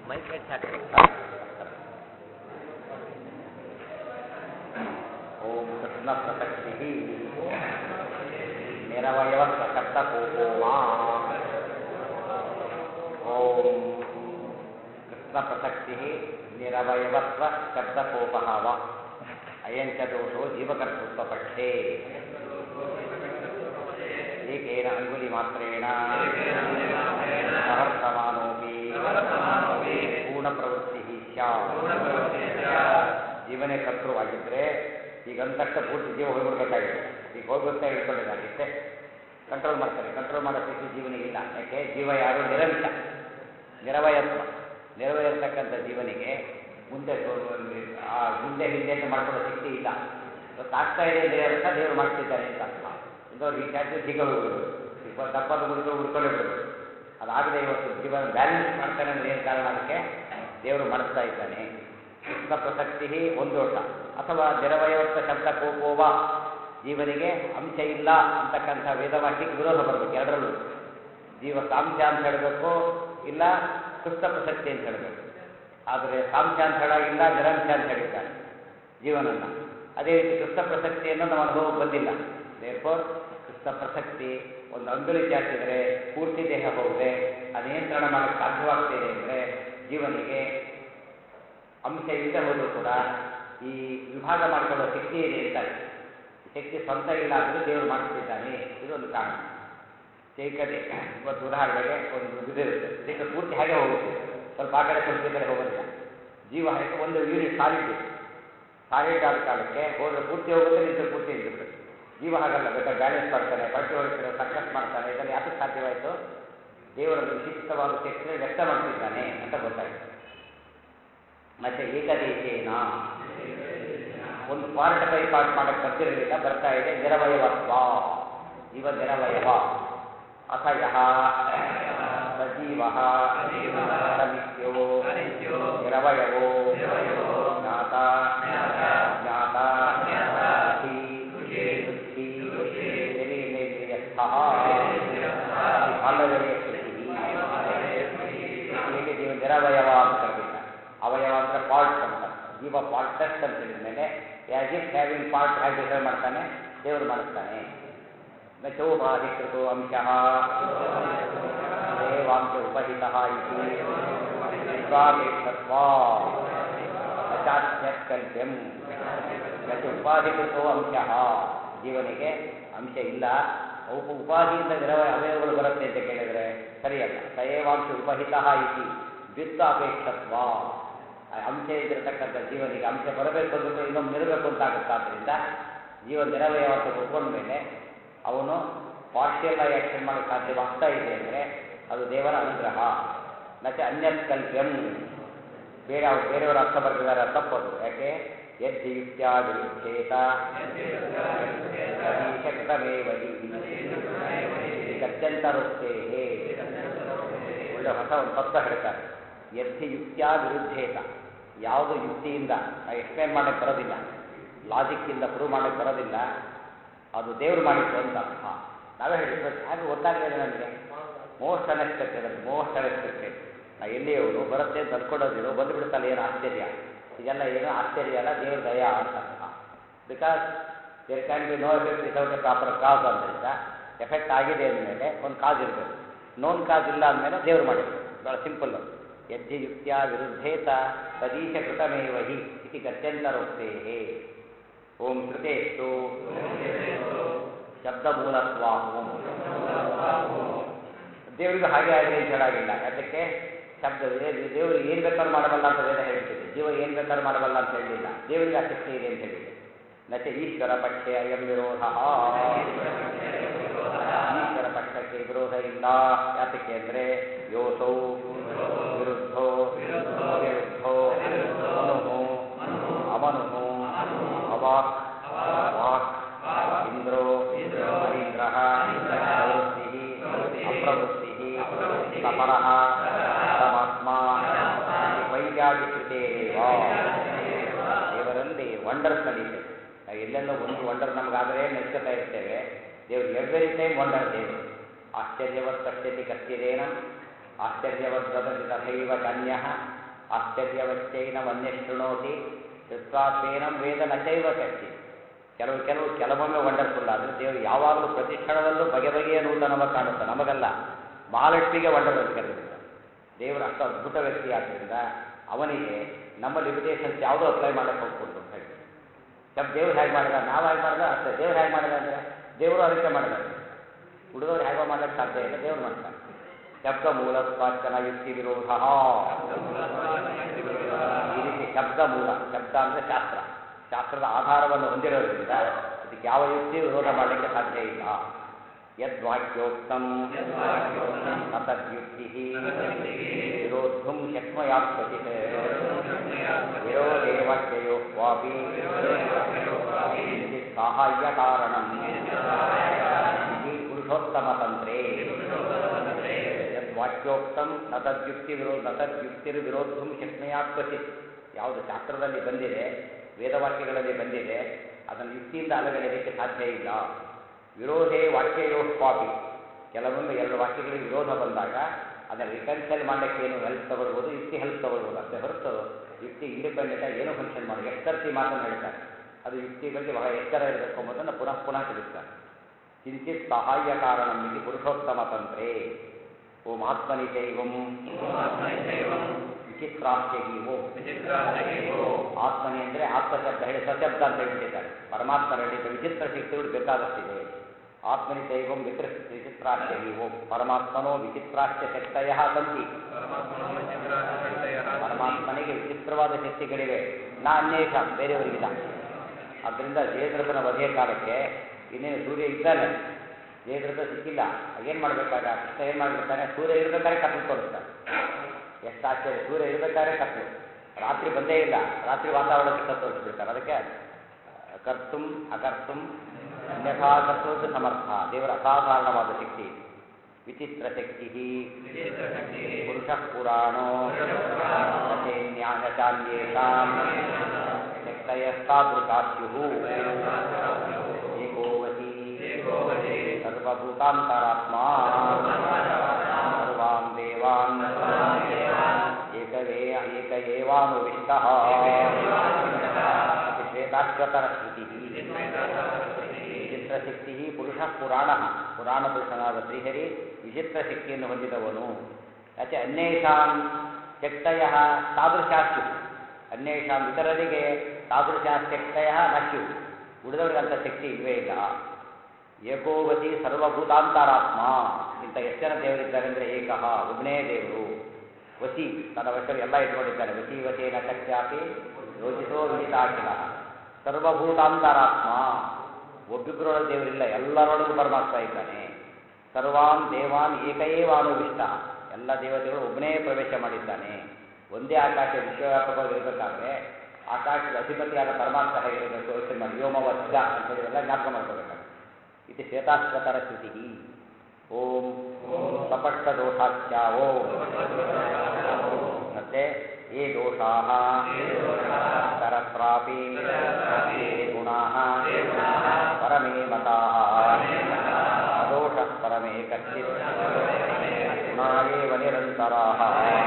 Mic head ಸಾಕು ಓಂ ಕೃಷ್ಣ ಪ್ರಸಕ್ತಿ ನಿರವಯವ ಪ್ರಸಕ್ತ ಕೋಪೋಮಾ ಓಂ ಕೃಷ್ಣ ಪ್ರಸಕ್ತಿ ನಿರವಯವತ್ವ ಶಬ್ದಕೋಪಃ ವ ಅಯಂಚ ದೋಷೋ ಜೀವಕರ್ತೃತ್ವ ಪಕ್ಷೇ ಏಕೇನ ಅಂಗುಲಿ ಮಾತ್ರೇಣ ಸಮರ್ಥಮಾನೋಪಿ ಪೂರ್ಣ ಪ್ರವೃತ್ತಿ ಸ್ಯಾತ್ ಜೀವನೇ ಕರ್ತೃವಾಗಿದ್ದರೆ ಈಗ ಅಂದಷ್ಟ ಪೂರ್ತಿ ಜೀವ ಹೋಗ್ಬಿಡ್ಬೇಕಾಗಿದೆ ಈಗ ಹೋಗ್ಬಿಡ್ತಾ ಹೇಳ್ಕೊಂಡಿದ್ದಾನೆ ಇಷ್ಟೇ ಕಂಟ್ರೋಲ್ ಮಾಡ್ತಾರೆ ಕಂಟ್ರೋಲ್ ಮಾಡೋ ಸ್ಥಿತಿ ಜೀವನಿಗಿಲ್ಲ ಯಾಕೆ ಜೀವ ಯಾರು ನಿರಂಶ ನಿರವಯತ್ವ ನಿರವಯ ಇರ್ತಕ್ಕಂಥ ಜೀವನಿಗೆ ಮುಂದೆ ಗೊ- ಆ ಮುಂದೆ ಹಿಂದೆ ಅಂತ ಮಾಡ್ಕೊಳ್ಳೋ ಶಕ್ತಿ ಇಲ್ಲ ಇವತ್ತು ಆಗ್ತಾ ಇದೆ ಅಂದರೆ ಅರ್ಥ ದೇವರು ಮಾಡ್ತಿದ್ದಾನೆ ಅಂತ ಅರ್ಥ ಇಂದವ್ರು ಈ ಚಾರ್ಜ್ ಹೀಗೆ ಹೋಗ್ಬಿಡೋದು ಈಗ ದಪ್ಪದ ಮುಗಿದು ಉಳ್ಕೊಂಡೇ ಬಿಡೋದು ಅದಾಗದೆ ಇವತ್ತು ಜೀವನ ಬ್ಯಾಲೆನ್ಸ್ ಮಾಡ್ತಾನೆ ಅಂದ್ರೆ ಏನು ಕಾರಣ ಅದಕ್ಕೆ ದೇವರು ಮಾಡಿಸ್ತಾ ಇದ್ದಾನೆ ಕೃಷ್ಣ ಪ್ರಸಕ್ತಿ ಒಂದು ದೋಷ ಅಥವಾ ನಿರವಯವತ್ವ ಶಬ್ದ ಕೋಪೋವ ಜೀವನಿಗೆ ಅಂಶ ಇಲ್ಲ ಅಂತಕ್ಕಂಥ ವೇದವಾಕ್ಯಕ್ಕೆ ವಿರೋಧ ಬರಬೇಕು ಎರಡರಲ್ಲೂ ಜೀವ ಸಾಂಶ ಅಂತ ಹೇಳಬೇಕು ಇಲ್ಲ ಕೃಷ್ಣ ಪ್ರಸಕ್ತಿ ಅಂತ ಹೇಳಬೇಕು ಆದರೆ ಸಾಂಶ ಅಂತ ಹೇಳಾಗಿಲ್ಲ ನಿರಂಶ ಅಂತ ಹೇಳಿದ್ದಾನೆ ಜೀವನನ್ನ ಅದೇ ರೀತಿ ಕೃಷ್ಣ ಪ್ರಸಕ್ತಿಯನ್ನು ನಾವು ಅನುಭವ ಬಂದಿಲ್ಲ ದೇರ್ಫೋರ್ ಕೃಷ್ಣ ಪ್ರಸಕ್ತಿ ಒಂದು ಅಂಗುಲಿ ಚಾಚಿದರೆ ಪೂರ್ತಿ ದೇಹ ಹೋಗದೆ ಆ ನಿಯಂತ್ರಣ ಮಾಡಕ್ಕೆ ಸಾಧ್ಯವಾಗ್ತಿದೆ ಅಂದರೆ ಜೀವನಿಗೆ ಅಂಶ ಇಲ್ಲದೆ ಹೋದರೂ ಕೂಡ ಈ ವಿಭಾಗ ಮಾಡಿಕೊಳ್ಳೋ ಶಕ್ತಿ ಇದೆ ಅಂತಾರೆ ಈ ಶಕ್ತಿ ಸ್ವಂತ ಇಲ್ಲ ಅಂದರೆ ದೇವರು ಮಾಡಿಸ್ತಿದ್ದಾನೆ ಇದೊಂದು ಕಾರಣ ಚೈಕತೆ ಇವತ್ತು ಉದಾಹರಣೆಗೆ ಒಂದು ಇದಿರುತ್ತೆ ಇದಕ್ಕೆ ಪೂರ್ತಿ ಹಾಗೆ ಹೋಗುತ್ತೆ ಸ್ವಲ್ಪ ಆ ಕಡೆ ಸ್ವಲ್ಪ ಈ ಕಡೆ ಹೋಗೋದಿಲ್ಲ ಜೀವ ಹಾಗೆ ಒಂದು ಯೂನಿಟ್ ಸಾಲಿಡ್ ಸಾಲಿಡ್ ಆದ ಕಾಲಕ್ಕೆ ಹೋದ್ರೆ ಪೂರ್ತಿ ಹೋಗುತ್ತೆ ನಿಂತು ಪೂರ್ತಿ ನಿಂತುಬಿಡುತ್ತೆ ಜೀವ ಹಾಗಲ್ಲ ಬೇಕಾದ್ರೆ ಬ್ಯಾಲೆನ್ಸ್ ಮಾಡ್ತಾನೆ ಬಟ್ಟೆ ಹೊಡಿತಾರೆ ಸಕ್ಕಸ್ ಮಾಡ್ತಾನೆ ಇದನ್ನು ಯಾತಕ್ಕೆ ಸಾಧ್ಯವಾಯಿತು ದೇವರ ವಿಶಿಷ್ಟವಾದ ಶಕ್ತಿಯನ್ನು ವ್ಯಕ್ತ ಮಾಡ್ತಿದ್ದಾನೆ ಅಂತ ಗೊತ್ತಾಯಿತು ಮತ್ತೆ ಏಕದೇಶೇನ ಒಂದು ಪಾರ್ಟ್ ಬೈ ಪಾರ್ಟ್ ಮಾಡಕ್ಕೆ ಬರ್ತಿರಲಿಲ್ಲ ಬರ್ತಾ ಇದೆ ನಿರವಯವತ್ವ ಜೀವ ನಿರವಯವ ಅಥ ಯಹ ಸಜೀವ ಸನಿತ್ಯೋ ನಿರವಯವೋ ಜ್ಞಾತ ಜ್ಞಾತ ಋಷಿ ಋಷಿ ಶರೀರೇಂದ್ರಿಯಸ್ಥ ಬಾಲ್ಯದಲ್ಲಿಯ ಸ್ಥಿತಿ ಸ್ಥಿತಿಯಲ್ಲಿ ಜೀವ ನಿರವಯವ ಅಂತ ಕರೆದಿದ್ದ ಅವಯವ ಅಂದ್ರೆ ಪಾರ್ಟ್ ಅಂತ ಜೀವ ಪಾರ್ಟೆಸ್ಟ್ ಅಂತ ಹೇಳಿದ ಮೇಲೆ ಆಸ್ ಇಫ್ ಹ್ಯಾವಿಂಗ್ ಪಾರ್ಟ್ ಹೇಗೆ ಬಿಹೇವ್ ಮಾಡ್ತಾನೆ ದೇವರು ಮಾಡಿಸ್ತಾನೆ ನಚೋಪಾಧಿಕೃತೋ ಅಂಶಃ ದೇವಾಂಶ ಉಪಹಿತಃ ಇತಿ ವಿಶ್ವಾಪೇಕ್ಷತ್ವಾ ನಚಾತ್ಯಕಲ್ಪ್ಯಂ ನಚ ಉಪಾಧಿಕೃತೋ ಅಂಶಃ ಜೀವನಿಗೆ ಅಂಶ ಇಲ್ಲ ಉಪ ಉಪಾಧಿಯಿಂದ ನಿರವ ಅವಯವಗಳು ಬರುತ್ತೆ ಅಂತ ಕೇಳಿದರೆ ಸರಿಯಲ್ಲ ಸಯೇವಾಂಶ ಉಪಹಿತಃ ಇತಿ ದ್ವಿತ್ವ ಅಪೇಕ್ಷತ್ವ ಆ ಅಂಶ ಇದ್ದಿರತಕ್ಕಂಥ ಜೀವನಿಗೆ ಅಂಶ ಬರಬೇಕು ಅಂದ್ರೂ ಇನ್ನೊಮ್ಮೆ ನಿಲ್ಲಬೇಕು ಅಂತ ಆಗುತ್ತೆ ಆದ್ದರಿಂದ ಜೀವ ನಿರವಯವ ಅಂತ ಒಪ್ಕೊಂಡ ಮೇಲೆ ಅವನು ಪಾರ್ಷಿಯಲ್ ಆಗಿ ಆಕ್ಷನ್ ಮಾಡಕ್ಕೆ ಸಾಧ್ಯವಾಗ್ತಾ ಇದೆ ಅಂದರೆ ಅದು ದೇವರ ಅನುಗ್ರಹ ಮತ್ತೆ ಅನ್ಯತ್ ಕಲ್ಪ್ಯಂ ಬೇರೆ ಅವ್ರು ಬೇರೆಯವರು ಅರ್ಥ ಬರ್ತಿದ್ದಾರೆ ಅದು ತಪ್ಪದು ಯಾಕೆ ಯದ್ಧಿ ಯುಕ್ತ್ಯಾ ವಿರುದ್ಧೇತ ಶಕ್ತಮೇವ ಗತ್ಯಂತರೋಕ್ತೇ ಒಳ್ಳೆ ಹೊಸ ಒಂದು ತತ್ವ ಹೇಳ್ತಾರೆ ಯದ್ಧಿ ಯುಕ್ತ್ಯಾ ವಿರುದ್ಧೇತ ಯಾವುದು ಯುಕ್ತಿಯಿಂದ ಎಕ್ಸ್ಪ್ಲೇನ್ ಮಾಡಕ್ಕೆ ಬರೋದಿಲ್ಲ ಲಾಜಿಕ್ಕಿಂದ ಪ್ರೂವ್ ಮಾಡಕ್ಕೆ ಬರೋದಿಲ್ಲ ಅದು ದೇವರು ಮಾಡಿತ್ತು ಅಂತ ಅರ್ಥ ನಾವೇ ಹೇಳಿದ್ದು ಹಾಗೆ ಗೊತ್ತಾಗಲಿಲ್ಲ ನನಗೆ ಮೋಸ್ಟ್ ಅನ್ಎಕ್ಸ್ಪೆಕ್ಟೆಡ್ ಅದು ಮೋಸ್ಟ್ ಅನ್ಎಕ್ಸ್ಪೆಕ್ಟೆಡ್ ನಾ ಎಲ್ಲಿಯವನು ಬರುತ್ತೆ ಅಂತ ಅಂದ್ಕೊಳ್ಳೋದಿಲ್ಲ ಬಂದುಬಿಡುತ್ತಲ್ಲ ಏನು ಆಶ್ಚರ್ಯ ಇದೆಲ್ಲ ಏನು ಆಶ್ಚರ್ಯ ಅಲ್ಲ ದೇವ್ರ ದಯ ಅಂತ ಅರ್ಥ because there can be no effect without a proper cause ಆದ್ದರಿಂದ ಎಫೆಕ್ಟ್ ಆಗಿದೆ ಅಂದಮೇಲೆ ಒಂದು ಕಾಸ್ ಇರಬೇಕು ನೋನ್ ಕಾಸ್ ಇಲ್ಲ ಅಂದಮೇಲೆ ದೇವ್ರು ಮಾಡಿದ್ರು ಭಾಳ ಸಿಂಪಲ್ ಯಜ್ಜಿ ಯುಕ್ತಿಯ ವಿರುದ್ಧೇತ ತದೀಶ ಕೃತಮೇವ ಹಿ ಇತಿ ಗತ್ಯಂತರೋಕ್ತೇ ಓಂ ಕೃತೇಸ್ತು ಶಬ್ದಮೂಲತ್ವಾಹು ದೇವರಿಗೂ ಹಾಗೆ ಆಗಲಿ ಅಂತ ಹೇಳಾಗಿಲ್ಲ ಅದಕ್ಕೆ ಶಬ್ದ ದೇವರಿಗೆ ಏನು ಬೇಕಾದ್ರೂ ಮಾಡಬಲ್ಲ ಅಂತ ವೇದ ಹೇಳ್ತಿದೆ ಜೀವ ಏನು ಬೇಕಾದ್ರೂ ಮಾಡಬಲ್ಲ ಅಂತ ಹೇಳಲಿಲ್ಲ ದೇವರಿಗೆ ಆ ಶಕ್ತಿ ಇದೆ ಅಂತ ಹೇಳಿದೆ ನಚ ಈಶ್ವರ ಪಕ್ಷೆ ಅಯಂ ವಿರೋಧ ಈಶ್ವರ ಪಕ್ಷಕ್ಕೆ ವಿರೋಧ ಇಲ್ಲ ಯಾತಕ್ಕೆ ಅಂದರೆ ಯೋಸೌ ವಿರುದ್ಧೋ ಅವಿರುದ್ಧೋ ಮನುಹು ಅಮನುಹು ಅವಾಕ್ ವಾಕ್ ಇಂದ್ರೋ ಹರೀಂದ್ರ ಪ್ರವೃತ್ತಿ ಅಪ್ರವೃತ್ತಿ ಸಪರಃ ಪರಮಾತ್ಮ ವೈದ್ಯಾಧಿಕೃತೇರೇವ ದೇವರಲ್ಲಿ ವಂಡರ್ಸ್ ನಡೀತದೆ ನಾವು ಎಲ್ಲೆಲ್ಲೋ ಒಂದು ವಂಡರ್ ನಮಗಾದರೆ ನೆಚ್ಕೋತಾ ಇರ್ತೇವೆ ದೇವರು ಎವ್ರಿ ಟೈಮ್ ವಂಡರ್ ದೇವರು ಆಶ್ಚರ್ಯವತ್ ಪಶ್ಯತಿ ಕರ್ತಿರೇನ ಆಶ್ಚರ್ಯವದ್ವದತಿ ತಥೈವ ಚಾನ್ಯ ಆಶ್ಚರ್ಯವಚ್ಚೈನಮನ್ಯ ಶೃಣೋತಿ ಕೃತ್ವಾತ್ಮೇನಂ ವೇದ ನಚೈವ ಕಚ್ಚಿ ಕೆಲವು ಕೆಲವು ಕೆಲವೊಮ್ಮೆ ವಂಡರ್ಫುಲ್ ಆದರೆ ದೇವರು ಯಾವಾಗಲೂ ಪ್ರತಿ ಕ್ಷಣದಲ್ಲೂ ಬಗೆ ಬಗೆಯ ನೂತನವ ಕಾಣುತ್ತೆ ನಮಗಲ್ಲ ಮಹಾಲಕ್ಷ್ಮಿಗೆ ವಂಡರ್ ಅಂತ ಕರೆದಿಲ್ಲ ದೇವರು ಅಷ್ಟು ಅದ್ಭುತ ವ್ಯಕ್ತಿ ಆದ್ದರಿಂದ ಅವನಿಗೆ ನಮ್ಮ ಲಿಮಿಟೇಷನ್ಸ್ ಯಾವುದೂ ಅಪ್ಲೈ ಮಾಡಕ್ಕೆ ಹೋಗ್ಬೋದು ಅಂತ ಹೇಳಿ ಸ್ವಲ್ಪ ದೇವ್ರು ಹೇಗೆ ಮಾಡಿದ ನಾವು ಹೇಗೆ ಮಾಡಿದ ಅಷ್ಟೇ ದೇವ್ರು ಹೇಗೆ ಮಾಡಿದ ಅಂದರೆ ದೇವರು ಅದಕ್ಕೆ ಮಾಡಿದ ಹುಡುಗರು ಹೇಗೋ ಮಾಡ್ಲಿಕ್ಕೆ ಸಾಧ್ಯ ಇಲ್ಲ ದೇವ್ರು ಮಾಡ್ತಾರೆ ಶಬ್ದ ಮೂಲ ಸ್ವಾಚನ ಯುಕ್ತಿ ವಿರೋಧ ಈ ರೀತಿ ಶಬ್ದ ಮೂಲ ಶಬ್ದ ಅಂದರೆ ಶಾಸ್ತ್ರ ಶಾಸ್ತ್ರದ ಆಧಾರವನ್ನು ಹೊಂದಿರೋದ್ರಿಂದ ಅದಕ್ಕೆ ಯಾವ ಯುಕ್ತಿ ವಿರೋಧ ಮಾಡಲಿಕ್ಕೆ ಸಾಧ್ಯ ಇಲ್ಲ ಯದ್ವಾಕ್ಯೋಕ್ತಂ ಅತದ್ಯುಕ್ತಿ ವಿರೋಧುಂ ಶಕ್ಮಯಾತ್ವತಿ ವಿರೋಧೇ ವಾಕ್ಯಯೋ ವಾಪಿ ಸಾಹಾಯ್ಯ ಕಾರಣಂ ಇತಿ ಪುರುಷೋತ್ತಮತಂತ್ರೇ ಯದ್ವಾಕ್ಯೋಕ್ತಂ ನ ತದ್ಯುಕ್ತಿ ವಿರೋಧ ನ ತದ್ಯುಕ್ತಿರ್ವಿರೋಧಂ ಶಕ್ಮಯಾತ್ವಚಿತ್ ಯಾವುದು ಶಾಸ್ತ್ರದಲ್ಲಿ ಬಂದಿದೆ ವೇದವಾಕ್ಯಗಳಲ್ಲಿ ಬಂದಿದೆ ಅದನ್ನು ಯುಕ್ತಿಯಿಂದ ಅಲಗಡೆಯಲಿಕ್ಕೆ ಸಾಧ್ಯ ಇಲ್ಲ ವಿರೋಧೇ ವಾಕ್ಯಯೋ ಪಾಪಿ ಕೆಲವೊಮ್ಮೆ ಎರಡು ವಾಕ್ಯಗಳಿಗೆ ವಿರೋಧ ಬಂದಾಗ ಅದನ್ನು ರಿಕನ್ಸೈಲ್ ಮಾಡಲಿಕ್ಕೆ ಏನು ಹೆಲ್ಪ್ ತಗೊಳ್ಬೋದು ಯುಕ್ತಿ ಹೆಲ್ಪ್ ತಗೊಳ್ಬೋದು ಅಷ್ಟೇ ಹೊರತು ಯುಕ್ತಿ ಇಂಡಿಪೆಂಡೆಂಟಾಗಿ ಏನೂ ಫಂಕ್ಷನ್ ಮಾಡಿ ಎಷ್ಟರ್ತಿ ಮಾತನ್ನು ಹೇಳ್ತಾರೆ ಅದು ಯುಕ್ತಿ ಬಗ್ಗೆ ಬಹಳ ಎಚ್ಚರ ಇರಬೇಕು ಎಂಬುದನ್ನು ಪುನಃ ಪುನಃ ತಿಳಿಸ್ತಾರೆ ಕಿಂಚಿತ್ ಸಹಾಯ ಕಾರಣ ಇದು ಪುರುಷೋತ್ತಮ ತಂತ್ರೇ ಓಂ ಆತ್ಮನಿ ಚೈವಂ ವಿಚಿತ್ರಾಸ್ಯ ಹಿ ಓಂ ಆತ್ಮನಿ ಅಂದರೆ ಆತ್ಮಶಬ್ದ ಹೇಳಿ ಸಶಬ್ದ ಅಂತ ಹೇಳ್ಬಿಟ್ಟಿದ್ದಾರೆ ಪರಮಾತ್ಮನಲ್ಲಿ ವಿಚಿತ್ರ ಶಕ್ತಿಗಳು ಬೇಕಾದಷ್ಟಿದೆ ಆತ್ಮನಿ ಚೈವಂ ವಿಚಿತ್ರ ವಿಚಿತ್ರಾಸ್ಯ ಹಿ ಓಂ ಪರಮಾತ್ಮನೋ ವಿಚಿತ್ರಾಸ್ಯ ಶಕ್ತಯ ಸಂತಿ ಪರಮಾತ್ಮನಿಗೆ ವಿಚಿತ್ರವಾದ ಶಕ್ತಿಗಳಿವೆ ನಾ ಅನ್ವೇಷ ಬೇರೆಯವರಿಗಿಲ್ಲ ಆದ್ದರಿಂದ ಜಯದ್ರಥನ ವಧೆಯ ಕಾಲಕ್ಕೆ ಇನ್ನೇನು ಸೂರ್ಯ ಇದ್ದಾನೆ ಜಯದ್ರಥ ಸಿಕ್ಕಿಲ್ಲ ಏನು ಮಾಡಬೇಕಾಗ ಕೃಷ್ಣ ಏನು ಮಾಡಿರ್ತಾನೆ ಸೂರ್ಯ ಇರಬೇಕಾದ್ರೆ ಕತ್ಲು ತೋರಿಸ್ತಾನೆ ಎಷ್ಟು ಆಶ್ಚರ್ಯ ಸೂರ್ಯ ಇರಬೇಕಾದ್ರೆ ಕತ್ಲು ರಾತ್ರಿ ಬಂದೇ ಇಲ್ಲ ರಾತ್ರಿ ವಾತಾವರಣಕ್ಕೆ ಕತ್ತು ತೋರಿಸ್ಬಿಡ್ತಾರೆ ಅದಕ್ಕೆ ಕರ್ತುಂ ಅಕರ್ತುಂ ಅನ್ಯಥಾ ಕರ್ತೋದು ಸಮರ್ಥ ದೇವರ ಅಸಾಧಾರಣವಾದ ಶಕ್ತಿ ವಿಚಿತ್ರ ಶಕ್ತಿ ಪುರುಷ ಪುರಾಣೋ ಚಾನ್ಯೇಷಾಂ ಶಕ್ತಯಸ್ತಾದೃಶಾಸ್ಯು ಏಕೋವತಿ ಸರ್ವಭೂತಾಂತರಾತ್ಮ ಸರ್ವಾನ್ ದೇವಾನ್ ಏಕವೇ ಏಕ ಏವಾನುವಿಷ್ಟಃ ಶ್ವೇತಾಶ್ವತರ ಶ್ರುತಿ ವಿಚಿತ್ರಶಕ್ತಿ ಪುರುಷ ಪುರಾಣ ಪುರಾಣ ಪುರುಷನಾದ ಶ್ರೀಹರಿ ವಿಚಿತ್ರ ಶಕ್ತಿಯನ್ನು ಹೊಂದಿದವನು ಯಾಕೆ ಅನ್ಯೇಷಾಂ ಶಕ್ತಯ ತಾದೃಶಾಸ್ಯು ಅನ್ಯೇಷಾಂ ಇತರರಿಗೆ ತಾದೃಶಾಶಕ್ತಯ ನಶ್ಯು ಉಳಿದವರಿಗೆ ಅಂಥ ಶಕ್ತಿ ಇಲ್ಲವೇ ಇಲ್ಲ ಏಕೋವತಿ ಸರ್ವಭೂತಾಂತರಾತ್ಮ ಇಂಥ ಎಷ್ಟು ಜನ ದೇವರಿದ್ದಾರೆ ಅಂದರೆ ಏಕಃ ಒಬ್ಬನೇ ದೇವರು ವಸಿ ತನ್ನ ವಶರು ಎಲ್ಲ ಇಟ್ಕೊಂಡಿದ್ದಾನೆ ವಸಿ ವಶೇನ ಶಕ್ತ್ಯಾಪಿ ಯೋಚಿಸೋ ವಿಜಿತಾಖಿಲ ಸರ್ವಭೂತಾಂತರಾತ್ಮ ಒಬ್ಬಿಬ್ಬರೊಳಗೆ ದೇವರಿಲ್ಲ ಎಲ್ಲರೊಳಗೂ ಪರಮಾತ್ಮ ಇದ್ದಾನೆ ಸರ್ವಾನ್ ದೇವಾನ್ ಏಕಏವಾನುವಿಷ್ಟ ಎಲ್ಲ ದೇವತೆಗಳು ಒಬ್ಬನೇ ಪ್ರವೇಶ ಮಾಡಿದ್ದಾನೆ ಒಂದೇ ಆಕಾಶ ವಿಶ್ವವ್ಯಾಪಕವಾಗಿರಬೇಕಾದ್ರೆ ಆಕಾಶದ ಅಧಿಪತಿಯಾದ ಪರಮಾತ್ಮ ಹೇಗಿರಬೇಕು ಯೋಚನೆ ಮಾಡಿ ವ್ಯೋಮವರ್ಗ ಅಂತ ಹೇಳಿದೆಲ್ಲ ಜ್ಞಾಪಕ ಮಾಡ್ಕೋಬೇಕಾಗುತ್ತೆ ಇದು ಶ್ವೇತಾಶ್ವತರ ಶ್ರುತಿ ಓಂ ಸಪಟ್ಟ ದೋಷಾಚ್ಯ ಓಂ ಮತ್ತೆ ये दोषाः तरत्रापि ये गुणाः परमे मताः अदोषः परमे कश्चित् गुणा एव निरन्तराः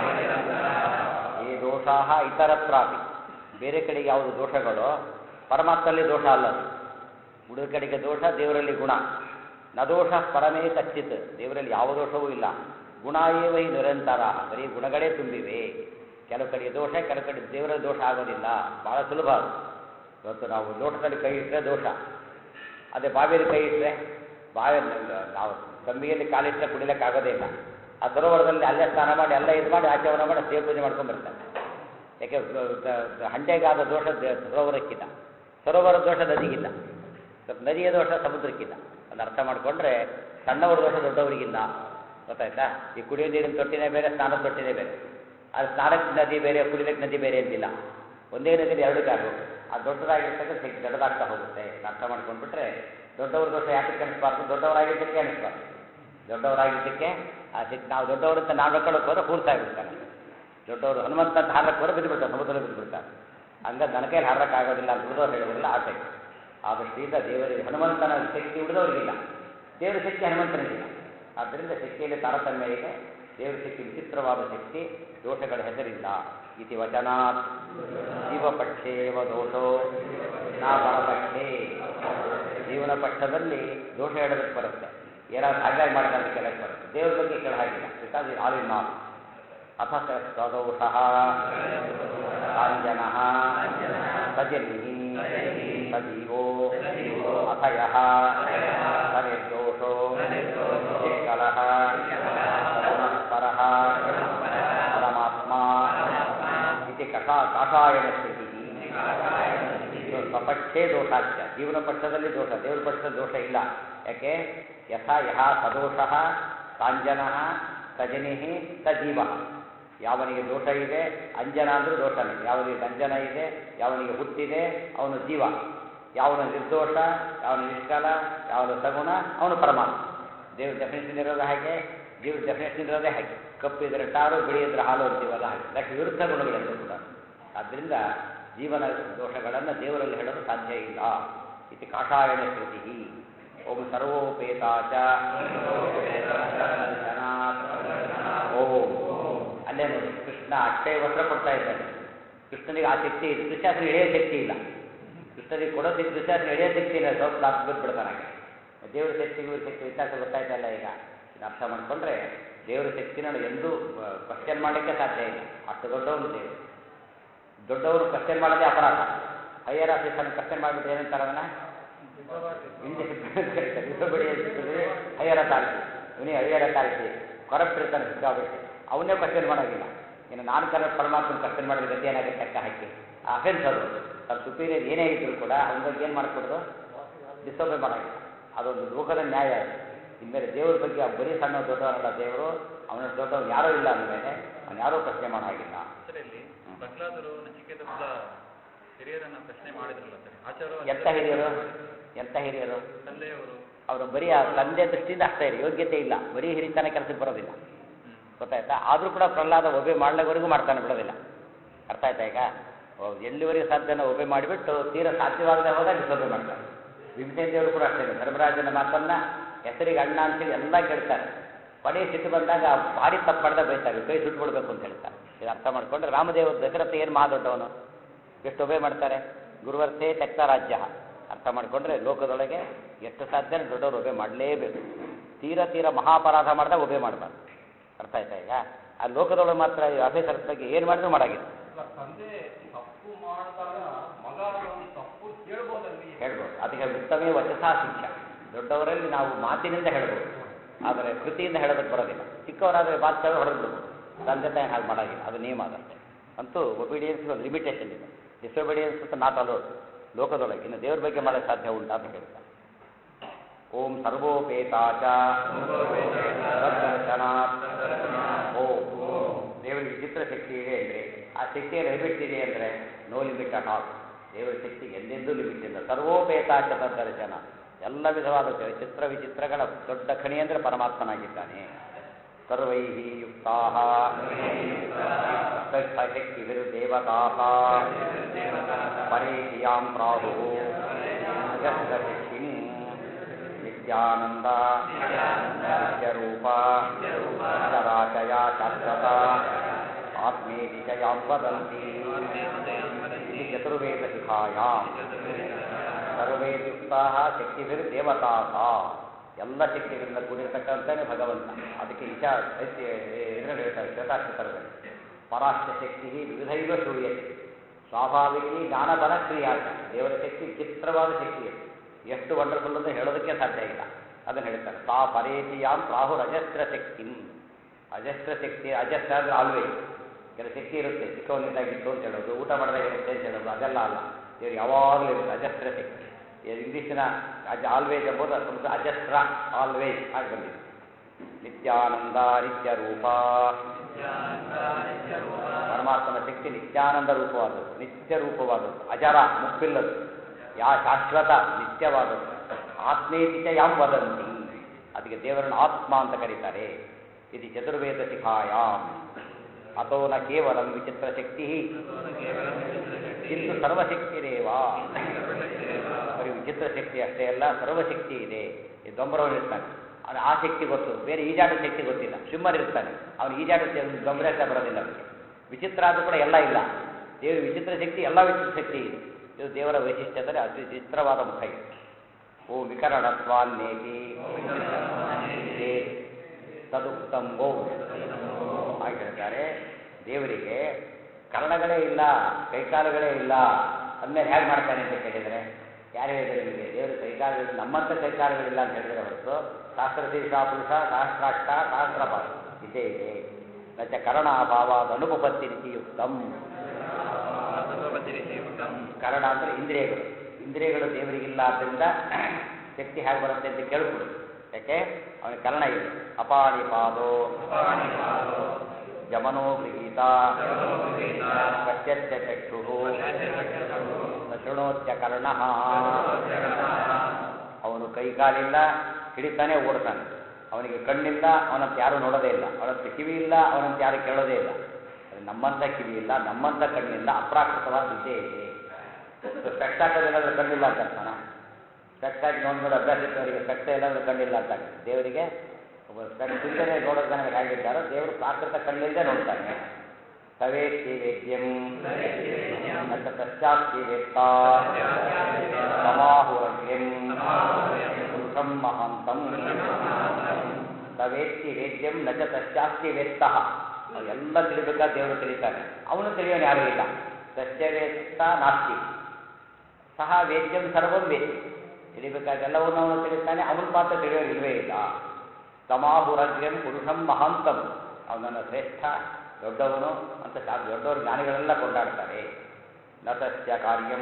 ये दोषाः इतरत्रापि ಬೇರೆ ಕಡೆಗೆ ಯಾವುದು ದೋಷಗಳು ಪರಮಾತ್ಮಲ್ಲಿ ದೋಷ ಅಲ್ಲ ಅದು ಉಳಿದ ಕಡೆಗೆ ದೋಷ ದೇವರಲ್ಲಿ ಗುಣ ನ ದೋಷ ಪರಮೇ ಕಚ್ಚಿತ್ ದೇವರಲ್ಲಿ ಯಾವ ದೋಷವೂ ಇಲ್ಲ ಗುಣ ಏವ ಹಿ ನಿರಂತರ ಬರೀ ಗುಣಗಳೇ ತುಂಬಿವೆ ಕೆಲವು ಕಡೆಗೆ ದೋಷ ಕೆಲವು ಕಡೆ ದೇವರ ದೋಷ ಆಗೋದಿಲ್ಲ ಬಹಳ ಸುಲಭ ಅದು ಇವತ್ತು ನಾವು ಲೋಟದಲ್ಲಿ ಕೈ ಇಟ್ಟರೆ ದೋಷ ಅದೇ ಬಾವಿಯಲ್ಲಿ ಕೈ ಇಟ್ಟರೆ ಬಾವಿ ನಾವು ಕಂಬಿಯಲ್ಲಿ ಕಾಲಿಟ್ಟರೆ ಕುಡಿಲಿಕ್ಕೆ ಆಗೋದೇ ಇಲ್ಲ ಆ ಸರೋವರದಲ್ಲಿ ಅಲ್ಲೇ ಸ್ನಾನ ಮಾಡಿ ಎಲ್ಲ ಇದು ಮಾಡಿ ಆಚರಣೆ ಮಾಡಿ ದೇವ ಪೂಜೆ ಮಾಡ್ಕೊಂಡು ಬರ್ತಾರೆ ಯಾಕೆ ಹಂಡೆಗಾದ ದೋಷ ದೇ- ಸರೋವರಕ್ಕಿಲ್ಲ ಸರೋವರ ದೋಷ ನದಿಗಿಲ್ಲ ಸ್ವಲ್ಪ ನದಿಯ ದೋಷ ಸಮುದ್ರಕ್ಕಿಲ್ಲ ಅದು ಅರ್ಥ ಮಾಡಿಕೊಂಡ್ರೆ ಸಣ್ಣವರ ದೋಷ ದೊಡ್ಡವರಿಗಿಲ್ಲ ಗೊತ್ತಾಯ್ತಾ ಈ ಕುಡಿಯೋ ನೀರಿನ ತೊಟ್ಟಿನೇ ಬೇರೆ ಸ್ನಾನದ ತೊಟ್ಟಿನೇ ಬೇರೆ ಅದು ಸ್ನಾನಕ್ಕೆ ನದಿ ಬೇರೆ ಕುಡಿಲಿಕ್ಕೆ ನದಿ ಬೇರೆ ಅಂತಿಲ್ಲ ಒಂದೇ ನದಿಯಲ್ಲಿ ಎರಡು ಕಾಲು ಆ ದೊಡ್ಡದಾಗಿರ್ತಕ್ಕ ಶಕ್ತಿ ದೊಡ್ಡದಾಗ್ತಾ ಹೋಗುತ್ತೆ ಅಂತ ಅರ್ಥ ಮಾಡ್ಕೊಂಡ್ಬಿಟ್ರೆ ದೊಡ್ಡವ್ರ ದೋಷ ಯಾಕೆ ಅನಿಸ್ಬಾರ್ದು ದೊಡ್ಡವರಾಗಿದ್ದಕ್ಕೆ ಅನಿಸ್ಬಾರ್ದು ದೊಡ್ಡವರಾಗಿದ್ದಕ್ಕೆ ಆ ಶಕ್ತಿ ನಾವು ದೊಡ್ಡವರಂತ ನಾವು ನಡ್ಕೊಳ್ಳೋಕೆ ಹೋದ್ರೆ ಪೂರ್ತಾಗ್ಬಿಡ್ತಾರೆ ದೊಡ್ಡವರು ಹನುಮಂತ ಅಂತ ಹಾರಕ್ಕೆ ಹೋದ್ರೆ ಬಿದ್ದು ಬಿಡ್ತಾರೆ ಸಮುದ್ರ ಬಿದ್ದು ಬಿಡ್ತಾರೆ ಹಂಗ ನನ್ನ ಕೈಲಿ ಹಾರಕ್ಕಾಗೋದಿಲ್ಲ ಅಂತ ಉಳಿದವ್ರು ಹೇಳಿದ್ರಲ್ಲ ಆ ಟೈಪ್ ಆ ದೃಷ್ಟಿಯಿಂದ ದೇವರಿಗೆ ಹನುಮಂತನ ಶಕ್ತಿ ಉಳಿದವರಿಗಿಲ್ಲ ದೇವರ ಶಕ್ತಿ ಹನುಮಂತನಿಗಿಲ್ಲ ಆದ್ದರಿಂದ ಶಕ್ತಿಯಲ್ಲಿ ತಾರತಮ್ಯ ಇದೆ ದೇವರ ಶಕ್ತಿ ವಿಚಿತ್ರವಾದ ಶಕ್ತಿ ದೋಷಗಳ ಹೆಸರಿಲ್ಲ ಇತಿ ವಚನಾತ್ ಜೀವಪಕ್ಷೇವ ದೋಷೋ ನಾ ಪರಪಕ್ಷೇ ಜೀವನ ಪಕ್ಷದಲ್ಲಿ ದೋಷ ಹೇಳೋದಕ್ಕೆ ಬರುತ್ತೆ ಏನಾದ್ರು ಹಾಗಾಗಿ ಮಾಡಿದಂತ ಕೆಲಕ್ಕೆ ಬರುತ್ತೆ ದೇವ್ರ ಬಗ್ಗೆ ಕೇಳ ಹಾಗಿಲ್ಲ ಬಿಕಾಸ್ ಆಲ್ ಇನ್ ಆಲ್ ಅಥ ಸದೋಷ ಕಾಂಜನ ಸಜನಿ ಸಜೀವೋ ಅಥಯ ಸನಿರ್ದೋಷೋ ನಿಷ್ಕಲಃ ಸಗುಣಃ ಪರಃ ಪರಮಾತ್ಮ ಇತಿ ಕಷಾ ಕಾಷಾಯಣ ಸ್ಥಿತಿ ಸ್ವಪಕ್ಷೇ ದೋಷಾಚ್ಯ ಜೀವನ ಪಕ್ಷದಲ್ಲಿ ದೋಷ ದೇವರ ಪಕ್ಷದಲ್ಲಿ ದೋಷ ಇಲ್ಲ ಯಾಕೆ ಯಥಾ ಯಹ ಸದೋಷ ಕಾಂಜನ ಸಜನಿ ಸಜೀವ ಯಾವನಿಗೆ ದೋಷ ಇದೆ ಅಂಜನ ಅಂದ್ರೂ ದೋಷನೇ ಯಾವನಿಗೆ ಅಂಜನ ಇದೆ ಯಾವನಿಗೆ ಹುಟ್ಟಿದೆ ಅವನು ಜೀವ ಯಾವನು ನಿರ್ದೋಷ ಯಾವನು ನಿಷ್ಕಾಲ ಯಾವನು ಸಗುಣ ಅವನು ಪರಮಾತ್ಮ ದೇವ್ರ ಡೆಫಿನೇಷನ್ ಇರೋದು ಹಾಗೆ ದೇವ್ರ ಡೆಫಿನೇಷನ್ ಇರೋದೇ ಹಾಗೆ ಕಪ್ಪಿದ್ರೆ ಟಾರು ಬಿಳಿ ಇದ್ರೆ ಹಾಲು ಅಂತೀವಲ್ಲ ಹಾಗೆ ಅದಕ್ಕೆ ವಿರುದ್ಧ ಗುಣಗಳೆಲ್ಲ ಕೂಡ ಆದ್ದರಿಂದ ಜೀವನ ದೋಷಗಳನ್ನು ದೇವರಲ್ಲಿ ಹೇಳಲು ಸಾಧ್ಯ ಇಲ್ಲ ಇತಿ ಕಾಷಾಯಣ ಶ್ರುತಿ ಓಂ ಸರ್ವೋಪೇತಾಚ ಜನಾತ್ ಓಂ ಅಲ್ಲೇ ನೋಡಿ ಕೃಷ್ಣ ಅಕ್ಷಯ ವಸ್ತ್ರ ಕೊಡ್ತಾ ಇದ್ದಾನೆ ಕೃಷ್ಣನಿಗೆ ಆ ಶಕ್ತಿ ಇದೆ ದುಶ್ಯಾಸನ ಎಳೆಯೋ ಶಕ್ತಿ ಇಲ್ಲ ಕೃಷ್ಣನಿಗೆ ಕೊಡೋ ಶಕ್ತಿ ದುಶ್ಯಾಸನ ಎಳೆಯೋ ಶಕ್ತಿ ಇಲ್ಲ ಸ್ವಲ್ಪ ಲಾಭ ಬಿಟ್ಬಿಡ್ತಾನೆ ಹಾಗೆ ದೇವರ ಶಕ್ತಿಗೂ ಇವ್ರ ಶಕ್ತಿ ವ್ಯತ್ಯಾಸ ಗೊತ್ತಾಯ್ತಲ್ಲ ಈಗ ಇದನ್ನ ಅರ್ಥ ಮಾಡ್ಕೊಂಡ್ರೆ ದೇವರ ಶಕ್ತಿನ ಎಂದೂ ಕ್ವಶನ್ ಮಾಡಲಿಕ್ಕೆ ಸಾಧ್ಯ ಇಲ್ಲ ಅಷ್ಟು ದೊಡ್ಡವನು ದೇವರು ದೊಡ್ಡವರು ಕ್ವಶನ್ ಮಾಡೋದೇ ಅಪರಾಧ ಹೈಯರ್ ಆಫೀಸರ್ನ ಕ್ವಶನ್ ಮಾಡಿಬಿಟ್ಟು ಏನಂತಾರೆ ಅವನ ಹಿಂದೆ ಕರೀತಾರೆ ಡಿಸೋಬಡಿ ಅಂತಿದ್ರೆ ಹೈಯರ್ ಅಥಾರಿಟಿ ಇವನೇ ಹೈಯರ್ ಅಥಾರಿಟಿ ಕರಪ್ಟ್ ಇರ್ತಾನೆ ಸಿಕ್ಕಾಬಿಟ್ಟು ಅವನ್ನೇ ಕ್ವಶನ್ ಮಾಡೋಂಗಿಲ್ಲ ಇನ್ನು ನಾನು ಕರಪ್ಟ್ ಪರಮಾತ್ಮನ ಕ್ವಶನ್ ಮಾಡಿದ್ರೆ ಗತಿ ಏನಾಗುತ್ತೆ ಲೆಕ್ಕ ಹಾಕಿ ಅಫೆನ್ಸ್ ಅದು ತನ್ನ ಸುಪೀರಿಯರ್ ಏನೇ ಇದ್ರೂ ಕೂಡ ಅವನ ಬಗ್ಗೆ ಏನು ಮಾಡ್ಕೊಡೋದು ಡಿಸೋಬೆ ಮಾಡೋಂಗಿಲ್ಲ ಅದೊಂದು ಲೋಕದ ನ್ಯಾಯ ಅದು ಇನ್ಮೇಲೆ ದೇವ್ರ ಬಗ್ಗೆ ಬರೀ ಸಣ್ಣ ದೊಡ್ಡವನಲ್ಲ ದೇವರು ಅವನ ದೊಡ್ಡವನು ಯಾರೂ ಇಲ್ಲ ಅಂದಮೇಲೆ ಅವನು ಯಾರೂ ಪ್ರಶ್ನೆ ಮಾಡೋ ಹಾಗಿಲ್ಲ ಸರ್ ಇಲ್ಲಿ ಪ್ರಹ್ಲಾದರು ನಚಿಕೇತ ಕೂಡ ಹಿರಿಯರನ್ನ ಪ್ರಶ್ನೆ ಮಾಡಿದ್ರಲ್ಲ ಸರ್ ಆಚಾರ್ಯ ಎಂಥ ಹಿರಿಯರು ಎಂಥ ಹಿರಿಯರು ತಂದೆಯವರು ಅವರು ಬರೀ ಆ ತಂದೆ ದೃಷ್ಟಿಯಿಂದ ಅಷ್ಟೇ ಇದೆ ಯೋಗ್ಯತೆ ಇಲ್ಲ ಬರೀ ಹಿರಿತನ ಕೆಲಸಕ್ಕೆ ಬರೋದಿಲ್ಲ ಹ್ಮ್. ಗೊತ್ತಾಯ್ತಾ ಆದರೂ ಕೂಡ ಪ್ರಹ್ಲಾದ ಒಬ್ಬೆ ಮಾಡ್ಲಿವರೆಗೂ ಮಾಡ್ತಾನೆ ಬಿಡೋದಿಲ್ಲ ಅರ್ಥ ಆಯ್ತಾ ಈಗ ಓ, ಎಲ್ಲಿವರೆಗೆ ಸಾಧ್ಯನ ಒಬ್ಬೆ ಮಾಡಿಬಿಟ್ಟು ತೀರಾ ಸಾಧ್ಯವಾಗದೆ ಹೋದಾಗ ಡಿಸೊಬ್ಬೆ ಮಾಡ್ತಾರೆ ಭೀಮಸೇನ ದೇವರು ಕೂಡ ಅಷ್ಟೇ ಧರ್ಮರಾಜನ ಮಾತನ್ನ ಹೆಸರಿಗೆ ಅಣ್ಣ ಅಂತೇಳಿ ಎಲ್ಲ ಕೇಳ್ತಾರೆ ಕೊನೆಗೆ ಸಿಟ್ಟು ಬಂದಾಗ ಭಾರಿ ತಪ್ಪು ಮಾಡ್ದೆ ಬೈತಾರೆ ಕೈ ಸುಟ್ಬಿಡ್ಬೇಕು ಅಂತ ಹೇಳ್ತಾರೆ ಇದು ಅರ್ಥ ಮಾಡ್ಕೊಂಡ್ರೆ ರಾಮದೇವ ದಶರಥ ಏನು ಮಹಾ ದೊಡ್ಡವನು ಎಷ್ಟು ಒಬೆ ಮಾಡ್ತಾರೆ ಗುರುವರ್ಥೇ ತೆಕ್ತ ರಾಜ್ಯ ಅರ್ಥ ಮಾಡ್ಕೊಂಡ್ರೆ ಲೋಕದೊಳಗೆ ಎಷ್ಟು ಸಾಧ್ಯ ದೊಡ್ಡವರು ಒಬೆ ಮಾಡಲೇಬೇಕು ತೀರ ತೀರ ಮಹಾಪರಾಧ ಮಾಡಿದಾಗ ಒಬೆ ಮಾಡಬಾರ್ದು ಅರ್ಥ ಆಯ್ತಾ ಈಗ ಆ ಲೋಕದೊಳಗೆ ಮಾತ್ರ ಆಫೀಸರ್ಸ್ ಬಗ್ಗೆ ಏನು ಮಾಡಿದ್ರು ಮಾಡಾಗಿಲ್ಲ ಈಗ ತಂದೆ ತಪ್ಪು ಮಾಡಿದಾಗ ಮಗ ಒಂದು ತಪ್ಪು ಕೇಳ್ಬೋದಲ್ಲಿ ಹೇಳ್ಬೋದು ಅದಕ್ಕೆ ಉತ್ತಮೇ ವಚಸಾ ಶಿಕ್ಷ ದೊಡ್ಡವರಲ್ಲಿ ನಾವು ಮಾತಿನಿಂದ ಹೇಳ್ಬೋದು ಆದರೆ ಕೃತಿಯಿಂದ ಹೇಳೋದಕ್ಕೆ ಬರೋದಿಲ್ಲ ಚಿಕ್ಕವರಾದರೆ ಮಾತಾಡಿ ಹೊಡೆದು ಬಿಡ್ಬೋದು ತಂದೆ ತಾಯಿ ಹಾಗೆ ಮಾಡಾಗಿಲ್ಲ ಅದು ನಿಯಮ ಅದಷ್ಟೇ ಅಂತೂ ಒಬಿಡಿಯನ್ಸ್ಗೆ ಒಂದು ಲಿಮಿಟೇಷನ್ ಇದೆ ಡಿಸೊಬಿಡಿಯನ್ಸ್ ಅಂತ ನಾಟ್ ಅಲೋಡ್ ಲೋಕದೊಳಗೆ ಇನ್ನು ದೇವ್ರ ಬಗ್ಗೆ ಮಾಡೋ ಸಾಧ್ಯ ಉಂಟಾ ಅಂತ ಹೇಳ್ತಾರೆ ಓಂ ಸರ್ವೋಪೇತಾಚ ತದ್ದರ್ಶನಾತ್ ಓಂ ದೇವರಿಗೆ ವಿಚಿತ್ರ ಶಕ್ತಿ ಇದೆ ಅಂದರೆ ಆ ಶಕ್ತಿಯಲ್ಲಿ ಲಿಮಿಟ್ ಇದೆ ಅಂದರೆ ನೋ ಲಿಮಿಟ್ ಅಟ್ ಆಲ್ ದೇವರ ಶಕ್ತಿ ಎಂದೆಂದೂ ಲಿಮಿಟ್ ಇಲ್ಲ ಸರ್ವೋಪೇತಾಚ ತದ್ದರ್ಶನ ಎಲ್ಲ ವಿಧವಾದ ವಿಚಿತ್ರ ವಿಚಿತ್ರಗಳ ದೊಡ್ಡ ಖಣಿ ಅಂದರೆ ಪರಮಾತ್ಮನಾಗಿದ್ದಾನೆ ಸರ್ವೈ ಯುಕ್ತಾ ಶಕ್ತಿ ವಿರುದೇವತಾ ಪರೇಶಿಯಾಂ ಪ್ರಾಹು ಶಕ್ತಿಂ ನಿತ್ಯಾನಂದ ನಿತ್ಯರೂಪ ಚರಾಚಯ ಶಾಶ್ವತ ಆತ್ಮೇತಿ ಚ ಯಾಂ ವದಂತಿ ಇದು ಚತುರ್ವೇದ ಶಿಖಾಯಾಂ ಸರ್ವೇದ್ಯುಕ್ತಾ ಶಕ್ತಿಭಿರ್ದೇವತಾ ಎಲ್ಲ ಶಕ್ತಿಗಳಿಂದ ಕೂಡಿರ್ತಕ್ಕಂಥನೇ ಭಗವಂತ ಅದಕ್ಕೆ ಇಶಾ ಇದರಲ್ಲಿ ಹೇಳ್ತಾರೆ ಶ್ವೇತಾಕ್ಷರದಲ್ಲಿ ಪರಾಶ್ಚ ಶಕ್ತಿ ವಿವಿಧೈವ ಶೂಯತೆ ಸ್ವಾಭಾವಿಕಿ ಜ್ಞಾನಬಲ ಕ್ರಿಯಾಚ ದೇವರ ಶಕ್ತಿ ಚಿತ್ರವಾದ ಶಕ್ತಿ ಅದು ಎಷ್ಟು ವಂಡರ್ಫುಲ್ ಅಂತ ಹೇಳೋದಕ್ಕೆ ಸಾಧ್ಯ ಇಲ್ಲ ಅದನ್ನು ಹೇಳ್ತಾರೆ ಸಾ ಪರೇತಿಯಾಂ ಪ್ರಾಹುರ್ ಅಜಸ್ತ್ರ ಶಕ್ತಿ ಅಜಸ್ತ್ರ ಶಕ್ತಿ ಅಜಸ್ತ್ರ ಅಂದ್ರೆ ಆಲ್ವೇಸ್ ಕೆಲ ಶಕ್ತಿ ಇರುತ್ತೆ ಚಿಕ್ಕವನಿದ್ದಾಗಿತ್ತು ಅಂತ ಹೇಳೋದು ಊಟ ಮಾಡಿದಾಗ ಇರುತ್ತೆ ಅಂತ ಹೇಳೋದು ಅದೆಲ್ಲ ಅಲ್ಲ ಇವ್ರು ಯಾವಾಗಲೂ ಇರುತ್ತೆ ಅಜಸ್ತ್ರ ಶಕ್ತಿ ಇಂಗ್ಲೀಷಿನ ಅಜ ಆಲ್ವೇಸ್ ಎಂಬುದು ಸಂಸ್ಕೃತ ಅಜಸ್ತ್ರ ಆಲ್ವೇಸ್ ಆಗಿ ಬಂದಿದೆ ನಿತ್ಯಾನಂದ ನಿತ್ಯ ರೂಪ ಪರಮಾತ್ಮನ ಶಕ್ತಿ ನಿತ್ಯಾನಂದ ರೂಪವಾದದ್ದು ನಿತ್ಯ ರೂಪವಾದದ್ದು ಅಜರ ಮುಪ್ಪಿಲ್ಲದ್ದು ಯಾ ಶಾಶ್ವತ ನಿತ್ಯವಾದದ್ದು ಆತ್ಮೇತಿಚ ಯಾಂ ವದಂತಿ ಅದಕ್ಕೆ ದೇವರನ್ನು ಆತ್ಮ ಅಂತ ಕರೀತಾರೆ ಇದು ಚತುರ್ವೇದ ಶಿಖಾಯಾಮ್ ಅಥೋ ನ ಕೇವಲ ವಿಚಿತ್ರ ಶಕ್ತಿ ಇಂದು ಸರ್ವಶಕ್ತಿರೇವ ಬರೀ ವಿಚಿತ್ರ ಶಕ್ತಿ ಅಷ್ಟೇ ಅಲ್ಲ ಸರ್ವಶಕ್ತಿ ಇದೆ ಈ ದೊಂಬರವನು ಇರ್ತಾನೆ ಅವ್ನು ಆ ಶಕ್ತಿ ಗೊತ್ತು ಬೇರೆ ಈಜಾಟದ ಶಕ್ತಿ ಗೊತ್ತಿಲ್ಲ ಸ್ವಿಮ್ಮರ್ ಇರ್ತಾನೆ ಅವನು ಈಜಾಟದ ಶಕ್ತಿ ಗಮನಿಸ್ತಾ ಬರೋದಿಲ್ಲ ಅವನಿಗೆ ವಿಚಿತ್ರ ಆದರೂ ಕೂಡ ಎಲ್ಲ ಇಲ್ಲ ದೇವರ ವಿಚಿತ್ರ ಶಕ್ತಿ ಎಲ್ಲ ವಿಚಿತ್ರ ಶಕ್ತಿ ಇದೆ ಇದು ದೇವರ ವೈಶಿಷ್ಟ್ಯದಲ್ಲಿ ಅತಿ ವಿಚಿತ್ರವಾದ ಮುಖ ಇದೆ ಓ ವಿಕರಣತ್ವಾನ್ನೇತಿ ತದುಕ್ತಂ ಓ ಹಾಗೆ ಹೇಳ್ತಾರೆ ದೇವರಿಗೆ ಕರ್ಣಗಳೇ ಇಲ್ಲ ಕೈಕಾಲುಗಳೇ ಇಲ್ಲ ಅಂದಮೇಲೆ ಹೇಗೆ ಮಾಡ್ತಾನೆ ಅಂತ ಕೇಳಿದರೆ ಯಾರು ಹೇಳಿದ್ರೆ ನಿಮಗೆ ದೇವರು ಕೈಕಾಲುಗಳು ನಮ್ಮಂಥ ಕೈಕಾಲುಗಳಿಲ್ಲ ಅಂತ ಹೇಳಿದ್ರೆ ಹೊರತು ಶಾಸ್ತ್ರಶೀರ್ಷ ಪುರುಷ ಸಹಸ್ರಾಷ್ಟ ಸಹಸ್ರಪಾದ ಇದೇ ಇದೆ ನಚ ಕರ್ಣಾಭಾವ ಅನುಪಪತ್ತಿ ರೀತಿಯುಕ್ತಂ ಕರಣ ಅಂದರೆ ಇಂದ್ರಿಯಗಳು ಇಂದ್ರಿಯಗಳು ದೇವರಿಗಿಲ್ಲ ಆದ್ದರಿಂದ ಶಕ್ತಿ ಹೇಗೆ ಬರುತ್ತೆ ಅಂತ ಕೇಳ್ಕೊಡು ಯಾಕೆ ಅವನಿಗೆ ಕರ್ಣ ಇದೆ ಅಪಾಣಿ ಪಾದೋ ಯಮನೋ ಗೃಹೀತ ಕಶ್ಯತ್ಯ ಚಕ್ಷು ನ ಶೃಣೋತ್ಯ ಕರ್ಣ ಅವನು ಕೈಕಾಲಿಲ್ಲ ಹಿಡಿತಾನೆ ಓಡ್ತಾನೆ ಅವನಿಗೆ ಕಣ್ಣಿಲ್ಲ ಅವನಂತ ಯಾರು ನೋಡೋದೇ ಇಲ್ಲ ಅವನಂತ ಕಿವಿ ಇಲ್ಲ ಅವನಂತ ಯಾರು ಕೇಳೋದೇ ಇಲ್ಲ ಅದು ನಮ್ಮಂಥ ಕಿವಿ ಇಲ್ಲ ನಮ್ಮಂಥ ಕಣ್ಣಿಲ್ಲ ಅಪ್ರಾಕೃತವಾದ ವಿದ್ಯೆ ಇದೆ ಸ್ಪೆಕ್ಟ್ ಹಾಕೋದಿಲ್ಲಾಂದ್ರೆ ಕಣ್ಣಿಲ್ಲ ಅಂತ ಅರ್ಥನ ಸ್ಪೆಕ್ಟ್ ಹಾಕಿ ನೋಡಿ ನೋಡಿ ಅಭ್ಯಾಸ ಇದ್ದವರಿಗೆ ಸ್ಪೆಕ್ಟ್ ಇಲ್ಲಾಂದ್ರೆ ಕಣ್ಣಿಲ್ಲ ಅಂತ ಆಗುತ್ತೆ. ದೇವರಿಗೆ ಒಬ್ಬ ಸ್ಪೆಕ್ಟ್ ಇಲ್ಲದೆ ನೋಡೋ ಜನಗಳು ಹೇಗಿದ್ದಾರೋ ದೇವರು ಪ್ರಾಕೃತ ಕಣ್ಣಿಲ್ಲದೆ ನೋಡ್ತಾನೆ ಸವೇತ್ತಿ ವೇದ್ಯಂ ನಚ ತಶ್ಚಾಸ್ತಿ ವೇತ್ತಾ ಸಮಾಹುರಗ್ಯಂ ಪುರುಷಂ ಮಹಾಂತಂ ಸವೇತ್ತಿ ವೇದ್ಯಂ ನಚ ತಶ್ಚಾಸ್ತಿ ವೇತ್ತಃ ಎಲ್ಲ ತಿಳಿಬೇಕಾದ ದೇವರು ತಿಳಿತಾನೆ ಅವನು ತಿಳಿಯೋನು ಯಾರೂ ಇಲ್ಲ ಸಸ್ಯವೇತ್ತ ನಾಸ್ತಿ ಸಹ ವೇದ್ಯಂ ಸರ್ವಂ ವೇದಿ ತಿಳಿಬೇಕಾದ ಎಲ್ಲವನ್ನೂ ಅವನು ತಿಳಿತಾನೆ ಅವನ ಮಾತ್ರ ತಿಳಿಯೋರು ಇಲ್ವೇ ಇಲ್ಲ ಸಮಾಹುರಗ್ಯಂ ಪುರುಷಂ ಮಹಾಂತಂ ಅವನನ್ನು ಶ್ರೇಷ್ಠ ದೊಡ್ಡವನು ಅಂತ ಶಾ ದೊಡ್ಡವರು ಜ್ಞಾನಿಗಳೆಲ್ಲ ಕೊಂಡಾಡ್ತಾರೆ ನತಸ್ಯ ಕಾರ್ಯಂ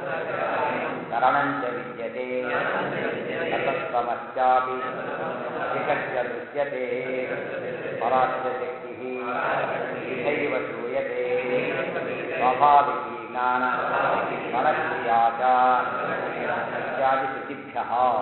ಕರಣಂಚ ವಿದ್ಯತೆ ನತಸ್ತಮಶ್ಚಾಪಿ ವಿಕಟ್ಯ ದೃಶ್ಯತೆ ಪರಾಶ್ಯ ಶಕ್ತಿ ವಿಧೈವ ಶ್ರೂಯತೆ ಸ್ವಾಭಾವಿಕಿ ಜ್ಞಾನ ಮನಕ್ರಿಯಾ ಚ ಇತ್ಯಾದಿ ಶ್ರುತಿಭ್ಯ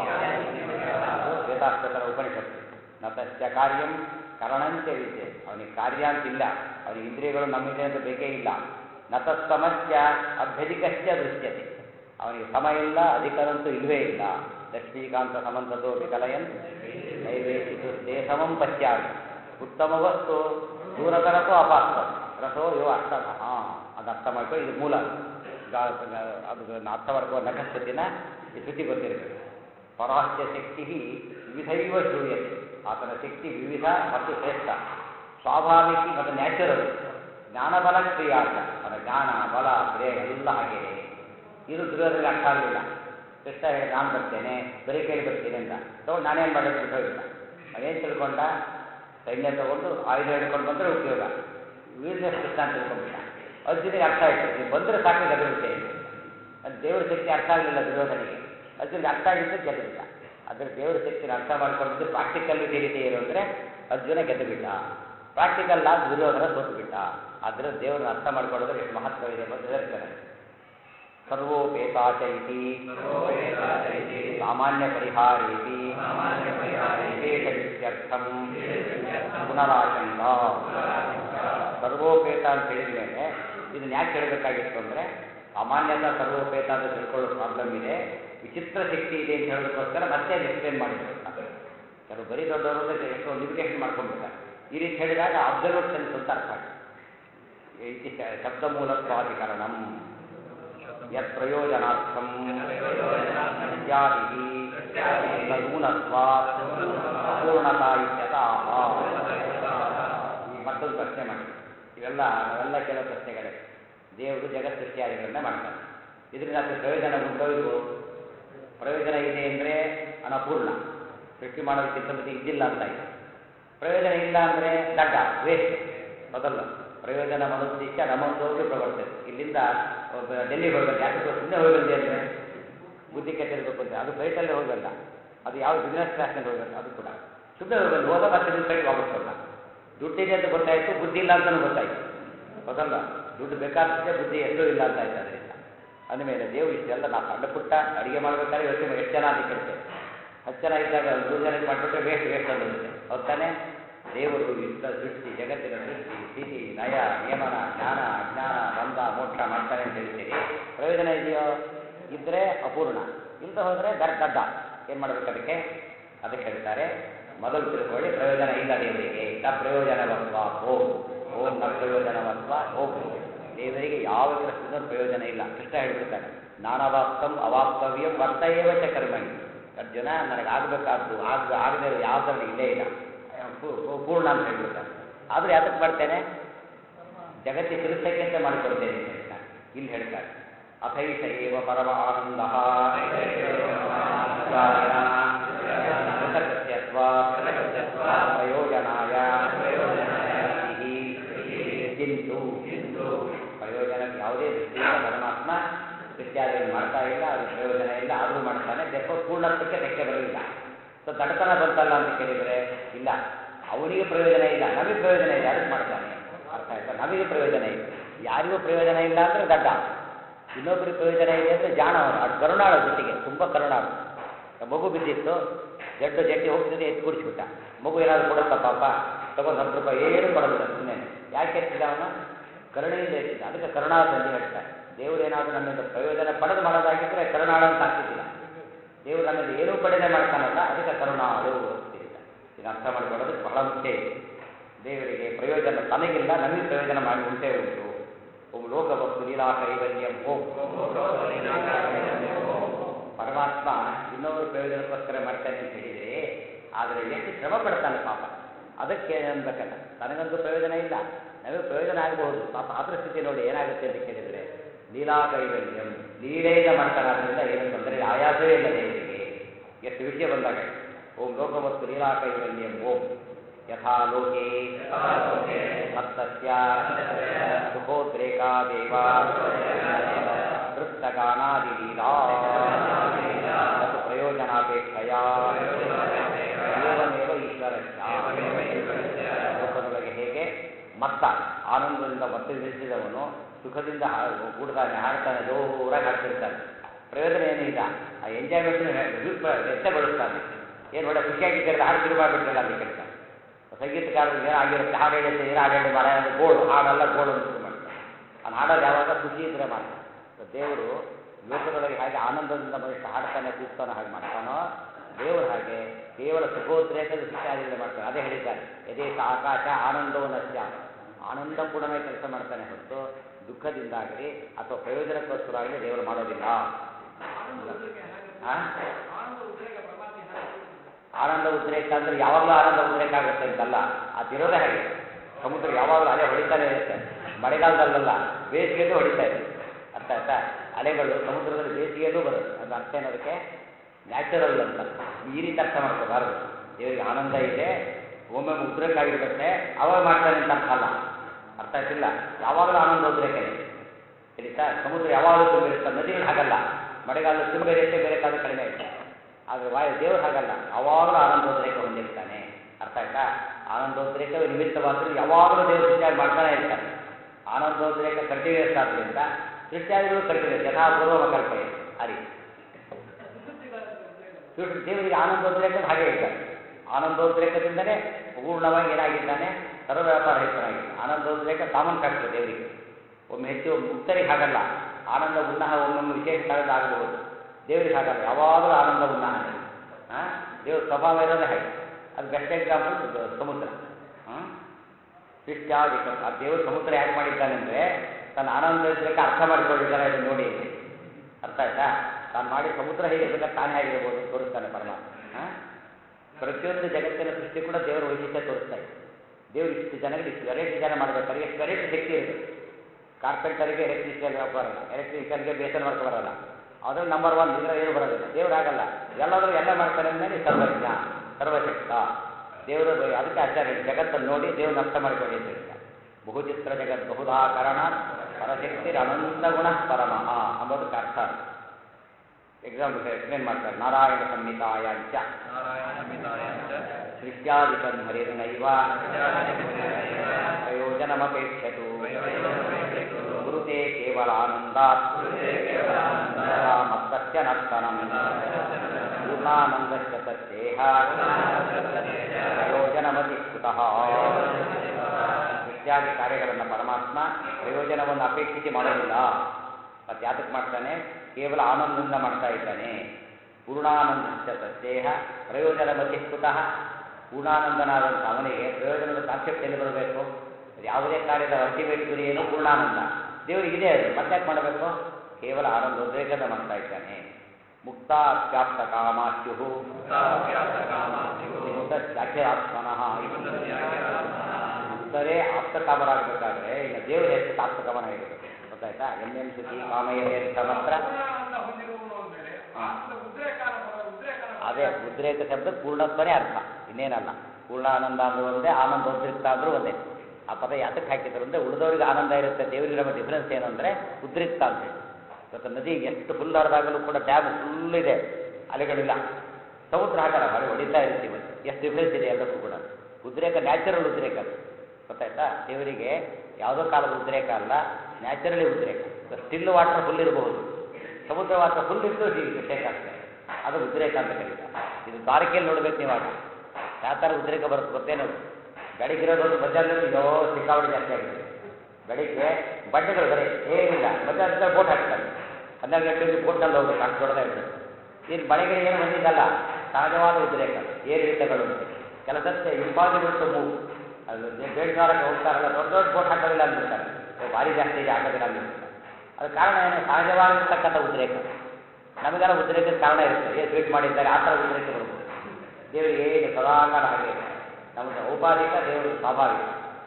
ವೇದಾಶ್ವತರ ಉಪನಿಷತ್ತು ನತಸ್ಯ ಕಾರ್ಯಂ ಕರಣಂಚ ವಿದ್ಯೆ ಅವನಿಗೆ ಕಾರ್ಯ ಅಂತಿಲ್ಲ ಅವನಿಗೆ ಇಂದ್ರಿಯಗಳು ನಮ್ಮಿದೆ ಅಂತ ಬೇಕೇ ಇಲ್ಲ ನತಸ್ತಮಸ್ಯ ಅಭ್ಯಧಿಕಶ್ಚ ದೃಶ್ಯತೆ ಅವನಿಗೆ ಸಮ ಇಲ್ಲ ಅಧಿಕರಂತೂ ಇಲ್ಲವೇ ಇಲ್ಲ ಲಕ್ಷ್ಮೀಕಾಂತ ಸಮಂತದೋ ವಿಕಲಯನ್ ನೈವೇಶಿತು ತೇ ಸಮಂ ಪಶ್ಯಾಮಿ ಉತ್ತಮ ವಸ್ತು ದೂರತರಸೋ ಅಪಾಸ್ತ ರಸೋ ಯೋ ಅರ್ಥದ ಹಾಂ ಅದು ಅರ್ಥ ಮಾಡ್ಕೊ ಇದು ಮೂಲ ಗಾ- ಗಾ- ಅದು ಅರ್ಥ ಮಾಡ್ಕೋ ನಖಸ್ತುತಿನ ಈ ಶ್ರುತಿ ಗೊತ್ತಿರಬೇಕು ಪರಾಶ್ಯ ಶಕ್ತಿ ವಿವಿಧೈವ ಶ್ರೂಯತೆ ಆತನ ಶಕ್ತಿ ವಿವಿಧ ಮತ್ತು ಶ್ರೇಷ್ಠ ಸ್ವಾಭಾವಿಕಿ ಮತ್ತು ನ್ಯಾಚುರಲ್ ಜ್ಞಾನಬಲ ಕ್ರಿಯಾತ ಅವನ ಜ್ಞಾನ ಬಲ ಕ್ರಿಯೆ ಎಲ್ಲ ಹಾಗಿದೆ ಇದು ದುರ್ಯೋಧನಿಗೆ ಅರ್ಥ ಆಗಲಿಲ್ಲ ಕೃಷ್ಣ ಹೇಳಿ ನಾನು ಬರ್ತೇನೆ ಬರೀ ಕೈಲಿ ಬರ್ತೀನಿ ಅಂತ ತಗೊಂಡು ನಾನೇನು ಮಾಡೋದು ಬಿಟ್ಟು ಹೋಗಿಲ್ಲ ಅವನೇನು ತಿಳ್ಕೊಂಡ ಸೈನ್ಯ ತಗೊಂಡು ಆಯುಧ ಹಿಡ್ಕೊಂಡು ಬಂದರೆ ಉಪಯೋಗ ವೀರ್ನೆಸ್ ಕೃಷ್ಣ ಅಂತ ತಿಳ್ಕೊಂಡ್ಬಿಟ್ಟ ಅರ್ಜುನಿಗೆ ಅರ್ಥ ಆಯಿತು ನೀವು ಬಂದರೆ ಸಾಕು ಗೆದ್ದುಬಿಡ್ತೇನೆ ಅದು ದೇವರ ಶಕ್ತಿ ಅರ್ಥ ಆಗಲಿಲ್ಲ ದುರ್ಯೋಧನಿಗೆ ಅರ್ಜುನಿಗೆ ಅರ್ಥ ಆಗಿದ್ದು ಗೆದ್ದುಬಿಟ್ಟ ಅದ್ರ ದೇವರ ಶಕ್ತಿನ ಅರ್ಥ ಮಾಡ್ಕೊಂಡಿದ್ದು ಪ್ರಾಕ್ಟಿಕಲ್ ಯುಟಿಲಿಟಿ ಏನು ಅಂದರೆ ಅರ್ಜುನ ಗೆದ್ದುಬಿಟ್ಟ ಪ್ರಾಕ್ಟಿಕಲ್ ಆದ ದುರ್ಯೋಧನ ಸೋತು ಬಿಟ್ಟ ಆದ್ರೆ ದೇವರನ್ನ ಅರ್ಥ ಮಾಡ್ಕೊಳ್ಳೋದ್ರೆ ಎಷ್ಟು ಮಹತ್ವ ಇದೆ ಅಂತ ಹೇಳ್ತಾರೆ ಸರ್ವೋಪೇತಾಚ ಇತಿ ಸಾಮಾನ್ಯ ಪರಿಹಾರೇತಿ ವಿಶೇಷವಿತ್ಯರ್ಥಂ ಪುನರಾಶಂಕ ಸರ್ವೋಪೇತ ಅಂತ ಹೇಳಿದ ಮೇಲೆ ಇದನ್ನ ಯಾಕೆ ಹೇಳಬೇಕಾಗಿತ್ತು ಅಂದರೆ ಸಾಮಾನ್ಯತಃ ಸರ್ವೋಪೇತ ಅಂತ ತಿಳ್ಕೊಳ್ಳೋ ಪ್ರಾಬ್ಲಮ್ ಇದೆ ವಿಚಿತ್ರ ಶಕ್ತಿ ಇದೆ ಅಂತ ಹೇಳೋದಕ್ಕೋಸ್ಕರ ಮತ್ತೆ ಎಕ್ಸ್ಪ್ಲೇನ್ ಮಾಡಿದ್ರು ಕೆಲವು ಬರೀ ದೊಡ್ಡವರು ಅಂದ್ರೆ ಎಷ್ಟೋ ಲಿಮಿಟೇಷನ್ ಮಾಡ್ಕೊಂಡ್ಬಿಡ್ತಾರೆ ಈ ರೀತಿ ಹೇಳಿದಾಗ ಅಬ್ಸಲ್ಯೂಟ್ ಸೆನ್ಸ್ ಅಂತ ಅರ್ಥ ಆಗುತ್ತೆ ಇತಿ ಶ- ಶಬ್ದಮೂಲತ್ವಾಧಿಕರಣಂ ಯತ್ ಪ್ರಯೋಜನಾರ್ಥಂ ಇತ್ಯಾದಿ ಸಗೂನತ್ವಾತ್ ಅಪೂರ್ಣತಾ ಇತ್ಯತಃ ಈ ಮತ್ತೊಂದು ಪ್ರಶ್ನೆ ಮಾಡಿ ಇವೆಲ್ಲ ನಾವೆಲ್ಲ ಕೆಲವು ಪ್ರಶ್ನೆಗಳೇ ದೇವರು ಜಗತ್ ಸೃಷ್ಟಿಯಾದಿಗಳನ್ನ ಮಾಡ್ತಾರೆ ಇದರಿಂದ ಅದು ಪ್ರಯೋಜನ ಉಂಟೋ ಇಲ್ವೋ ಪ್ರಯೋಜನ ಇದೆ ಅಂದರೆ ಅನಪೂರ್ಣ ಸೃಷ್ಟಿ ಮಾಡೋದಕ್ಕಿಂತ ಮತ್ತೆ ಇದ್ದಿಲ್ಲ ಅಂತ ಇದೆ ಪ್ರಯೋಜನ ಇಲ್ಲ ಅಂದರೆ ದಡ್ಡ ವೇಸ್ಟ್ ಮೊದಲ ಪ್ರಯೋಜನ ಮನುಷ್ಯ ನಮ್ಮೊಂದೋಗಿ ಪ್ರವರ್ತನೆ ಇಲ್ಲಿಂದ ಒಬ್ಬ ಡೆಲ್ಲಿಗೆ ಹೋಗಲ್ಲ ಯಾಕೆ ಸುಮ್ಮನೆ ಹೋಗಲ್ದೆ ಅಂದರೆ ಬುದ್ಧಿ ಕೆಟ್ಟಿರ್ಬೇಕು ಅಂತ ಅದು ಫ್ಲೈಟಲ್ಲೇ ಹೋಗಲ್ಲ ಅದು ಯಾವ ಬಿಸ್ನೆಸ್ ಕ್ಲಾಸ್ನಲ್ಲಿ ಹೋಗಲ್ಲ ಅದು ಕೂಡ ಸುಮ್ಮನೆ ಹೋಗಲ್ಲ ಹೋದ ಮತ್ತೆ ನಿಮ್ಮ ಫ್ಲೈಟ್ ವಾಪಸ್ ಬರಲ್ಲ ದುಡ್ಡಿದೆ ಅಂತ ಗೊತ್ತಾಯಿತು ಬುದ್ಧಿ ಇಲ್ಲ ಅಂತಲೂ ಗೊತ್ತಾಯಿತು ಹೌದಲ್ಲ ದುಡ್ಡು ಬೇಕಾದಷ್ಟೇ ಬುದ್ಧಿ ಎಲ್ಲೂ ಇಲ್ಲ ಅಂತ ಆಯ್ತು ಅದರಿಂದ ಅಂದಮೇಲೆ ದೇವರು ಇಷ್ಟೆಲ್ಲ ನಾವು ಸಣ್ಣ ಪುಟ್ಟ ಅಡುಗೆ ಮಾಡ್ಬೇಕಾದ್ರೆ ಯೋಚನೆ ಮಾಡಿ ಎಷ್ಟು ಜನ ಅಂತ ಕೇಳ್ತೇವೆ ಹತ್ತು ಜನ ಇದ್ದಾಗ ನೂರು ಜನಕ್ಕೆ ಮಾಡಿಬಿಟ್ರೆ ವೇಸ್ಟ್ ವೇಸ್ಟ್ ಅನ್ನೋದಿದೆ ಹೌದು ತಾನೇ ದೇವರು ಇಷ್ಟ ಸೃಷ್ಟಿ ಜಗತ್ತಿನ ಸೃಷ್ಟಿ ಸ್ಥಿತಿ ನಯ ನಿಯಮನ ಜ್ಞಾನ ಅಜ್ಞಾನ ಬಂಧ ಮೋಕ್ಷ ಮಾಡ್ತಾನೆ ಅಂತ ಹೇಳ್ತೀರಿ ಪ್ರಯೋಜನ ಇದೆಯೋ ಇದ್ರೆ ಅಪೂರ್ಣ ಇಲ್ಲದೆ ಹೋದರೆ ದರ್ ದಡ್ಡ ಏನು ಮಾಡ್ಬೇಕು ಅದಕ್ಕೆ ಅದಕ್ಕೆ ಹೇಳ್ತಾರೆ ಮೊದಲು ತಿಳ್ಕೊಳ್ಳಿ ಪ್ರಯೋಜನ ಇಲ್ಲ ದೇವರಿಗೆ ನ ಪ್ರಯೋಜನವತ್ವ ಓಂ ಓಂ ನ ಪ್ರಯೋಜನವತ್ವ ಓಂ ದೇವರಿಗೆ ಯಾವ ಪ್ರಶ್ನೆಯೂ ಪ್ರಯೋಜನ ಇಲ್ಲ ಕೃಷ್ಣ ಹೇಳ್ಬಿಡ್ತಾನೆ ನಾನವಾಪ್ತಂ ಅವಾಪ್ತವ್ಯಂ ವರ್ತಯೇವ ಚ ಕರ್ಮಣಿ ಅರ್ಜುನ ನನಗೆ ಆಗಬೇಕಾದ್ದು ಆಗ ಆಗದೆ ಯಾವ ಥರ ಇಲ್ಲೇ ಇಲ್ಲ ಪೂ- ಪೂ- ಪೂರ್ಣ ಅಂತ ಹೇಳ್ಬಿಡ್ತಾನೆ ಆದರೂ ಯಾತಕ್ಕೆ ಮಾಡ್ತೇನೆ ಜಗತ್ತಿ ತಿರುಸಕ್ಕೆ ಅಂತ ಮಾಡಿಕೊಡ್ತೇನೆ ಅಂತ ಹೇಳ್ತಾನೆ ಇಲ್ಲಿ ಹೇಳ್ತಾರೆ ಅಥೈಷ ಏವ ಪರಮ ಆನಂದ ಪ್ರಯೋಜನಾಯ ಚಿಂತು ಪ್ರಯೋಜನಕ್ಕೆ ಯಾವುದೇ ದೃಷ್ಟಿಯಿಂದ ಪರಮಾತ್ಮ ಇತ್ಯಾದಿಗಳನ್ನು ಮಾಡ್ತಾ ಇಲ್ಲ ಅದು ಪ್ರಯೋಜನ ಇಲ್ಲ ಆದರೂ ಮಾಡ್ತಾನೆ ದೇಹ ಪೂರ್ಣತ್ವಕ್ಕೆ ಧಕ್ಕೆ ಬರಲಿಲ್ಲ ಸೊ ದಡತನ ಬಂತಲ್ಲ ಅಂತ ಕೇಳಿದರೆ ಇಲ್ಲ ಅವನಿಗೆ ಪ್ರಯೋಜನ ಇಲ್ಲ ನಮಗೆ ಪ್ರಯೋಜನ ಇದೆ ಅದಕ್ಕೆ ಮಾಡ್ತಾನೆ ಅರ್ಥ ಆಯ್ತಾ ನಮಗೆ ಪ್ರಯೋಜನ ಇದೆ ಯಾರಿಗೂ ಪ್ರಯೋಜನ ಇಲ್ಲ ಅಂದರೆ ದಡ್ಡ ಇನ್ನೊಬ್ಬರಿಗೆ ಪ್ರಯೋಜನ ಇದೆ ಅಂದರೆ ಜಾಣ ಅವನು ಅದು ಕರುಣಾಳು ಜೊತೆಗೆ ತುಂಬ ಕರುಣಾಳು ಮಗು ಬಿದ್ದಿತ್ತು ಜಡ್ಡು ಜಡ್ಡಿ ಹೋಗ್ತಿದೆ ಎತ್ತು ಕುಡಿಸ್ಬಿಟ್ಟ ಮಗು ಏನಾದ್ರು ಕೊಡುತ್ತಾ ಪಾಪ ತಗೊಂಡು ಹತ್ತು ರೂಪಾಯಿ ಏನು ಕೊಡೋದಿಲ್ಲ ಸುಮ್ಮನೆ ಯಾಕೆ ಎತ್ತಿದ ಅವನು ಕರುಣೆಯಿಂದ ಎತ್ತಿದ ಅದಕ್ಕೆ ಕರುಣಾಳ ಸಂಧಿ ಹೇಳ್ತಾರೆ ದೇವರು ಏನಾದರೂ ನಮ್ಮಿಂದ ಪ್ರಯೋಜನ ಪಡೆದು ಮಾಡೋದಾಗಿದ್ದರೆ ಕರುಣಾಳು ಅಂತ ಆಗ್ತಿದ್ದಿಲ್ಲ ದೇವರು ನಮ್ಮಿಂದ ಏನೂ ಪಡೆದೇ ಮಾಡ್ತಾನಲ್ಲ ಅದಕ್ಕೆ ಕರುಣಾಳು ಅಂತಿಲ್ಲ ಇದು ಅರ್ಥ ಮಾಡಿಕೊಳ್ಳೋದು ಬಹಳ ಮುಖ್ಯ ಇದೆ ದೇವರಿಗೆ ಪ್ರಯೋಜನ ತನಗಿಲ್ಲ ನಮಗೆ ಪ್ರಯೋಜನ ಮಾಡಿ ಉಂಟೇ ಉಂಟು ಓಂ ಲೋಕ ವಸ್ತು ಲೀಲಾ ಕೈವಲ್ಯಂ ಓಂ ಪರಮಾತ್ಮ ಇನ್ನೊಬ್ಬರು ಪ್ರಯೋಜನಕ್ಕೋಸ್ಕರ ಮಾಡ್ತಾನೆ ಅಂತ ಹೇಳಿದರೆ ಆದರೆ ಎಷ್ಟು ಶ್ರಮ ಪಡ್ತಾನೆ ಪಾಪ ಅದಕ್ಕೆ ಅನ್ಬೇಕಲ್ಲ ತನಗಂತೂ ಪ್ರಯೋಜನ ಇಲ್ಲ ನಮಗೆ ಪ್ರಯೋಜನ ಆಗಬಹುದು ಪಾಪ ಆತರ ಸ್ಥಿತಿ ನೋಡಿ ಏನಾಗುತ್ತೆ ಅಂತ ಕೇಳಿದರೆ ಲೀಲಾ ಕೈವಲ್ಯಂ ಲೀಲೆಯಿಂದ ಮಾಡ್ತಾನೆ ಆದ್ದರಿಂದ ಏನು ತೊಂದರೆ ಇಲ್ಲ, ಆಯಾಸವೇ ಇಲ್ಲ ದೇವರಿಗೆ ಎಷ್ಟು ವಿಷಯ ಬಂದಾಗ ಓಂ ಲೋಕವಸ್ತು ಲೀಲಾ ಕೈವಲ್ಯಂ ಓಂ ಯಥಾ ಲೋಕೆ ಮತ್ತಸ್ಯ ಸುಖೋದ್ರೇಕಾದೇವ ನೃತ್ತಗಾನಾದಿಲೀಲಾ ಮತ್ತು ಪ್ರಯೋಜನಾಪೇಕ್ಷೆಯ ಏವಮೇವ ಈಶ್ವರಸ್ಯ ಲೋಕದೊಳಗೆ ಹೇಗೆ ಮತ್ತ ಆನಂದದಿಂದ ಮತ್ತೆ ನಿಲ್ಲಿಸಿದವನು ಸುಖದಿಂದ ಹಾ- ಕೂಡ್ತಾನೆ ಹಾಡ್ತಾನೆ ಜೋರಾಗಿ ಹಾಡ್ತಿರ್ತಾನೆ ಪ್ರಯೋಜನ ಏನೂ ಇಲ್ಲ ಆ ಎಂಜಾಯ್ಮೆಂಟ್ ವ್ಯಕ್ತಗೊಳಿಸ್ತಾನೆ ಏನು ಒಳ್ಳೆ ಖುಷಿಯಾಗಿದ್ದರೆ ಹಾಡು ಶುರು ಮಾಡಿಬಿಟ್ರಲ್ಲ ಅಂತ ಕೇಳ್ತಾನೆ ಸಂಗೀತಗಾರರಿಗೆ ಏನಾಗಿರುತ್ತೆ ಹಾಡು ಹೇಳಿದ್ರೆ ಏನು ಹಾಡು ಹೇಳಿ ಮರ ಗೋಳು ಹಾಡಲ್ಲ ಗೋಳು ಅಂತ ಶುರು ಮಾಡ್ತಾನೆ ಅವ್ನು ಹಾಡೋದು ಯಾವಾಗ ಖುಷಿ ಇದ್ರೆ ಮಾಡ್ತಾನೆ ಸೊ ದೇವರು ಲೋಕದೊಳಗೆ ಹಾಗೆ ಆನಂದದಿಂದ ಮನುಷ್ಯ ಹಾಡ್ತಾನೆ ಕೂಗ್ತಾನೆ ಹಾಗೆ ಮಾಡ್ತಾನೋ ದೇವರು ಹಾಗೆ ಕೇವಲ ಸುಖೋದ್ರೇಕದ ಶಿಕ್ಷಾದಿಗಳು ಮಾಡ್ತಾನೆ ಅದೇ ಹೇಳಿದ್ದಾರೆ ಯದೇಶ ಆಕಾಶ ಆನಂದವು ನಶ್ಯ ಆನಂದ ಪೂರ್ಣಮಯ ಕೆಲಸ ಮಾಡ್ತಾನೆ ಹೊರತು ದುಃಖದಿಂದಾಗಲಿ ಅಥವಾ ಪ್ರಯೋಜನಕ್ಕೋಸ್ಕರ ಆಗಲಿ ದೇವರು ಮಾಡೋದಿಲ್ಲ ಆ? ಆನಂದ ಉದ್ರೇಕ ಅಂದ್ರೆ ಯಾವಾಗಲೂ ಆನಂದ ಉದ್ರೇಕ ಆಗುತ್ತೆ ಅಂತಲ್ಲ ಅದಿರೋದೇ ಹಾಗೆ ಸಮುದ್ರ ಯಾವಾಗಲೂ ಅಲೆ ಹೊಡಿತಾನೆ ಇರುತ್ತೆ ಮಳೆಗಾಲದಲ್ಲ ಬೇಸಿಗೆಯಲ್ಲೂ ಹೊಡಿತಾ ಇದೆ ಅರ್ಥ ಆಯ್ತಾ ಅಲೆಗಳು ಸಮುದ್ರದಲ್ಲಿ ಬೇಸಿಗೆಯಲ್ಲೂ ಬರುತ್ತೆ ಅದು ಅರ್ಥ ಏನೋದಕ್ಕೆ ನ್ಯಾಚುರಲ್ ಅಂತ ಈ ರೀತಿ ಅರ್ಥ ಮಾಡ್ಕೋಬಾರದು ದೇವರಿಗೆ ಆನಂದ ಇದೆ ಒಮ್ಮೆ ಉದ್ರೇಕ ಆಗಿರುತ್ತೆ ಅವಾಗ ಮಾಡ್ತಾನೆ ಅಂತ ಅರ್ಥ ಅಲ್ಲ ಅರ್ಥ ಆಯ್ತಿಲ್ಲ ಯಾವಾಗಲೂ ಆನಂದ ಉದ್ರೇಕನೇ ತಿಳಿತಾ ಸಮುದ್ರ ಯಾವಾಗಲೂ ತುಂಬಿರುತ್ತೆ ನದಿಗಳು ಹಾಗಲ್ಲ ಮಳೆಗಾಲ ತುಂಬ ಇರುತ್ತೆ ಬೇರೆ ಕಾಲ ಕಡಿಮೆ ಇರುತ್ತೆ ಆದರೆ ವಾಯು ದೇವರು ಹಾಗಲ್ಲ ಯಾವಾಗಲೂ ಆನಂದೋದ್ರೇಕ ಹೊಂದಿರ್ತಾನೆ ಅರ್ಥ ಆಯ್ತಾ ಆನಂದೋದ್ರೇಕವೇ ನಿಮಿತ್ತವಾದರೂ ಯಾವಾಗಲೂ ದೇವರು ಸೃಷ್ಟಿಯಾಗಿ ಮಾಡ್ತಾನೆ ಇರ್ತಾನೆ ಆನಂದೋದ್ರೇಕ ಕಂಟಿನ್ಯೂಸ್ ಆದ್ದರಿಂದ ಸೃಷ್ಟಿಯಾದಿಗಳು ಕಂಟಿನ್ಯೂಸ್ ಯಥಾಪೂರ್ವ ಕಲ್ಪೆ ಆ ರೀತಿ ಸೃಷ್ಟಿ ದೇವರಿಗೆ ಆನಂದೋದ್ರೇಕ ಹಾಗೆ ಇದ್ದಾನೆ ಆನಂದೋದ್ರೇಕದಿಂದಲೇ ಪೂರ್ಣವಾಗಿ ಏನಾಗಿದ್ದಾನೆ ಸರ್ವ ವ್ಯಾಪಾರ ರಹಿತನಾಗಿದ್ದಾನೆ ಆನಂದೋದ್ರೇಕ ಕಾಮನ್ ಫ್ಯಾಕ್ಟರ್ ದೇವರಿಗೆ ಒಮ್ಮೆ ಹೆಚ್ಚು ಮುಕ್ತರಿಗೆ ಹಾಗಲ್ಲ ಆನಂದ ಉನ್ನಾಹ ಒಮ್ಮೊಮ್ಮೆ ವಿಶೇಷ ಕಾಲದ ಆಗಬಹುದು ದೇವರಿಗೆ ಹಾಗಲ್ಲ ಯಾವಾಗಲೂ ಆನಂದ ಉನ್ನಾಹನೆ ಹಾಂ ದೇವ್ರ ಸ್ವಭಾವ ಇರೋದೇ ಹಾಗೆ ಅದು ಬೆಸ್ಟ್ ಎಕ್ಸಾಂಪಲ್ ಸಮುದ್ರ ಹಾಂ ಸೃಷ್ಟ್ಯಾದಿಕ ಆ ದೇವರು ಸಮುದ್ರ ಯಾಕೆ ಮಾಡಿದ್ದಾನೆ ಅಂದರೆ ತನ್ನ ಆನಂದ ಇದ್ರೇಕ ಅರ್ಥ ಮಾಡಿಕೊಂಡಿದ್ದಾನೆ ಅದನ್ನು ನೋಡಿ ಅಂತ ಅರ್ಥ ಆಯ್ತಾ ತಾನು ಮಾಡಿ ಸಮುದ್ರ ಹೇಗಿರ್ಬೇಕಾದ್ರೆ ತಾನೇ ಆಗಿರ್ಬೋದು ತೋರಿಸ್ತಾನೆ ಪರಮಾತ್ಮ ಹಾಂ ಪ್ರತಿಯೊಂದು ಜಗತ್ತಿನ ಸೃಷ್ಟಿ ಕೂಡ ದೇವರ ವೈಶಿಷ್ಟ್ಯ ತೋರಿಸ್ತಾ ಇದೆ ದೇವರು ಇಷ್ಟು ಜನಗಳಿಗೆ ಇಷ್ಟು ವೆರೈಟಿ ಜನ ಮಾಡಬೇಕಾದ್ರೆ ಎಷ್ಟು ವೆರೈಟಿ ಶಕ್ತಿ ಇರುತ್ತೆ ಕಾರ್ಪೆಂಟರ್ಗೆ ಎಲೆಕ್ಟ್ರಿಷಿಯನ್ ಬರಲ್ಲ ಎಲೆಕ್ಟ್ರಿಷಿಯನ್ಗೆ ಬೇಸನ್ ವರ್ಕ್ ಬರಲ್ಲ ಅದ್ರಲ್ಲಿ ನಂಬರ್ ಒನ್ ಇದರ ಏನು ಬರೋದಿಲ್ಲ ದೇವ್ರು ಆಗಲ್ಲ ಎಲ್ಲಾದರೂ ಎಲ್ಲ ಮಾಡ್ತಾರೆ ಅಂದಮೇಲೆ ಸರ್ವಜ್ಞ ಸರ್ವಶಕ್ತ ದೇವರು ಬೈ- ಅದಕ್ಕೆ ಆಚಾರ್ಯ ಹೇಳಿ, ಜಗತ್ತನ್ನು ನೋಡಿ ದೇವ್ರನ್ನ ಅರ್ಥ ಮಾಡಿಕೊಳ್ಳಿ ಅಂತ ಹೇಳ್ತಾರೆ ಬಹುಚಿತ್ರ ಜಗತ್ ಬಹುಧಾ ಕಾರಣ ಪರಶಕ್ತಿ ಅನಂತ ಗುಣ ಪರಮಃ ಅಂಬೋದಕ್ಕೆ ಅರ್ಥ ಎಕ್ಸಾಂಪಲ್ ಎಕ್ಸ್ಪ್ಲೇನ್ ಮಾಡ್ತಾರೆ ನಾರಾಯಣ ಸಂಹಿತಾಯಾಂಚ ನಾರಾಯಣ ಮಿತಾಯಾಂಚ ಸೃಷ್ಟ್ಯಾದಿಕಂ ಹರಿರ್ನೈವ ಪ್ರಯೋಜನಮಪೇಕ್ಷತು ಗುರುತೆ ಕೇವಲ ಆನಂದಾತ್ ಯಥಾ ಮತ್ತಸ್ಯ ನರ್ತನಂ ಪೂರ್ಣಾನಂದಸ್ಯ ತತ್ತೇಹ ಪ್ರಯೋಜನಮತಿ ಕುತಃ ಇತ್ಯಾದಿ ಕಾರ್ಯಗಳನ್ನು ಪರಮಾತ್ಮ ಪ್ರಯೋಜನವನ್ನು ಅಪೇಕ್ಷಿಸಿ ಮಾಡೋದಿಲ್ಲ ಮತ್ತೆ ಯಾತಕ್ಕೆ ಮಾಡ್ತಾನೆ ಕೇವಲ ಆನಂದದಿಂದ ಮಾಡ್ತಾ ಇದ್ದಾನೆ ಪೂರ್ಣಾನಂದಸ್ಯ ತತ್ತೇಹ ಪ್ರಯೋಜನಮತಿ ಕುತಃ ಪೂರ್ಣಾನಂದನಾದಂಥ ಅವನಿಗೆ ಪ್ರಯೋಜನದ ಕಾನ್ಸೆಪ್ಟ್ ಎಲ್ಲಿ ಬರಬೇಕು ಅದು ಯಾವುದೇ ಕಾರ್ಯದ ಅಲ್ಟಿಮೇಟ್ ಗುರಿ ಏನು ಪೂರ್ಣಾನಂದ ದೇವರಿಗಿದೆ ಅದು ಮತ್ತೆ ಮಾಡಬೇಕು ಕೇವಲ ಆನಂದ ಉದ್ರೇಕದ ಮಾಡ್ತಾ ಇದ್ದಾನೆ ಮುಕ್ತ ಅತ್ಯಾಪ್ತ ಕಾಮಾಚ್ಯು ಮುಕ್ತಸ್ಯಾಖ್ಯಾತ್ಮನಃ ಮುಕ್ತರೇ ಆಪ್ತಕಾಮರಾಗಬೇಕಾದ್ರೆ ಇನ್ನು ದೇವರ ಹೆಸರು ಆಪ್ತಕಾಮನ ಇರಬೇಕು ಗೊತ್ತಾಯ್ತಾ ಎಂ ಎಂ ಸುಖಿ ಕಾಮಯ್ಯ ಮಾತ್ರ ಪೂರ್ಣಾನಂದ ಹೊಂದಿರುವವನು ಅಂದ್ಮೇಲೆ ಆನಂದ ಉದ್ರೇಕಾನ ಬರ- ಉದ್ರೇಕಾನ ಬರ- ಅದೇ ಉದ್ರೇಕ ಶಬ್ದ ಪೂರ್ಣತ್ವನೇ ಅರ್ಥ ಇನ್ನೇನಲ್ಲ ಪೂರ್ಣಾನಂದ ಅಂದ್ರೂ ಒಂದೇ ಆನಂದ ಉದ್ರಿಕ್ತ ಅಂದ್ರೂ ಒಂದೇ ಆ ಪದ ಯಾತಕ್ಕೆ ಹಾಕಿದ್ರು ಅಂದರೆ ಉಳಿದವರಿಗೆ ಆನಂದ ಇರುತ್ತೆ ದೇವರಿಗೆ ನಮ್ಮ ಡಿಫರೆನ್ಸ್ ಏನು ಅಂದರೆ ಉದ್ರಿಕ್ತ ಅಂತ ಹೇಳಿ ಇವತ್ತು ನದಿ ಎಷ್ಟು ಫುಲ್ ಹರಿದಾಗಲೂ ಕೂಡ ಡ್ಯಾಮ್ ಫುಲ್ ಇದೆ ಅಲೆಗಳಿಲ್ಲ ಸಮುದ್ರ ಹಾಕಲ್ಲ ಹೊಳೆ ಹೊಡಿತಾ ಇರ್ತೀವಿ ಎಷ್ಟು ಡಿಫರೆನ್ಸ್ ಇದೆ ಎಲ್ಲಕ್ಕೂ ಕೂಡ ಉದ್ರೇಕ ನ್ಯಾಚುರಲ್ ಉದ್ರೇಕ ಅದು ಗೊತ್ತಾಯ್ತಾ ದೇವರಿಗೆ ಯಾವುದೋ ಕಾಲದ ಉದ್ರೇಕ ಅಲ್ಲ ನ್ಯಾಚುರಲಿ ಉದ್ರೇಕ ಸ್ಟಿಲ್ ವಾಟರ್ ಫುಲ್ ಇರಬಹುದು ಸಮುದ್ರ ವಾಟರ್ ಫುಲ್ ಇದ್ದು ಶೇಕ್ ಆಗ್ತದೆ ಅದು ಉದ್ರೇಕ ಅಂತ ಕರೀತಾರೆ ಇದು ದ್ವಾರಕೆಯಲ್ಲಿ ನೋಡ್ಬೇಕು ನೀವಾಗ ಯಾವ ಥರ ಉದ್ರೇಕ ಬರುತ್ತೆ ಗೊತ್ತೇನೋ ಬೆಳಗಿರೋದು ಮಧ್ಯಾಹ್ನದಲ್ಲಿ ಯೋ ಸಿಕ್ಕಾವಳಿ ಜಾಸ್ತಿ ಆಗಿದೆ ಬೆಳಿಗ್ಗೆ ಬಂಡೆಗಳು ಬರೀ ಏನಿಲ್ಲ ಮಧ್ಯಾಹ್ನದಲ್ಲಿ ಬೋಟ್ ಹಾಕ್ತಾರೆ ಹನ್ನೆರಡು ಗಂಟೆಗೆ ಬೋಟ್ನಲ್ಲಿ ಹೋಗಿ ಕಾಸು ದೊಡ್ಡದಾಗಿ ಬಿಡುತ್ತೆ ಇನ್ನು ಮಳೆಗೆ ಏನು ಬಂದಿದ್ದಲ್ಲ ಸಹಜವಾದ ಉದ್ರೇಕ ಏರಿಳಿತಗಳು ಅಂತ ಕೆಲಸಕ್ಕೆ ಇಂಪಾಸಿಬಲ್ ಟು ಮೂವ್ ಅದು ಬೇಡ್ಗಾರಕ್ಕೆ ಹೋಗ್ತಾರಲ್ಲ ದೊಡ್ಡ ದೊಡ್ಡ ಬೋಟ್ ಹಾಕೋದಿಲ್ಲ ಅಂದ್ಬಿಡ್ತಾರೆ ಏ, ಭಾರಿ ಜಾಸ್ತಿ ಇದೆ ಆಗೋದಿಲ್ಲ ಅಂದ್ಬಿಡ್ತಾರೆ ಅದ್ರ ಕಾರಣ ಏನು ಸಹಜವಾಗಿರ್ತಕ್ಕಂಥ ಉದ್ರೇಕ ನಮಗೆಲ್ಲ ಉದ್ರೇಕದ ಕಾರಣ ಇರುತ್ತೆ ಏನು ಸ್ವೀಟ್ ಮಾಡಿದ್ದಾರೆ ಆ ಥರ ಉದ್ರೇಕ ಬರ್ಬೋದು ದೇವರಿಗೆ ಏನು ಸದಾಕಾಲ ಹಾಗೆ ಇದೆ. ನಮ್ಮದು ಔಪಾಧಿಕ ದೇವರು ಸ್ವಾಭಾವಿಕ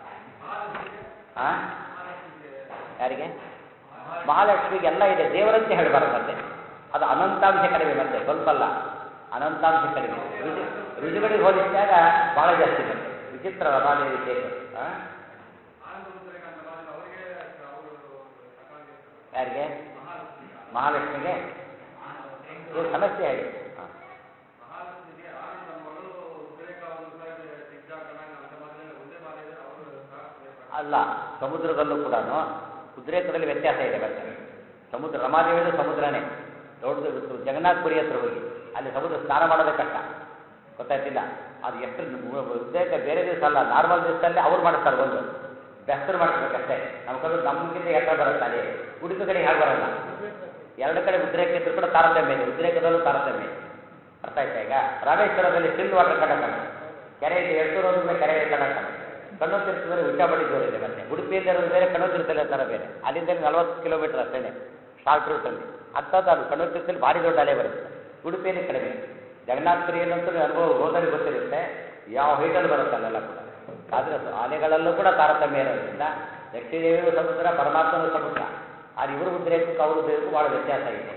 ಆ ಯಾರಿಗೆ ಮಹಾಲಕ್ಷ್ಮಿಗೆ ಎಲ್ಲ ಇದೆ ದೇವರಂತೆ ಹೇಳಬಾರ್ದು ಮತ್ತೆ ಅದು ಅನಂತಾಂಶ ಕಡಿಮೆ ಮತ್ತೆ ಸ್ವಲ್ಪ ಅಲ್ಲ ಅನಂತಾಂಶ ಕಡಿಮೆ ರುಜು ರುಜುಗಳಿಗೆ ಹೋಲಿಸಿದಾಗ ಬಹಳ ಜಾಸ್ತಿ ಬರುತ್ತೆ ವಿಚಿತ್ರ ರಮಾದೇವಿ ವಿಶೇಷ ಆ? ಆನಂದ ಉದ್ರೇಕ ಅಂತ ಮಾಡಿದ್ರೆ ಅವರಿಗೆ ಅವರು ತಗೊಂಡು ಯಾರಿಗೆ ಮಹಾಲಕ್ಷ್ಮಿಗೆ ಇದು ಸಮಸ್ಯೆ ಹೇಳಿ ಹಾಂ ಮಹಾಲಕ್ಷ್ಮಿಗೆ ಆನಂದ ಮಗಳು ಉದ್ರೇಕವನ್ನು ಸಹ ಸಿದ್ಧಾಕರಣ ಅಂತ ಮಾಡಿದ್ರೆ ಒಂದೇ ಮಾಡಿದ್ರೆ ಅವರು ಸಹ ಅಲ್ಲ ಸಮುದ್ರದಲ್ಲೂ ಕೂಡ ಉದ್ರೇಕದಲ್ಲಿ ವ್ಯತ್ಯಾಸ ಇದೆ ಮತ್ತೆ ಸಮುದ್ರ ರಮಾದೇವಿದು ಸಮುದ್ರನೇ ದೊಡ್ಡದು ಜಗನ್ನಾಥಪುರಿ ಹತ್ರ ಹೋಗಿ ಅಲ್ಲಿ ಸಮುದ್ರ ಸ್ನಾನ ಮಾಡೋದೇ ಕಷ್ಟ ಗೊತ್ತಾಯ್ತಿಲ್ಲ ಅದು ಎಷ್ಟು ಉದ್ರೇಕ ಬೇರೆ ದಿವಸ ಅಲ್ಲ ನಾರ್ಮಲ್ ದಿವಸದಲ್ಲಿ ಅವ್ರು ಮಾಡ್ತಾರೆ ಒಂದು ಬೆಸ್ತರು ಮಾಡ್ಬೇಕಷ್ಟೇ ನಮ್ಮ ಕಡೆ ನಮಗಿಂತ ಎತ್ತರ ಬರುತ್ತೆ ಅಲ್ಲಿ ಉಡುಪಿ ಕಡೆ ಹಾಗೆ ಬರಲ್ಲ ಎರಡು ಕಡೆ ಉದ್ರೇಕ ಇದ್ರೂ ಕೂಡ ತಾರತಮ್ಯ ಇದೆ ಉದ್ರೇಕದಲ್ಲೂ ತಾರತಮ್ಯ ಇದೆ ಅರ್ಥ ಆಯ್ತಾ ಈಗ ರಾಮೇಶ್ವರದಲ್ಲಿ ಸ್ಟಿಲ್ ವಾಟರ್ ಕಂಡಕ್ಟರ್ ಕೆರೆ ಇದೆ ಎಷ್ಟೂರೋದು ಕೆರೆ ಕಂಡಕ್ಟರ್ ಕಣ್ಣು ತೀರ್ಥದಲ್ಲಿ ಉಚ್ಚಾಪಡಿ ಜೋರ್ ಇದೆ ಮತ್ತೆ ಉಡುಪಿಯಲ್ಲಿ ಇರೋದು ಬೇರೆ ಕಣ್ಣು ತೀರ್ಥದಲ್ಲಿ ಥರ ಬೇರೆ ಅಲ್ಲಿಂದ ನಲವತ್ತು ಕಿಲೋಮೀಟರ್ ಅಷ್ಟೇ ಶಾರ್ಟ್ ರೂಟಲ್ಲಿ ಅಂಥದ್ದು ಅದು ಕಣ್ಣು ತೀರ್ಥದಲ್ಲಿ ಭಾರಿ ದೊಡ್ಡ ಅಲೆ ಬರುತ್ತೆ ಉಡುಪಿಯಲ್ಲಿ ಕಡಿಮೆ ಜಗನ್ನಾಥಪುರಿಯಲ್ಲಂತೂ ಅನುಭವ ಹೋದಲ್ಲಿ ಗೊತ್ತಿರುತ್ತೆ ಯಾವ ಹೈಟಲ್ಲಿ ಬರುತ್ತೆ ಅಲ್ಲೆಲ್ಲ ಕೂಡ ಆದರೆ ಅದು ಆನೆಗಳಲ್ಲೂ ಕೂಡ ತಾರತಮ್ಯ ಇರೋದ್ರಿಂದ ಲಕ್ಷ್ಮೀದೇವಿಯು ಸಮುದ್ರ ಪರಮಾತ್ಮನೂ ಸಮುದ್ರ ಆದ್ರೆ ಇವರು ಉದ್ರೇಕಕ್ಕೂ ಅವ್ರ ಉದ್ರೇಕಕ್ಕೂ ಭಾಳ ವ್ಯತ್ಯಾಸ ಇದೆ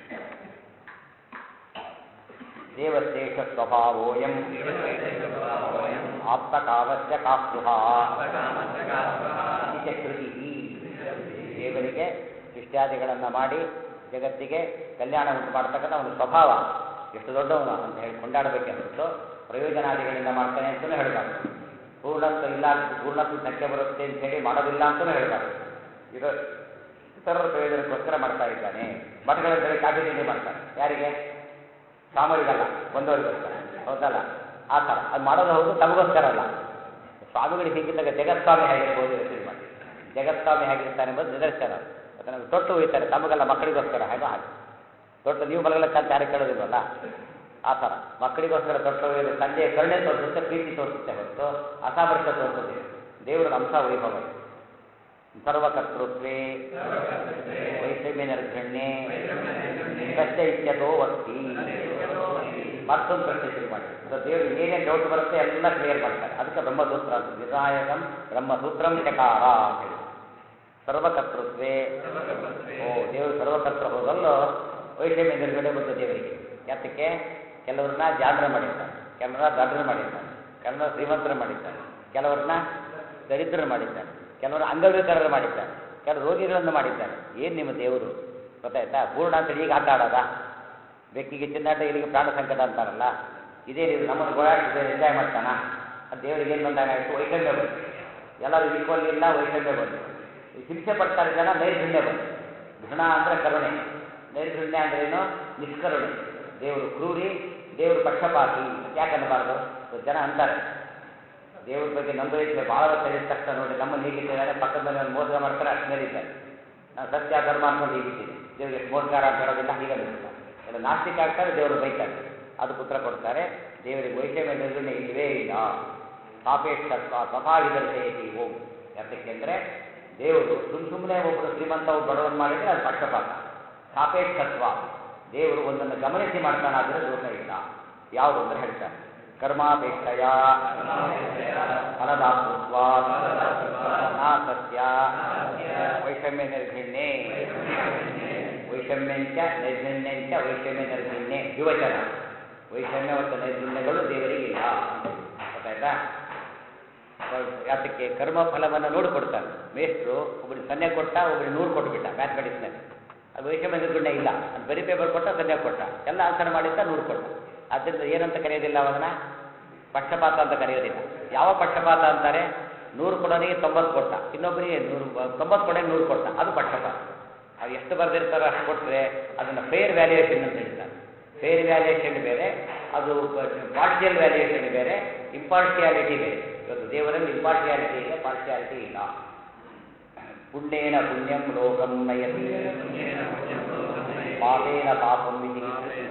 ದೇವಶೇಷ ಸ್ವಭಾವೋಯಂ ಆಪ್ತಕಾಮಸ್ಯ ಕಾಸ್ಪೃಹ ಇತಿ ಕೃತಿ ದೇವರಿಗೆ ಸೃಷ್ಟ್ಯಾದಿಗಳನ್ನು ಮಾಡಿ ಜಗತ್ತಿಗೆ ಕಲ್ಯಾಣ ಉಂಟು ಮಾಡ್ತಕ್ಕಂಥ ಒಂದು ಸ್ವಭಾವ ಎಷ್ಟು ದೊಡ್ಡವನು ಅಂತ ಹೇಳಿ ಕೊಂಡಾಡಬೇಕೆ ಹೊರತು ಪ್ರಯೋಜನಾದಿಗಳಿಂದ ಮಾಡ್ತಾನೆ ಅಂತಲೂ ಹೇಳಬಾರ್ದು ಪೂರ್ಣತ್ವ ಇಲ್ಲ ಪೂರ್ಣತ್ವ ಸಂಖ್ಯೆ ಬರುತ್ತೆ ಅಂತ ಹೇಳಿ ಮಾಡೋದಿಲ್ಲ ಅಂತಲೂ ಹೇಳಬಾರ್ದು ಇದು ಇತರರ ಪ್ರಯೋಜನಕ್ಕೋಸ್ಕರ ಮಾಡ್ತಾ ಇದ್ದಾನೆ ಮಠಗಳಲ್ಲಿ ಬರೀ ಕಾಫಿ ತಿಂಡಿ ಮಾಡ್ತಾರೆ ಯಾರಿಗೆ ಸ್ವಾಮಿಗಳಿಗಲ್ಲ ಬಂದವರಿಗೋಸ್ಕರ ಹೌದಲ್ಲ ಆ ಥರ ಅದು ಮಾಡೋದು ಹೌದು ತಮಗೋಸ್ಕರ ಅಲ್ಲ ಸ್ವಾಮಿಗಳು ಹೀಗಿದ್ದಾಗ ಜಗತ್ಸ್ವಾಮಿ ಹೇಗಿರ್ಬೋದು ಯೋಚನೆ ಮಾಡಿ ಜಗತ್ಸ್ವಾಮಿ ಹೇಗಿರ್ತಾನೆ ಎಂಬುದು ನಿದರ್ಶನ ಅದನ್ನು ತೊಟ್ಟು ಒಯ್ತಾರೆ ತಮಗೆಲ್ಲ ಮಕ್ಕಳಿಗೋಸ್ಕರ ಹೇಗೋ ಹಾಗೆ ತೊಟ್ಟು ನೀವು ಮಲಗಲಕ್ಕಂತ ಯಾರು ಕೇಳೋದಿಲ್ವಲ್ಲ ಆ ಥರ ಮಕ್ಕಳಿಗೋಸ್ಕರ ತೊಟ್ಟು ಒಯ್ಯೋದು ತಂದೆಯ ಕರುಣೆ ತೋರಿಸುತ್ತೆ ಪ್ರೀತಿ ತೋರಿಸುತ್ತೆ ಹೊರತು ಅಸಾಮರ್ಥ್ಯ ತೋರಿಸೋದಿಲ್ಲ ದೇವರ ಅಂಶ ವೈಭವ ಇದು. ಸರ್ವಕರ್ತೃತ್ವೇ ವೈಷಮ್ಯ ನಿರ್ಘಣ್ಯೆ ಕಷ್ಟ ಇತ್ಯತೋ ವಸ್ತಿ ಮತ್ತೊಂದು ಪ್ರಶ್ನೆ ಶುರು ಮಾಡಿ ಸೊ ದೇವರು ಏನೇನು ಡೌಟ್ ಬರುತ್ತೆ ಎಲ್ಲ ಕ್ಲಿಯರ್ ಮಾಡ್ತಾರೆ ಅದಕ್ಕೆ ಬ್ರಹ್ಮಸೂತ್ರ ಅಂತ ನಿರ್ಣಾಯಕಂ ಬ್ರಹ್ಮಸೂತ್ರಂ ಚಕಾರ ಅಂತ ಹೇಳಿ ಸರ್ವಕರ್ತೃತ್ವೇ ಓ ದೇವರು ಸರ್ವಕರ್ತ ಹೋದಲ್ಲೋ ವೈಷಮ್ಯ ನಿರ್ಗಡೆ ಬಂತು ದೇವರಿಗೆ ಯಾತಕ್ಕೆ ಕೆಲವ್ರನ್ನ ಜಾಡ್ರ ಮಾಡಿರ್ತಾನೆ ಕೆಲವ್ರನ್ನ ದಡ್ರ ಮಾಡಿರ್ತಾನೆ ಕೆಲವ್ರನ್ನ ಶ್ರೀಮಂತರ ಮಾಡಿರ್ತಾನೆ ಕೆಲವ್ರನ್ನ ದರಿದ್ರ ಮಾಡಿದ್ದಾನೆ ಕೆಲವರು ಅಂಗವಿಕಲರು ಮಾಡಿದ್ದಾನೆ ಕೆಲವು ರೋಗಿಗಳನ್ನು ಮಾಡಿದ್ದಾನೆ ಏನು ನಿಮ್ಮ ದೇವರು ಗೊತ್ತಾಯ್ತಾ ಪೂರ್ಣ ಅಂತ ಈಗ ಆಟ ಆಡೋದ ಬೆಕ್ಕಿಗೆ ಚಿನ್ನಾಟ ಇಲ್ಲಿಗೆ ಪ್ರಾಣ ಸಂಕಟ ಅಂತಾರಲ್ಲ ಇದೇ ನೀವು ನಮ್ಮನ್ನು ಗೋಳಾಟ ಎಂಜಾಯ್ ಮಾಡ್ತಾನ ಅದು ದೇವರಿಗೆ ಏನು ಬಂದಾಗ ಆಯಿತು ವೈಷಮ್ಯ ಬಂತು ಎಲ್ಲರೂ ಈಕ್ವಲ್ ಇಲ್ಲ ವೈಷಮ್ಯ ಬಂತು ಈ ಹಿಂಸೆ ಪಡ್ತಾರೆ ಜನ ನೈರ್ಗುಣ್ಯ ಬಂತು ಘೃಣ ಅಂದರೆ ಕರುಣೆ ನೈರ್ಗುಣ್ಯ ಅಂದ್ರೆ ಏನು ನಿಷ್ಕರುಣೆ ದೇವರು ಕ್ರೂರಿ ದೇವರು ಪಕ್ಷಪಾತಿ ಯಾಕನ್ನಬಾರ್ದು ಜನ ಅಂತಾರೆ ದೇವ್ರ ಬಗ್ಗೆ ನಂಬಿಕೆ ಭಾಳ ಸರಿ ತಕ್ಷಣ ನೋಡಿ ನಮ್ಮನ್ನು ಹೀಗಿಟ್ಟಿದ್ದಾರೆ ಪಕ್ಕದ ಮನೆ ಒಂದು ಮೋಸ ಮಾಡ್ತಾರೆ ಅಷ್ಟು ಮೇಲಿದ್ದಾರೆ ನಾನು ಸತ್ಯ ಧರ್ಮ ಅನ್ಕೊಂಡು ಹೀಗಿದ್ದೀನಿ ದೇವ್ರಿಗೆ ಎಷ್ಟು ಮೋಸಗಾರ ಅಂತ ಹೇಳೋದಿಲ್ಲ ಹೀಗೆ ಅನ್ಸುತ್ತಾರೆ ಎಲ್ಲ ನಾಸ್ತಿಕ ಆಗ್ತಾರೆ ದೇವರು ಬೈತಾರೆ ಅದಕ್ಕೆ ಉತ್ತರ ಕೊಡ್ತಾರೆ ದೇವರಿಗೆ ವೈಷಮ್ಯ ನಿರ್ಗುಣ್ಯ ಇಲ್ಲವೇ ಇಲ್ಲ ಸಾಪೇಕ್ಷತ್ವ ತಥಾವಿದರ್ಶಯತಿ ಓಂ ಯಾಕೆಂದರೆ ದೇವರು ಸುಮ್ ಸುಮ್ಮನೆ ಒಬ್ಬರು ಶ್ರೀಮಂತ ಒಬ್ಬ ಬಡವನ್ ಮಾಡಿದರೆ ಅದು ಪಕ್ಷಪಾತ ಸಾಪೇಕ್ಷತ್ವ ದೇವರು ಒಂದನ್ನು ಗಮನಿಸಿ ಮಾಡ್ತಾನಾದರೆ ದೋಷ ಇಲ್ಲ ಯಾವುದು ಅಂದ್ರೆ ಹೇಳ್ತಾರೆ ಕರ್ಮಾಪೇಕ್ಷೆಯ ಫಲದಾತೃತ್ವ ನಾ ಸತ್ಯ ವೈಷಮ್ಯ ನಿರ್ಭಿನ್ನೆ ವೈಷಮ್ಯಂಚ ನೈರ್ಗುಣ್ಯಂಚ ವೈಷಮ್ಯ ನಿರ್ಭಿನ್ನೆ ಯುವಚನ ವೈಷಮ್ಯ ಮತ್ತು ನೈರ್ಗುಣ್ಯಗಳು ದೇವರಿಗಿಲ್ಲ ಗೊತ್ತಾಯ್ತಾ ಯಾತಕ್ಕೆ ಕರ್ಮ ಫಲವನ್ನು ನೋಡಿ ಕೊಡ್ತಾನೆ ಮೇಷ್ಟ್ರು ಒಬ್ಬರಿಗೆ ಸೊನ್ನೆ ಕೊಟ್ಟ ಒಬ್ಬರಿಗೆ ನೂರು ಕೊಟ್ಬಿಟ್ಟ ಮ್ಯಾಥಮೆಟಿಕ್ಸ್ನಲ್ಲಿ ಅದು ವೈಷಮ್ಯ ನಿರ್ಗುಣ್ಯ ಇಲ್ಲ ಅದು ಬರೀ ಪೇಪರ್ ಕೊಟ್ಟ ಸೊನ್ನೆ ಕೊಟ್ಟ ಎಲ್ಲ ಆನ್ಸರ್ ಮಾಡಿದ್ದ ನೂರು ಕೊಟ್ಟ ಆದ್ದರಿಂದ ಏನಂತ ಕರೆಯೋದಿಲ್ಲ ಅವನ್ನ ಪಕ್ಷಪಾತ ಅಂತ ಕರೆಯೋದಿಲ್ಲ ಯಾವ ಪಕ್ಷಪಾತ ಅಂತಾರೆ ನೂರು ಕೊಡೋನಿಗೆ ತೊಂಬತ್ತು ಕೊಟ್ಟ ಇನ್ನೊಬ್ಬರಿಗೆ ನೂರು ತೊಂಬತ್ತು ಕೊಡೋನಿಗೆ ನೂರು ಕೊಟ್ಟ ಅದು ಪಕ್ಷಪಾತ ಅವ್ರು ಎಷ್ಟು ಬರೆದಿರ್ತಾರೋ ಅಷ್ಟು ಕೊಟ್ಟರೆ ಅದನ್ನು ಫೇರ್ ವ್ಯಾಲ್ಯೂಯೇಷನ್ ಅಂತ ಹೇಳ್ತಾರೆ ಫೇರ್ ವ್ಯಾಲ್ಯೂಯೇಷನ್ ಬೇರೆ ಅದು ಪಾರ್ಷಿಯಲ್ ವ್ಯಾಲ್ಯೂಯೇಷನ್ ಬೇರೆ ಇಂಪಾರ್ಷಿಯಾಲಿಟಿ ಬೇರೆ ಇವತ್ತು ದೇವರಲ್ಲಿ ಇಂಪಾರ್ಷಿಯಾಲಿಟಿ ಇದೆ ಪಾರ್ಷಿಯಾಲಿಟಿ ಇಲ್ಲ ಪುಣ್ಯೇನ ಪುಣ್ಯಂ ಲೋಕಂ ನಯತಿ ಪಾಪೇನ ಪಾಪಂ ವಿಧಿ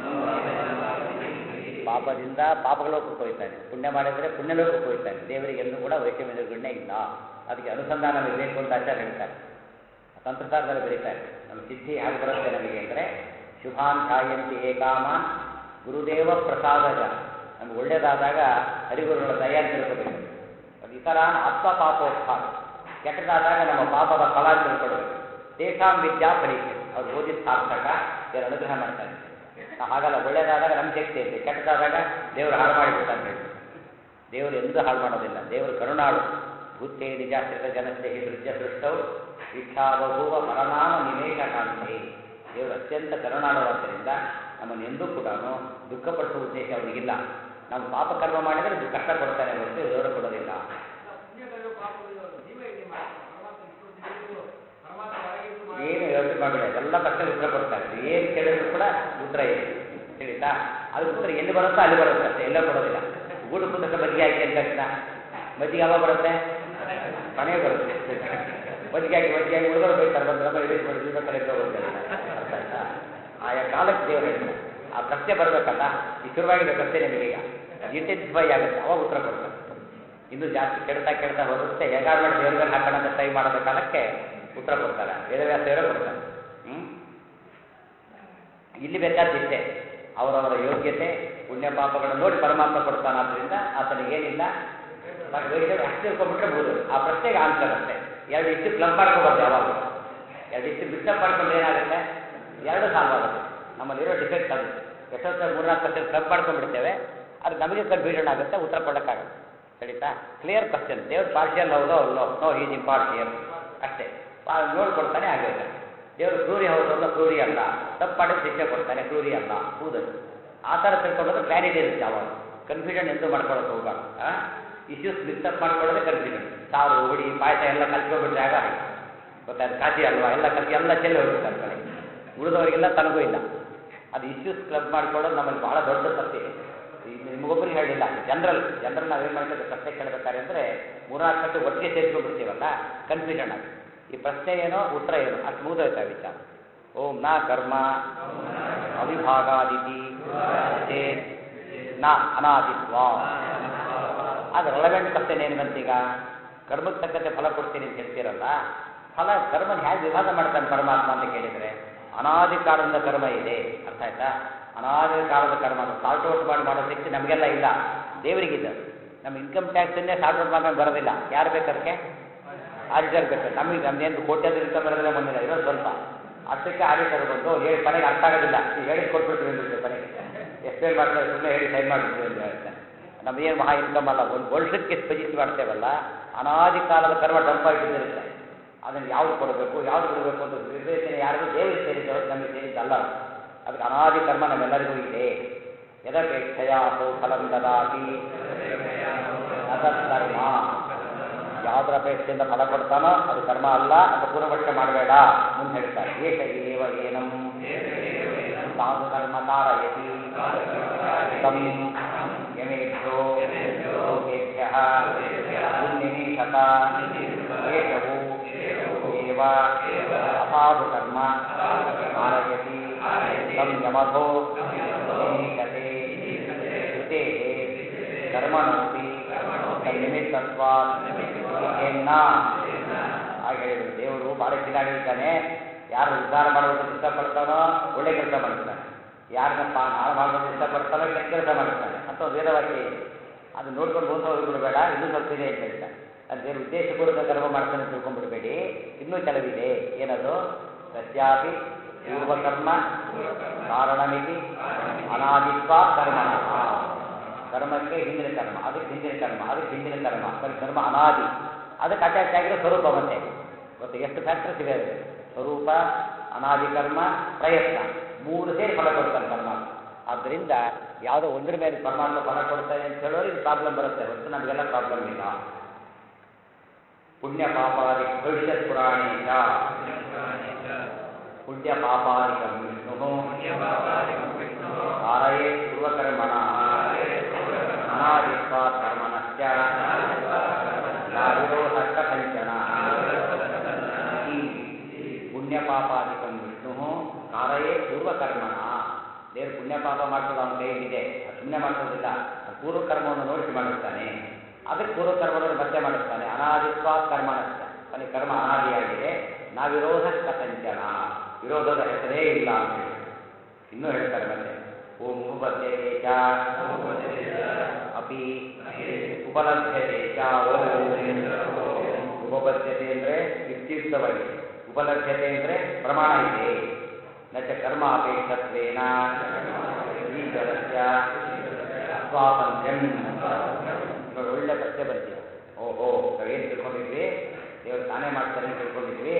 ಪಾಪದಿಂದ ಪಾಪಲೋಕಕ್ಕೆ ಹೋಗ್ತಾನೆ ಪುಣ್ಯ ಮಾಡಿದರೆ ಪುಣ್ಯಲೋಕಕ್ಕೆ ಹೋಗ್ತಾನೆ ದೇವರಿಗೆ ಎಲ್ಲೂ ಕೂಡ ವೈಷಮ್ಯ ನಿರ್ಗುಣ್ಯ ಇಲ್ಲ ಅದಕ್ಕೆ ಅನುಸಂಧಾನ ಬೇಕು ಅಂತ ಆಚಾರ್ಯ ಹೇಳ್ತಾರೆ ತಂತ್ರಸಾರದಲ್ಲಿ ಬರೀತಾರೆ ನಮ್ಮ ಸಿದ್ಧಿ ಹೇಗೆ ಬರುತ್ತೆ ನಮಗೆ ಅಂದರೆ ಶುಭಾನ್ ಧ್ಯಾಯಂತಿ ಏಕಾಮಾನ್ ಗುರುದೇವ ಪ್ರಸಾದಜ ನಮ್ಗೆ ಒಳ್ಳೇದಾದಾಗ ಹರಿಗುರುಗಳ ದಯ ಅಂತ ತಿಳ್ಕೋಬೇಕು ಅದು ಇತರಾನ್ ಆತ್ಮ ಪಾಪೋತ್ಥಾನ ಕೆಟ್ಟದಾದಾಗ ನಮ್ಮ ಪಾಪದ ಫಲ ಅಂತ ತಿಳ್ಕೊಳ್ಬೇಕು ತೇಷಾಂ ವಿದ್ಯಾ ಪರೀಕ್ಷೆ ಅವ್ರು ಓದಿದ ಸಾರ್ಥಕ ದೇವರು ಅನುಗ್ರಹ ಮಾಡ್ತಾರೆ ನಾವು ಹಾಗಲ್ಲ ಒಳ್ಳೇದಾದಾಗ ನಮ್ಮ ಶಕ್ತಿ ಇದೆ ಕೆಟ್ಟದಾದಾಗ ದೇವರು ಹಾಳು ಮಾಡಿಬಿಡ್ತಾನೆ ಹೇಳಿ ದೇವರು ಎಂದೂ ಹಾಳು ಮಾಡೋದಿಲ್ಲ ದೇವರು ಕರುಣಾಳು ಭೂತೇ ನಿಜಾಶ್ರಿತ ಜನಸ್ನೇಹಿ ಸೃಜ್ಯ ಸೃಷ್ಟವು ಇಚ್ಛಾಬಹುವ ಮರಣಾಮ ನಿಮೇಶ ಕಾಂತೆ ದೇವರು ಅತ್ಯಂತ ಕರುಣಾಳುವಾದ್ದರಿಂದ ನಮ್ಮನ್ನು ಎಂದೂ ಕೂಡ ದುಃಖಪಡಿಸುವ ಉದ್ದೇಶ ಅವನಿಗಿಲ್ಲ ನಾವು ಪಾಪ ಕರ್ಮ ಮಾಡಿದರೆ ಇದು ಕಷ್ಟ ಕೊಡ್ತಾನೆ ಹೊರತು ದೇವರು ಕೊಡೋದಿಲ್ಲ ಪುಣ್ಯಕರ್ಮ ಪಾಪಗಳು ಜೀವ ಇದೆ ಪರಮಾತ್ಮ ಇಷ್ಟು ತಿಳಿದು ಪರಮಾತ್ಮ ಹೊರಗಿದ್ದು ಮಾಡಿ ಏನು ಯೋಚನೆ ಮಾಡಬೇಡ ಎಲ್ಲ ಪ್ರಶ್ನೆ ಉತ್ತರ ಕೊಡ್ತಾರೆ ಏನು ಕೇಳಿದ್ರು ಕೂಡ ಉತ್ತರ ಇದೆ ತಿಳಿತಾ ಅದು ಉತ್ತರ ಎಲ್ಲಿ ಬರುತ್ತೋ ಅಲ್ಲಿ ಬರುತ್ತೆ ಅಷ್ಟೇ ಎಲ್ಲ ಕೊಡೋದಿಲ್ಲ ಗೂಡು ಪುಸ್ತಕ ಮಜ್ಜಿಗೆ ಹಾಕಿ ಅಂದ ತಕ್ಷಣ ಮಜ್ಜಿಗೆ ಯಾವಾಗ ಬರುತ್ತೆ ಮನೆಗೆ ಬರುತ್ತೆ ಮಜ್ಜಿಗೆ ಹಾಕಿ ಮಜ್ಜಿಗೆ ಹಾಕಿ ಉಳಿದವರು ಬೈತಾರೆ ಬಂದು ನಮ್ಮ ಎಡಿಟ್ ಮಾಡಿ ಜೀವ ಕಲೆಕ್ಟ್ ಹೋಗುತ್ತೆ ಅರ್ಥ ಆಯ್ತಾ ಆಯಾ ಕಾಲಕ್ಕೆ ದೇವರು ಹೇಳ್ತಾರೆ ಆ ಪ್ರಶ್ನೆ ಬರಬೇಕಲ್ಲ ಈ ಶುರುವಾಗಿದೆ ಪ್ರಶ್ನೆ ನಿಮಗೀಗ ಇಂಟೆನ್ಸಿಫೈ ಆಗುತ್ತೆ ಅವಾಗ ಉತ್ತರ ಕೊಡ್ತಾರೆ ಇನ್ನೂ ಜಾಸ್ತಿ ಕೆಡ್ತಾ ಕೆಡ್ತಾ ಹೋಗುತ್ತೆ ಹೇಗಾರು ಮಾಡಿ ದೇವ್ರ ಮೇಲೆ ಹಾಕೋಣ ಅಂತ ಟ್ರೈ ಮಾಡೋದ ಕಾಲಕ್ಕೆ ಉತ್ತರ ಕೊಡ್ತಾರೆ ವೇದವ್ಯಾಸ ದೇವರೇ ಕೊಡ್ತಾರೆ ಹ್ಮ್? ಇಲ್ಲಿ ಬೇಕಾದಿಷ್ಟೇ ಅವರವರ ಯೋಗ್ಯತೆ ಪುಣ್ಯ ಪಾಪಗಳನ್ನು ನೋಡಿ ಪರಮಾತ್ಮ ಕೊಡ್ತಾನಾದ್ರಿಂದ ಆತನಿಗೆ ಏನಿಲ್ಲ ವೈದ್ಯರು ಅಷ್ಟು ತಿಳ್ಕೊಂಡ್ಬಿಟ್ರೆ ಬೋದು ಆ ಪ್ರಶ್ನೆಗೆ ಆನ್ಸರ್ ಅಷ್ಟೇ ಎರಡು ಇಷ್ಟು ಕ್ಲಬ್ ಮಾಡ್ಕೋಬಾರ್ದು ಯಾವಾಗ ಎರಡು ಇಷ್ಟು ಮಿಕ್ಸಪ್ ಮಾಡ್ಕೊಂಡ್ರೆ ಏನಾಗುತ್ತೆ ಎರಡು ಸಾಲ್ವ್ ಆಗುತ್ತೆ ನಮ್ಮಲ್ಲಿರೋ ಡಿಫೆಕ್ಟ್ ಅದು ಎಷ್ಟೊತ್ತ ಮೂರ್ನಾಲ್ಕು ಪರ್ಸೆಂಟ್ ಕ್ಲಬ್ ಮಾಡ್ಕೊಂಡ್ಬಿಡ್ತೇವೆ ಅದು ನಮಗೆ ಕನ್ಫ್ಯೂಷನ್ ಆಗುತ್ತೆ ಉತ್ತರ ಕೊಡೋಕ್ಕಾಗಲ್ಲ ಸರಿತಾ ಕ್ಲಿಯರ್ ಕ್ವಶನ್ ದೇವ್ರು ಪಾರ್ಷಿಯಲ್ ಹೌದೋ ಅಲ್ಲೋ ನೋ ಈಸ್ ಇಂಪಾರ್ಷಿಯಲ್ ಅಷ್ಟೇ ಪಾ- ನೋಡ್ಕೊಡ್ತಾನೆ ಆಗುತ್ತೆ ದೇವರು ಕ್ರೂರಿ ಹೌದು ಅಲ್ಲ ಕ್ರೂರಿ ಅಲ್ಲ ತಪ್ಪು ಮಾಡಿದ್ರೆ ಶಿಕ್ಷೆ ಕೊಡ್ತಾನೆ ಕ್ರೂರಿ ಅಲ್ಲ ಹೌದದು ಆ ಥರ ತಿಳ್ಕೊಂಡ್ರೆ ಕ್ಲಾರಿಟಿ ಇರುತ್ತೆ ಯಾವಾಗ ಕನ್ಫ್ಯೂಷನ್ ಎಂದೂ ಮಾಡ್ಕೊಳ್ಳೋಕೆ ಹೋಗಬಾರ್ದು ಇಶ್ಯೂಸ್ ಮಿಕ್ಸಪ್ ಮಾಡ್ಕೊಳ್ಳೋದೇ ಕನ್ಫ್ಯೂಷನ್ ಸಾರು ಹುಡಿ ಪಾಯಸ ಎಲ್ಲ ಕಲ್ತ್ಕೊಂಡ್ಬಿಟ್ರೆ ಆಗ ಹಾಗೆ ಗೊತ್ತಾಯ್ತು ಕಾಶಿ ಅಲ್ವಾ ಎಲ್ಲ ಕಲ್ತಿ ಎಲ್ಲ ಚೆಲ್ಲಿ ಹೋಗ್ಬಿಡ್ತಾರೆ ಕಡೆ ಉಳಿದವರಿಗೆಲ್ಲ ತನಗೂ ಇಲ್ಲ ಅದು ಇಶ್ಯೂಸ್ ಕ್ಲಬ್ ಮಾಡ್ಕೊಳ್ಳೋದು ನಮ್ಮಲ್ಲಿ ಭಾಳ ದೊಡ್ಡ ತಪ್ಪಿದೆ ಇದು ನಿಮಗೊಬ್ಬರಿಗೆ ಹೇಳಿಲ್ಲ ಜನರಲ್ ಜನರಲ್ ನಾವೇನು ಮಾಡ್ತೀವಿ ಪ್ರಶ್ನೆ ಕೇಳಬೇಕಾದ್ರೆ ಅಂದರೆ ಮೂರ್ನಾಲ್ಕು ಗಂಟೆ ಒಟ್ಟಿಗೆ ಸೇರಿಸ್ಕೊಂಡ್ಬಿಡ್ತೀವಲ್ಲ ಕನ್ಫ್ಯೂಷನ್ ಆಗುತ್ತೆ ಈ ಪ್ರಶ್ನೆ ಏನೋ ಉತ್ತರ ಏನು ಅಷ್ಟು ಮುಗಿದೋಯ್ತಾ ವಿಚಾರ ಓಂ ನಾ ಕರ್ಮ ಅವಿಭಾಗಾದಿತಿ ಚೇತ್ ನ ಅನಾದಿತ್ವ ಆಗ ರೆಲವೆಂಟ್ ಕ್ವಶನ್ ಏನು ಬಂತೀಗ ಕರ್ಮಕ್ಕೆ ತಕ್ಕಂತೆ ಫಲ ಕೊಡ್ತೀನಿ ಅಂತ ಹೇಳ್ತೀರಲ್ಲ ಫಲ ಕರ್ಮನ ಹೇಗೆ ವಿಭಾಗ ಮಾಡ್ತಾನೆ ಪರಮಾತ್ಮ ಅಂತ ಕೇಳಿದರೆ ಅನಾದಿ ಕಾಲದಿಂದ ಕರ್ಮ ಇದೆ ಅರ್ಥ ಆಯ್ತಾ ಅನಾದಿ ಕಾಲದ ಕರ್ಮ ಸಾಲ್ಟ್ ಔಟ್ ಮಾಡಿ ಮಾಡೋ ಶಕ್ತಿ ನಮಗೆಲ್ಲ ಇಲ್ಲ ದೇವರಿಗಿದೆ ನಮ್ಮ ಇನ್ಕಮ್ ಟ್ಯಾಕ್ಸನ್ನೇ ಸಾಲ್ಟ್ ಔಟ್ ಮಾಡ್ಕೊಂಡು ಬರೋದಿಲ್ಲ ಯಾರು ಬೇಕದಕ್ಕೆ ಆಡಿಟರ್ ಬೇಕು ನಮಗೆ ನಮ್ದೇನು ಕೋಟ್ಯಾದ ಇನ್ಕಮ್ ಬರೋದಿಲ್ಲ ಬಂದಿಲ್ಲ ಇರೋದು ಸ್ವಲ್ಪ ಅಷ್ಟಕ್ಕೆ ಆಡಿಟರ್ ಬಂದು ಹೇಳಿ ಕೊನೆಗೆ ಅರ್ಥ ಆಗೋದಿಲ್ಲ ನೀವು ಹೇಳಿದ್ ಕೊಟ್ಬಿಡ್ತೀವಿ ಅಂದ್ಬಿಟ್ಟು ಕೊನೆಗೆ ಎಕ್ಸ್ಪ್ಲೇನ್ ಮಾಡ್ತಾರೆ ಸುಮ್ಮನೆ ಹೇಳಿ ಸೈನ್ ಮಾಡಿಬಿಡ್ತೀವಿ ಅಂತ ಹೇಳ್ತಾನೆ ನಮಗೇನು ಮಹಾ ಇನ್ಕಮ್ ಅಲ್ಲ ಒಂದು ವರ್ಷಕ್ಕೆ ಸ್ಪಜಿಸಿ ಮಾಡ್ತೇವಲ್ಲ ಅನಾದಿ ಕಾಲದ ಕರ್ಮ ಡಂಪ್ ಆಗಿದ್ದಿರುತ್ತೆ ಅದನ್ನು ಯಾವ್ದು ಕೊಡಬೇಕು ಯಾವ್ದು ಬಿಡಬೇಕು ಅಂತ ವಿವೇಚನೆ ಯಾರಿಗೂ ದೇವರಿಗೆ ಸೇರಿದ್ದು ಹೊರತು ನಮಗೆ ಸೇರಿದ್ದಲ್ಲ ಅದು. ಅದಕ್ಕೆ ಅನಾದಿ ಕರ್ಮ ನಮ್ಮೆಲ್ಲರಿಗೂ ಇದೆ ಯದಪೇಕ್ಷೆಯ ಫಲಂ ದದಾತಿ ಕರ್ಮ ಯಾವುದರ ಅಪೇಕ್ಷೆಯಿಂದ ಫಲ ಕೊಡ್ತಾನೋ ಅದು ಕರ್ಮ ಅಲ್ಲ ಅಂತ ಪೂರ್ವಪಕ್ಷ ಮಾಡಬೇಡ ಮುಂದೆ ಹೇಳ್ತಾರೆ ಏಷ ಏವ ಏನಂ ಸಾಧು ಕರ್ಮ ಕಾರಯತಿ ತಂ ಯಮೇಭ್ಯೋ ಲೋಕೇಭ್ಯ ಪುಣ್ಯನೀಶತ ಏಷವು ಏವ ಅಸಾಧು ಕರ್ಮ ಕಾರಯತಿ ತಂ ಯಮಧೋ ನಿನೀಶತೆ ಅನಿಮಿತ್ತತ್ವ ಏನ್ನ ಹಾಗೆ ಹೇಳಿದ್ರು ದೇವರು ಭಾಳ ಇದ್ದಾನೆ ಯಾರು ಉದ್ಧಾರ ಮಾಡೋದಕ್ಕೆ ಇಷ್ಟಪಡ್ತಾನೋ ಒಳ್ಳೆ ಕೆಲಸ ಮಾಡಿಸ್ತಾನೆ ಯಾರನ್ನ ಪಾ ಹಾಳು ಮಾಡೋದಕ್ಕೆ ಇಷ್ಟಪಡ್ತಾನೋ ಕೆಟ್ಟ ಕೆಲಸ ಮಾಡಿಸ್ತಾನೆ ಅಥವಾ ವೇದವಾಕ್ಯ ಇದೆ ಅದು ನೋಡ್ಕೊಂಡು ಓದ್ತಾ ಹೋಗ್ಬಿಡ್ಬೇಡ ಇನ್ನೂ ಸ್ವಲ್ಪ ಇದೆ ಅಂತ ಹೇಳ್ತಾನೆ ಅದು ದೇವ್ರ ಉದ್ದೇಶಪೂರ್ವಕ ಕರ್ಮ ಮಾಡ್ತಾನೆ ಅಂತ ತಿಳ್ಕೊಂಡ್ಬಿಡ್ಬೇಡಿ ಇನ್ನೂ ಕೆಲವಿದೆ ಏನದು ಸತ್ಯಾಪಿ ಪೂರ್ವಕರ್ಮ ಕಾರಣಮಿತಿ ಅನಾದಿತ್ವ ಕರ್ಮ ಕರ್ಮಕ್ಕೆ ಹಿಂದಿನ ಕರ್ಮ ಅದಕ್ಕೆ ಹಿಂದಿನ ಕರ್ಮ ಅದಕ್ಕೆ ಹಿಂದಿನ ಕರ್ಮ ಬರೀ ಕರ್ಮ ಅನಾದಿ ಅದಕ್ಕೆ ಅಟ್ಯಾಚ್ ಆಗಿರೋ ಸ್ವರೂಪ ಮತ್ತೆ ಗೊತ್ತು ಎಷ್ಟು ಫ್ಯಾಕ್ಟರ್ಸ್ ಇದೆ ಅದಕ್ಕೆ ಸ್ವರೂಪ ಅನಾದಿ ಕರ್ಮ ಪ್ರಯತ್ನ ಮೂರು ಸೇರಿ ಫಲ ಕೊಡ್ತಾನೆ ಪರಮಾತ್ಮ ಆದ್ದರಿಂದ ಯಾವುದೋ ಒಂದರ ಮೇಲೆ ಪರಮಾತ್ಮ ಫಲ ಕೊಡ್ತಾನೆ ಅಂತ ಹೇಳೋರು ಇದು ಪ್ರಾಬ್ಲಮ್ ಬರುತ್ತೆ ಹೊರತು ನಮಗೆಲ್ಲ ಪ್ರಾಬ್ಲಮ್ ಇಲ್ಲ ಪುಣ್ಯ ಪಾಪಾದಿ ಭವಿಷ್ಯತ್ ಪುರಾಣೇ ಚ ಪುಣ್ಯ ಪಾಪಾದಿಕಂ ವಿಷ್ಣು ಕಾರಯೇ ಪೂರ್ವಕರ್ಮಣ ಅನಾದಿತ್ವಾತ್ ಕರ್ಮಣಶ್ಚ ನಾವಿರೋಧಕ್ಕ ಕಂಚನ ಪುಣ್ಯ ಪಾಪಾದಿಕಂ ವಿಷ್ಣು ಕಾರಯೇ ಪೂರ್ವಕರ್ಮಣ ದೇವರು ಪುಣ್ಯ ಪಾಪ ಮಾಡ್ಸೋದು ಅವನ ಕೈಯಲ್ಲಿದೆ ಅದು ಸುಮ್ಮನೆ ಮಾಡಿಸೋದಿಲ್ಲ ಪೂರ್ವಕರ್ಮವನ್ನು ನೋಡಿಸಿ ಮಾಡಿಸ್ತಾನೆ ಅದಕ್ಕೆ ಪೂರ್ವಕರ್ಮವನ್ನು ಮತ್ತೆ ಮಾಡಿಸ್ತಾನೆ ಅನಾದಿತ್ವಾತ್ ಕರ್ಮಣಶ್ಚ ಅವನಿಗೆ ಕರ್ಮ ಅನಾದಿಯಾಗಿದೆ ನಾವಿರೋಧ ಕಥಂಚನ ವಿರೋಧದ ಹೆಸರೇ ಇಲ್ಲ ಅಂತ ಹೇಳಿ ಇನ್ನೂ ಹೇಳ್ತಾರೆ ಮತ್ತೆ ಓಂ ಉಪಬದ್ಧತೆ ಚ ಅಪಿ ಉಪಲಭ್ಯತೆ ಚ ಓಂ ಉಪಬದ್ಧತೆ ಅಂದರೆ ಯುಕ್ತಿಯುಕ್ತವಾಗಿದೆ ಉಪಲಭ್ಯತೆ ಅಂದರೆ ಪ್ರಮಾಣ ಇದೆ ನಚ ಕರ್ಮ ಅಪೇಕ್ಷತ್ವೇನ ಈಶ್ವರಸ್ಯ ಸ್ವಾತಂತ್ರ್ಯಂ ನೋಡಿ ಒಳ್ಳೆ ಪ್ರಶ್ನೆ ಬಂದಿದೆ ಓಹೋ ನಾವೇನು ತಿಳ್ಕೊಂಡಿದ್ವಿ ದೇವರು ತಾನೇ ಮಾಡ್ತಾನೆ ಅಂತ ತಿಳ್ಕೊಂಡಿದ್ವಿ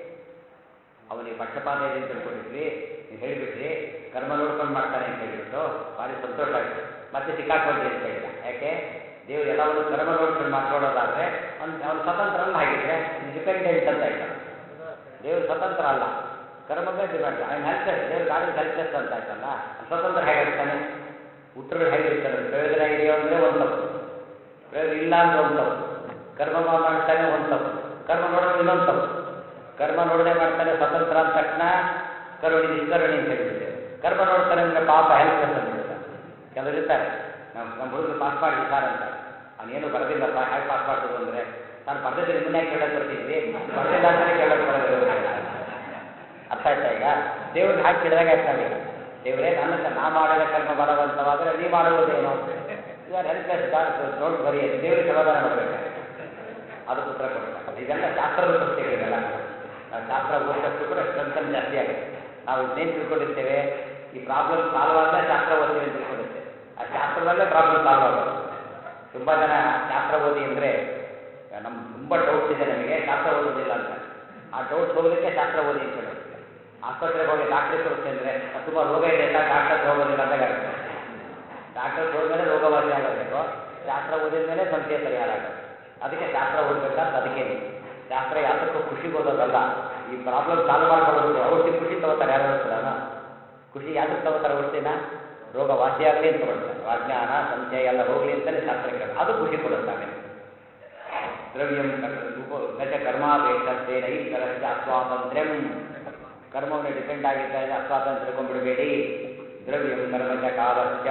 ಅವನಿಗೆ ಪಕ್ಷಪಾತ ಇದೆ ಅಂತ ತಿಳ್ಕೊಂಡಿದ್ವಿ ನೀವು ಹೇಳಿಬಿಟ್ರಿ ಕರ್ಮ ನೋಡ್ಕೊಂಡು ಮಾಡ್ತಾನೆ ಅಂತ ಹೇಳಿಬಿಟ್ಟು ಭಾರಿ ಸಂತೋಷ ಆಯಿತು ಮತ್ತೆ ಸಿಕ್ಕಾಕೊಂಡ್ರಿ ಅಂತ ಹೇಳಿದ ಯಾಕೆ ದೇವರು ಎಲ್ಲವನ್ನು ಕರ್ಮ ನೋಡ್ಕೊಂಡು ಮಾಡ್ಕೊಳ್ಳೋದಾದ್ರೆ ಅವ್ನು ಅವನು ಸ್ವತಂತ್ರ ಅಲ್ಲ ಹಾಗಿದ್ರೆ ಡಿಪೆಂಡೆಂಟ್ ಅಂತ ಆಯ್ತು ದೇವರು ಸ್ವತಂತ್ರ ಅಲ್ಲ ಕರ್ಮವೇ ಡಿಪೆಂಡ್ ಐನ್ ಹೆಲ್ಪ್ಲೆಸ್ ದೇವ್ರು ಗಾಡಿ ಹೆಲ್ಪ್ಲೆಸ್ ಅಂತ ಆಯ್ತಲ್ಲ ಸ್ವತಂತ್ರ ಹೇಗಿರ್ತಾನೆ ಉತ್ತರ ಹೇಗಿರ್ತಾನೆ ಪ್ರಯೋಜನ ಇದೆಯೋ ಅಂದರೆ ಒಂದು ತಪ್ಪು ಪ್ರಯೋಜನ ಇಲ್ಲ ಅಂದ್ರೆ ಒಂದು ತಪ್ಪು ಕರ್ಮ ಮಾಡ್ತಾನೆ ಒಂದು ತಪ್ಪು ಕರ್ಮ ನೋಡೋದು ಇನ್ನೊಂದು ತಪ್ಪು ಕರ್ಮ ನೋಡದೆ ಮಾಡ್ತಾನೆ ಸ್ವತಂತ್ರ ಅಂದ ತಕ್ಷಣ ಕರುಣಿ ನಿಷ್ಕರುಣಿ ಅಂತ ಹೇಳಿಬಿಡ್ತೇವೆ ಕರ್ಮ ನೋಡ್ತಾನೆ ಅಂದರೆ ಪಾಪ ಹೆಲ್ಪ್ಲೆಸ್ ಅಂತ ಹೇಳ್ತಾನೆ ಕೆಲವರು ಇರ್ತಾರೆ ನಮ್ಮ ನಮ್ಮ ಹುಡುಗರು ಪಾಸ್ ಮಾಡಿ ಸರ್ ಅಂತ ಅವನೇನು ಬರೋದಿಲ್ಲಪ್ಪ ಹೇಗೆ ಪಾಸ್ ಮಾಡ್ತದೆ ಅಂದರೆ ನಾನು ಬರ್ದಿದ್ದೆ ನಿಮ್ಮನ್ನೇ ಕೇಳೋಕೆ ಬರ್ತಿದ್ವಿ ಬರಲಿಲ್ಲ ಅಂತಲೇ ಕೇಳೋಕೆ ಬರೋದು ಅರ್ಥ ಆಯ್ತಾ ಈಗ ದೇವ್ರಿಗೆ ಹಾಕಿ ಕೇಳಿದಾಗ ಆಯ್ತು ನಮಗೆ ದೇವರೇ ನನ್ನ ನಾ ಮಾಡಿದ ಕರ್ಮ ಬರವಂತವಾದರೆ ನೀ ಮಾಡುವುದೇನು ಇವಾಗ ಹೆಲ್ಪ್ಲೆಸ್ ನೋಟ್ ಬರೀ ದೇವರಿಗೆ ಸಮಾಧಾನ ಮಾಡಬೇಕಾಗುತ್ತೆ ಅದಕ್ಕೆ ಉತ್ತರ ಕೊಡ್ತಾರೆ ಇದೆಲ್ಲ ಶಾಸ್ತ್ರದ ಪ್ರಶ್ನೆಗಳಿವೆಲ್ಲ ನಾವು ಶಾಸ್ತ್ರ ಓದಿದಷ್ಟು ಕೂಡ ಸ್ಟ್ರೆಂಥನ್ ಜಾಸ್ತಿ ಆಗುತ್ತೆ ನಾವು ಇನ್ನೇನು ತಿಳ್ಕೊಂಡಿರ್ತೇವೆ ಈ ಪ್ರಾಬ್ಲಮ್ ಸಾಲ್ವ್ ಆದರೆ ಶಾಸ್ತ್ರ ಓದ್ತೀವಿ ಅಂತ ತಿಳ್ಕೊಂಡಿರ್ತೇವೆ ಆ ಶಾಸ್ತ್ರದಲ್ಲೇ ಪ್ರಾಬ್ಲಮ್ ಸಾಲ್ವ್ ಆಗೋದು ತುಂಬ ಜನ ಶಾಸ್ತ್ರ ಓದಿ ಅಂದರೆ ನಮ್ಗೆ ತುಂಬ ಡೌಟ್ಸ್ ಇದೆ ನಮಗೆ ಶಾಸ್ತ್ರ ಓದೋದಿಲ್ಲ ಅಂತ ಆ ಡೌಟ್ಸ್ ಹೋಗಲಿಕ್ಕೆ ಶಾಸ್ತ್ರ ಓದಿ ಅಂತ ಹೇಳೋದು ಆಸ್ಪತ್ರೆಗೆ ಹೋಗಿ ಡಾಕ್ಟ್ರಿಗೆ ತೋರಿಸಿ ಅಂದರೆ ತುಂಬ ರೋಗ ಇದೆ ಅಂತ ಡಾಕ್ಟರ್ ಹೋಗೋದಿಲ್ಲ ಅಂದಾಗುತ್ತೆ ಡಾಕ್ಟರ್ ಹೋದ್ಮೇಲೆ ರೋಗ ವಾಸಿ ಆಗಬೇಕು ಶಾಸ್ತ್ರ ಓದಿದ ಮೇಲೆ ಸಂಶಯ ಪರಿಹಾರ ಆಗುತ್ತೆ ಅದಕ್ಕೆ ಶಾಸ್ತ್ರ ಓದಬೇಕಂತ ಅದಕ್ಕೆ ಶಾಸ್ತ್ರ ಯಾತಕ್ಕೂ ಖುಷಿಗೆ ಓದೋದಲ್ಲ ಈ ಪ್ರಾಬ್ಲಮ್ ಸಾಲ್ವ್ ಮಾಡ್ಕೊಳ್ಳೋದು ಔಷಧಿ ಖುಷಿ ತಗೋತಾರೆ ಯಾರು ಕೂಡ ಖುಷಿ ಯಾವ್ದಕ್ಕೆ ತಗೋತಾರೆ ಔಷಧಿನ ರೋಗ ವಾಸಿಯಾಗಲಿ ಅಂತ ತಗೊಳ್ತಾರೆ ಅಜ್ಞಾನ ಸಂಶಯ ಎಲ್ಲ ಹೋಗಲಿ ಅಂತಲೇ ಶಾಸ್ತ್ರ ಕೇಳಿ ಅದು ಖುಷಿ ಕೊಡುತ್ತಾವೆ ದ್ರವ್ಯಂ ನಚ ಕರ್ಮಾಪೇಕ್ಷತೆ ಈಶ್ವರಸ್ಯ ಅಸ್ವಾತಂತ್ರ್ಯಂ ಕರ್ಮವನ್ನು ಡಿಪೆಂಡ್ ಆಗಿದ್ದಾಗ ಅಸ್ವಾತಂತ್ರ್ಯ ತಿಳ್ಕೊಂಡ್ಬಿಡಬೇಡಿ ದ್ರವ್ಯಂ ಕರ್ಮಚ ಕಾಲಶ್ಚ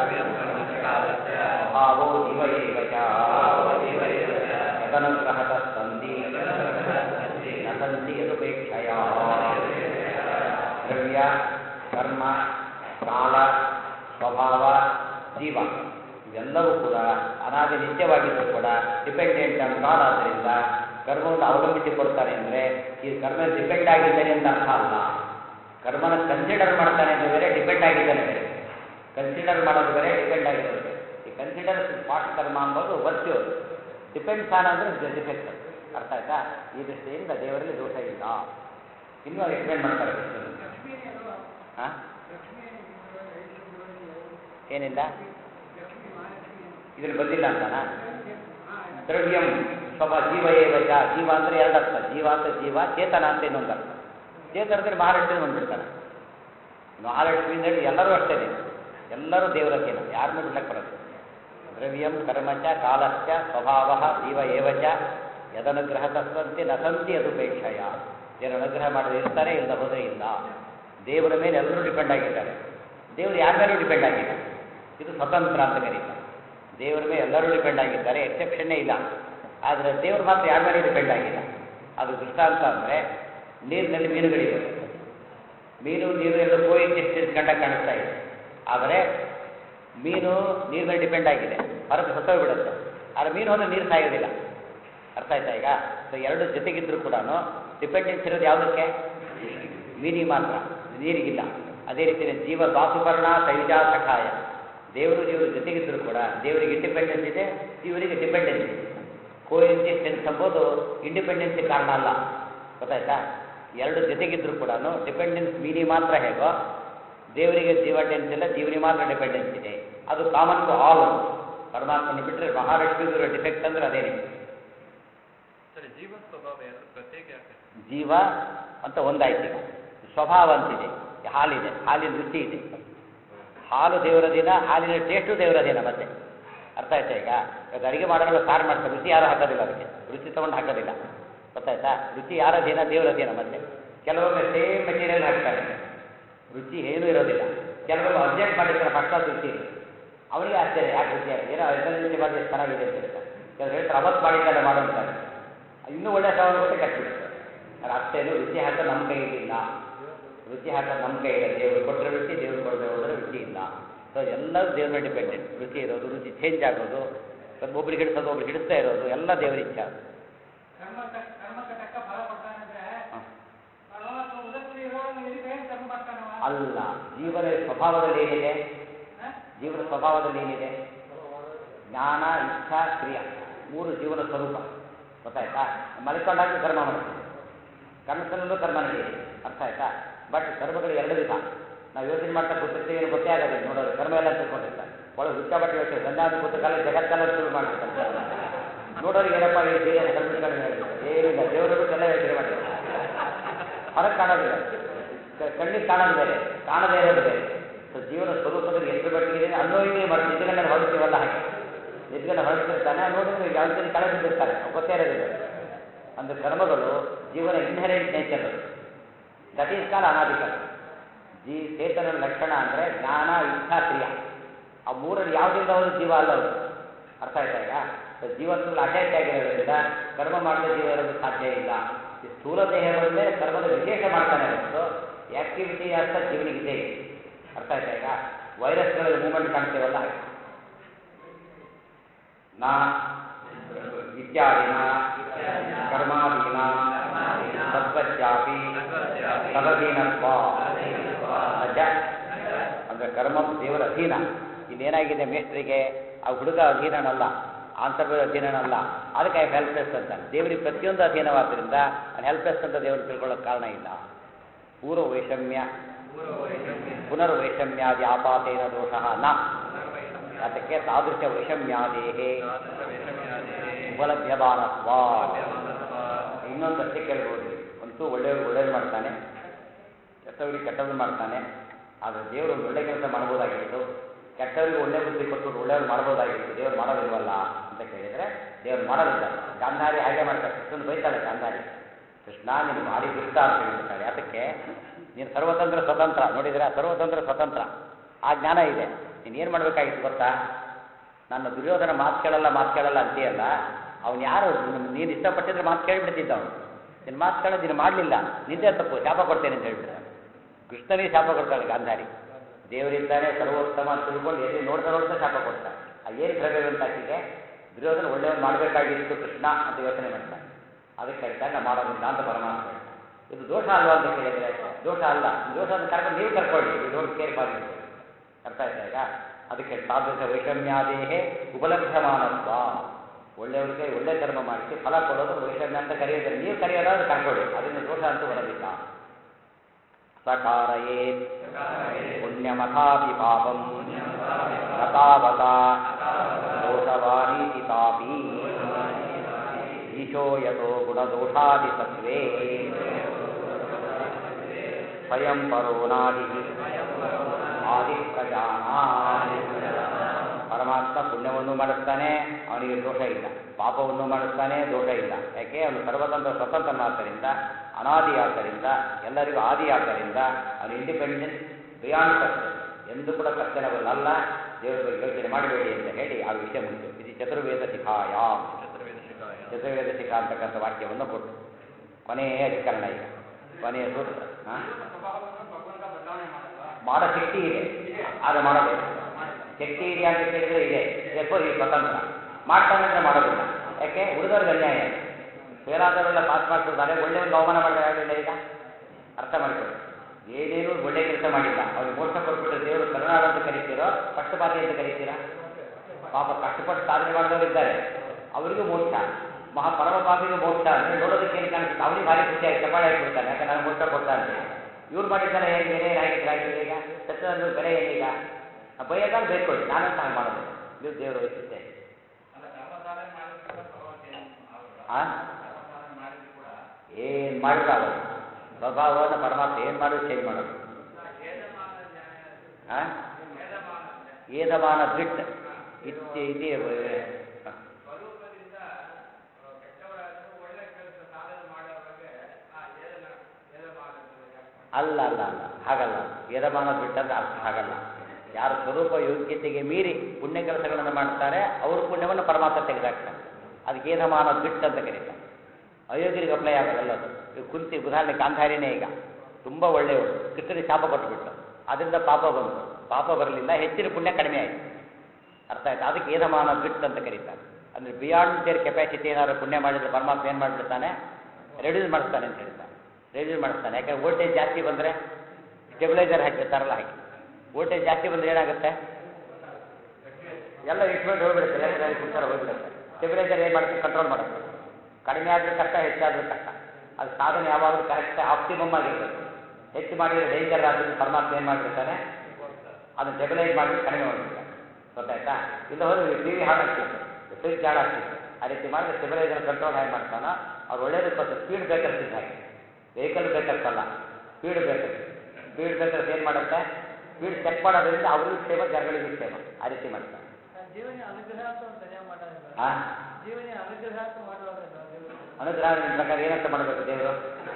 ಭಾವೋ ಜೀವ ಏವ ಚ ಯದನುಗ್ರಹದ ಸಂಧಿ ನ ಸಂಧಿ ಯದುಪೇಕ್ಷಯ ದ್ರವ್ಯ ಕರ್ಮ ಕಾಲ ಸ್ವಭಾವ ಜೀವ ಇವೆಲ್ಲವೂ ಕೂಡ ಅನಾದಿ ನಿತ್ಯವಾಗಿದ್ದು ಕೂಡ ಡಿಪೆಂಡೆಂಟ್ ಅಂತ ಆದ್ದರಿಂದ ಕರ್ಮವನ್ನು ಅವಲಂಬಿಸಿ ಕೊಡ್ತಾನೆ ಅಂದರೆ ಈ ಕರ್ಮ ಡಿಪೆಂಡ್ ಆಗಿದ್ದಾನೆ ಅಂತ ಅರ್ಥ ಅಲ್ಲ ಕರ್ಮನ ಕನ್ಸಿಡರ್ ಮಾಡ್ತಾನೆ ಅಂತ ಬೇರೆ ಡಿಪೆಂಡ್ ಆಗಿದ್ದಾನೆ ಬೇರೆ ಕನ್ಸಿಡರ್ ಮಾಡೋದು ಬೇರೆ ಡಿಪೆಂಡ್ ಆಗಿರೋದು ಬೇರೆ ಈ ಕನ್ಸಿಡರ್ ಪಾರ್ಟ್ ಕರ್ಮ ಅಂಬೋದು ವರ್ಚ್ಯೂ ಡಿಪೆಂಡ್ಸ್ ಆನ್ ಅಂದರೆ ಡಿಫೆಕ್ಟ್ ಅರ್ಥ ಆಯ್ತಾ ಈ ದೃಷ್ಟಿಯಿಂದ ದೇವರಲ್ಲಿ ದೋಷ ಇಲ್ಲ ಇನ್ನೂ ಎಕ್ಸ್ಪ್ಲೇನ್ ಮಾಡ್ತಾರೆ ಕೃಷ್ಣನು ಹಾಂ ಏನಿಲ್ಲ ಇದ್ರಲ್ಲಿ ಬಂದಿಲ್ಲ ಅಂತನಾ ದ್ರವ್ಯಂ ಸ್ವಭ ಜೀವ ಏವಚ ಜೀವ ಅಂದರೆ ಎರಡು ಅರ್ಥ ಜೀವ ಅಂತ ಜೀವ ಚೇತನ ಅಂತ ಇನ್ನೊಂದು ಅರ್ಥ ಚೇತನ ಅಂದರೆ ಮಹಾಲಕ್ಷ್ಮಿ ಬಂದ್ಬಿಡ್ತಾನೆ ಮಹಾಲಕ್ಷ್ಮಿ ಹೇಳಿ ಎಲ್ಲರೂ ಅಷ್ಟೇ ಎಲ್ಲರೂ ದೇವರದ್ದೇನ ಯಾರನ್ನೂ ಬಿಡ್ಲಕ್ಕೆ ಬರೋದು ದ್ರವ್ಯಂ ಕರ್ಮಚ ಕಾಲಶ್ಚ ಸ್ವಭಾವ ಜೀವ ಏವಚ ಯದನುಗ್ರಹ ತತ್ವಂತೆ ನಸಂತಿ ಅದುಪೇಕ್ಷಯ ಏನು ಅನುಗ್ರಹ ಮಾಡದೆ ಇರ್ತಾರೆ ಇಲ್ಲ ಹೋದರೆ ಇಲ್ಲ ದೇವರ ಮೇಲೆ ಎಲ್ಲರೂ ಡಿಪೆಂಡ್ ಆಗಿದ್ದಾರೆ ದೇವರು ಯಾರ ಮೇಲೂ ಡಿಪೆಂಡ್ ಆಗಿಲ್ಲ ಇದು ಸ್ವತಂತ್ರ ಅಂತ ಕರೀತಾರೆ ದೇವರ ಮೇಲೆ ಎಲ್ಲರೂ ಡಿಪೆಂಡ್ ಆಗಿದ್ದಾರೆ ಎಕ್ಸೆಪ್ಷನ್ನೇ ಇಲ್ಲ ಆದರೆ ದೇವರು ಮಾತ್ರ ಯಾರ ಮೇಲೆ ಡಿಪೆಂಡ್ ಆಗಿಲ್ಲ ಅದು ದೃಷ್ಟಾಂತ ಅಂದರೆ ನೀರಿನಲ್ಲಿ ಮೀನುಗಳಿವೆ ಮೀನು ನೀರು ಎಲ್ಲ ಕೋಯಿ ಡಿಸ್ಟೆನ್ಸ್ ಕಂಡ ಕಾಣಿಸ್ತಾ ಇದೆ ಆದರೆ ಮೀನು ನೀರ್ ಮೇಲೆ ಡಿಪೆಂಡ್ ಆಗಿದೆ ಹೊರಗೆ ಹೊತ್ತೋಗ್ಬಿಡುತ್ತೆ ಆದರೆ ಮೀನು ಹೋದ್ರೆ ನೀರು ಸಾಯೋದಿಲ್ಲ ಅರ್ಥ ಆಯ್ತಾ ಈಗ ಸೊ ಎರಡು ಜೊತೆಗಿದ್ರು ಕೂಡ ಡಿಪೆಂಡೆನ್ಸ್ ಇರೋದು ಯಾವುದಕ್ಕೆ ಮೀನಿಗೆ ಮಾತ್ರ ನೀರಿಗಿಲ್ಲ ಅದೇ ರೀತಿ ಜೀವ ದಾಸುಪರ್ಣ ತೈಜ ಸಖಾಯ ದೇವರು ಜೀವರು ಜೊತೆಗಿದ್ರು ಕೂಡ ದೇವರಿಗೆ ಇಂಡಿಪೆಂಡೆನ್ಸ್ ಇದೆ ಜೀವರಿಗೆ ಡಿಪೆಂಡೆನ್ಸ್ ಇದೆ ಕೋ ಎಕ್ಸಿಸ್ಟೆನ್ಸ್ ಎಂಬುದು ಇಂಡಿಪೆಂಡೆನ್ಸ್ ಕಾರಣ ಅಲ್ಲ ಗೊತ್ತಾಯ್ತಾ ಎರಡು ಜೊತೆಗಿದ್ರು ಕೂಡ ಡಿಪೆಂಡೆನ್ಸ್ ಮೀನಿ ಮಾತ್ರ ಹೇಗೋ ದೇವರಿಗೆ ಡಿಪೆಂಡೆನ್ಸ್ ಇಲ್ಲ ಜೀವನಿಗೆ ಮಾತ್ರ ಡಿಪೆಂಡೆನ್ಸ್ ಇದೆ ಅದು ಕಾಮನ್ ಟು ಆಲ್ ಪರಮಾತ್ಮನ ಬಿಟ್ಟರೆ ಮಹಾಲಕ್ಷ್ಮಿಗಿರೋ ಡಿಫೆಕ್ಟ್ ಅಂದ್ರೆ ಅದೇನೆ ಸರಿ ಜೀವ ಸ್ವಭಾವ ಎರಡು ಪ್ರತ್ಯೇಕ ಯಾಕೆ ಜೀವ ಅಂತ ಒಂದಾಯ್ತು ಈಗ ಸ್ವಭಾವ ಅಂತಿದೆ ಹಾಲಿದೆ ಹಾಲಿನ ರುಚಿ ಇದೆ ಹಾಲು ದೇವರ ದಿನ ಹಾಲಿನ ಟೇಸ್ಟು ದೇವರ ದಿನ ಮತ್ತೆ ಅರ್ಥ ಆಯ್ತಾ ಈಗ ಇವತ್ತು ಅಡುಗೆ ಮಾಡೋರೆಲ್ಲ ಸಾರು ಮಾಡ್ತಾರೆ ರುಚಿ ಯಾರು ಹಾಕೋದಿಲ್ಲ ಅದಕ್ಕೆ ರುಚಿ ತೊಗೊಂಡು ಹಾಕೋದಿಲ್ಲ ಗೊತ್ತಾಯ್ತಾ ರುಚಿ ಯಾರ ಅಧೀನ ದೇವರ ಅಧೀನ ಮತ್ತೆ ಕೆಲವೊಮ್ಮೆ ಸೇಮ್ ಮೆಟೀರಿಯಲ್ ಹಾಕ್ತಾರೆ ರುಚಿ ಏನೂ ಇರೋದಿಲ್ಲ ಕೆಲವೊಮ್ಮೆ ಅಬ್ಜೆಕ್ಟ್ ಮಾಡಿರ್ತಾರೆ ಫಸ್ಟ್ ಕ್ಲಾಸ್ ರುಚಿ ಇದೆ ಅವನಿಗೆ ಆಶ್ಚರ್ಯ ಯಾಕೆ ರುಚಿ ಆಗಿದೆ ಏನೋ ಐದನೇ ನಿಮಿಷ ಮಾಡಿ ಎಷ್ಟು ಚೆನ್ನಾಗಿದೆ ಅಂತ ಹೇಳ್ತಾರೆ ಕೆಲವರು ಹೇಳ್ತಾರೆ ಅವತ್ತು ಮಾಡಿದ್ದಲ್ಲ ಮಾಡು ಅಂತಾರೆ ಇನ್ನೂ ಒಳ್ಳೆ ಸಾವನ್ನ ಕೊಟ್ಟು ಕಟ್ಬಿಡ್ತಾರೆ ಅದು ಅಷ್ಟೇನು ರುಚಿ ಹಾಕೋದು ನಮ್ಮ ಕೈಲಿಲ್ಲ ರುಚಿ ಹಾಕೋದು ನಮ್ಮ ಕೈ ಇಲ್ಲ ದೇವರು ಕೊಟ್ಟರೆ ರುಚಿ ದೇವರು ಕೊಡದೆ ಹೋದರೆ ರುಚಿ ಇಲ್ಲ ಸೊ ಎಲ್ಲರೂ ದೇವ್ರ ಮೇಲೆ ಡಿಪೆಂಡೆಂಟ್ ರುಚಿ ಇರೋದು ರುಚಿ ಚೇಂಜ್ ಆಗೋದು ಒಬ್ರಿಗೆ ಹಿಡಿಸೋದು ಒಬ್ರಿಗೆ ಹಿಡಿಸ್ತಾ ಇರೋದು ಎಲ್ಲ ದೇವರ ಇಚ್ಛೆ ಕರ್ಮ ಕರ್ಮಕ್ಕೆ ತಕ್ಕ ಫಲ ಕೊಡ್ತಾನಂದ್ರೆ ಹ. ಭಗವಂತ ಉದಕದಲ್ಲಿ ಇರೋನು ಇದಕ್ಕೆ ಏನ್ ಕರ್ಮ ಮಾಡ್ತಾನವ ಅಲ್ಲ ಜೀವನ ಸ್ವಭಾವದಲ್ಲಿ ಏನಿದೆ ಹ? ಜೀವನ ಸ್ವಭಾವದಲ್ಲಿ ಏನಿದೆ ಜ್ಞಾನ ಇಚ್ಛಾ ಕ್ರಿಯಾ ಮೂರು ಜೀವನ ಸ್ವರೂಪ ಗೊತ್ತಾಯ್ತಾ ಮಲ್ಕೊಂಡಾಗ ಕರ್ಮ ಮಾಡ್ತೀವಿ ಕನಸಲ್ಲೂ ಕರ್ಮ ನಡೆಯುತ್ತೆ ಅರ್ಥ ಆಯ್ತಾ ಬಟ್ ಕರ್ಮಗಳು ಎರಡು ವಿಧ ನಾವು ಯೋಚನೆ ಮಾಡ್ತಾ ಕೂತಿರ್ತೀವಿ ಏನು ಗೊತ್ತೇ ಆಗೋದಿಲ್ಲ ನೋಡೋರು ಕರ್ಮ ಎಲ್ಲ ತಿಳ್ಕೊಂಡಿರ್ತಾರೆ ಒಳಗೆ ಹುಚ್ಚಾಬಟ್ಟಿ ಯೋಚನೆ ಸಂಜಾನ ಕೂತು ಕಾಲ ಜಗತ್ತೆಲ್ಲ ಶುರು ಮಾಡಿರ್ತಾರೆ ನೋಡೋರಿಗೆ ಏನಪ್ಪ ಈ ಸೀರಿಯಸ್ ಕರ್ಮ ಕಡಿಮೆ ಆಗಿರುತ್ತೆ ಏನಿಲ್ಲ ದೇವರ ಬಿಟ್ಟೆಲ್ಲ ಯೋಚನೆ ಮಾಡಿರ್ತಾರೆ ಹೊರಗೆ ಕಾಣೋದಿಲ್ಲ ಕ- ಕಣ್ಣಿಗೆ ಕಾಣೋದು ಬೇರೆ ಕಾಣದೇ ಇರೋದು ಬೇರೆ ಸೊ ಜೀವನ ಸ್ವರೂಪದಲ್ಲಿ ಎಷ್ಟು ಮಟ್ಟಿಗೆ ಅನ್ನೋಯಿಗೆ ಮಾಡಿ ನಿದ್ಗಣ್ಣ ಹೊರಡ್ತೀವಲ್ಲ ಹಾಗೆ ನಿದ್ಗಣ್ಣ ಹೊರಡ್ತಿರ್ತಾನೆ ನೋಡಿದ್ರೆ ಯಾವ ಸರಿ ಕಳೆ ಬಿದ್ದಿರ್ತಾರೆ ಅವ್ರಿಗೆ ಗೊತ್ತೇ ಇರೋದಿಲ್ಲ ಅಂದ್ರೆ ಕರ್ಮಗಳು ಜೀವನ inherent nature that is call ಅನಾಧಿಕಾರ ಜೀ ಚೇತನ ಲಕ್ಷಣ ಅಂದರೆ ಜ್ಞಾನ ಇಚ್ಛಾ ಕ್ರಿಯಾ ಆ ಮೂರಲ್ಲಿ ಯಾವುದರಿಂದ ಒಂದು ಜೀವ ಅಲ್ಲ ಅದು ಅರ್ಥ ಆಯ್ತಾ ಈಗ ಸೊ ಜೀವನದಲ್ಲಿ ಅಟ್ಯಾಚ್ ಆಗಿರೋದ್ರಿಂದ ಕರ್ಮ ಮಾಡದೆ ಜೀವ ಇರೋದು ಸಾಧ್ಯ ಇಲ್ಲ ಈ ಸ್ಥೂಲ ದೇಹ ಬಂದರೆ ಕರ್ಮದ ವಿಶೇಷ ಮಾಡ್ತಾನೆ ಹೊರತು ಆಕ್ಟಿವಿಟಿ ಅಂತ ಜೀವನಿಗೆ ಇದೆ ಅರ್ಥ ಆಯ್ತಾ ಈಗ ವೈರಸ್ಗಳಲ್ಲಿ ಮೂವ್ಮೆಂಟ್ ಕಾಣ್ತೇವಲ್ಲ ಹಾಗೆ ನಾ ಇತ್ಯಾದಿನ ಕರ್ಮಾದೀನ ಸರ್ವಸ್ಯಾಪಿ ತದಧೀನತ್ವ ಅಜ ಅಂದ್ರೆ ಕರ್ಮ ದೇವರ ಅಧೀನ ಇಲ್ಲೇನಾಗಿದೆ ಮೇಸ್ಟ್ರಿಗೆ ಆ ಹುಡುಗ ಅಧೀನನಲ್ಲ ಆನ್ಸರ್ ಅಧೀನನಲ್ಲ ಅದಕ್ಕೆ ಐ ಹೆಲ್ಪ್ಲೆಸ್ ಅಂತ ದೇವರಿಗೆ ಪ್ರತಿಯೊಂದು ಅಧೀನವಾದ್ದರಿಂದ ಅಲ್ಲಿ ಹೆಲ್ಪ್ಲೆಸ್ ಅಂತ ದೇವರು ತಿಳ್ಕೊಳ್ಳೋಕೆ ಕಾರಣ ಇಲ್ಲ ಪೂರ್ವ ವೈಷಮ್ಯ ಪುನರ್ವೈಷಮ್ಯಾದಿ ಆಪಾತೇನ ದೋಷ ನ ಅದಕ್ಕೆ ತಾದೃಶ ವೈಷಮ್ಯಾದೇಹೇ ತಾದೃಶ ವೈಷಮ್ಯಾದೇಹೇ ಉಪಲಭ್ಯಮಾನತ್ವ ಲಭ್ಯಮಾನತ್ವ ಇನ್ನೊಂದು ಪ್ರಶ್ನೆ ಕೇಳ್ಬೋದು ಅಂತೂ ಒಳ್ಳೆಯವ್ರು ಒಳ್ಳೇದು ಮಾಡ್ತಾನೆ ಕೆಟ್ಟವರಿಗೆ ಕೆಟ್ಟದ್ದು ಮಾಡ್ತಾನೆ ಆದರೆ ದೇವರು ಒಂದು ಒಳ್ಳೆ ಕೆಲಸ ಮಾಡ್ಬೋದಾಗಿತ್ತು ಕೆಟ್ಟವರಿಗೆ ಒಳ್ಳೆ ಬುದ್ಧಿ ಕೊಟ್ಟು ಒಳ್ಳೆಯವ್ರು ಮಾಡ್ಬೋದಾಗಿತ್ತು ದೇವ್ರು ಮಾಡೋದಿಲ್ವಲ್ಲ ಅಂತ ಕೇಳಿದರೆ ದೇವ್ರು ಮಾಡೋದಿಲ್ಲ ಗಾಂಧಾರಿ ಹಾಗೆ ಮಾಡ್ತಾರೆ ಕೃಷ್ಣನ್ ಬೈತಾಳೆ ಗಾಂಧಾರಿ ಕೃಷ್ಣ ನೀನು ಭಾರಿ ದುಷ್ಟ ಅಂತ ಹೇಳ್ಬಿಡ್ತಾಳೆ ಅದಕ್ಕೆ ನೀನು ಸರ್ವತಂತ್ರ ಸ್ವತಂತ್ರ ನೋಡಿದ್ರೆ ಸರ್ವತಂತ್ರ ಸ್ವತಂತ್ರ ಆ ಜ್ಞಾನ ಇದೆ ನೀನು ಏನು ಮಾಡಬೇಕಾಗಿತ್ತು ಗೊತ್ತಾ ನನ್ನ ದುರ್ಯೋಧನ ಮಾತು ಕೇಳಲ್ಲ ಮಾತು ಕೇಳಲ್ಲ ಅಂತೀಯಲ್ಲ ಅವನು ಯಾರು ನೀನು ಇಷ್ಟಪಟ್ಟಿದ್ರೆ ಮಾತು ಕೇಳಿಬಿಡ್ತಿದ್ದ ಅವನು ನಿನ್ನ ಮಾತು ಕೇಳೋದು ನೀನು ಮಾಡಲಿಲ್ಲ ನಿಂದೆ ತಪ್ಪು ಶಾಪ ಕೊಡ್ತೇನೆ ಅಂತ ಹೇಳ್ಬಿಡ್ತಾನೆ ಕೃಷ್ಣನಿಗೆ ಶಾಪ ಕೊಡ್ತಾನೆ ಗಾಂಧಾರಿ ದೇವರಿದ್ದಾನೆ ಸರ್ವೋತ್ತಮ ಅಂತ ತಿಳ್ಕೊಂಡು ಎಲ್ಲಿ ನೋಡ್ತಾ ನೋಡ್ತಾ ಶಾಪ ಕೊಡ್ತಾನೆ ಆ ಏನು ಭ್ರಮೆ ಅಂತ ಆಕೆಗೆ ದುರ್ಯೋಧನ ಒಳ್ಳೆಯವನು ಮಾಡಬೇಕಾಗಿತ್ತು ಕೃಷ್ಣ ಅಂತ ಯೋಚನೆ ಮಾಡ್ತಾನೆ ಅದಕ್ಕೆ ಹೇಳ್ತಾನೆ ನಾ ಮಾಡೋದಿಲ್ಲ ಅಂತ ಪರಮಾತ್ಮ ಹೇಳ್ತಾನೆ. ಇದು ದೋಷ ಅಲ್ವಾ ಅಂತ ಕೇಳಿದರೆ ದೋಷ ಅಲ್ಲ ದೋಷ ಅಂತ ಕರ್ಕೊಂಡು ನೀವು ಕರ್ಕೊಳ್ಳಿ ಇದು ಡೋಂಟ್ ಕೇರ್ ಫಾರ್ ಯು ಅರ್ಥ ಆಯ್ತಾ ಈಗ ಅದಕ್ಕೆ ತಾದೃಶ ವೈಷಮ್ಯಾದೇಹೇ ಉಪಲಭ್ಯಮಾನತ್ವ ಒಳ್ಳೆಯವರಿಗೆ ಒಳ್ಳೆ ಕರ್ಮ ಮಾಡಿಸಿ ಫಲ ಕೊಡೋದು ವೈಷಮ್ಯ ಅಂತ ಕರೆಯೋದ್ರೆ ನೀವು ಕರೆಯೋದಾದ್ರೆ ಕರ್ಕೊಳ್ಳಿ ಅದರಿಂದ ದೋಷ ಅಂತೂ ಬರೋದಿಲ್ಲ ಸಕಾರಯೇತ್ ಪುಣ್ಯಮಥಾಪಿ ಪಾಪಂ ನತಾವತ ದೋಷವಾನೀತಿ ತಾಪಿ ಈಶೋ ಯಥೋ ಗುಣದೋಷಾದಿ ಸತ್ವೇ ಸ್ವಯಂ ಪರೋ ನಾದಿ ಆದಿ ಪ್ರಜಾನ ಪರಮಾತ್ಮ ಪುಣ್ಯವನ್ನು ಮಾಡಿಸ್ತಾನೆ ಅವನಿಗೆ ದೋಷ ಇಲ್ಲ ಪಾಪವನ್ನು ಮಾಡಿಸ್ತಾನೆ ದೋಷ ಇಲ್ಲ ಯಾಕೆ ಅವನು ಸರ್ವತಂತ್ರ ಸ್ವತಂತ್ರನಾದ್ದರಿಂದ ಅನಾದಿ ಆದ್ದರಿಂದ ಎಲ್ಲರಿಗೂ ಆದಿ ಆದ್ದರಿಂದ ಅವನು ಇಂಡಿಪೆಂಡೆಂಟ್ ಬಿಯಾಂಡ್ ಕ್ವಶನ್ ಎಂದು ಕೂಡ ಕ್ವಶನಬಲ್ ಅಲ್ಲ ದೇವರ ಬಗ್ಗೆ ಯೋಚನೆ ಮಾಡಬೇಡಿ ಅಂತ ಹೇಳಿ ಆ ವಿಷಯ ಮುಗಿತು ಇದು ಚತುರ್ವೇದ ಶಿಖಾಯಾಮ್ ಚತುರ್ವೇದ ಶಿಖಾಯ ಚತುರ್ವೇದ ಶಿಖಾ ಅಂತಕ್ಕಂಥ ವಾಕ್ಯವನ್ನು ಕೊಟ್ಟು ಕೊನೆಯ ಅಧಿಕರಣ ಈಗ ಕೊನೆಯ ಸೂತ್ರ ಹಾಂ ಸ್ವಭಾವವನ್ನು ಭಗವಂತ ಬದಲಾವಣೆ ಮಾಡಲ್ವಾ ಮಾಡೋ ಶಕ್ತಿ ಇದೆ ಆದರೆ ಮಾಡೋದಿಲ್ಲ ಶಕ್ತಿ ಇದೆ ಅಂತ ಕೇಳಿದ್ರೆ ಇದೆ ಎಷ್ಟೋ ಈ ಸ್ವತಂತ್ರ ಮಾಡ್ತಾನೆ ಅಂದ್ರೆ ಮಾಡೋದಿಲ್ಲ ಯಾಕೆ ಉಳಿದವ್ರಿಗೆ ಅನ್ಯಾಯ ಫೇಲ್ ಆದವರೆಲ್ಲ ಪಾಸ್ ಮಾಡ್ತಿರ್ತಾರೆ ಒಳ್ಳೆ ಒಂದು ಅವಮಾನ ಮಾಡಿದ್ರೆ ಆಗಲಿಲ್ಲ ಈಗ ಅರ್ಥ ಮಾಡ್ಕೊಳ್ಳಿ ಏನೇನು ಒಳ್ಳೆ ಕೆಲಸ ಮಾಡಿಲ್ಲ ಅವ್ರಿಗೆ ಮೋಕ್ಷ ಕೊಟ್ಬಿಟ್ರೆ ದೇವರು ಕರುಣಾಳ ಅಂತ ಕರಿತೀರೋ ಪಕ್ಷಪಾತಿ ಅಂತ ಕರಿತೀರಾ ಪಾಪ ಕಷ್ಟಪಟ್ಟು ಸಾಧನೆ ಮಾಡಿದವರು ಇದ್ದಾರೆ ಅವರಿಗೂ ಮೋಕ್ಷ ಮಹಾ ಪರಮ ಪಾಪಿಗೂ ಮೋಕ್ಷ ಅಂದ್ರೆ ನೋಡೋದಕ್ಕೆ ಏನು ಕಾಣಿಸುತ್ತೆ ಅವನಿಗೆ ಭಾರಿ ಖುಷಿ ಆಗಿ ಚಪ್ಪಾಳೆ ಹಾಕ್ಬಿಡ್ತಾನೆ ಯಾಕಂದ್ರೆ ನಾನು ಮೋಕ್ಷ ಕೊಡ್ತಾನೆ ಇವ್ರು ಮಾಡಿದ್ದಾರೆ ಹೇಗೆ ಬೇರೆ ಏನಾಗಿದ್ರೆ ಆಗಿದೆ ಈಗ ಸತ್ಯದ ಬೆಲೆ ಏನೀಗ ಬೈಯದಾಗ ಬೇಕೊಳ್ಳಿ ನಾನಂತ ಹಾಗೆ ಮಾಡೋದು ಇದು ದೇವರ ವೈಶಿಷ್ಟ್ಯ ಅಲ್ಲ ಧರ್ಮ ಸಾಧನೆ ಮಾಡಿದ್ರು ಕೂಡ ಭಗವಂತ ಏನು ಆಗಲ್ಲ. ಆ ಧರ್ಮ ಸಾಧನೆ ಮಾಡಿದ್ರು ಕೂಡ ಏನು ಮಾಡಿದ್ರು ಅವರು ಸ್ವಭಾವವನ್ನು ಪರಮಾತ್ಮ ಏನು ಮಾಡಿದ್ರು ಚೇಂಜ್ ಮಾಡೋದು ಏದಮಾನ ನ್ಯಾಯ ಆ ಏದಮಾನ ನ್ಯಾಯ. ಏದಮಾನ ಬಿಟ್ಟು ಇತ್ತಿ ಇದೆ ಸ್ವರೂಪದಿಂದ ಆ, ಕೆಟ್ಟವರಾದ್ರು ಒಳ್ಳೆ ಕೆಲಸ ಸಾಧನೆ ಮಾಡೋರಿಗೆ ಆ ಏದನ ಏದಮಾನ ಅಲ್ಲ ಅಲ್ಲ ಅಲ್ಲ ಹಾಗಲ್ಲ ಯಜಮಾನ ಬಿಟ್ಟಂದ್ರೆ ಅರ್ಥ ಹಾಗಲ್ಲ ಯಾರು ಸ್ವರೂಪ ಯೋಗ್ಯತೆಗೆ ಮೀರಿ ಪುಣ್ಯ ಕೆಲಸಗಳನ್ನು ಮಾಡ್ತಾರೆ ಅವ್ರ ಪುಣ್ಯವನ್ನು ಪರಮಾತ್ಮ ತೆಗೆದಾಕ್ತಾನೆ ಅದಕ್ಕೆ ಏಧಮಾನ ಬಿಟ್ಟು ಅಂತ ಕರೀತಾರೆ ಅಯೋಗ್ಯರಿಗೆ ಅಪ್ಲೈ ಆಗೋದಲ್ಲ ಅದು ಈಗ ಕುಂತಿ ಉದಾಹರಣೆ ಗಾಂಧಾರಿನೇ ಈಗ ತುಂಬ ಒಳ್ಳೆಯವರು ಕೃಷ್ಣನಿಗೆ ಶಾಪ ಕೊಟ್ಟುಬಿಟ್ಟು ಅದರಿಂದ ಪಾಪ ಬಂತು ಪಾಪ ಬರಲಿಲ್ಲ ಹೆಚ್ಚಿನ ಪುಣ್ಯ ಕಡಿಮೆ ಆಯಿತು ಅರ್ಥ ಆಯ್ತು ಅದಕ್ಕೆ ಏಧಮಾನ ಬಿಟ್ಟು ಅಂತ ಕರೀತಾರೆ ಅಂದರೆ ಬಿಯಾಂಡ್ ದೇರ್ ಕೆಪಾಸಿಟಿ ಏನಾದ್ರು ಪುಣ್ಯ ಮಾಡಿದ್ರೆ ಪರಮಾತ್ಮ ಏನು ಮಾಡಿಬಿಡ್ತಾನೆ ರೆಡ್ಯೂಸ್ ಮಾಡಿಸ್ತಾನೆ ಅಂತ ಹೇಳ್ತಾನೆ ರೆಡ್ಯೂಸ್ ಮಾಡಿಸ್ತಾನೆ ಯಾಕಂದ್ರೆ ವೋಲ್ಟೇಜ್ ಜಾಸ್ತಿ ಬಂದರೆ ಸ್ಟೆಬಿಲೈಸರ್ ಹಾಕಿರ್ತಾರಲ್ಲ ಹಾಕಿ ವೋಲ್ಟೇಜ್ ಜಾಸ್ತಿ ಬಂದರೆ ಏನಾಗುತ್ತೆ ಎಲ್ಲ ಇಟ್ಕೊಂಡು ಹೋಗ್ಬಿಡುತ್ತೆ ಎಲೆಕ್ಟ್ರಾನಿಕ್ ಕುಂತಾರ ಹೋಗ್ಬಿಡುತ್ತೆ ಸ್ಟೆಬಿಲೈಸರ್ ಏನು ಮಾಡುತ್ತೆ ಕಂಟ್ರೋಲ್ ಮಾಡುತ್ತೆ ಕಡಿಮೆ ಆದರೂ ಕಷ್ಟ ಹೆಚ್ಚಾದರೂ ಕಷ್ಟ ಅದು ಸಾಧನೆ ಯಾವಾಗಲೂ ಕರೆಕ್ಟ್ ಆಪ್ಟಿಮಮ್ ಆಗಿರಬೇಕು ಹೆಚ್ಚು ಮಾಡಿದರೆ ಡೇಂಜರ್ ಆದ್ರೂ ಪರಮಾತ್ಮ ಏನು ಮಾಡಿರ್ತಾನೆ ಅದನ್ನು ಸ್ಟೆಬಿಲೈಸ್ ಮಾಡಿ ಕಡಿಮೆ ಮಾಡಿಬಿಡ್ತಾನೆ ಗೊತ್ತಾಯ್ತಾ ಇಲ್ಲ ಹೋದ್ರೆ ಟಿ ವಿ ಹಾಳಾಗ್ತಿತ್ತು ಫ್ರಿಜ್ ಹಾಳಾಗ್ತಿತ್ತು ಆ ರೀತಿ ಮಾಡಿದ್ರೆ ಸ್ಟೆಬಿಲೈಸರ್ ಕಂಟ್ರೋಲ್ ಹೇಗೆ ಮಾಡ್ತಾನೋ ಅವ್ರು ಒಳ್ಳೇದಕ್ಕೋಸ್ಕರ ಸ್ಪೀಡ್ ಬ್ರೇಕರ್ಸ್ ಇದ್ದ ಹಾಗೆ ವೆಹಿಕಲ್ ಬ್ರೇಕರ್ಸ್ ಅಲ್ಲ ಸ್ಪೀಡ್ ಬ್ರೇಕರ್ಸ್ ಸ್ಪೀಡ್ ಬ್ರೇಕರ್ಸ್ ಏನು ಮಾಡುತ್ತೆ ಸ್ಪೀಡ್ ಚೆಕ್ ಮಾಡೋದ್ರಿಂದ ಅವ್ರಿಗೂ ಕ್ಷೇಮ ಜನಗಳಿಗೂ ಕ್ಷೇಮ ಆ ರೀತಿ ಮಾಡ್ತಾರೆ ಜೀವನ ಅನುಗ್ರಹ ಅಂತ ಒಂದು ಸರಿಯಾಗಿ ಮಾಡೋದಿಲ್ಲ ಹಾಂ ಜೀವನ ಅನುಗ್ರಹ ಅಂತ ಮಾಡೋದಿಲ್ಲ ದೇವರು ಅನುಗ್ರಹ ನಿಮ್ಮ ಪ್ರಕಾರ ಏನಂತ ಮಾಡಬೇಕು ದೇವರು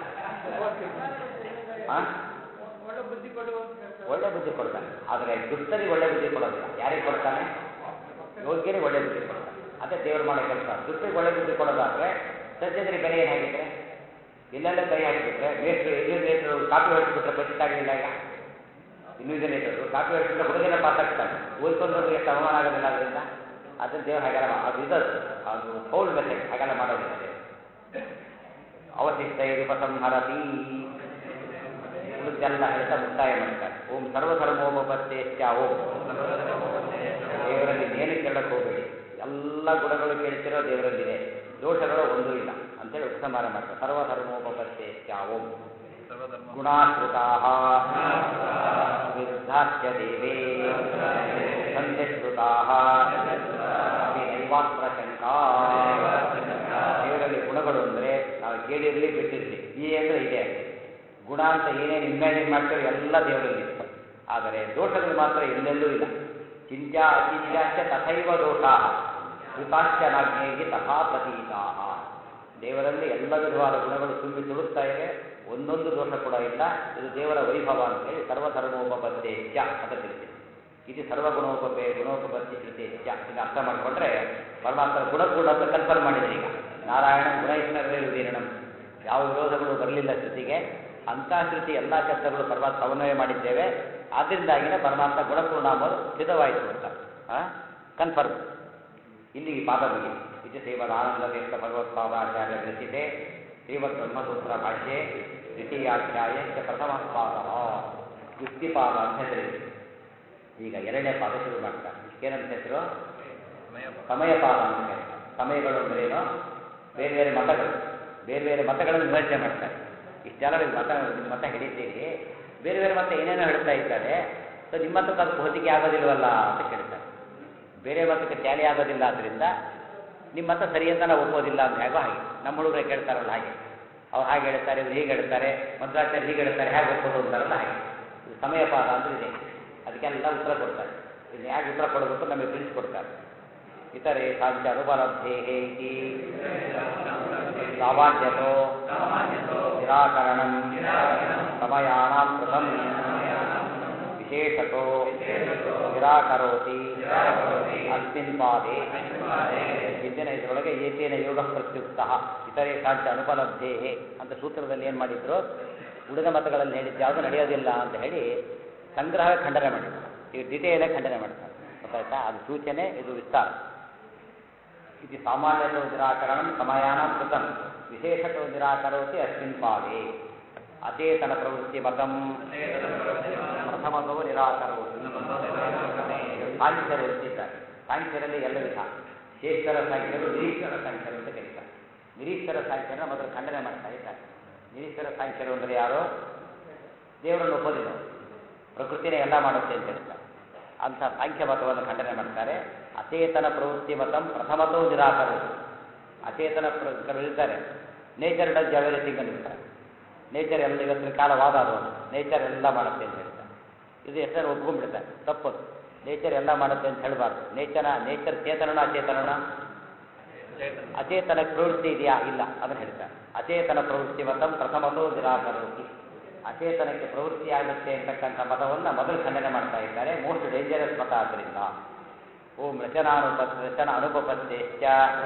ಹಾಂ ಒಳ್ಳೆ ಬುದ್ಧಿ ಕೊಡು ಅಂತ ಹೇಳ್ತಾರೆ ಒಳ್ಳೆ ಬುದ್ಧಿ ಕೊಡ್ತಾನೆ ಆದರೆ ದುಷ್ಟರಿಗೆ ಒಳ್ಳೆ ಬುದ್ಧಿ ಕೊಡೋದಿಲ್ಲ ಯಾರಿಗೆ ಕೊಡ್ತಾನೆ ಯೋಗ್ಯರಿಗೆ ಒಳ್ಳೆ ಬುದ್ಧಿ ಕೊಡ್ತಾನೆ ಅದೇ ದೇವರು ಮಾಡೋ ಕೆಲಸ ದುಷ್ಟರಿಗೆ ಒಳ್ಳೆ ಬುದ್ಧಿ ಕೊಡೋದಾದ್ರೆ ಸಜ್ಜನರಿಗೆ ಬೆಲೆ ಏನಾಗಿದ್ರೆ ಇಲ್ಲೆಲ್ಲ ಕೈ ಹಾಕಿಬಿಟ್ರೆ ಮೇಸ್ಟ್ರು ಎಜುಕೇಟರು ಕಾಪಿ ಹೊಡಿಸ್ಬಿಟ್ರೆ ಪ್ರತಿಷ್ಠೆ ಆಗಲಿಲ್ಲ ಈಗ ಇನ್ವಿಜಿನೇಟರು ಕಾಪಿ ಹೊಡಿಸಿದ್ರೆ ಹುಡುಗನ ಪಾಸ್ ಆಗ್ತಾನೆ ಓದ್ಕೊಂಡ್ರು ಎಷ್ಟು ಅವಮಾನ ಆಗೋದಿಲ್ಲ ಅದರಿಂದ ಅದನ್ನ ದೇವ್ರು ಹಾಗೆಲ್ಲ ಮಾ- ಅದು ಇದದು ಅದು ಫೌಲ್ ಮೆಥಡ್ ಹಾಗೆಲ್ಲ ಮಾಡೋದಿಲ್ಲ ದೇವ್ರು ಅವಶಿಷ್ಟ ಉಪಸಂಹರತಿ ಉಳಿದೆಲ್ಲ ಹೇಳ್ತಾ ಮುಕ್ತಾಯ ಮಾಡ್ತಾರೆ ಓಂ ಸರ್ವಧರ್ಮೋಪತ್ತೇಶ್ಚ ಓಂ ದೇವರಲ್ಲಿ ಏನು ಕೇಳಕ್ಕೆ ಹೋಗಬೇಡಿ ಎಲ್ಲ ಗುಣಗಳು ಕೇಳ್ತಿರೋ ದೇವರಲ್ಲಿದೆ ದೋಷಗಳು ಒಂದೂ ಇಲ್ಲ ಅಂತೇಳಿ ಉಪಸಂಹಾರ ಮಾಡ್ತಾರೆ ಸರ್ವಧರ್ಮೋಪತ್ತೇಶ್ಚ ಓಂ ಸರ್ವಧರ್ಮ ಗುಣಾಶ್ರಿತಾ ವಿರುದ್ಧಾಶ್ಚ ದೇವೇ ಸಂಧ್ಯಶ್ರುತಾ ನೈವಾಸ್ತ್ರ ಶಂಕಾ ದೇವರಲ್ಲಿ ಗುಣಗಳು ಅಂದರೆ ನಾವು ಕೇಳಿರಲಿ ಬಿಟ್ಟಿರಲಿ ಈ ಅಂದರೆ ಇದೆ ಅಷ್ಟೇ ಗುಣ ಅಂತ ಏನೇನು ಇಮ್ಯಾಜಿನ್ ಮಾಡ್ತೀರೋ ಎಲ್ಲ ದೇವರಲ್ಲಿ ಇದೆ. ಆದರೆ ದೋಷಗಳು ಮಾತ್ರ ಎಲ್ಲೆಲ್ಲೂ ಇಲ್ಲ ಚಿಂತ್ಯ ಅಚಿಂತ್ಯಾಶ್ಚ ತಥೈವ ದೋಷಾ ಕೃತಾಶ್ಚ ನಾಜ್ಞೇಗೆ ತಥಾ ಪ್ರತೀತಾ ದೇವರಲ್ಲಿ ಎಲ್ಲ ವಿಧವಾದ ಗುಣಗಳು ತುಂಬಿ ತುಳುಕ್ತಾ ಇವೆ ಒಂದೊಂದು ದೋಷ ಕೂಡ ಇಲ್ಲ ಇದು ದೇವರ ವೈಭವ ಅಂತೇಳಿ ಸರ್ವಧರ್ಮೋಪಪತ್ತೇ ತ್ಯ ಅಂತ ತಿಳಿಸಿದೆ ಇದು ಸರ್ವಗುಣೋಪಪೇ ಗುಣೋಪಪತ್ತಿ ಶ್ರುತಿ ತ್ಯ ಇದು ಅರ್ಥ ಮಾಡಿಕೊಂಡ್ರೆ ಪರಮಾತ್ಮ ಗುಣಗುಣ ಅಂತ ಕನ್ಫರ್ಮ್ ಮಾಡಿದ್ರಿ ಈಗ ನಾರಾಯಣ ಗುಣೈಷ್ಣರೇ ವಿದೀರ್ಣಂ ಯಾವ ವಿರೋಧಗಳು ಬರಲಿಲ್ಲ ಶ್ರುತಿಗೆ ಅಂಥ ಶ್ರುತಿ ಎಲ್ಲ ಶಬ್ದಗಳು ಪರಮಾತ್ಮ ಸಮನ್ವಯ ಮಾಡಿದ್ದೇವೆ ಆದ್ದರಿಂದಾಗಿನೇ ಪರಮಾತ್ಮ ಗುಣಪೂರ್ಣ ಅಂಬೋದು ಸಿದ್ಧವಾಯಿತು ಅಂತ ಕನ್ಫರ್ಮ್ ಇಲ್ಲಿ ಈ ಪಾದ ಮುಗಿ ಇದು ಶ್ರೀಮದ್ ಆನಂದತೀರ್ಥ ಭಗವತ್ಪಾದಾಚಾರ್ಯ ರಚಿತೆ ಶ್ರೀಮದ್ ಬ್ರಹ್ಮಸೂತ್ರ ಭಾಷ್ಯೆ ದ್ವಿತೀಯಾಧ್ಯಾಯ ಚ ಪ್ರಥಮ ಪಾದ ಯುಕ್ತಿಪಾದ ಅಂತ ಹೆಸರಿದೆ ಈಗ ಎರಡನೇ ಪಾದ ಶುರು ಮಾಡ್ತಾರೆ ಏನಂತ ಹೆಸರು ಸಮಯ ಸಮಯಪಾದ ಅಂತ ಕರೀತಾರೆ ಸಮಯಗಳು ಅಂದ್ರೇನು ಬೇರೆ ಬೇರೆ ಮತಗಳು ಬೇರೆ ಬೇರೆ ಮತಗಳನ್ನು ವಿಮರ್ಶೆ ಮಾಡ್ತಾರೆ ಇಷ್ಟೆಲ್ಲ ನೀವು ಮತ ನಿಮ್ಮ ಮತ ಹಿಡಿತೀರಿ ಬೇರೆ ಬೇರೆ ಮತ ಏನೇನೋ ಹೇಳ್ತಾ ಇದ್ದಾರೆ ಸೊ ನಿಮ್ಮ ಮತಕ್ಕೆ ಅದಕ್ಕೆ ಹೊತ್ತಿಗೆ ಆಗೋದಿಲ್ವಲ್ಲ ಅಂತ ಕೇಳ್ತಾರೆ ಬೇರೆ ಮತಕ್ಕೆ ಟ್ಯಾಲಿ ಆಗೋದಿಲ್ಲ ಆದ್ದರಿಂದ ನಿಮ್ಮ ಮತ ಸರಿ ಅಂತ ನಾವು ಒಪ್ಪೋದಿಲ್ಲ ಅಂತ ಹೇಗೋ ಹಾಗೆ ನಮ್ಮ ಹುಡುಗರೇ ಕೇಳ್ತಾರಲ್ಲ ಹಾಗೆ ಅವ್ರು ಹಾಗೆ ಹೇಳ್ತಾರೆ ಇವ್ರು ಹೀಗೆ ಹೇಳ್ತಾರೆ ಮಂತ್ರಾಚಾರ್ಯ ಹೀಗೆ ಹೇಳ್ತಾರೆ ಹೇಗೆ ಒಪ್ಪೋದು ಅಂತಾರಲ್ಲ ಹಾಗೆ ಇದು ಸಮಯಪಾದ ಅಂತ ಇದೆ ಅದಕ್ಕೆಲ್ಲ ಉತ್ತರ ಕೊಡ್ತಾರೆ ಇನ್ನು ಹೇಗೆ ಉತ್ತರ ಕೊಡಬೇಕು ನಮಗೆ ತಿಳಿಸ್ಕೊಡ್ತಾರೆ ಇತರೆ ಸಾಂಚ ಅನುಪಲಬ್ಧೇ ಇತಿ ಸಾಮಾನ್ಯತೋ ನಿರಾಕರಣಂ ಸಮಯಾನಾಂ ಕೃತಂ ವಿಶೇಷತೋ ನಿರಾಕರೋತಿ ಅಸ್ಮಿನ್ ಪಾದೆ ಹಿಂದಿನ ಇದರೊಳಗೆ ಏತೇನ ಯೋಗ ಪ್ರತ್ಯುಕ್ತ ಇತರೆ ಕಾಂಚ ಅನುಪಲಬ್ಧೇ ಅಂತ ಸೂತ್ರದಲ್ಲಿ ಏನು ಮಾಡಿದ್ರು ಉಳಿದ ಮತಗಳಲ್ಲಿ ಹೇಳಿದ್ದು ಯಾವುದು ನಡೆಯೋದಿಲ್ಲ ಅಂತ ಹೇಳಿ ಸಂಗ್ರಹ ಖಂಡನೆ ಮಾಡಿದ್ರು ಈಗ ಡಿಟೇಲೇ ಖಂಡನೆ ಮಾಡ್ತಾರೆ ಗೊತ್ತಾಯ್ತಾ ಅದು ಸೂಚನೆ ಇದು ವಿಸ್ತಾರ ಇದು ಸಾಮಾನ್ಯತೋ ನಿರಾಕರಣಂ ಸಮಯಾನ ಕೃತಂ ವಿಶೇಷತೋ ನಿರಾಕರೋತಿ ಅಸ್ಮಿನ್ ಪಾದೆ ಅಚೇತನ ಪ್ರವೃತ್ತಿ ಮತಂ ಪ್ರಥಮತೋ ನಿರಾಕರೋತಿ ಸಾಂಖ್ಯರು ಅಂತಿದ್ದಾರೆ ಸಾಂಖ್ಯರಲ್ಲಿ ಎಲ್ಲ ವಿಧ ಶೇಷರ ಸಾಂಖ್ಯರು ನಿರೀಶ್ವರ ಸಾಂಖ್ಯರು ಅಂತ ಕರೀತಾರೆ ನಿರೀಶ್ವರ ಸಾಂಖ್ಯರನ್ನ ಮೊದಲು ಖಂಡನೆ ಮಾಡ್ತಾ ಇದ್ದಾರೆ ನಿರೀಶ್ವರ ಸಾಂಖ್ಯರು ಅಂದರೆ ಯಾರು ದೇವರನ್ನು ಒಪ್ಪೋದಿಲ್ಲ ಅವರು. ಪ್ರಕೃತಿನೇ ಎಲ್ಲ ಮಾಡುತ್ತೆ ಅಂತ ಹೇಳ್ತಾರೆ ಅಂಥ ಸಾಂಖ್ಯ ಮತವನ್ನು ಖಂಡನೆ ಮಾಡ್ತಾರೆ ಅಚೇತನ ಪ್ರವೃತ್ತಿ ಮತಂ ಪ್ರಥಮತೋ ನಿರಾಕರೋದು ಅಚೇತನ ಪ್ರ ಇರ್ತಾರೆ ನೇಚರ್ ಡಸ್ ಎವರಿಥಿಂಗ್ ಅಂತ ಹೇಳ್ತಾರೆ ನೇಚರ್ ಎಲ್ಲ ಇವತ್ತಿನ ಕಾಲ ವಾದ ಅದು ನೇಚರ್ ಎಲ್ಲ ಮಾಡುತ್ತೆ ಅಂತ ಹೇಳ್ತಾರೆ ಇದು ಎಷ್ಟನ್ನು ಒಪ್ಕೊಂಡ್ಬಿಡ್ತಾರೆ ತಪ್ಪದು ನೇಚರ್ ಎಲ್ಲ ಮಾಡುತ್ತೆ ಅಂತ ಹೇಳಬಾರ್ದು ನೇಚರ ನೇಚರ್ ಚೇತನನ ಅಚೇತನನ ಅಚೇತನ ಪ್ರವೃತ್ತಿ ಇದೆಯಾ ಇಲ್ಲ ಅದನ್ನು ಹೇಳ್ತಾರೆ ಅಚೇತನ ಪ್ರವೃತ್ತಿ ಮತಂ ಪ್ರಥಮತೋ ನಿರಾಕರೋತಿ ಅಚೇತನಕ್ಕೆ ಪ್ರವೃತ್ತಿ ಆಗುತ್ತೆ ಅಂತಕ್ಕಂಥ ಮತವನ್ನು ಮೊದಲು ಖಂಡನೆ ಮಾಡ್ತಾ ಇದ್ದಾರೆ ಮೋಸ್ಟ್ ಡೇಂಜರಸ್ ಮತ ಆದ್ದರಿಂದ ಓಂ ರಚನಾನುಪ ರಚನ ಅನುಪಪತ್ತೇಶ್ಚ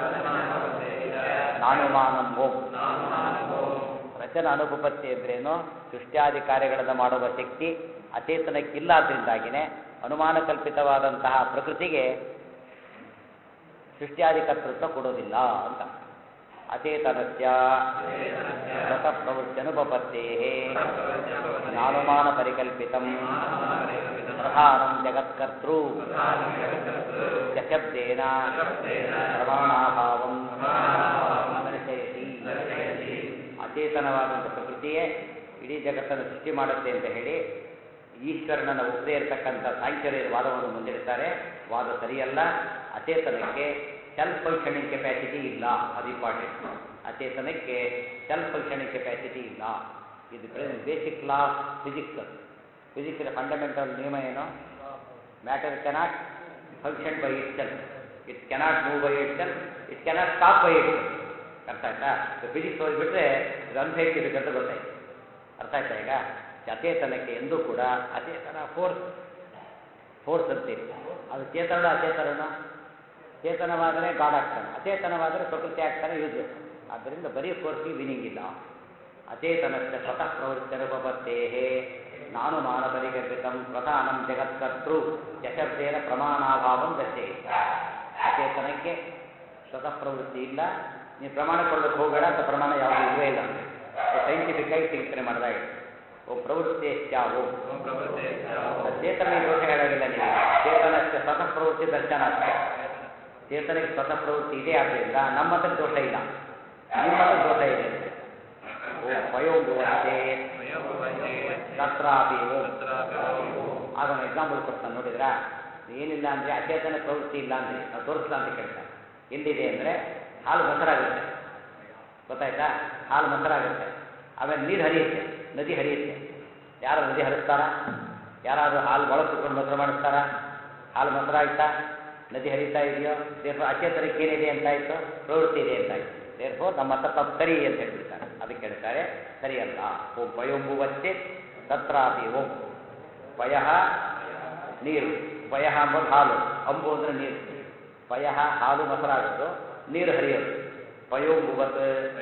ನಾನುಮಾನಂ ಓಂ ರಚನ ಅನುಪಪತ್ತಿ ಅಂದ್ರೇನು ಸೃಷ್ಟ್ಯಾದಿ ಕಾರ್ಯಗಳನ್ನು ಮಾಡುವ ಶಕ್ತಿ ಅಚೇತನಕ್ಕಿಲ್ಲ ಆದ್ದರಿಂದಾಗಿನೇ ಅನುಮಾನ ಕಲ್ಪಿತವಾದಂತಹ ಪ್ರಕೃತಿಗೆ ಸೃಷ್ಟ್ಯಾದಿ ಕರ್ತೃತ್ವ ಕೊಡೋದಿಲ್ಲ ಅಂತ ಅಚೇತನಸ್ಯ ಸ್ವತಃ ಪ್ರವೃತ್ತಿ ಅನುಪಪತ್ತೇ ಜ್ಞಾನುಮಾನ ಪರಿಕಲ್ಪಿತಂ ಪ್ರಧಾನಂ ಜಗತ್ಕರ್ತೃ ಶಬ್ದೇನ ಪ್ರಮಾಣಾಭಾವಂ ದರ್ಶಯತಿ ಅಚೇತನವಾದಂಥ ಪ್ರಕೃತಿಯೇ ಇಡೀ ಜಗತ್ತನ್ನು ಸೃಷ್ಟಿ ಮಾಡುತ್ತೆ ಅಂತ ಹೇಳಿ ಈಶ್ವರನನ್ನು ಒಪ್ಪದೇ ಇರತಕ್ಕಂಥ ಸಾಂಖ್ಯರ ವಾದವನ್ನು ಮುಂದಿಡ್ತಾರೆ ವಾದ ಸರಿಯಲ್ಲ ಅಚೇತನಕ್ಕೆ ಸೆಲ್ಫ್ ಫಂಕ್ಷನಿಂಗ್ ಕೆಪಾಸಿಟಿ ಇಲ್ಲ ಅದು ಇಂಪಾರ್ಟೆಂಟ್ ಅಚೇತನಕ್ಕೆ ಸೆಲ್ಫ್ ಫಂಕ್ಷನಿಂಗ್ ಕೆಪಾಸಿಟಿ ಇಲ್ಲ ಇದು ಬೇಸಿಕ್ ಲಾ ಫಿಸಿಕ್ಸ್ ಫಿಸಿಕ್ಸಿನ ಫಂಡಮೆಂಟಲ್ ನಿಯಮ ಏನು matter cannot function by itself it cannot move by itself it cannot stop by itself ಅರ್ಥ ಆಯ್ತಾ ಫಿಸಿಕ್ಸ್ ಓದಿಬಿಟ್ರೆ ಇದು ಅನ್ಸೈಂಟಿಫಿಕ್ ಅಂತ ಗೊತ್ತಾಯ್ತು ಅರ್ಥ ಆಯ್ತಾ ಈಗ ಅಚೇತನಕ್ಕೆ ಎಂದೂ ಕೂಡ ಅಚೇತನ ಫೋರ್ಸ್ ಫೋರ್ಸ್ ಅಂತೀರಿ ಅದು ಚೇತನ ಅಚೇತನ ಚೇತನವಾದರೆ ಗಾಡ್ ಆಗ್ತಾನೆ ಅಚೇತನವಾದರೆ ಪ್ರಕೃತಿ ಆಗ್ತಾನೆ ಯೂಸ್ಲೆಸ್ ಆದ್ದರಿಂದ ಬರೀ ಫೋರ್ಸ್ಗೆ ಮೀನಿಂಗ್ ಇಲ್ಲ ಅಚೇತನಸ್ಯ ಸ್ವತಃ ಪ್ರವೃತ್ತನುಪತ್ತೇ ನಾನು ಮಾನಪರಿಕಲ್ಪಿತಂ ಪ್ರಧಾನಂ ಜಗತ್ಕರ್ತೃ ಯಶಬ್ದೇನ ಪ್ರಮಾಣಾಭಾವಂ ದರ್ಶೆ ಅಚೇತನಕ್ಕೆ ಸ್ವತಃ ಪ್ರವೃತ್ತಿ ಇಲ್ಲ ನೀವು ಪ್ರಮಾಣ ಕೊಡೋಕ್ಕೆ ಹೋಗಬೇಡ ಅಂತ ಪ್ರಮಾಣ ಯಾವುದು ಇಲ್ಲವೇ ಇಲ್ಲ ಸೈಂಟಿಫಿಕ್ ಆಗಿ ಚಿಂತನೆ ಮಾಡಿದಾಗ ಓ ಪ್ರವೃತ್ತಿ ಓ ಚೇತನ ದೋಷ ಹೇಳೋದಿಲ್ಲ ನೀವು ಚೇತನಕ್ಕೆ ಸ್ವತಃ ಪ್ರವೃತ್ತಿ ದರ್ಶನ ಅಷ್ಟೇ ಚೇತನಕ್ಕೆ ಸ್ವತಃ ಪ್ರವೃತ್ತಿ ಇದೆ ಆದ್ದರಿಂದ ನಮ್ಮ ಮತಕ್ಕೆ ದೋಷ ಇಲ್ಲ ನಿಮ್ಮ ಮತಕ್ಕೆ ದೋಷ ಇದೆ ಓ ಪಯೋಗುವಂತೆ ತತ್ರಾಪಿ ಓಂ ಆಗ ಒಂದು ಎಕ್ಸಾಂಪಲ್ ಕೊಡ್ತಾನೆ ನೋಡಿದ್ರಾ ಏನಿಲ್ಲ ಅಂದರೆ ಅಚೇತನ ಪ್ರವೃತ್ತಿ ಇಲ್ಲ ಅಂದರೆ ನಾವು ತೋರಿಸ್ಲಾ ಅಂತ ಕೇಳ್ತಾರೆ ಎಲ್ಲಿದೆ ಅಂದರೆ ಹಾಲು ಮೊಸರಾಗುತ್ತೆ ಗೊತ್ತಾಯ್ತಾ ಹಾಲು ಮೊಸರಾಗುತ್ತೆ ಆಮೇಲೆ ನೀರು ಹರಿಯುತ್ತೆ ನದಿ ಹರಿಯುತ್ತೆ ಯಾರು ನದಿ ಹರಿಸ್ತಾರಾ ಯಾರಾದರೂ ಹಾಲು ಒಳಗೆ ಕುತ್ಕೊಂಡು ಮೊಸರು ಮಾಡಿಸ್ತಾರಾ ಹಾಲು ಮೊಸರಾಯ್ತಾ ನದಿ ಹರಿತಾ ಇದೆಯೋ ದೇರ್ಫೋ ಅಚೇತನಕ್ಕೆ ಏನಿದೆ ಅಂತಾಯ್ತು ಪ್ರವೃತ್ತಿ ಇದೆ ಅಂತಾಯ್ತು ದೇರ್ಫೋ ನಮ್ಮ ಹತ್ರ ತಪ್ಪು ಸರಿ ಅಂತ ಹೇಳ್ಬಿಡ್ತಾರೆ ಅದಕ್ಕೆ ಹೇಳ್ತಾರೆ ಸರಿಯಲ್ಲ ಓಂ ಪಯೋಂಬುವತ್ತೆ ತತ್ರಾಪಿ ಓಂ ಪಯ ನೀರು ಪಯ ಅಂಬೋದು ಹಾಲು ಅಂಬು ಅಂದ್ರೆ ನೀರು ಪಯ ಹಾಲು ಮೊಸರಾಗೋದು ನೀರು ಹರಿಯೋದು ಪಯೋಂಬುವತ್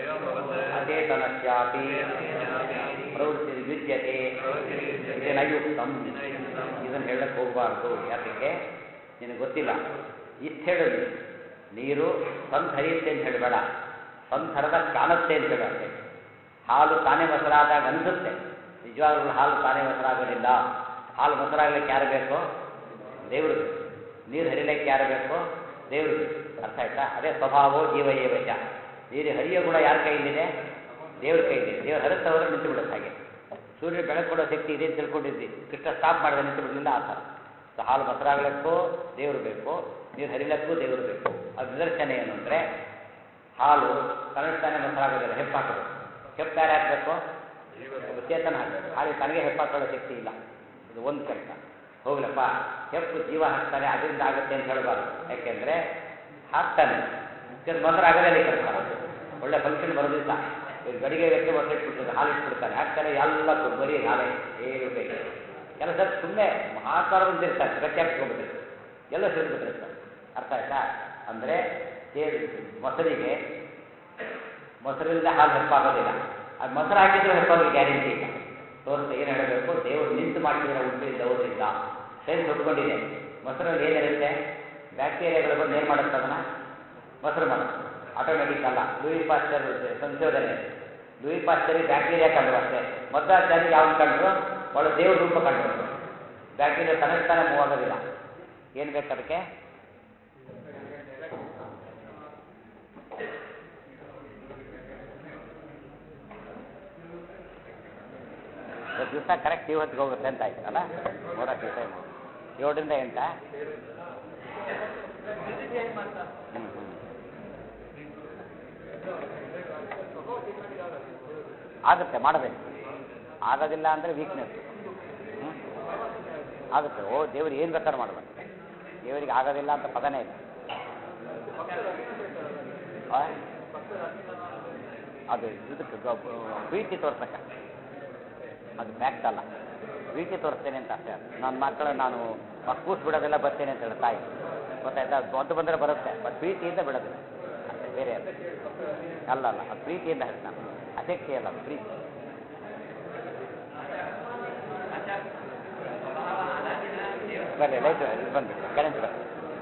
ಅಚೇತನಸ್ಯಾಪಿ ಪ್ರವೃತ್ತಿ ಯುಜ್ಯತೆ ಇದೇನಯುಕ್ತಂ ಇದನ್ನು ಹೇಳಕ್ಕೆ ಹೋಗಬಾರ್ದು ಯಾತಕ್ಕೆ ನಿನಗೆ ಗೊತ್ತಿಲ್ಲ ಇಷ್ಟು ಹೇಳು ನೀನು. ನೀರು ಸ್ವಂತ ಹರಿಯುತ್ತೆ ಅಂತ ಹೇಳಬೇಡ ಸ್ವಂತ ಹರಿದಾಗ ಕಾಣುತ್ತೆ ಅಂತ ಹೇಳು ಅಷ್ಟೇ ಹಾಲು ತಾನೇ ಮೊಸರಾದಾಗ ಅನಿಸುತ್ತೆ ನಿಜವಾಗ್ಲೂ ಹಾಲು ತಾನೇ ಮೊಸರಾಗೋದಿಲ್ಲ ಹಾಲು ಮೊಸರಾಗ್ಲಿಕ್ಕೆ ಯಾರು ಬೇಕು ದೇವರು ಬೇಕು ನೀರು ಹರಿಲಿಕ್ಕೆ ಯಾರು ಬೇಕು ದೇವರು ಬೇಕು ಅರ್ಥ ಆಯ್ತಾ ಅದೇ ಸ್ವಭಾವೋ ಜೀವ ಏವಚ ನೀರು ಹರಿಯೋ ಗುಣ ಯಾರ ಕೈಲಿದೆ ದೇವ್ರ ಕೈಲಿದೆ ದೇವ್ರು ಹರಿಸ್ತವ್ರೆ ನಿಂತು ಬಿಡುತ್ತೆ ಹಾಗೆ ಸೂರ್ಯ ಬೆಳಕು ಕೊಡೋ ಶಕ್ತಿ ಇದೆ ಅಂತ ತಿಳ್ಕೊಂಡಿದ್ವಿ ಕೃಷ್ಣ ಸ್ಟಾಪ್ ಮಾಡಿದ್ರೆ ನಿಂತು ಬಿಡಲಿಲ್ಲ ಆ ಥರ ಸೊ ಹಾಲು ಮೊಸರಾಗ್ಲಿಕ್ಕೂ ದೇವರು ಬೇಕು ನೀರು ಹರಿಲಕ್ಕೂ ದೇವರು ಬೇಕು ಅದು ನಿದರ್ಶನ ಏನು ಅಂದರೆ ಹಾಲು ತನಗ್ತಾನೆ ಮೊಸರಾಗೋದಿಲ್ಲ ಹೆಪ್ಪಾಕೋದು ಹೆಪ್ಪು ಯಾರು ಹಾಕಬೇಕು ಒಬ್ಬ ಚೇತನ ಹಾಕಬೇಕು ಹಾಗೆ ತನಗೆ ಹೆಪ್ಪಾಕೊಳ್ಳೋ ಶಕ್ತಿ ಇಲ್ಲ ಇದು ಒಂದು ಕೆಲಸ ಹೋಗ್ಲಪ್ಪ ಹೆಪ್ಪು ಜೀವ ಹಾಕ್ತಾನೆ ಅದರಿಂದ ಆಗುತ್ತೆ ಅಂತ ಹೇಳಬಾರ್ದು ಯಾಕೆಂದರೆ ಹಾಕ್ತಾನೆ ಇದು ಮೊಸರು ಆಗದೇ ಕೆಲಸ ಒಳ್ಳೆ ಫಂಕ್ಷನ್ ಬರೋದಿಲ್ಲ ಇವ್ರು ಗಡಿಗೆ ವ್ಯಕ್ತಿ ಮೊಸರು ಇಟ್ಬಿಟ್ಟಿರ್ತಾರೆ ಹಾಲು ಇಟ್ಬಿಡ್ತಾರೆ ಹಾಕ್ತಾರೆ ಎಲ್ಲ ಬರೀ ಹಾಲೆ ಏನು ಬೇಕು ಕೆಲಸ ಸುಮ್ಮನೆ ಮಹಾಕಾರ ಬಂದಿರ್ತಾರೆ ಗಟ್ಟಿ ಹಾಕ್ಸ್ಕೊಂಡ್ಬಿಟ್ಟಿರ್ತಾರೆ ಎಲ್ಲ ಸೇರಿಬಿಟ್ಟಿರ್ತಾರೆ ಅರ್ಥ ಆಯ್ತಾ ಅಂದರೆ ಮೊಸರಿಗೆ ಮೊಸರಿಂದ ಹಾಲು ಹೆಪ್ಪಾಗೋದಿಲ್ಲ ಅದು ಮೊಸರು ಹಾಕಿದ್ರೆ ಹೆಪ್ಪಾಗಿ ಗ್ಯಾರಂಟಿ ಇಲ್ಲ ತೋರಿಸ್ತಾ ಏನು ಹೇಳಬೇಕು ದೇವರು ನಿಂತು ಮಾಡ್ತಿದ್ರೆ ಉಂಟಿಲ್ಲ ಹೋದ್ರಿಂದ ಸೈನ್ಸ್ ಒಪ್ಕೊಂಡಿದೆ ಮೊಸರಲ್ಲಿ ಏನಿರುತ್ತೆ ಬ್ಯಾಕ್ಟೀರಿಯಾಗಳು ಬಂದು ಏನು ಮಾಡುತ್ತೆ ಅದನ್ನು ಮೊಸರು ಮಾಡುತ್ತೆ ಆಟೋಮೆಟಿಕ್ ಅಲ್ಲ ಲೂಯಿ ಪಾಸ್ಟರ್ ಸಂಶೋಧನೆ ಲೂಯಿ ಪಾಸ್ಟರ್ ಬ್ಯಾಕ್ಟೀರಿಯಾ ಕಂಡು ಅಷ್ಟೇ ಮದ್ದಾಚಾರಿ ಯಾವ್ದು ಕಂಡ್ರು ಒಳ್ಳೆ ದೇವ್ರ ರೂಪ ಕಂಡು ಬ್ಯಾಕ್ಟೀರಿಯಾ ತನಗೆ ತಾನೇ ಮೂವ್ ಆಗೋದಿಲ್ಲ ಏನು ಬೇಕು ಅದಕ್ಕೆ ದಿವಸ ಕರೆಕ್ಟ್ ಇವತ್ತಿಗೆ ಹೋಗುತ್ತೆ ಅಂತ ಆಯ್ತು ಅಲ್ಲ ಮೂರಕ್ಕೆ ದಿವಸ ಏಳರಿಂದ ಎಂಟ ಚೇಂಜ್ ಮಾಡ್ತಾರೆ ಹ್ಞೂ ಹ್ಞೂ ಆಗುತ್ತೆ ಮಾಡಬೇಕು ಆಗೋದಿಲ್ಲ ಅಂದರೆ ವೀಕ್ನೆಸ್ ಆಗುತ್ತೆ ಓ ದೇವ್ರು ಏನು ಬೇಕಾದ್ರೂ ಮಾಡಬೇಕು ದೇವರಿಗೆ ಆಗೋದಿಲ್ಲ ಅಂತ ಪದನೇ ಇಲ್ಲ ಆ? ಅದು ಇದಕ್ಕೆ ಗ- ಪ್ರೀತಿ ತೋರ್ಸಕ್ಕ ಅದು ಫ್ಯಾಕ್ಟ್ ಅಲ್ಲ ಪ್ರೀತಿ ತೋರಿಸ್ತೇನೆ ಅಂತ ಅಷ್ಟೇ ಅದು ನನ್ನ ಮಕ್ಕಳು ನಾನು ಮಕ್ಕೂಸ್ ಬಿಡೋದೆಲ್ಲ ಬರ್ತೇನೆ ಅಂತ ಹೇಳಿ ತಾಯಿ ಗೊತ್ತಾಯ್ತಾ ಅದು ಬಂತು ಬಂದರೆ ಬರುತ್ತೆ ಬಟ್ ಪ್ರೀತಿಯಿಂದ ಬಿಡೋದಿಲ್ಲ ಅಷ್ಟೇ ಬೇರೆ ಅದು ಅಲ್ಲ ಅಲ್ಲ ಅದು ಪ್ರೀತಿಯಿಂದ ಹೇಳ್ತಾನೆ ಅಶಕ್ತಿ ಅಲ್ಲ ಅದು ಪ್ರೀತಿ ಬರಲಿ ಲೈಟ್ ಇದು ಬಂದು ಕರೆಂಟ್ ಬರಲಿ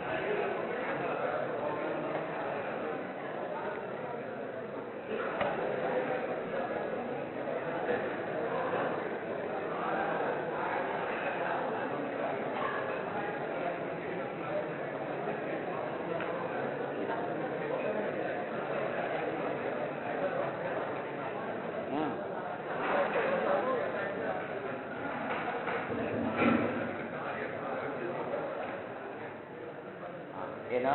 ಹ್ಞೂ ಏನು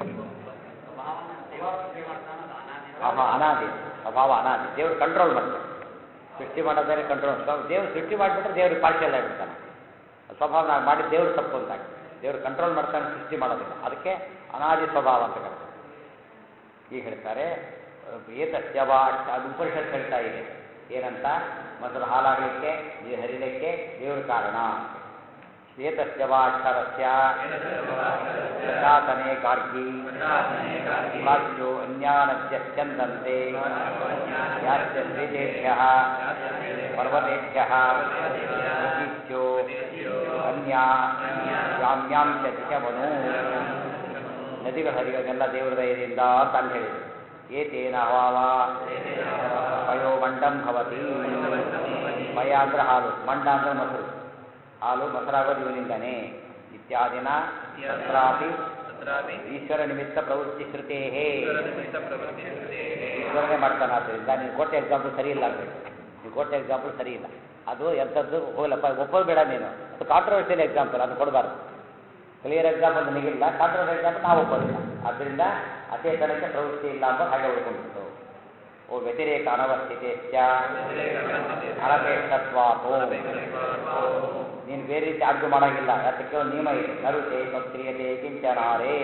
ಹಾಂ ಅನಾದಿ ಸ್ವಭಾವ ಅನಾದಿ ದೇವ್ರು ಕಂಟ್ರೋಲ್ ಮಾಡ್ತಾರೆ ಸೃಷ್ಟಿ ಮಾಡೋದೇ ಕಂಟ್ರೋಲ್ ದೇವ್ರು ಸೃಷ್ಟಿ ಮಾಡಿಬಿಟ್ರೆ ದೇವ್ರಿಗೆ ಪಾರ್ಟಿಯಲ್ಲ ಆಗಿಬಿಡ್ತಾನೆ ಸ್ವಭಾವ ನಾವು ಮಾಡಿದ ದೇವ್ರು ತಪ್ಪು ಅಂತ ದೇವ್ರು ಕಂಟ್ರೋಲ್ ಮಾಡ್ತಾನೆ ಸೃಷ್ಟಿ ಮಾಡೋದಿಲ್ಲ ಅದಕ್ಕೆ ಅನಾದಿ ಸ್ವಭಾವ ಅಂತ ಕರೀತಾರೆ ಈಗ ಹೇಳ್ತಾರೆ ಏತಸ್ಯವ ಅದು ಉಪನಿಷತ್ ಹೇಳ್ತಾ ಇದೆ ಏನಂತ ಮೊದಲು ಹಾಲಾಗಲಿಕ್ಕೆ ನೀರು ಹರಿಲಿಕ್ಕೆ ದೇವ್ರ ಕಾರಣ ಏತಸ್ಯವಾಕ್ಷರಸ್ಯ ಪ್ರಶಾಸನೆ ಗಾರ್ಗಿ ಪ್ರಾಚ್ಯೋ ಅನ್ಯಾನದ್ಯ ಸ್ಯಂದಂತೆ ಯಾಸ್ಯ ಶ್ರೀದೇಭ್ಯ ಪರ್ವತೇಭ್ಯ ಪ್ರತೀಚ್ಯೋ ಅನ್ಯ ಯಾಮ್ಯಾಂ ಚ ದಿಶಮನು ನದಿಗಳು ಹರಿಯೋದೆಲ್ಲ ದೇವರ ದಯದಿಂದ ಅಂತ ಅಲ್ಲಿ ಹೇಳಿದ್ರು ಏತೇನ ಹವಾವ ಪಯೋಮಂಡಂ ಭವತಿ ಪಯ ಅಂದ್ರೆ ಹಾಲು ಮಂಡ ಅಂದ್ರೆ ಮೊಸರು ಹಾಲು ಮೊಸರಾಗೋದು ಇವನಿಂದನೇ ಇತ್ಯಾದಿನ ತತ್ರಾಪಿ ತತ್ರಾಪಿ ಈಶ್ವರ ನಿಮಿತ್ತ ಪ್ರವೃತ್ತಿ ಶ್ರುತೇಹೇ ನಿಮಿತ್ತ ಪ್ರವೃತ್ತಿ ಈಶ್ವರನೇ ಮಾಡ್ತಾನೆ ಆದ್ದರಿಂದ ನೀನು ಕೊಟ್ಟ ಎಕ್ಸಾಂಪಲ್ ಸರಿ ಇಲ್ಲ ಅಂತೇಳಿ ನೀವು ಕೊಟ್ಟ ಎಕ್ಸಾಂಪಲ್ ಸರಿ ಇಲ್ಲ ಅದು ಎಂಥದ್ದು ಹೋಗಲಪ್ಪ ಒಪ್ಪೋದು ಬೇಡ ನೀನು ಅದು ಕಾಂಟ್ರವರ್ಸಿಯಲ್ ಎಕ್ಸಾಂಪಲ್ ಅದು ಕೊಡಬಾರ್ದು ಕ್ಲಿಯರ್ ಎಕ್ಸಾಂಪಲ್ ನಿನಗಿಲ್ಲ ಕಾಂಟ್ರವರ್ಸಿ ಎಕ್ಸಾಂಪಲ್ ನಾವು ಒಪ್ಪೋದಿಲ್ಲ ಆದ್ದರಿಂದ ಅಚೇತನಕ್ಕೆ ಪ್ರವೃತ್ತಿ ಇಲ್ಲ ಅಂತ ಹಾಗೆ ಉಳ್ಕೊಂಡ್ಬಿಟ್ಟು ಓ ವ್ಯತಿರೇಕ ಅನವಸ್ಥಿತೇಶ್ಚ ಅನಪೇಕ್ಷತ್ವಾತೋ ನೀನು ಬೇರೆ ರೀತಿ ಆರ್ಗ್ಯೂ ಮಾಡೋಂಗಿಲ್ಲ ಯಾತಕ್ಕೆ ಒಂದು ನಿಯಮ ಇದೆ ನರುತೆ ಸಕ್ರಿಯತೆ ಕಿಂಚನಾರೇ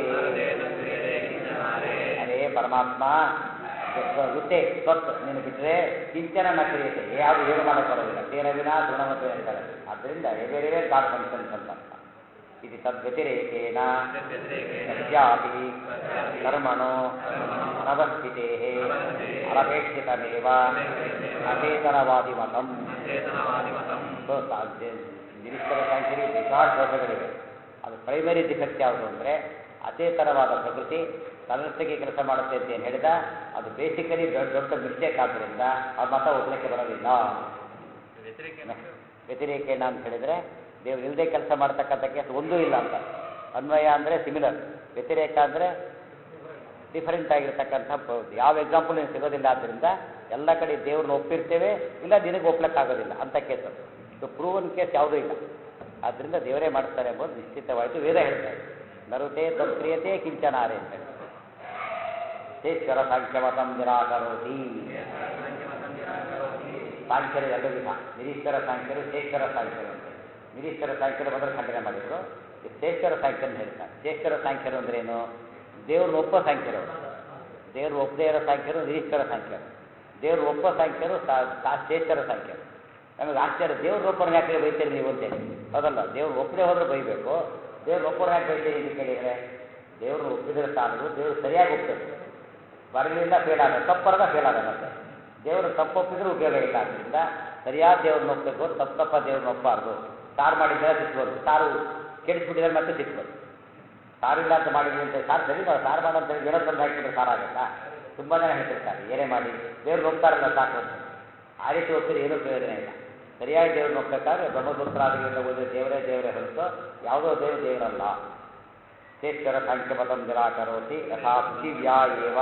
ಅದೇ ಪರಮಾತ್ಮ ವೃತ್ತೆ ಸ್ವತ್ ನೀನು ಬಿಟ್ಟರೆ ಕಿಂಚನ ನ ಕ್ರಿಯತೆ ಯಾವುದು ಏನು ಮಾಡಕ್ಕೆ ಬರೋದಿಲ್ಲ ತೇನ ವಿನ ಗುಣಮತ ಅಂತಾರೆ ಆದ್ದರಿಂದ ಬೇರೆ ಗಾಡ್ ಫಂಕ್ಷನ್ಸ್ ಅಂತ ಅರ್ಥ. ಇದು ತದ್ವ್ಯತಿರೇಕೇನ ಸಸ್ಯಾಪಿ ಕರ್ಮಣೋ ಅನವಸ್ಥಿತೇ ಅನಪೇಕ್ಷಿತಮೇವ ಅಚೇತನವಾದಿ ಮತಂ ಸೊ ನಿರೀಶ್ವರ ಸಾಂಖ್ಯರಿಗೆ ಬೇಕಾದ ದೋಷಗಳಿವೆ ಅದು ಪ್ರೈಮರಿ ಡಿಫೆಕ್ಟ್ ಯಾವುದು ಅಂದರೆ ಅಚೇತನವಾದ ಪ್ರಕೃತಿ ತನ್ನಷ್ಟಕ್ಕೆ ಕೆಲಸ ಮಾಡುತ್ತೆ ಅಂತ ಏನು ಹೇಳಿದ ಅದು ಬೇಸಿಕಲಿ ದೊಡ್ಡ ದೊಡ್ಡ ಮಿಸ್ಟೇಕ್ ಆದ್ದರಿಂದ ಆ ಮತ ಒಪ್ಪಲಿಕ್ಕೆ ಬರೋದಿಲ್ಲ ವ್ಯತಿರೇಕ ವ್ಯತಿರೇಕೇನ ಅಂತ ಹೇಳಿದರೆ ದೇವ್ರು ಇಲ್ಲದೆ ಕೆಲಸ ಮಾಡ್ತಕ್ಕಂಥ ಕೇಸ್ ಒಂದೂ ಇಲ್ಲ ಅಂತ ಅನ್ವಯ ಅಂದರೆ ಸಿಮಿಲರ್ ವ್ಯತಿರೇಕ ಅಂದರೆ ಡಿಫರೆಂಟ್ ಆಗಿರ್ತಕ್ಕಂಥ ಪ್ರವೃತ್ತಿ ಯಾವ ಎಕ್ಸಾಂಪಲ್ ನೀವು ಸಿಗೋದಿಲ್ಲ ಆದ್ದರಿಂದ ಎಲ್ಲ ಕಡೆ ದೇವ್ರನ್ನ ಒಪ್ಪಿರ್ತೇವೆ ಇಲ್ಲ ನಿನಗೆ ಒಪ್ಲಕ್ಕಾಗೋದಿಲ್ಲ ಅಂತ ಕೇಸ್ ಅದು ಇದು ಪ್ರೂವನ್ ಕೇಸ್ ಯಾವುದೂ ಇಲ್ಲ ಆದ್ದರಿಂದ ದೇವರೇ ಮಾಡ್ತಾರೆ ಎಂಬುದು ನಿಶ್ಚಿತವಾಯಿತು ವೇದ ಹೇಳ್ತಾರೆ ನರುತೆ ತತ್ಕ್ರಿಯತೆ ಕಿಂಚನಾರೆ ಅಂತ ಹೇಳಿ ಶೇಶ್ವರ ಸಾಂಖ್ಯಮತಂ ನಿರಾಕರೋತಿ ಸಾಂಖ್ಯರು ಎರಡು ವಿಧ ನಿರೀಶ್ವರ ಸಾಂಖ್ಯರು ಶೇಶ್ವರ ಸಾಂಖ್ಯರು ಅಂತ ನಿರೀಶ್ವರ ಸಾಂಖ್ಯರು ಮೊದಲು ಖಂಡನೆ ಮಾಡಿದ್ರು ಈ ಶೇಶ್ವರ ಸಾಂಖ್ಯನ ಹೇಳ್ತಾರೆ ಶೇಶ್ವರ ಸಾಂಖ್ಯರು ಅಂದ್ರೇನು ದೇವ್ರನ್ನ ಒಪ್ಪೋ ಸಾಂಖ್ಯರು ಅವರು ದೇವ್ರು ಒಪ್ಪದೇ ಇರೋ ಸಾಂಖ್ಯರು ನಿರೀಶ್ವರ ಸಾಂಖ್ಯರು ದೇವ್ರು ಒಪ್ಪೋ ಸಾಂಖ್ಯರು ಸಾ- ಸಾ- ಶೇಶ್ವರ ಸಾಂಖ್ಯರು ನಮಗೆ ಆಶ್ಚರ್ಯ ದೇವ್ರ ಒಪ್ಪರು ಯಾಕೆ ಬೈತೀರಿ ನೀವು ಅಂತೇಳಿ ಹೌದಲ್ಲ ದೇವ್ರು ಒಪ್ಪದೆ ಹೋದ್ರೆ ಬೈಬೇಕು ದೇವ್ರ ಒಪ್ಪರು ಯಾಕೆ ಬೈತೀರಿ ಅಂತ ಕೇಳಿದರೆ ದೇವ್ರನ್ನ ಒಪ್ಪಿದ್ರೆ ಸಾಲದು ದೇವ್ರು ಸರಿಯಾಗಿ ಒಪ್ಪಬೇಕು ಬರಲಿಲ್ಲ ಫೇಲ್ ಆದ ತಪ್ಪರದ ಫೇಲ್ ಆದ ಮತ್ತೆ ದೇವರು ತಪ್ಪೊಪ್ಪಿದ್ರೆ ಉಪಯೋಗ ಇಲ್ಲ ಅದರಿಂದ ಸರಿಯಾದ ದೇವ್ರನ್ನ ಒಪ್ಪಬೇಕು ತಪ್ಪು ತಪ್ಪ ದೇವ್ರನ್ನ ಒಪ್ಪಬಾರ್ದು ಸಾರು ಮಾಡಿದ್ರೆ ಸಿಟ್ಬೋದು ಸಾರು ಕೆಡಿಸ್ಬಿಟ್ಟಿದ್ರೆ ಮತ್ತೆ ಸಿಟ್ಬೋದು ಸಾರು ಇಲ್ಲ ಅಂತ ಮಾಡಿದ್ವಿ ಅಂತ ಸಾರು ಸರಿ ಮಾಡು ಸಾರು ಮಾಡು ಅಂತ ಹೇಳಿ ಏನೋ ತಂದು ಹಾಕಿಬಿಟ್ರೆ ಸಾರಾಗತ್ತಾ ತುಂಬ ಜನ ಹೇಳ್ತಿರ್ತಾರೆ ಏನೇ ಮಾಡಿ ದೇವ್ರು ಒಪ್ತಾರಲ್ಲ ಸಾಕು ಅಂತ ಆ ರೀತಿ ಒಪ್ಪಿದ್ರೆ ಏನೂ ಪ್ರಯೋಜನ ಇಲ್ಲ ಸರಿಯಾಗಿ ದೇವ್ರನ್ನ ಒಪ್ಪಬೇಕಾದ್ರೆ ಬ್ರಹ್ಮಸೂತ್ರಾದಿಗಳಿಂದ ಓದಿದ ದೇವರೇ ದೇವರೇ ಹೊರತು ಯಾವುದೋ ದೇವರು ದೇವರಲ್ಲ ಚೇಶ್ವರ ಸಾಂಖ್ಯಪದಂ ನಿರಾಕರೋತಿ ಯಥಾ ಪೃಥಿವ್ಯಾ ಏವ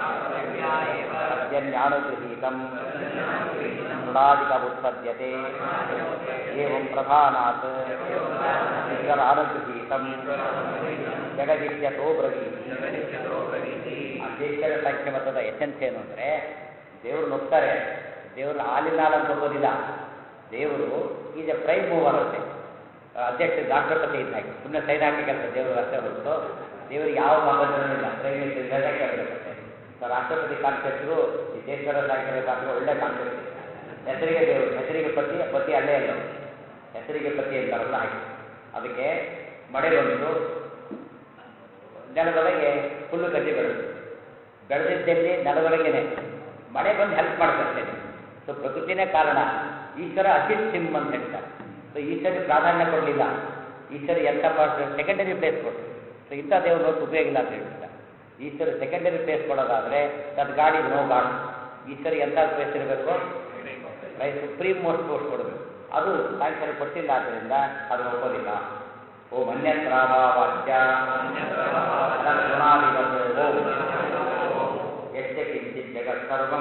ಅದ್ಯನ್ಯಾನುಗೃಹೀತಂ ಮೃಡಾದಿಕमुत्पद्यते एवं प्रधानात् ಈಶ್ವರಾನುಗೃಹೀತಂ ಜಗದಿತ್ಯತೋ ಬ್ರವೀತಿ ಆ ಚೇಶ್ವರ ಸಾಂಖ್ಯಮತದ ಎಸೆನ್ಸ್ ಏನು ಅಂದರೆ ದೇವ್ರು ಒಪ್ತಾರೆ ದೇವ್ರನ್ನ ಹಾಲಿನ ಹಾಲು ಅಂತ ಒಪ್ಪೋದಿಲ್ಲ ದೇವರು ಈಸ್ ಎ ಪ್ರೈಮ್ ಮೂವರ್ ಅಂತೆ ಅಧ್ಯಕ್ಷ ರಾಷ್ಟ್ರಪತಿ ಇದ್ದ ಹಾಗೆ ಸುಮ್ಮನೆ ಸೈನ್ ಹಾಕಿ ಕೆಲಸ ದೇವರು ಅಷ್ಟೇ ಹೊರತು ದೇವರಿಗೆ ಯಾವ ಮಗನೂ ಇಲ್ಲ ಪ್ರೈಮ್ ಮಿನಿಸ್ಟರ್ ಇಲ್ಲದೆ ಕೇಳಬೇಕಂತೆ ಸೊ ರಾಷ್ಟ್ರಪತಿ ಕಾನ್ಸೆಪ್ಟ್ಗೂ ಈ ಚೇಶ್ವರ ಸಾಂಖ್ಯದ ಕಾನ್ಸೆಪ್ಟ್ ಒಳ್ಳೆ ಕಾನ್ಸೆಪ್ಟ್ ಹೆಸರಿಗೆ ದೇವರು ಹೆಸರಿಗೆ ಪತಿ ಪತಿ ಅಲ್ಲೇ ಅಲ್ಲ ಹೆಸರಿಗೆ ಪತಿ ಅಂತಾರಲ್ಲ ಹಾಗೆ ಅದಕ್ಕೆ ಮಳೆ ಬಂದು ನೆಲದೊಳಗೆ ಹುಲ್ಲು ಕಡ್ಡಿ ಬೆಳೆದು ಬೆಳೆದಿದ್ದಲ್ಲಿ ನೆಲದೊಳಗೇನೆ ಮಳೆ ಬಂದು ಹೆಲ್ಪ್ ಮಾಡ್ತಾರೆ ಸೊ ಪ್ರಕೃತಿನೇ ಕಾರಣ ಈಶ್ವರ ಅಸಿತ್ ಸಿಮ್ ಅಂತ ಹೇಳ್ತಾರೆ ಸೊ ಈಶ್ವರಿಗೆ ಪ್ರಾಧಾನ್ಯ ಕೊಡಲಿಲ್ಲ ಈಶ್ವರ ಎಂಥ ಪಾರ್ಟ್ ಸೆಕೆಂಡರಿ ಪ್ಲೇಸ್ ಕೊಟ್ಟು ಸೊ ಇಂಥ ದೇವ್ರ ನೋಟ್ ಉಪಯೋಗ ಇಲ್ಲ ಅಂತ ಹೇಳ್ತಾರೆ ಈಶ್ವರ ಸೆಕೆಂಡರಿ ಪ್ಲೇಸ್ ಕೊಡೋದಾದರೆ ತದ್ ಗಾಡಿ ನೋ ಗಾಡ್ ಈಶ್ವರ ಎಂಥ ಪ್ಲೇಸ್ ಇರಬೇಕು ರೈ ಸುಪ್ರೀಂ ಮೋಸ್ಟ್ ಪೋಸ್ಟ್ ಕೊಡಬೇಕು ಅದು ಸಾಯಂಕಾಲ ಕೊಟ್ಟಿಲ್ಲ ಆದ್ದರಿಂದ ಅದು ಒಪ್ಪೋದಿಲ್ಲ ಓ ಮನ್ಯತ್ರಾಭಾವಾಚ್ಯ ಅನಂತಗುಣಾಧಿಪತ್ ಓಂ ಯಶ್ಚ ಕಿಂಚಿತ್ ಜಗತ್ ಸರ್ವಂ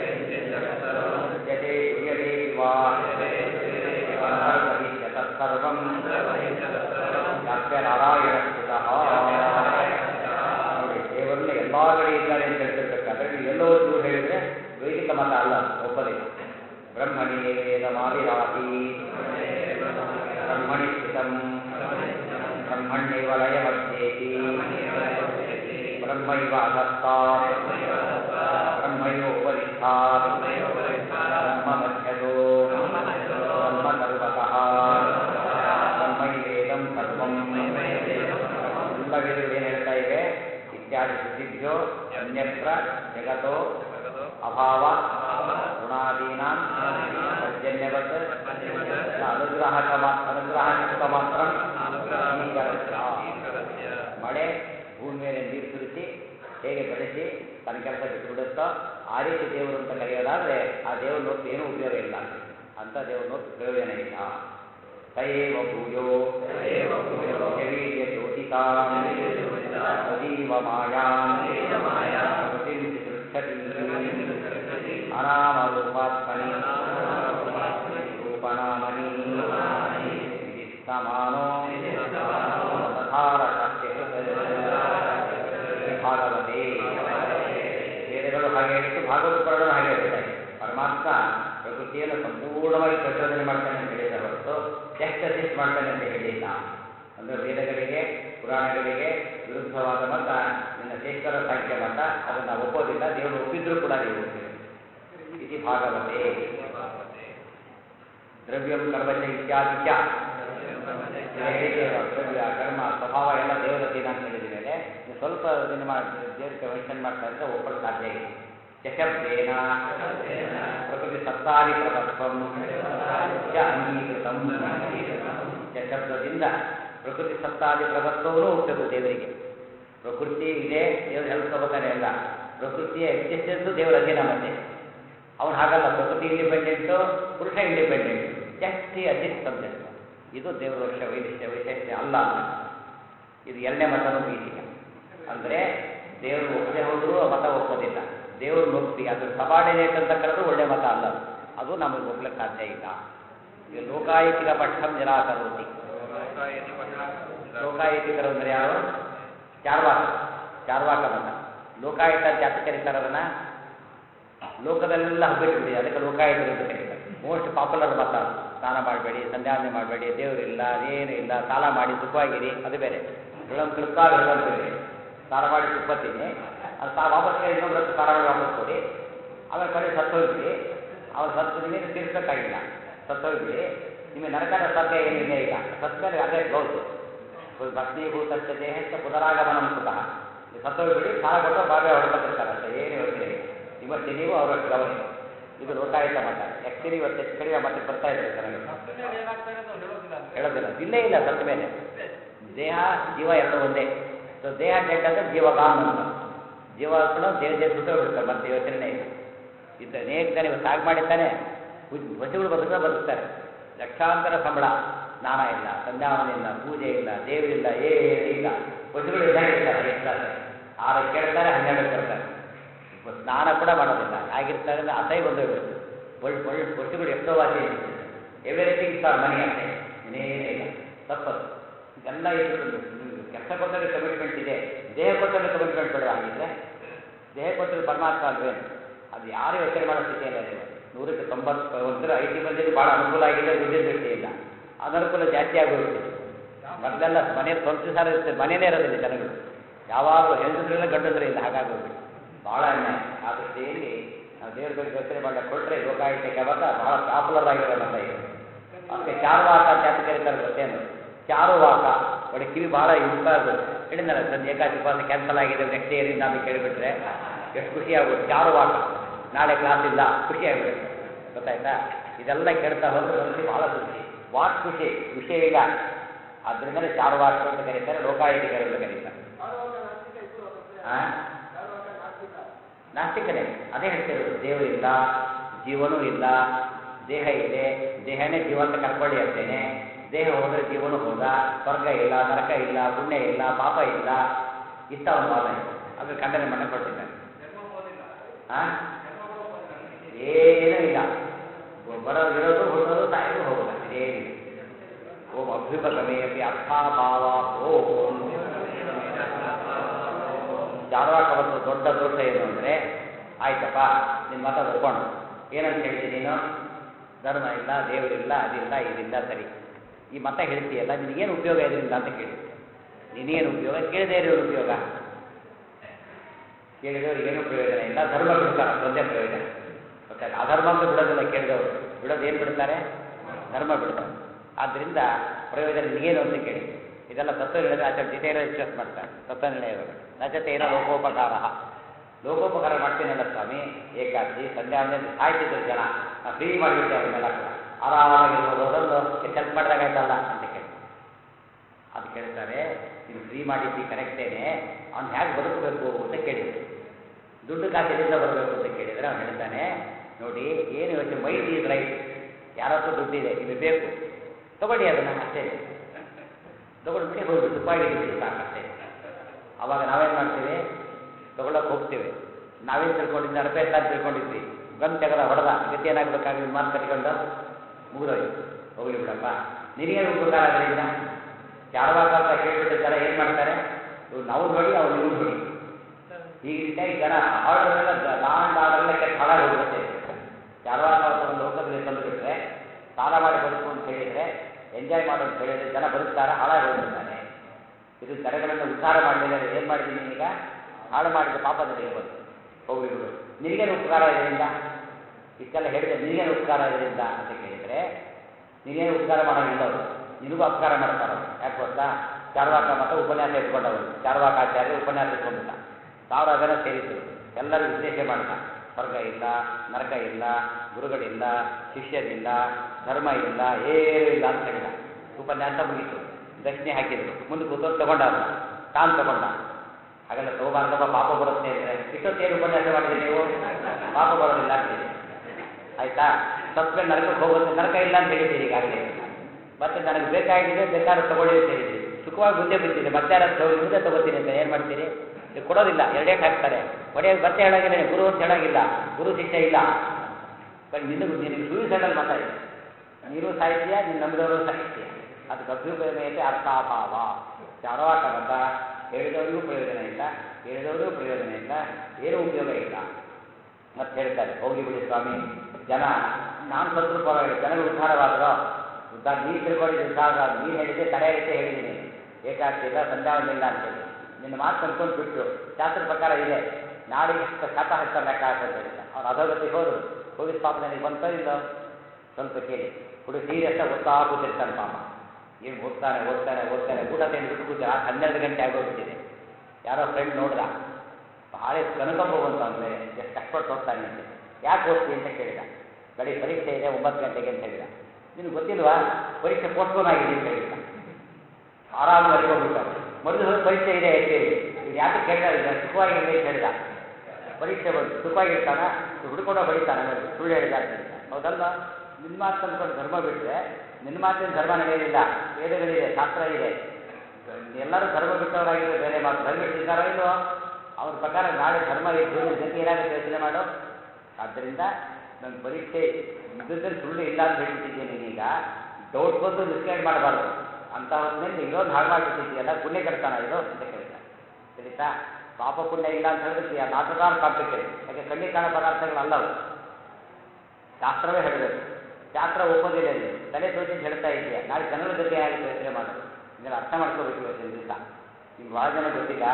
ಯತೆ ಶ್ರೂಯತೆ ವಾ ಅಂತರ್ಬಹಿಷ್ಯ ತತ್ಸರ್ವಂ ಯಾಸ್ಯ ನಾರಾಯಣ ಸ್ಥಿತಃ ನೋಡಿ ದೇವರನ್ನ ಎಲ್ಲಾ ಕಡೆ ಇದ್ದಾರೆ ಅಂತ ಹೇಳ್ತಿರ್ಬೇಕಾದ್ರೆ ನೀವು ಎಲ್ಲೋ ನೀವು ಹೇಳಿದ್ರೆ ವೈದಿಕ ಮತ ಅಲ್ಲ ಒಪ್ಪದಿಲ್ಲ ಬ್ರಹ್ಮಣಿ ವೇದಮಾವಿರಾಹಿ ಬ್ರಹ್ಮಣಿ ಸ್ಥಿತಂ ಬ್ರಹ್ಮಣ್ಯೈವ ಲಯವಧ್ಯೇತಿ ಬ್ರಹ್ಮೈವ ಅಧಸ್ತಾತ್ ಬ್ರಹ್ಮಯೋಪರಿಷ್ಠಾತ್ ಬ್ರಹ್ಮ ಮಧ್ಯದೋ ಬ್ರಹ್ಮ ಸರ್ವತಃ ಬ್ರಹ್ಮೈವೇದಂ ಸರ್ವಂ ಎಲ್ಲ ವೇದಗಳು ಏನು ಹೇಳ್ತಾ ಇವೆ ಇತ್ಯಾದಿ ಸುದ್ದಿಭ್ಯೋ ಅನ್ಯತ್ರ ಜಗತೋ ಅಭಾವ ಗುಣಾದೀನಾಂ ಸಜ್ಜನ್ಯವತ್ ಅನುಗ್ರಹಕ ಮಾತ್ರ ಅನುಗ್ರಹಕ ಮಾತ್ರ ಈಶ್ವರಸ್ಯ. ಮಳೆ ಭೂಮಿ ಮೇಲೆ ನೀರು ಸುರಿಸಿ ಹೇಗೆ ಬೆಳೆಸಿ ತನ್ನ ಕೆಲಸ ಬಿಟ್ಟು ಬಿಡುತ್ತೋ ಆ ರೀತಿ ದೇವರು ಅಂತ ಕರೆಯೋದಾದ್ರೆ ಆ ದೇವ್ರ ನೋಟ್ ಏನೂ ಉಪಯೋಗ ಇಲ್ಲ ಅಂತ ದೇವ್ರ ನೋಟ್ ಪ್ರಯೋಜನ ಇಲ್ಲ ತಯೇವ ಭೂಯೋ ಜವೀರ್ಯ ಜ್ಯೋತಿತಾ ಸಜೀವ ಮಾಯಾ ಪ್ರಕೃತಿಂ ಸೃಚ್ಛತಿ ಅನಾಮರೂಪಾತ್ಮನಿ ರೂಪನಾಮನಿ ವಿದಿತ್ತಮಾನೋ ತಥಾರಕಸ್ಯ ಭಾಗವತೆ ವೇದಗಳು ಹಾಗೆ ಹೇಳಿತ್ತು ಭಾಗವತ ಪುರಾಣ ಹಾಗೆ ಹೇಳ್ತಾರೆ ಪರಮಾತ್ಮ ಪ್ರಕೃತಿಯನ್ನು ಸಂಪೂರ್ಣವಾಗಿ ಪ್ರಚೋದನೆ ಮಾಡ್ತಾನೆ ಅಂತ ಹೇಳಿದ ಹೊರತು ಜಸ್ಟ್ ಅಸಿಸ್ಟ್ ಮಾಡ್ತಾನೆ ಅಂತ ಹೇಳಿಲ್ಲ ಅಂದರೆ ವೇದಗಳಿಗೆ ಪುರಾಣಗಳಿಗೆ ವಿರುದ್ಧವಾದ ಮತ ನಿನ್ನ ಶೇಶ್ವರ ಸಾಂಖ್ಯ ಮತ ಅದನ್ನು ಒಪ್ಪೋದಿಲ್ಲ ದೇವರು ಒಪ್ಪಿದ್ರು ಕೂಡ ನೀವು ಒಪ್ಪಿಲ್ಲ ಇತಿ ಭಾಗವತೆ ದ್ರವ್ಯಂ ಕರ್ಮಚ ಇತ್ಯಾದಿ ಚ ಹೇಳಿದ್ದೇವೆ ದ್ರವ್ಯ ಕರ್ಮ ಸ್ವಭಾವ ಎಲ್ಲ ದೇವರತೀನ ಅಂತ ಹೇಳಿದ ಮೇಲೆ ನೀವು ಸ್ವಲ್ಪ ದಿನ ಮಾಡಿ ದೇವರಿಗೆ ಮೆನ್ಷನ್ ಮಾಡ್ತಾ ಇದ್ರೆ ಒಪ್ಪಲು ಸಾಧ್ಯ ಇದೆ ಯಶಬ್ದೇನ ಪ್ರಕೃತಿ ಸತ್ತಾದಿ ಪ್ರಭತ್ವಂ ಚ ಅಂಗೀಕೃತಂ ಯಶಬ್ದದಿಂದ ಪ್ರಕೃತಿ ಸತ್ತಾದಿ ಪ್ರಭತ್ವವನ್ನು ಒಪ್ಪಬೇಕು ದೇವರಿಗೆ ಪ್ರಕೃತಿ ಇದೆ ದೇವರು ಹೆಲ್ಪ್ ತಗೋತಾನೆ ಅಲ್ಲ ಪ್ರಕೃತಿಯ ಎಕ್ಸಿಸ್ಟೆನ್ಸು ದೇವರ ಅಧೀನ ಮತ್ತೆ ಅವನು ಹಾಗಲ್ಲ ಪ್ರಕೃತಿ ಇಂಡಿಪೆಂಡೆಂಟು ಪುರುಷ ಇಂಡಿಪೆಂಡೆಂಟ್ ಜಾಸ್ತಿ ಅಸಿಸ್ಟ್ ಅಂತ ಹೇಳ್ತಾರೆ. ಇದು ದೇವರ ವರ್ಷ ವೈಶಿಷ್ಟ್ಯ ವೈಶಿಷ್ಟ್ಯ ಅಲ್ಲ ಇದು ಎರಡನೇ ಮತನೂ ಬೀಸಿಕ ಅಂದರೆ ದೇವರು ಒಪ್ಪದೆ ಹೋದರೂ ಆ ಮತ ಒಪ್ಪೋದಿಲ್ಲ ದೇವರು ಒಪ್ಪಿ ಅದು ಸಬಾರ್ಡಿನೇಟ್ ಅಂತ ಕರೆದು ಒಳ್ಳೆ ಮತ ಅಲ್ಲ ಅದು. ಅದು ನಮಗೆ ಒಪ್ಲಿಕ್ಕೆ ಸಾಧ್ಯ ಇಲ್ಲ ಈಗ ಲೋಕಾಯತಿಕ ಪಕ್ಷಂ ನಿರಾಕರೋತಿ ಲೋಕಾಯತಿಕರು ಅಂದರೆ ಯಾರು ಚಾರ್ವಾಕ ಚಾರ್ವಾಕ ಮತ ಲೋಕಾಯತ ಅಂತ ಯಾಕೆ ಕರೀತಾರೆ ಅದನ್ನ ಲೋಕದಲ್ಲೆಲ್ಲ ಹಬ್ಬಿಟ್ಬಿಟ್ಟಿದೆ ಅದಕ್ಕೆ ಲೋಕಾಯತರು ಅಂತ ಕರೀತಾರೆ ಮೋಸ್ಟ್ ಪಾಪ್ಯುಲರ್ ಮತ ಸ್ನಾನ ಮಾಡಬೇಡಿ ಸಂಧ್ಯಾವನೆ ಮಾಡಬೇಡಿ ದೇವರಿಲ್ಲ ಅದೇನು ಇಲ್ಲ ಸಾಲ ಮಾಡಿ ಸುಖವಾಗಿರಿ ಅದು ಬೇರೆ ವಿಳಂ ಕೃತ ವಿಳಂ ಬೇರೆ ಸಾಲ ಮಾಡಿ ಸುಪ್ಪತ್ತೀನಿ ಅದು ಸಾ ವಾಪಸ್ ಕೈ ಇನ್ನೊಬ್ರ ಹತ್ರ ಸಾಲ ಮಾಡಿ ವಾಪಸ್ ಕೊಡಿ ಆಮೇಲೆ ಕಡೆ ಸತ್ತು ಹೋಗ್ಬಿಡಿ ಅವ್ರು ಸತ್ತು ನೀನು ತೀರ್ಸೋಕ್ಕಾಗಿಲ್ಲ ಸತ್ತೋಗ್ಬಿಡಿ ನಿಮಗೆ ನರಕದ ಸ್ವರ್ಗ ಏನಿದೆ ಈಗ ಸತ್ತ ಮೇಲೆ ಅದೇ ಕ್ಲೋಸ್ ಭಸ್ಮೀಭೂತಸ್ಥ ದೇಹಕ್ಕೆ ಪುನರಾಗಮನ ಸುತಃ ನೀವು ಸತ್ತೋಗ್ಬಿಡಿ ಸಾಲ ಕೊಟ್ಟು ಬಾಬೆ ಹೊಡ್ಕೊತಿರ್ತಾರೆ ಅಷ್ಟೇ ಏನು ಯೋಚನೆ ಇಲ್ಲ ಇವತ್ತು ನೀವು ಅವರಷ್ಟು ಗಮನಿಸಿ ಇದು ಲೋಕಾಯುತ ಮತ ಆ್ಯಕ್ಚುಲಿ ಇವತ್ತು ಹೆಚ್ಚು ಕಡಿಮೆ ಮತಕ್ಕೆ ಬರ್ತಾ ಇದ್ದಾರೆ ಜನಗಳು ಸತ್ತ ಮೇಲೆ ಏನಾಗ್ತಾರೆ ಅಂತ ಅವ್ರು ಹೇಳೋದಿಲ್ಲ ಅಂದ್ರೆ ಹೇಳೋದಿಲ್ಲ ಇಲ್ಲೇ ಇಲ್ಲ ಸತ್ತ ಮೇಲೆ ದೇಹ ಜೀವ ಎರಡು ಒಂದೇ ಸೊ ದೇಹ ಡೆಡ್ ಅಂದ್ರೆ ಜೀವ ಗಾನ್ ಅಂತ ಜೀವ ಕೂಡ ದೇಹ ದೇಹ ಸುತ್ತೋಗ್ಬಿಡ್ತಾರೆ ಮತ್ತೆ ಯೋಚನೆ ಇಲ್ಲ ಇದು ಅನೇಕ ಜನ ಇವತ್ತು ಹಾಗೆ ಮಾಡಿದ್ದಾನೆ ವಚಗಳು ಬದುಕ ಬದುಕ್ತಾರೆ ಲಕ್ಷಾಂತರ ಸಂಬಳ ಸ್ನಾನ ಇಲ್ಲ ಸಂಧ್ಯಾವನ ಇಲ್ಲ ಪೂಜೆ ಇಲ್ಲ ದೇವರಿಲ್ಲ ಏನೂ ಇಲ್ಲ ವಚಗಳು ಇದ್ದಾಗ ಇರ್ತಾರೆ ಇರ್ತಾರೆ ಆರು ಕೇಳ್ತಾರೆ ಹನ್ನೆರಡು ಕೇಳ್ತಾರೆ ಸ್ನಾನ ಕೂಡ ಮಾಡೋದಿಲ್ಲ ಆಗಿರ್ತಾರೆ ಅಂದ್ರೆ ಅಸಹ್ಯ ಬಂದು ಹೋಗ್ಬಿಡುತ್ತೆ ಒಳ್ಳೆ ಒಳ್ಳೆ ವಸ್ತುಗಳು ಎಷ್ಟೋ ವಾಸಿ ಎವ್ರಿಥಿಂಗ್ ಫಾರ್ ಮನಿ ಅಷ್ಟೇ ಇನ್ನೇನೇ ಇಲ್ಲ ತಪ್ಪದು ಇದೆಲ್ಲ ಇದ್ದು ಕೆಲಸ ಕೊಟ್ಟರೆ ಕಮಿಟ್ಮೆಂಟ್ ಇದೆ ದೇಹ ಕೊಟ್ಟರೆ ಕಮಿಟ್ಮೆಂಟ್ ಬೇಡ ಆಗಿದ್ರೆ ದೇಹ ಕೊಟ್ಟರೆ ಪರಮಾತ್ಮ ಅಲ್ವೇನು ಅದು ಯಾರು ಯೋಚನೆ ಮಾಡೋ ಸ್ಥಿತಿ ಇಲ್ಲ ನೀವು ನೂರಕ್ಕೆ ತೊಂಬತ್ತು ಒಂಥರ ಐ ಟಿ ಬಂದಿದ್ದು ಭಾಳ ಅನುಕೂಲ ಆಗಿದೆ ದುಡ್ಡಿನ ದೃಷ್ಟಿಯಿಂದ ಅನನುಕೂಲ ಜಾಸ್ತಿ ಆಗೋಗ್ಬಿಟ್ಟಿದೆ ಮೊದಲೆಲ್ಲ ಮನೆ ಸ್ವಲ್ಪ ದಿವಸ ಇರ್ತದೆ ಮನೆಯೇ ಇರೋದಿಲ್ಲ ಜನಗಳು ಯಾವಾಗಲೂ ಹೆಂಗಸರೆಲ್ಲ ಗಂಡಸರೇ ಇಲ್ಲ ಹಾಗಾಗೋಗ್ಬಿಟ್ಟು ಭಾಳ ಅನ್ಯಾಯ ಆ ದೃಷ್ಟಿಯಲ್ಲಿ ನಾವು ದೇವ್ರ ಬಗ್ಗೆ ಯೋಚನೆ ಮಾಡಕ್ಕೆ ಕೊಟ್ಟರೆ ಲೋಕಾಯುಕ್ತ ಕವತ ಬಹಳ ಪಾಪ್ಯುಲರ್ ಆಗಿರೋ ಮತ ಇದು ಅದಕ್ಕೆ ಚಾರುವಾಕ ಅಂತ ಯಾಕೆ ಕರೀತಾರೆ ಗೊತ್ತೇನು ಚಾರುವಾಕ ಒಳ್ಳೆ ಕಿವಿ ಭಾಳ ಇಂಪಾಗ ಹೇಳಿದ್ನಲ್ಲ ಸಂಜೆ ಏಕಾದಶಿ ಉಪವಾಸ ಕ್ಯಾನ್ಸಲ್ ಆಗಿದೆ ನೆಕ್ಸ್ಟ್ ಇಯರಿಂದ ಅಂತ ಕೇಳಿಬಿಟ್ರೆ ಎಷ್ಟು ಖುಷಿ ಆಗುತ್ತೆ ಚಾರುವಾಕ ನಾಳೆ ಕ್ಲಾಸ್ ಇಲ್ಲ ಖುಷಿ ಆಗಿಬಿಡುತ್ತೆ ಗೊತ್ತಾಯ್ತಾ ಇದೆಲ್ಲ ಕೇಳ್ತಾ ಹೋದ್ರೆ ಮನಸ್ಸಿಗೆ ಭಾಳ ಖುಷಿ ವಾಕ್ ಖುಷಿ ವಿಷಯ ಇಲ್ಲ ಆದ್ರಿಂದಲೇ ಚಾರುವಾಕ ಅಂತ ಕರೀತಾರೆ ಲೋಕಾಯುತಿಕರು ಅಂತ ಕರೀತಾರೆ ಆ? ನಾಸ್ತಿಕನೇ ಅದೇ ಹೇಳ್ತಿರೋದು ದೇವರಿಲ್ಲ ಜೀವನೂ ಇಲ್ಲ ದೇಹ ಇದೆ ದೇಹನೇ ಜೀವಂತ ಕರ್ಕೊಳ್ಳಿ ಅಂತೇನೆ ದೇಹ ಹೋದರೆ ಜೀವನ ಹೋದ ಸ್ವರ್ಗ ಇಲ್ಲ ನರಕ ಇಲ್ಲ ಪುಣ್ಯ ಇಲ್ಲ ಪಾಪ ಇಲ್ಲ ಇಷ್ಟ ಒಂದು ವಾದ ಇದೆ ಅದು ಖಂಡನೆ ಮನೆ ಕೊಟ್ಟಿದ್ದಾರೆ ಜನ್ಮ ಹೋದಿಲ್ಲ ಆ? ಜನ್ಮ ಕೂಡ ಹೋದಿಲ್ಲ ಏನೂ ಇಲ್ಲ ಬರೋದಿರೋದು ಹುಟ್ಟೋದು ಸಾಯೋದು ಹೋಗೋದು ಇದೇನಿಲ್ಲ ಓಂ ಅಭ್ಯುಪಗಮೇ ಅಪಿ ಅರ್ಥಾಭಾವ ಓಂ ಜಾರವಾಕವತ್ತು ದೊಡ್ಡ ದೋಷ ಏನು ಅಂದರೆ ಆಯ್ತಪ್ಪ ನಿನ್ನ ಮತ ಒಪ್ಕೊಂಡು ಏನಂತ ಹೇಳಿದೆ ನೀನು ಧರ್ಮ ಇಲ್ಲ ದೇವರಿಲ್ಲ ಅದಿಲ್ಲ ಇದಿಲ್ಲ ಸರಿ ಈ ಮತ ಹೇಳ್ತೀಯಲ್ಲ ನಿನಗೇನು ಉಪಯೋಗ ಇದರಿಂದ ಅಂತ ಕೇಳಿ ನಿನಗೇನು ಉಪಯೋಗ ಕೇಳದೇ ಇರೋ ಉಪಯೋಗ ಕೇಳಿದವ್ರಿಗೆ ಏನು ಪ್ರಯೋಜನ ಇಲ್ಲ ಧರ್ಮ ಬಿಡ್ತಾರೆ ಅದೊಂದೇ ಪ್ರಯೋಜನ ಗೊತ್ತಾಯ್ತು ಅಧರ್ಮ ಅಂತ ಬಿಡೋದಿಲ್ಲ ಕೇಳಿದವರು ಬಿಡೋದು ಏನು ಬಿಡ್ತಾರೆ ಧರ್ಮ ಬಿಡ್ತಾರೆ ಆದ್ದರಿಂದ ಪ್ರಯೋಜನ ನಿನಗೇನು ಅಂತ ಕೇಳಿ ಇದೆಲ್ಲ ತತ್ವ ಹೇಳಿದ್ರೆ ಆಚೆ ಡಿಟೇಲ್ ಡಿಸ್ಕಸ್ ಮಾಡ್ತಾರೆ ತತ್ವ ನಿರ್ಣಯಗಳು ನಚತೆ ಏನೋ ಲೋಕೋಪಕಾರ ಲೋಕೋಪಕಾರ ಮಾಡ್ತೀನಲ್ಲ ಸ್ವಾಮಿ ಏಕಾದಶಿ ಸಂಧ್ಯಾ ಅಂದ್ರೆ ಸಾಯ್ತಿದ್ರು ಜನ ನಾ ಫ್ರೀ ಮಾಡಿಬಿಟ್ಟೆ ಅವ್ರನ್ನೆಲ್ಲ ಕೂಡ ಆರಾಮಾಗಿರ್ಬೋದು ಅದೊಂದು ಕೆಲಸ ಮಾಡಿದಾಗಾಯ್ತಲ್ಲ ಅಂತ ಕೇಳಿ ಅದು ಕೇಳ್ತಾರೆ ನೀನು ಫ್ರೀ ಮಾಡಿದ್ದಿ ಕರೆಕ್ಟೇನೆ ಅವ್ನು ಹೇಗೆ ಬದುಕಬೇಕು ಅಂತ ಕೇಳಿದ್ರು ದುಡ್ಡು ಕಾಸಿನಿಂದ ಬರಬೇಕು ಅಂತ ಕೇಳಿದರೆ ಅವ್ನು ಹೇಳ್ತಾನೆ ನೋಡಿ ಏನು ಯೋಚನೆ ಮೈಂಡ್ ಈಸ್ ರೈಟ್ ಯಾರತ್ತೂ ದುಡ್ಡಿದೆ ಇದು ಬೇಕು ತಗೊಳ್ಳಿ ಅದನ್ನು ಅಷ್ಟೇ ತಗೊಂಡು ಬಿಡಿ ಹೋಗಿ ದುಪ್ಪಾಗಿ ಬಿಡಿ ಸಾಕಷ್ಟೇ ಅವಾಗ ನಾವೇನು ಮಾಡ್ತೀವಿ ತಗೊಳ್ಳೋಕೆ ಹೋಗ್ತೀವಿ ನಾವೇನು ತಿಳ್ಕೊಂಡಿದ್ದೆ ಅರ್ಪೆ ಅಂತ ತಿಳ್ಕೊಂಡಿದ್ವಿ ಗನ್ ತೆಗೆದ ಹೊಡೆದ ಗತಿ ಏನಾಗಬೇಕಾಗಿ ಮಾತು ಕಟ್ಕೊಂಡು ಮುಗಿದೋಯ್ತು ಹೋಗ್ಲಿ ಬಿಡಪ್ಪ ನಿನಗೇನು ಉಪಕಾರ ಅದರಿಂದ ಚಾರವಾಕ ಅಂತ ಕೇಳ್ಬಿಟ್ಟಿರ್ತಾರೆ ಏನು ಮಾಡ್ತಾರೆ ಇವ್ರು ನಾವು ನೋಡಿ ಅವ್ರು ನೀವು ನೋಡಿ ಈಗಿನ ಈ ಜನ ಆರ್ಡರ್ನೆಲ್ಲ ಲಾಂಡ್ ಆರ್ಡರ್ನೆಲ್ಲ ಕೆಟ್ಟ ಹಾಳಾಗಿ ಹೋಗ್ಬಿಡುತ್ತೆ ಚಾರವಾಕ ಒಂದು ಲೋಕದಲ್ಲಿ ತಂದುಬಿಟ್ರೆ ಸಾಲ ಮಾಡಿ ಬದುಕು ಅಂತ ಹೇಳಿದರೆ ಎಂಜಾಯ್ ಮಾಡು ಅಂತ ಹೇಳಿದ್ರೆ ಜನ ಬದುಕ್ತಾರೆ ಹಾಳಾಗಿ ಹೋಗ್ಬಿಡ್ತಾರೆ ಇದು ಜನಗಳನ್ನು ಉದ್ಧಾರ ಮಾಡಲಿಲ್ಲ ಏನು ಮಾಡಿದ್ದೀನಿ ನೀನೀಗ ಹಾಳು ಮಾಡಿದ ಪಾಪ ನನಗೆ ಬಂತು ಹೋಗ್ಲಿ ಬಿಡು ನಿನಗೇನು ಉಪಕಾರ ಇದರಿಂದ ಇಷ್ಟೆಲ್ಲ ಹೇಳಿದೆ ನಿನಗೇನು ಉಪಕಾರ ಇದರಿಂದ ಅಂತ ಕೇಳಿದರೆ ನೀನೇನು ಉಪಕಾರ ಮಾಡೋಂಗಿಲ್ಲ ಅವರು ನಿನಗೂ ಅಪಕಾರ ಮಾಡ್ತಾರೆ ಅವ್ರು ಯಾಕೆ ಗೊತ್ತಾ ಚಾರ್ವಾಕ ಮತ ಉಪನ್ಯಾಸ ಇಟ್ಕೊಂಡವರು ಚಾರ್ವಾಕ ಆಚಾರ್ಯ ಉಪನ್ಯಾಸ ಇಟ್ಕೊಂಡ್ಬಿಟ್ಟ ಸಾವಿರ ಜನ ಸೇರಿದ್ರು ಎಲ್ಲರೂ ವಿಶ್ಲೇಷ ಮಾಡ್ದ ಸ್ವರ್ಗ ಇಲ್ಲ ನರಕ ಇಲ್ಲ ಗುರುಗಳಿಲ್ಲ ಶಿಷ್ಯರಿಲ್ಲ ಧರ್ಮ ಇಲ್ಲ ಏನೂ ಇಲ್ಲ ಅಂತ ಹೇಳಿದ ಉಪನ್ಯಾಸ ಮುಗೀತು ದಕ್ಷಿಣೆ ಹಾಕಿದ್ರು ಮುಂದೆ ಕೂತ್ಕೊಂಡು ತಗೊಂಡ ಅದನ್ನ ತಾನು ತಗೊಂಡ ಹಾಗೆಲ್ಲ ತಗೋಬಾರ್ದಪ್ಪ ಪಾಪ ಬರುತ್ತೆ ಅಂದರೆ ಇಷ್ಟೊತ್ತೇನು ಉಪನ್ಯಾಸ ಮಾಡಿದ್ರೆ ನೀವು ಪಾಪ ಬರೋದಿಲ್ಲ ಅಂತೀರಿ ಆಯ್ತಾ ಸತ್ವೆ ನರಕಕ್ಕೆ ಹೋಗುತ್ತೆ ನರಕ ಇಲ್ಲ ಅಂತ ಹೇಳಿದ್ದೀರಿ ಈಗಾಗಲೇ ಮತ್ತೆ ನನಗೆ ಬೇಕಾಗಿದೆ ಬೇಕಾದ್ರೆ ತಗೊಳ್ಳಿ ಅಂತ ಹೇಳಿದ್ರಿ ಸುಖವಾಗಿ ಮುಂದೆ ಬಿದ್ದಿದೆ ಮತ್ತೆ ಯಾರು ತಗೊಳ್ಳಿ ಮುಂದೆ ತಗೋತೀನಿ ಅಂತ ಏನು ಮಾಡ್ತೀರಿ ಇದು ಕೊಡೋದಿಲ್ಲ ಎರಡೇ ಹಾಕ್ತಾರೆ ಒಡೆಯ ಮತ್ತೆ ಹೇಳಾಗಿಲ್ಲ ಗುರು ಅಂತ ಹೇಳಾಗಿಲ್ಲ ಗುರು ಶಿಕ್ಷೆ ಇಲ್ಲ ಬಟ್ ನಿನಗೂ ನಿನಗೆ ಸೂಯಿಸೈಡಲ್ ಮತ ಇದೆ ನೀನು ಸಾಹಿತ್ಯ ನೀನು ನಂಬಿದವರು ಸಾಹಿತ್ಯ ಅದಕ್ಕೆ ಅಭ್ಯುಪಯೋಗ ಅರ್ಥಾಭಾವ ಚಾರವಾಕ ಮತ ಹೇಳಿದವರಿಗೂ ಪ್ರಯೋಜನ ಇಲ್ಲ ಹೇಳಿದವರಿಗೂ ಪ್ರಯೋಜನ ಇಲ್ಲ ಏನೂ ಉಪಯೋಗ ಇಲ್ಲ ಮತ್ತೆ ಹೇಳ್ತಾರೆ ಹೋಗಿ ಬಿಡಿ ಸ್ವಾಮಿ ಜನ ನಾನು ಸ್ವಲ್ಪ ಪರವಾಗಿಲ್ಲ ಜನಗಳು ಉದ್ಧಾರವಾದರೂ ಉದ್ಧಾರ ನೀನು ತಿಳ್ಕೊಂಡಿದ್ದು ಉದ್ಧಾರ ನೀನು ಹೇಳಿದ್ದೆ ಸರಿಯಾಗಿತ್ತೆ ಹೇಳಿದ್ದೀನಿ ಏಕಾಗ್ತಿಲ್ಲ ಸಂಧ್ಯಾವನಿಲ್ಲ ಅಂತೇಳಿ ನಿನ್ನ ಮಾತು ಅನ್ಕೊಂಡು ಬಿಟ್ಟು ಶಾಸ್ತ್ರ ಪ್ರಕಾರ ಇದೆ ನಾಳೆಗೆ ಎಷ್ಟು ಶಾಪ ಹಾಕ್ತಾರೆ ಲೆಕ್ಕ ಹಾಕಂತ ಹೇಳಿದ ಅವ್ರು ಅಧೋಗತಿಗೆ ಹೋದರು ಹೋಗಿದ ಪಾಪ ನನಗೆ ಬಂತೋ ಇಲ್ಲೋ ಸ್ವಲ್ಪ ಕೇಳಿ ಹುಡುಗ ಸೀರಿಯಸ್ ಓದ್ತಾ ಕೂತಿರ್ತಾನೆ ಪಾಪ ಏನು ಓದ್ತಾನೆ ಓದ್ತಾನೆ ಓದ್ತಾನೆ ಊಟ ತಿಂದು ಬಿಟ್ಟು ಕೂತಿರ ಹನ್ನೆರಡು ಗಂಟೆ ಆಗೋಗ್ಬಿಟ್ಟಿದೆ ಯಾರೋ ಫ್ರೆಂಡ್ ನೋಡ್ದ ಭಾಳ ಕನಕಂಬ ಬಂತು ಅಂದರೆ ಎಷ್ಟು ಕಷ್ಟಪಟ್ಟು ಓದ್ತಾನೆ ಅಂತ ಯಾಕೆ ಓದ್ತಿ ಅಂತ ಕೇಳಿದ ಬೆಳಿಗ್ಗೆ ಪರೀಕ್ಷೆ ಇದೆ ಒಂಬತ್ತು ಗಂಟೆಗೆ ಅಂತ ಹೇಳಿದ ನಿನ್ಗೆ ಗೊತ್ತಿಲ್ವಾ ಪರೀಕ್ಷೆ ಪೋಸ್ಟ್ಪೋನ್ ಆಗಿದೆ ಅಂತ ಹೇಳಿದ ಆರಾಮ ಮಲ್ಕೊಂಡ್ಬಿಟ್ಟು ಮೊದಲು ಹೋಗಿ ಪರೀಕ್ಷೆ ಇದೆ ಹೇಳ್ತೀರಿ ಇದು ಯಾಕೆ ಕೇಳಿದ ಸುಖವಾಗಿರಲಿ ಅಂತ ಹೇಳಿದ ಪರೀಕ್ಷೆ ಬಂದು ಸುಖವಾಗಿರ್ತಾನ ಹುಡ್ಕೊಂಡೋ ಬರೀತಾನ ನೋಡಿ ಸುಳ್ಳು ಹೇಳಿದ ಅಂತ ಹೇಳಿದ ಹೌದಲ್ಲ ನಿನ್ನ ಮಾತು ತಂದ್ಕೊಂಡು ಧರ್ಮ ಬಿಟ್ಟರೆ ನಿನ್ನ ಮಾತಿನ ಧರ್ಮ ನಡೆಯೋದಿಲ್ಲ ವೇದಗಳಿದೆ ಶಾಸ್ತ್ರ ಇದೆ ಎಲ್ಲರೂ ಧರ್ಮ ಬಿಟ್ಟವರಾಗಿದ್ರೆ ಬೇರೆ ಮಾತು ಧರ್ಮ ಬಿಟ್ಟಿದ್ದಾರೋ ಇಲ್ವೋ ಅವ್ರ ಪ್ರಕಾರ ನಾಳೆ ಧರ್ಮ ಇದ್ದು ನಿನ್ನ ಗತಿ ಏನಾಗುತ್ತೆ ಯೋಚನೆ ಮಾಡು ಆದ್ದರಿಂದ ನನ್ನ ಪರೀಕ್ಷೆ ಇದ್ದದ್ದಲ್ಲಿ ಸುಳ್ಳು ಇಲ್ಲ ಅಂತ ಹೇಳ್ಬಿಟ್ಟಿದ್ದೀನಿ ನೀನೀಗ ಡೌಟ್ ಬಂದು ಮಿಸ್ಗೈಡ್ ಮಾಡಬಾರ್ದು ಅಂತ ಹೊತ್ತಿನಲ್ಲಿ ಇನ್ನೊಂದು ಹಾಳು ಮಾಡಿಬಿಟ್ಟಿದ್ದೀಯಲ್ಲ ಪುಣ್ಯ ಕೆಡ್ತಾನ ಇದು ಅಂತ ಕೇಳ್ತಾನೆ ತಿಳಿತಾ ಪಾಪ ಪುಣ್ಯ ಇಲ್ಲ ಅಂತ ಹೇಳಿದ್ರೆ ನಾಟ್ ಅಟ್ ಆಲ್ ಕಾಂಪ್ಲಿಕೇಟೆಡ್ ಯಾಕೆ ಕಣ್ಣಿಗೆ ಕಾಣೋ ಪದಾರ್ಥಗಳಲ್ಲ ಅವು ಶಾಸ್ತ್ರವೇ ಹೇಳಬೇಕು ಶಾಸ್ತ್ರ ಒಪ್ಪೋದಿಲ್ಲ ಇಲ್ಲಿ ತಲೆ ತೋಚಿಂದ ಹೇಳ್ತಾ ಇದೆಯಾ ನಾಳೆ ಜನರ ಜೊತೆ ಆಗುತ್ತೆ ಯೋಚನೆ ಮಾಡೋದು ಇದನ್ನು ಅರ್ಥ ಮಾಡ್ಕೋಬೇಕು ಇವತ್ತಿನ ದಿವಸ ನಿಮ್ಗೆ ಭಾಳ ಜನ ಗೊತ್ತಿಲ್ಲ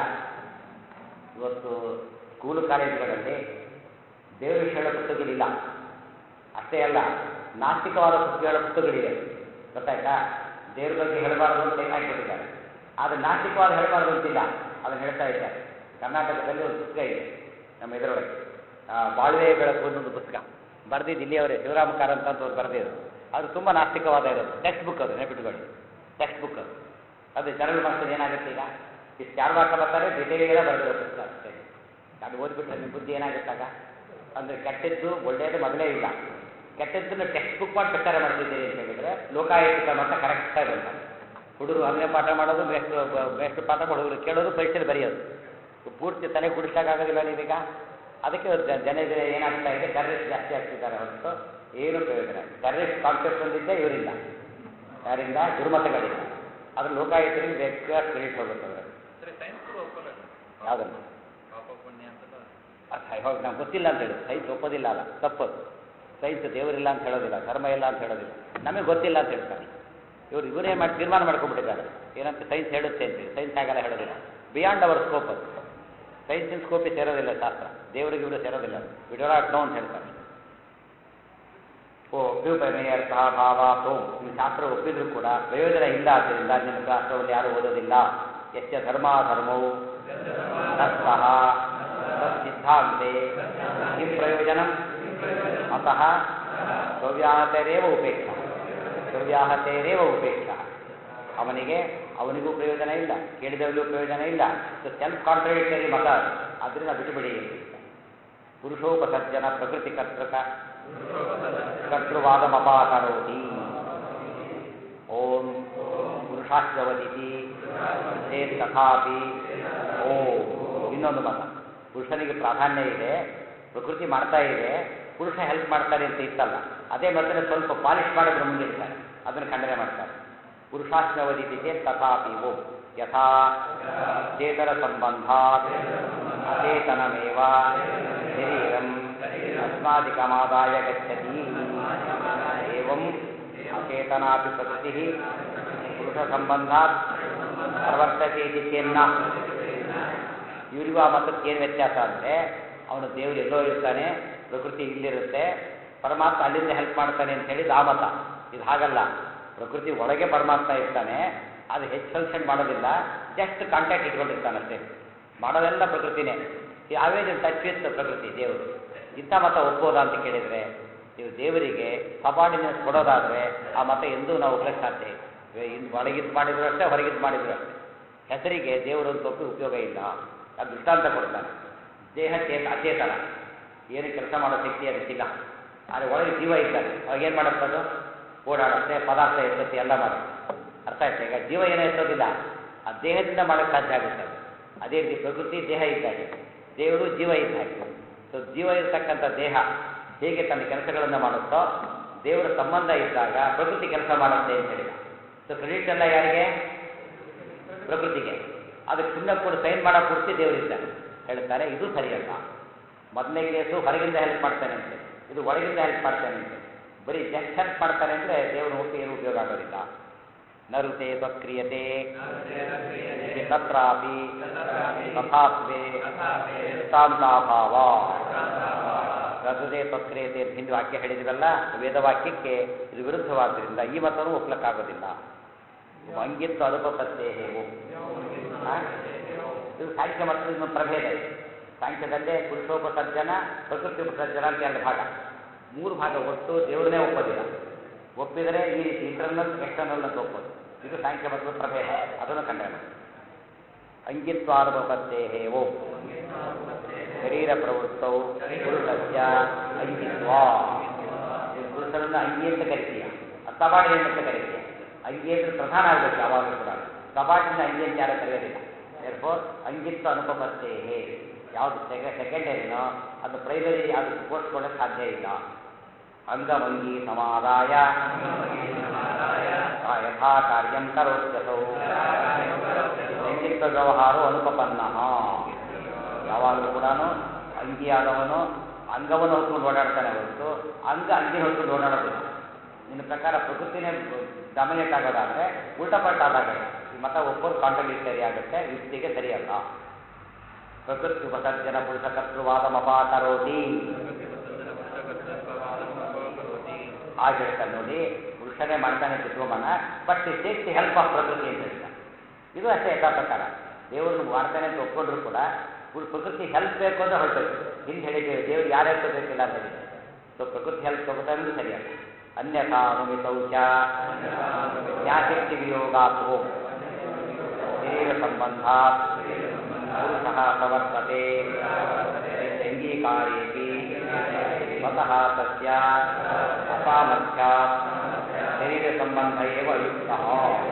ಇವತ್ತು ಸ್ಕೂಲು ಕಾಲೇಜುಗಳಲ್ಲಿ ದೇವರ ವಿಷಯ ಹೇಳೋ ಪುಸ್ತಕಗಳಿಲ್ಲ ಅಷ್ಟೇ ಅಲ್ಲ ನಾಸ್ತಿಕವಾದ ಪುಸ್ತಕ ಹೇಳೋ ಪುಸ್ತಕಗಳಿವೆ ಗೊತ್ತಾಯ್ತಾ ದೇವ್ರ ಬಗ್ಗೆ ಹೇಳಬಾರ್ದು ಅಂತ ಹಾಕಿಬಿಟ್ಟಿದ್ದಾರೆ ಆದರೆ ನಾಸ್ತಿಕವಾದ ಹೇಳಬಾರ್ದು ಅಂತಿಲ್ಲ ಅದನ್ನು ಹೇಳ್ತಾ ಇದ್ದಾರೆ ಕರ್ನಾಟಕದಲ್ಲಿ ಒಂದು ಪುಸ್ತಕ ಇದೆ ನಮ್ಮ ಇದರೊಳಗೆ ಆ, ಬಾಳ್ವೆ ಬೆಳಕು ಅನ್ನೊಂದು ಪುಸ್ತಕ ಬರೆದಿದ್ದು ಇಲ್ಲಿಯವರೇ ಶಿವರಾಮ ಕಾರಂತ ಅಂತ ಅವ್ರು ಬರೆದಿದ್ರು ಅದು ತುಂಬ ನಾಸ್ತಿಕವಾದ ಇರೋದು ಟೆಕ್ಸ್ಟ್ ಬುಕ್ ಅದು ನೆನಪಿಟ್ಕೊಳ್ಳಿ ಟೆಕ್ಸ್ಟ್ ಬುಕ್ ಅದು ಅದು ಜನರಲ್ ಮಾರ್ಕ್ಸಲ್ಲಿ ಏನಾಗುತ್ತೆ ಈಗ ಇಷ್ಟು ಚಾರ್ವಾಕ ಬರ್ತಾರೆ ಡಿಟೇಲ್ ಬರೆದಿರೋ ಪುಸ್ತಕ ಅಷ್ಟೇ ಅದು ಓದ್ಬಿಟ್ರೆ ನಿಮ್ಮ ಬುದ್ಧಿ ಏನಾಗುತ್ತಾಗ ಅಂದರೆ ಕೆಟ್ಟದ್ದು ಒಳ್ಳೆಯದು ಮೊದಲೇ ಇಲ್ಲ ಕೆಟ್ಟದ್ದನ್ನು ಟೆಕ್ಸ್ಟ್ ಬುಕ್ ಮಾಡಿ ಪ್ರಚಾರ ಮಾಡ್ತಿದ್ದೀರಿ ಅಂತ ಹೇಳಿದರೆ ಲೋಕಾಯುಕ್ತ ಮತ ಕರೆಕ್ಟಾಗಿ ಬರ್ತಾರೆ ಹುಡುಗರು ಹಂಗೆ ಪಾಠ ಮಾಡೋದು ಮೇಷ್ಟ್ರು ಮೇಷ್ಟ್ರು ಪಾಠ ಮಾಡೋದು ಕೇಳೋದು ಪರೀಕ್ಷೆಯಲ್ಲಿ ಬರೆಯೋದು ಪೂರ್ತಿ ತಲೆ ಕುಡಿಸ್ಲಿಕ್ಕಾಗೋದಿಲ್ಲ ನೀವೀಗ ಅದಕ್ಕೆ ಇವತ್ತು ಜನ ಜನ ಜನ ಏನಾಗ್ತಾ ಇದೆ ಟೆರರಿಸ್ಟ್ ಜಾಸ್ತಿ ಆಗ್ತಿದ್ದಾರೆ ಹೊರತು ಏನು ಪ್ರಯೋಜನ ಟೆರರಿಸ್ಟ್ ಕಾನ್ಸೆಪ್ಟ್ ಒಂದಿದ್ದೆ ಇವರಿಲ್ಲ ಯಾರಿಂದ ದುರ್ಮತಗಳಿಲ್ಲ ಅದ್ರ ಲೋಕಾಯುಕ್ತರಿಗೆ ಬೇಕಾದ ಕ್ರೆಡಿಟ್ ಹೋಗುತ್ತೆ ಅವರಲ್ಲಿ ಸರಿ ಸೈನ್ಸ್ ಕೂಡ ಒಪ್ಪಲ್ಲ ಯಾವುದನ್ನು ಪಾಪ ಪುಣ್ಯ ಅಂತೆಲ್ಲ ಅದು ಇವಾಗ ನಮ್ಗೆ ಗೊತ್ತಿಲ್ಲ ಅಂತ ಹೇಳಿ ಸೈನ್ಸ್ ಒಪ್ಪೋದಿಲ್ಲ ಅಲ್ಲ ತಪ್ಪದು ಸೈನ್ಸ್ ದೇವರಿಲ್ಲ ಅಂತ ಹೇಳೋದಿಲ್ಲ ಧರ್ಮ ಇಲ್ಲ ಅಂತ ಹೇಳೋದಿಲ್ಲ ನಮಗೆ ಗೊತ್ತಿಲ್ಲ ಅಂತ ಹೇಳ್ತಾರೆ ಇವರು ಇವರೇ ಮಾಡಿ ತೀರ್ಮಾನ ಮಾಡ್ಕೊಂಡ್ಬಿಟ್ಟಿದ್ದಾರೆ ಏನಂತ ಸೈನ್ಸ್ ಹೇಳುತ್ತೆ ಅಂತೇಳಿ ಸೈನ್ಸ್ ಆಗಲ್ಲ ಹೇಳೋದಿಲ್ಲ ಬಿಯಾಂಡ್ ಅವರ್ ಸ್ಕೋಪ್ ಅದು ಸೈನ್ಸಿನ ಸ್ಕೋಪಿಗೆ ಸೇರೋದಿಲ್ಲ ಶಾಸ್ತ್ರ ದೇವರಿಗೆ ಇವರು ಸೇರೋದಿಲ್ಲ ವಿ ಡೋ ನಾಟ್ ನೋ ಅಂತ ಹೇಳ್ತಾರೆ ಓ ಅಭ್ಯುಪಮೇಯರ್ಥ ಭಾವ ಓಂ ನಿಮ್ಮ ಶಾಸ್ತ್ರ ಒಪ್ಪಿದ್ರು ಕೂಡ ಪ್ರಯೋಜನ ಇಲ್ಲ ಆದ್ದರಿಂದ ನಿಮ್ಮ ಶಾಸ್ತ್ರವನ್ನು ಯಾರು ಓದೋದಿಲ್ಲ ಎಷ್ಟ ಧರ್ಮಾಧರ್ಮವು ತತ್ಸಹ ತತ್ಸಿದ್ಧಾಂತೆ ಕಿಂ ಪ್ರಯೋಜನ ಅತಃ ಸ್ವವ್ಯಾಹತರೇವ ಉಪೇಕ್ಷ ಸ್ವವ್ಯಾಹತೇರೇವ ಉಪೇಕ್ಷ ಅವನಿಗೆ ಅವನಿಗೂ ಪ್ರಯೋಜನ ಇಲ್ಲ ಕೇಳಿದವರಿಗೂ ಪ್ರಯೋಜನ ಇಲ್ಲ ಸೆಲ್ಫ್ ಕಾಂಟ್ರಡಿಕ್ಟರಿ ಮತ ಅದು. ಅದರಿಂದ ಬಿಟ್ಟುಬಿಡಿ ಪುರುಷೋಪಸರ್ಜನ ಪ್ರಕೃತಿ ಕರ್ತೃಕ ಕರ್ತೃವಾದಮಪಾಕರೋತಿ ಓಂ ಪುರುಷಾಶ್ಚವದಿತಿ ಚೇತ್ ತಥಾಪಿ ಓಂ ಇನ್ನೊಂದು ಮತ ಪುರುಷನಿಗೆ ಪ್ರಾಧಾನ್ಯ ಇದೆ ಪ್ರಕೃತಿ ಮಾಡ್ತಾ ಇದೆ ಪುರುಷ ಹೆಲ್ಪ್ ಮಾಡ್ತಾರೆ ಅಂತ ಇತ್ತಲ್ಲ ಅದೇ ಮತನ ಸ್ವಲ್ಪ ಪಾಲಿಶ್ ಮಾಡಿದ್ರೆ ಮುಂದಿರ್ತಾರೆ ಅದನ್ನು ಖಂಡನೆ ಮಾಡ್ತಾರೆ ಪುರುಷಾಶ್ಚವದಿತಿ ಚೇತ್ ತಥಾಪಿ ಓಂ ಯಥಾ ಚೇತರ ಸಂಬಂಧಾತ್ ಅಚೇತನಮೇವ ಶರೀರಂ ಅಸ್ಮಾದಿಕಮಾದಾಯ ಗಚ್ಚತಿ ಏವಂ ಅಚೇತನಾಪಿ ಪ್ರಕೃತಿ ಪುರುಷ ಸಂಬಂಧಾತ್ ಪ್ರವರ್ತತೆ ಇತಿ ಚೇನ್ನ ಇವರಿಗೂ ಆ ಮತಕ್ಕೆ ಏನು ವ್ಯತ್ಯಾಸ ಅಂದರೆ ಅವನು ದೇವರು ಎಲ್ಲೋ ಇರ್ತಾನೆ ಪ್ರಕೃತಿ ಇಲ್ಲಿರುತ್ತೆ ಪರಮಾತ್ಮ ಅಲ್ಲಿಂದ ಹೆಲ್ಪ್ ಮಾಡ್ತಾನೆ ಅಂತ ಹೇಳಿದ ಆ ಮತ ಇದು ಹಾಗಲ್ಲ ಪ್ರಕೃತಿ ಒಳಗೆ ಪರಮಾತ್ಮ ಇರ್ತಾನೆ ಅದು ಹೆಚ್ಚು ಫಂಕ್ಷನ್ ಮಾಡೋದಿಲ್ಲ ಜಸ್ಟ್ ಕಾಂಟ್ಯಾಕ್ಟ್ ಇಟ್ಕೊಂಡಿರ್ತಾನೆ ಅಷ್ಟೇ ಮಾಡೋದೆಲ್ಲ ಪ್ರಕೃತಿನೇ ಯಾವೇ ಟಚ್ ವಿತ್ ಪ್ರಕೃತಿ ದೇವರು ಇಂಥ ಮತ ಒಪ್ಪೋದಾ ಅಂತ ಕೇಳಿದರೆ ನೀವು ದೇವರಿಗೆ ಸಬಾರ್ಡಿನೇಟ್ ಕೊಡೋದಾದರೆ ಆ ಮತ ಎಂದೂ ನಾವು ಒಪ್ಪಕ್ಕೆ ಸಾಧ್ಯ ಇಲ್ಲ ಇನ್ನು ಒಳಗಿದ್ದು ಮಾಡಿದ್ರು ಅಷ್ಟೇ ಹೊರಗಿದ್ದು ಮಾಡಿದ್ರು ಅಷ್ಟೇ ಹೆಸರಿಗೆ ದೇವರು ಅಂತ ಒಪ್ಪಿ ಉಪಯೋಗ ಇಲ್ಲ ಅದು ದೃಷ್ಟಾಂತ ಕೊಡ್ತಾನೆ ದೇಹ ಚೇತ ಅಚೇತನ ಏನು ಕೆಲಸ ಮಾಡೋ ಶಕ್ತಿ ಅದಕ್ಕಿಲ್ಲ ಆದರೆ ಒಳಗೆ ಜೀವ ಇದ್ದಾನೆ ಅವಾಗ ಏನು ಮಾಡುತ್ತೆ ಅದು ಓಡಾಡುತ್ತೆ ಪದಾರ್ಥ ಎತ್ತುತ್ತೆ ಎಲ್ಲ ಮಾಡುತ್ತೆ ಅರ್ಥ ಆಯ್ತಾ ಈಗ ಜೀವ ಏನೋ ಎತ್ತೋದಿಲ್ಲ ಆ ದೇಹದಿಂದ ಮಾಡೋಕ್ಕೆ ಸಾಧ್ಯ ಆಗುತ್ತೆ ಅದು ಅದೇ ರೀತಿ ಪ್ರಕೃತಿ ದೇಹ ಇದ್ದಾಗೆ ದೇವರು ಜೀವ ಇದ್ದಾಗೆ ಸೊ ಜೀವ ಇರತಕ್ಕಂಥ ದೇಹ ಹೇಗೆ ತನ್ನ ಕೆಲಸಗಳನ್ನು ಮಾಡುತ್ತೋ ದೇವರ ಸಂಬಂಧ ಇದ್ದಾಗ ಪ್ರಕೃತಿ ಕೆಲಸ ಮಾಡುತ್ತೆ ಅಂತ ಹೇಳಿದ ಸೊ ಕ್ರೆಡಿಟ್ ಎಲ್ಲ ಯಾರಿಗೆ ಪ್ರಕೃತಿಗೆ ಅದಕ್ಕೆ ಸುಮ್ಮನೆ ಕೂಡ ಸೈನ್ ಮಾಡೋ ಪೂರ್ತಿ ದೇವರಿದ್ದಾನೆ ಹೇಳ್ತಾರೆ ಇದು ಸರಿಯಲ್ಲ ಮೊದಲನೇ ಕೇಸು ಹೊರಗಿಂದ ಹೆಲ್ಪ್ ಮಾಡ್ತಾನೆ ಅಂತೆ ಇದು ಒಳಗಿಂದ ಹೆಲ್ಪ್ ಮಾಡ್ತಾನೆ ಅಂತೆ ಬರೀ ಜಸ್ಟ್ ಹೆಲ್ಪ್ ಮಾಡ್ತಾನೆ ಅಂದರೆ ದೇವರ ಒಪ್ಪಿ ಏನು ಉಪಯೋಗ ಆಗೋದಿಲ್ಲ ನರುತೆ ಸ್ವಕ್ರಿಯತೆ ಇತಿ ತತ್ರಾಪಿ ತಥಾತ್ವೇ ದೃಷ್ಟಾಂತಾಭಾವ ರಥದೇ ತತ್ಕ್ರಿಯತೆ ಅಂತ ಹಿಂದೆ ವಾಕ್ಯ ಹೇಳಿದ್ವಲ್ಲ ವೇದವಾಕ್ಯಕ್ಕೆ ಇದು ವಿರುದ್ಧವಾದ್ದರಿಂದ ಈ ಮತನೂ ಒಪ್ಲಕ್ಕಾಗೋದಿಲ್ಲ ಅಂಗಿತ್ತು ಅನುಪಪತ್ತೇ ಹೇವು ಆ? ಇದು ಸಾಂಖ್ಯ ಮತ್ತು ಇನ್ನೊಂದು ಪ್ರಭೇದ ಇದೆ ಸಾಂಖ್ಯದಲ್ಲೇ ಪುರುಷೋಪಸರ್ಜನ ಪ್ರಕೃತಿ ಉಪಸರ್ಜನ ಅಂತ ಎರಡು ಭಾಗ ಮೂರು ಭಾಗ ಒಟ್ಟು ದೇವ್ರನ್ನೇ ಒಪ್ಪೋದಿಲ್ಲ ಒಪ್ಪಿದರೆ ಈ ರೀತಿ ಇಂಟರ್ನಲ್ ಎಕ್ಸ್ಟರ್ನಲ್ ಅಂತ ಒಪ್ಪೋದು ಇದು ಸಾಂಖ್ಯ ಮತ್ತು ಪ್ರಭೇದ ಅದನ್ನು ಖಂಡನೆ ಮಾಡಿ ಅಂಗಿತ್ವಾನುಪತ್ತೇ ಹೇವೋ ಶರೀರ ಪ್ರವೃತ್ತೌ ಪುರುಷಸ್ಯ ಅಂಗಿತ್ವ ಇದು ಪುರುಷರನ್ನು ಅಂಗಿ ಅಂತ ಕರಿತೀಯ ತಬಾಟಿ ಅಂತ ಕರಿತೀಯ ಅಂಗಿ ಅಂದ್ರೆ ಪ್ರಧಾನ ಆಗಬೇಕು ಯಾವಾಗಲೂ ಕೂಡ ತಬಾಟಿನ ಅಂಗಿ ಅಂತ ಯಾರು ಕರೆಯೋದಿಲ್ಲ ಏರ್ಫೋರ್ ಅಂಗಿತ್ವ ಅನುಪಪತ್ತೇ ಯಾವುದು ಸೆಕೆಂಡರಿನೋ ಅದು ಪ್ರೈಮರಿ ಅದು ಕೂಡಿಸ್ಕೊಳ್ಳೋಕೆ ಸಾಧ್ಯ ಇಲ್ಲ ಅಂಗಭಂಗಿ ಸಮಾದಾಯ ಆ ಯಥಾ ಕಾರ್ಯಂ ಕರೋತ್ಯಸೌ ಅಂಗಿತ್ವ ವ್ಯವಹಾರ ಅನುಪಪನ್ನ ಯಾವಾಗಲೂ ಕೂಡ ಅಂಗಿಯಾದವನು ಅಂಗವನ್ನು ಹೊತ್ಕೊಂಡು ಓಡಾಡ್ತಾನೆ ಹೊರತು ಅಂಗ ಅಂಗಿ ಹೊತ್ಕೊಂಡು ಓಡಾಡೋದಿಲ್ಲ ನಿನ್ನ ಪ್ರಕಾರ ಪ್ರಕೃತಿನೇ ಡಾಮಿನೇಟ್ ಆಗೋದಾದ್ರೆ ಉಲ್ಟಪಟ್ಟ ಆದಾಗ ಈ ಮತ ಒಬ್ಬರು ಕಾಂಟ್ರಡಿಕ್ಟರಿ ಆಗುತ್ತೆ ಯುಕ್ತಿಗೆ ಸರಿಯಲ್ಲ ಪ್ರಕೃತಿ ಉಪಸರ್ಜನ ಪುರುಷಕರ್ತೃವಾದ ಮಪಾಕರೋತಿ ಹಾಗೆ ಹೇಳ್ತಾನೆ ನೋಡಿ ಪುರುಷನೇ ಮಾಡ್ತಾನೆ ತಿಳ್ಕೊಂಬಣ but it takes the help of prakriti ಅಂತ ಹೇಳ್ತಾನೆ ಇದು ಅಷ್ಟೇ ಯಥಾ ಪ್ರಕಾರ ದೇವರನ್ನು ಮಾಡ್ತಾನೆ ಅಂತ ಒಪ್ಕೊಂಡ್ರು ಕೂಡ ಪುರ್- ಪ್ರಕೃತಿ ಹೆಲ್ಪ್ ಬೇಕು ಅಂತ ಹೊರಟೋದು ಹಿಂದೆ ಹೇಳಿದ್ದೇವೆ ದೇವ್ರು ಯಾರು ಹೆಲ್ಪ್ ಬೇಕಿಲ್ಲ ಅಂತ ಹೇಳಿದ್ದೆ ಸೊ ಪ್ರಕೃತಿ ಹೆಲ್ಪ್ ತಗೋತಾನೆ ಸರಿಯಲ್ಲ ಅನ್ಯಥಾ ಅನುಮಿತೌಚ ಜ್ಞಾಶಕ್ತಿ ವಿಯೋಗಾತ್ ಶರೀರ ಸಂಬಂಧ ಪುರುಷಃ ಪ್ರವರ್ತತೆ ಅಂಗೀಕಾರೇಪಿ ಸ್ವತಃ ತಸ್ಯ ಅಸಾಮರ್ಥ್ಯಾತ್ ಶರೀರ ಸಂಬಂಧ ಏವ ಅಯುಕ್ತಃ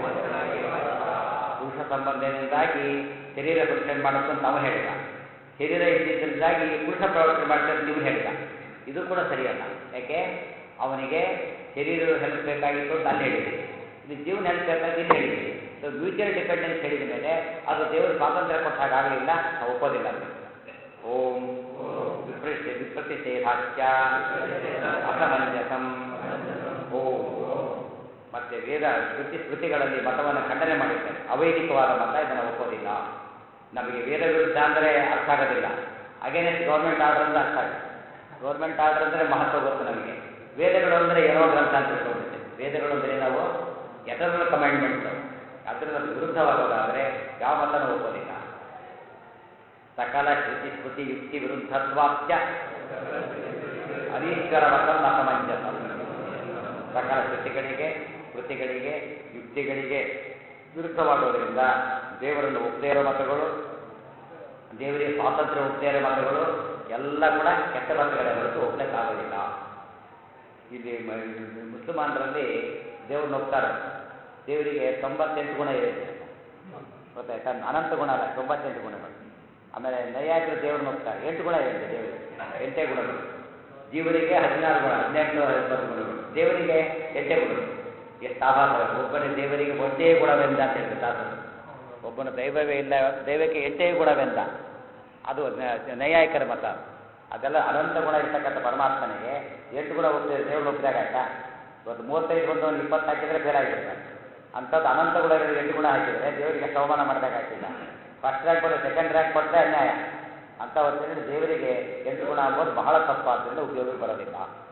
ಪುರುಷ ಸಂಬಂಧದಿಂದಾಗಿ ಶರೀರ ಫಂಕ್ಷನ್ ಮಾಡುತ್ತೆ ಅಂತ ಅವನು ಹೇಳಿದ ಶರೀರ ಇದ್ದಿದ್ದರಿಂದಾಗಿ ಪುರುಷ ಪ್ರವರ್ತನೆ ಮಾಡ್ತಾರೆ ಅಂತ ನೀವು ಹೇಳಿದ ಇದು ಕೂಡ ಸರಿಯಲ್ಲ ಯಾಕೆ ಅವನಿಗೆ ಶರೀರದ ಹೆಲ್ಪ್ ಬೇಕಾಗಿತ್ತು ಅಂತ ಅಲ್ಲಿ ಹೇಳಿದೆ ಇದು ಜೀವನ ಹೆಲ್ಪ್ ಬೇಕಾಗಿ ಇಲ್ಲಿ ಹೇಳಿದೆ ಸೊ ಮ್ಯೂಚುವಲ್ ಡಿಪೆಂಡೆನ್ಸ್ ಹೇಳಿದ ಮೇಲೆ ಅದು ದೇವರು ಸ್ವಾತಂತ್ರ್ಯ ಕೊಟ್ಟ ಹಾಗಾಗಲಿಲ್ಲ ನಾವು ಒಪ್ಪೋದಿಲ್ಲ ಅಂತ ಓಂ ವಿಪ್ರತಿ ವಿಪ್ರತಿಷೇಧಾಚ್ಯ ಅಸಮಂಜಸಂ ಓಂ ಮತ್ತೆ ವೇದ ಶ್ರುತಿ ಸ್ಮೃತಿಗಳಲ್ಲಿ ಮತವನ್ನು ಖಂಡನೆ ಮಾಡಿದ್ದಾರೆ ಅವೈದಿಕವಾದ ಮತ ಇದನ್ನು ಒಪ್ಪೋದಿಲ್ಲ ನಮಗೆ ವೇದ ವಿರುದ್ಧ ಅಂದರೆ ಅರ್ಥ ಆಗೋದಿಲ್ಲ ಅಗೇನೆಸ್ಟ್ ಗೌರ್ಮೆಂಟ್ ಆರ್ಡರ್ ಅಂದ್ರೆ ಅರ್ಥ ಆಗುತ್ತೆ ಗೌರ್ಮೆಂಟ್ ಆರ್ಡರ್ ಅಂದರೆ ಮಹತ್ವ ಗೊತ್ತು ನಮಗೆ ವೇದಗಳು ಅಂದರೆ ಏನೋ ಗ್ರಂಥ ಅಂತ ತಿಳ್ಕೊಂಡಿರ್ತೇವೆ ವೇದಗಳು ಅಂದರೆ ನಾವು ಎಟರ್ನಲ್ ಕಮಾಂಡ್ಮೆಂಟ್ಸ್ ಅದರಿಂದ ವಿರುದ್ಧವಾಗೋದಾದರೆ ಯಾವ ಮತನೂ ಒಪ್ಪೋದಿಲ್ಲ ಸಕಲ ಶ್ರುತಿ ಸ್ಮೃತಿ ಯುಕ್ತಿ ವಿರುದ್ಧತ್ವಾಚ್ಯ ಅನೀಶ್ವರ ಮತ ಅಸಮಂಜಸ ಸಕಲ ಶ್ರುತಿಗಳಿಗೆ ಸ್ಮೃತಿಗಳಿಗೆ ಯುಕ್ತಿಗಳಿಗೆ ವಿರುದ್ಧವಾಗೋದ್ರಿಂದ ದೇವರನ್ನು ಒಪ್ಪದೇ ಇರೋ ಮತಗಳು ದೇವರಿಗೆ ಸ್ವಾತಂತ್ರ್ಯ ಒಪ್ಪದೇ ಇರೋ ಮತಗಳು ಎಲ್ಲ ಕೂಡ ಕೆಟ್ಟ ಮತಗಳೇ ಹೊರತು ಒಪ್ಪಲಿಕ್ಕಾಗೋದಿಲ್ಲ ಇಲ್ಲಿ ಮ- ಮುಸಲ್ಮಾನರಲ್ಲಿ ದೇವ್ರನ್ನ ಒಪ್ತಾರೆ ದೇವರಿಗೆ ತೊಂಬತ್ತೆಂಟು ಗುಣ ಇದೆ ಗೊತ್ತಾಯ್ತಾ ಅನಂತ ಗುಣ ಅಲ್ಲ ತೊಂಬತ್ತೆಂಟು ಗುಣಗಳು ಆಮೇಲೆ ನೈಯಾಯಿಕರು ದೇವ್ರನ್ನ ಒಪ್ತಾರೆ ಎಂಟು ಗುಣ ಇದೆ ದೇವರಿಗೆ ಎಂಟೇ ಗುಣಗಳು ಜೀವನಿಗೆ ಹದಿನಾರು ಗುಣ ಹದಿನೆಂಟು ಇಪ್ಪತ್ತು ಗುಣಗಳು ದೇವರಿಗೆ ಎಂಟೇ ಗುಣಗಳು ಎಷ್ಟು ಆಭಾಸ ಒಬ್ಬನೇ ದೇವರಿಗೆ ಒಂದೇ ಗುಣವೆಂದ ಅಂತ ಹೇಳಿದ್ರು ದಾಸರು ಒಬ್ಬನ ದೈವವೇ ಇಲ್ಲ ದೈವಕ್ಕೆ ಎಂಟೇ ಗುಣವೆಂದ ಅದು ನ- ನೈಯಾಯಿಕರ ಮತ ಅದೆಲ್ಲ ಅನಂತ ಗುಣ ಇರ್ತಕ್ಕಂಥ ಪರಮಾತ್ಮನಿಗೆ ಎಂಟು ಗುಣ ಒಪ್ಪಿದ್ರೆ ದೇವ್ರನ್ನ ಒಪ್ಪಿದಾಗ ಆಯ್ತಾ ಇವತ್ತು ಮೂವತ್ತೈದು ಬಂದವನು ಇಪ್ಪತ್ತು ಹಾಕಿದ್ರೆ ಫೇಲ್ ಆಗಿಬಿಡ್ತಾನೆ ಅಂಥದ್ದು ಅನಂತ ಗುಣ ಇರೋದು ಎಂಟು ಗುಣ ಹಾಕಿದರೆ ದೇವರಿಗೆ ಎಷ್ಟು ಅವಮಾನ ಮಾಡಿದಾಗ ಆಗ್ತಿಲ್ಲ ಫಸ್ಟ್ ರ್ಯಾಂಕ್ ಕೊಟ್ಟರೆ ಸೆಕೆಂಡ್ ರ್ಯಾಂಕ್ ಕೊಟ್ಟರೆ ಅನ್ಯಾಯ ಅಂತ ಹೊತ್ತಿನಲ್ಲಿ ದೇವರಿಗೆ ಎಂಟು ಗುಣ ಅಂಬೋದು ಬಹಳ ತಪ್ಪಾದ್ದರಿಂದ ಉಪಯೋಗಕ್ಕೆ ಬರೋದಿಲ್ಲ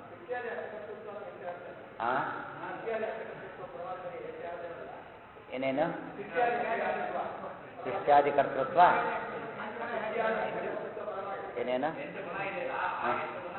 ಆ? ಏನೇನು ಶಿಷ್ಯಾದಿ ಕರ್ತೃತ್ವ ಏನೇನು ಹ?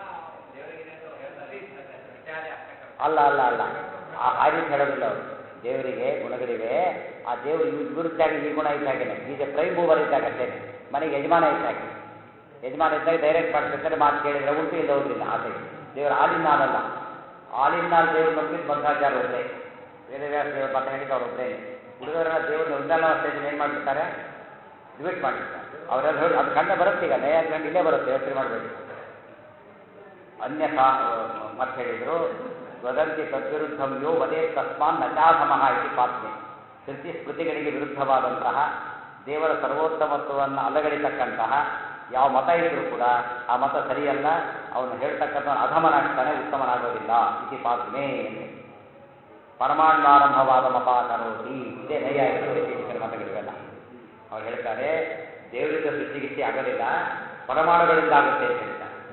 ಅಲ್ಲ ಅಲ್ಲ ಅಲ್ಲ ಆ ಆ ರೀತಿ ಹೇಳೋದಿಲ್ಲ ಅವರು ದೇವರಿಗೆ ಗುಣಗಳಿವೆ ಆ ದೇವರು ಇವ್ ವಿರುದ್ಧಾಗಿ ಈ ಗುಣ ಇದ್ದಾಗೇನೆ ಈಗ ಪ್ರೈಮ್ ಮೂವರ್ ಇದ್ದಾಗ ಅಷ್ಟೇ ಮನೆಗೆ ಯಜಮಾನ ಇದ್ದಾಗ ಯಜಮಾನ ಇದ್ದಾಗ ಡೈರೆಕ್ಟ್ ಮಾಡ್ಬೇಕಾದ್ರೆ ಮಾತು ಕೇಳಿದ್ರೆ ಉಂಟು ಇಲ್ಲ ಹೋಗಿಲ್ಲ ಆಸೆ ದೇವರು ಆಲಿನ ಅಲ್ಲ ಆಲಿನ ದೇವ್ರು ನಂಬಿದ್ದು ಮಧ್ವಾಚಾರ ಒಬ್ಬರೇ ವೇದವ್ಯಾಸ ದೇವರು ಮತ ಹೇಳಿದ್ದು ಅವ್ರು ಒಬ್ಬರೇ ಹುಡುಗರೆಲ್ಲ ದೇವ್ರನ್ನ ಒಂದಲ್ಲ ಸ್ಟೇಜಲ್ಲಿ ಏನು ಮಾಡ್ಬಿಡ್ತಾರೆ ಡಿಬೇಟ್ ಮಾಡಿರ್ತಾರೆ ಅವರೆಲ್ಲ ಹೇಳಿ ಅದು ಕಂಡ ಬರುತ್ತೆ ಈಗ ನಯ ಕಂಡು ಇಲ್ಲೇ ಬರುತ್ತೆ ಯೋಚನೆ ಮಾಡಬೇಡಿ ಅನ್ಯಥಾ ಮತ್ತೆ ಹೇಳಿದರು ವದಂತಿ ತದ್ವಿರುದ್ಧಂ ಯೋ ವದೇ ತಸ್ಮಾನ್ ನಚಾಸಮಃ ಇತಿ ಪಾತ್ಮೆ ಶ್ರುತಿ ಸ್ಮೃತಿಗಳಿಗೆ ವಿರುದ್ಧವಾದಂತಹ ದೇವರ ಸರ್ವೋತ್ತಮತ್ವವನ್ನು ಅಲಗಡಿತಕ್ಕಂತಹ ಯಾವ ಮತ ಇದ್ರೂ ಕೂಡ ಆ ಮತ ಸರಿಯಲ್ಲ ಅವನು ಹೇಳ್ತಕ್ಕಂಥ ಅಧಮನಾಗ್ತಾನೆ ಉತ್ತಮನಾಗೋದಿಲ್ಲ ಇತಿ ಪಾತ್ಮೆ ಪರಮಾಂಡಾರಂಭವಾದ ಮಪಾಕರೋತಿ ಇದೇ ನೈಯಾಯಿಕರು ವೈಶೇಷಿಕರ ಮತಗಳಿವೆಲ್ಲ ಅವ್ರು ಹೇಳ್ತಾರೆ ದೇವರಿಂದ ಸೃಷ್ಟಿಗಿಷ್ಟಿ ಆಗೋದಿಲ್ಲ ಪರಮಾಣುಗಳಿಂದ ಆಗುತ್ತೆ ಅಂತ ಹೇಳ್ತಾರೆ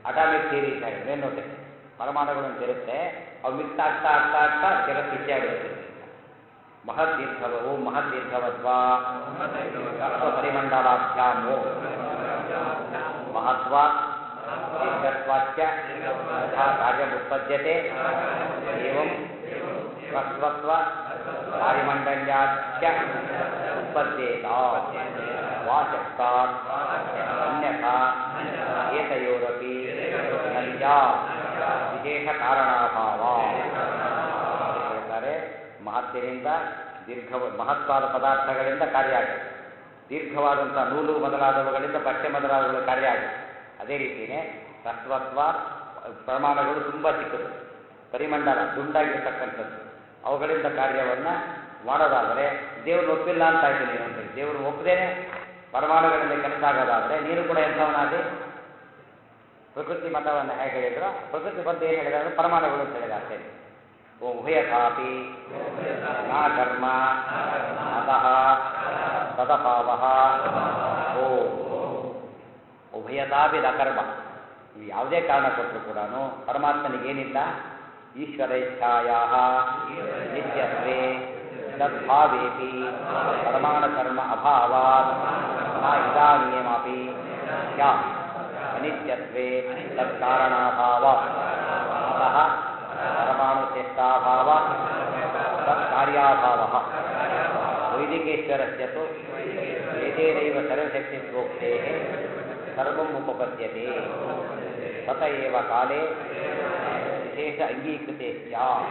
ಅಟಾಮಿಕ್ ಥಿಯರಿ ಅಂತ ಹೇಳಿ ಮೇಲ್ನೋಟೆ ಪರಮಾಣುಗಳು ಅಂತ ಇರುತ್ತೆ ಅವು ಮಿಕ್ಸ್ ಆಗ್ತಾ ಆಗ್ತಾ ಆಗ್ತಾ ಜಗತ್ತು ಇತ್ಯಾಗಿರುತ್ತೆ ಮಹತ್ ದೀರ್ಘವವು ಮಹತ್ ದೀರ್ಘವತ್ವ ತತ್ವ ಪರಿಮಂಡಲಾಭ್ಯಾಂ ಓಂ ಮಹತ್ವ ದೀರ್ಘತ್ವಾಚ್ಯ ಯಥಾ ಕಾರ್ಯಮುತ್ಪದ್ಯತೆ ಏವಂ ಸ್ವಸ್ವತ್ವ ವಾಯುಮಂಡಲ್ಯಾಚ್ಯ ಉತ್ಪದ್ಯೇತ ವಾಚಕ್ತಾತ್ ಅನ್ಯಥಾ ಏತಯೋರಪಿ ನಲ್ಯ ವಿಶೇಷ ಕಾರಣಾಭಾವ ಹೇಳ್ತಾರೆ ಮಹತ್ತಿನಿಂದ ದೀರ್ಘ ಮಹತ್ವಾದ ಪದಾರ್ಥಗಳಿಂದ ಕಾರ್ಯ ಆಗುತ್ತೆ ದೀರ್ಘವಾದಂಥ ನೂಲು ಮೊದಲಾದವುಗಳಿಂದ ಬಟ್ಟೆ ಮೊದಲಾದವುಗಳ ಕಾರ್ಯ ಆಗುತ್ತೆ ಅದೇ ರೀತಿಯೇ ತತ್ವತ್ವ ಪ್ರಮಾಣಗಳು ತುಂಬ ಚಿಕ್ಕದು ಪರಿಮಂಡಲ ದುಂಡಾಗಿರ್ತಕ್ಕಂಥದ್ದು ಅವುಗಳಿಂದ ಕಾರ್ಯವನ್ನು ಮಾಡೋದಾದರೆ ದೇವರು ಒಪ್ಪಿಲ್ಲ ಅಂತ ಆಯ್ತು ನೀನು ಅಂತೇಳಿ ದೇವರು ಒಪ್ಪದೇನೆ ಪರಮಾಣುಗಳಿಂದ ಕೆಲಸ ಆಗೋದಾದರೆ ನೀನು ಕೂಡ ಎಂಥವನಾದಿ ಪ್ರಕೃತಿ ಮತವನ್ನು ಹೇಗೆ ಹೇಳಿದ್ರು ಪ್ರಕೃತಿ ಬಂದು ಏನು ಹೇಳಿದ್ರೆ ಅದು ಪರಮಾಣುಗಳು ಅಂತ ಹೇಳಿದ ಅಷ್ಟೇ ಓ ಉಭಯಥಾಪಿ ನಾ ಕರ್ಮ ಅತಃ ತದಭಾವ ಓ ಉಭಯತಾಪಿ ನ ಕರ್ಮ ಇವು ಯಾವುದೇ ಕಾರಣ ಕೊಟ್ಟರು ಕೂಡ ಪರಮಾತ್ಮನಿಗೇನಿಲ್ಲ ಈಶ್ವರ ಇಚ್ಛಾಯಾ ನಿತ್ಯತ್ವೇ ತದ್ಭಾವೇಪಿ ಪರಮಾಣ ಕರ್ಮ ಅಭಾವಾತ್ ನ ಇದಾನಿಯಮಪಿ ಸ್ಯಾತ್ ಅನಿತ್ಯತ್ವೇ ತತ್ಕಾರಣಾಭಾವ ಅತಃ ಪರಮಾಣು ಚೇಷ್ಟಾಭಾವ ತತ್ಕಾರ್ಯಾಭಾವ ವೈದಿಕೇಶ್ವರಸ್ಯ ತು ವೇದೇನೈವ ಸರ್ವಶಕ್ತಿತ್ವೋಕ್ತೆ ಸರ್ವಂ ಉಪಪದ್ಯತೆ ತತ ಏವ ಕಾಲೇ ವಿಶೇಷ ಅಂಗೀಕೃತೆ ಸ್ಯಾತ್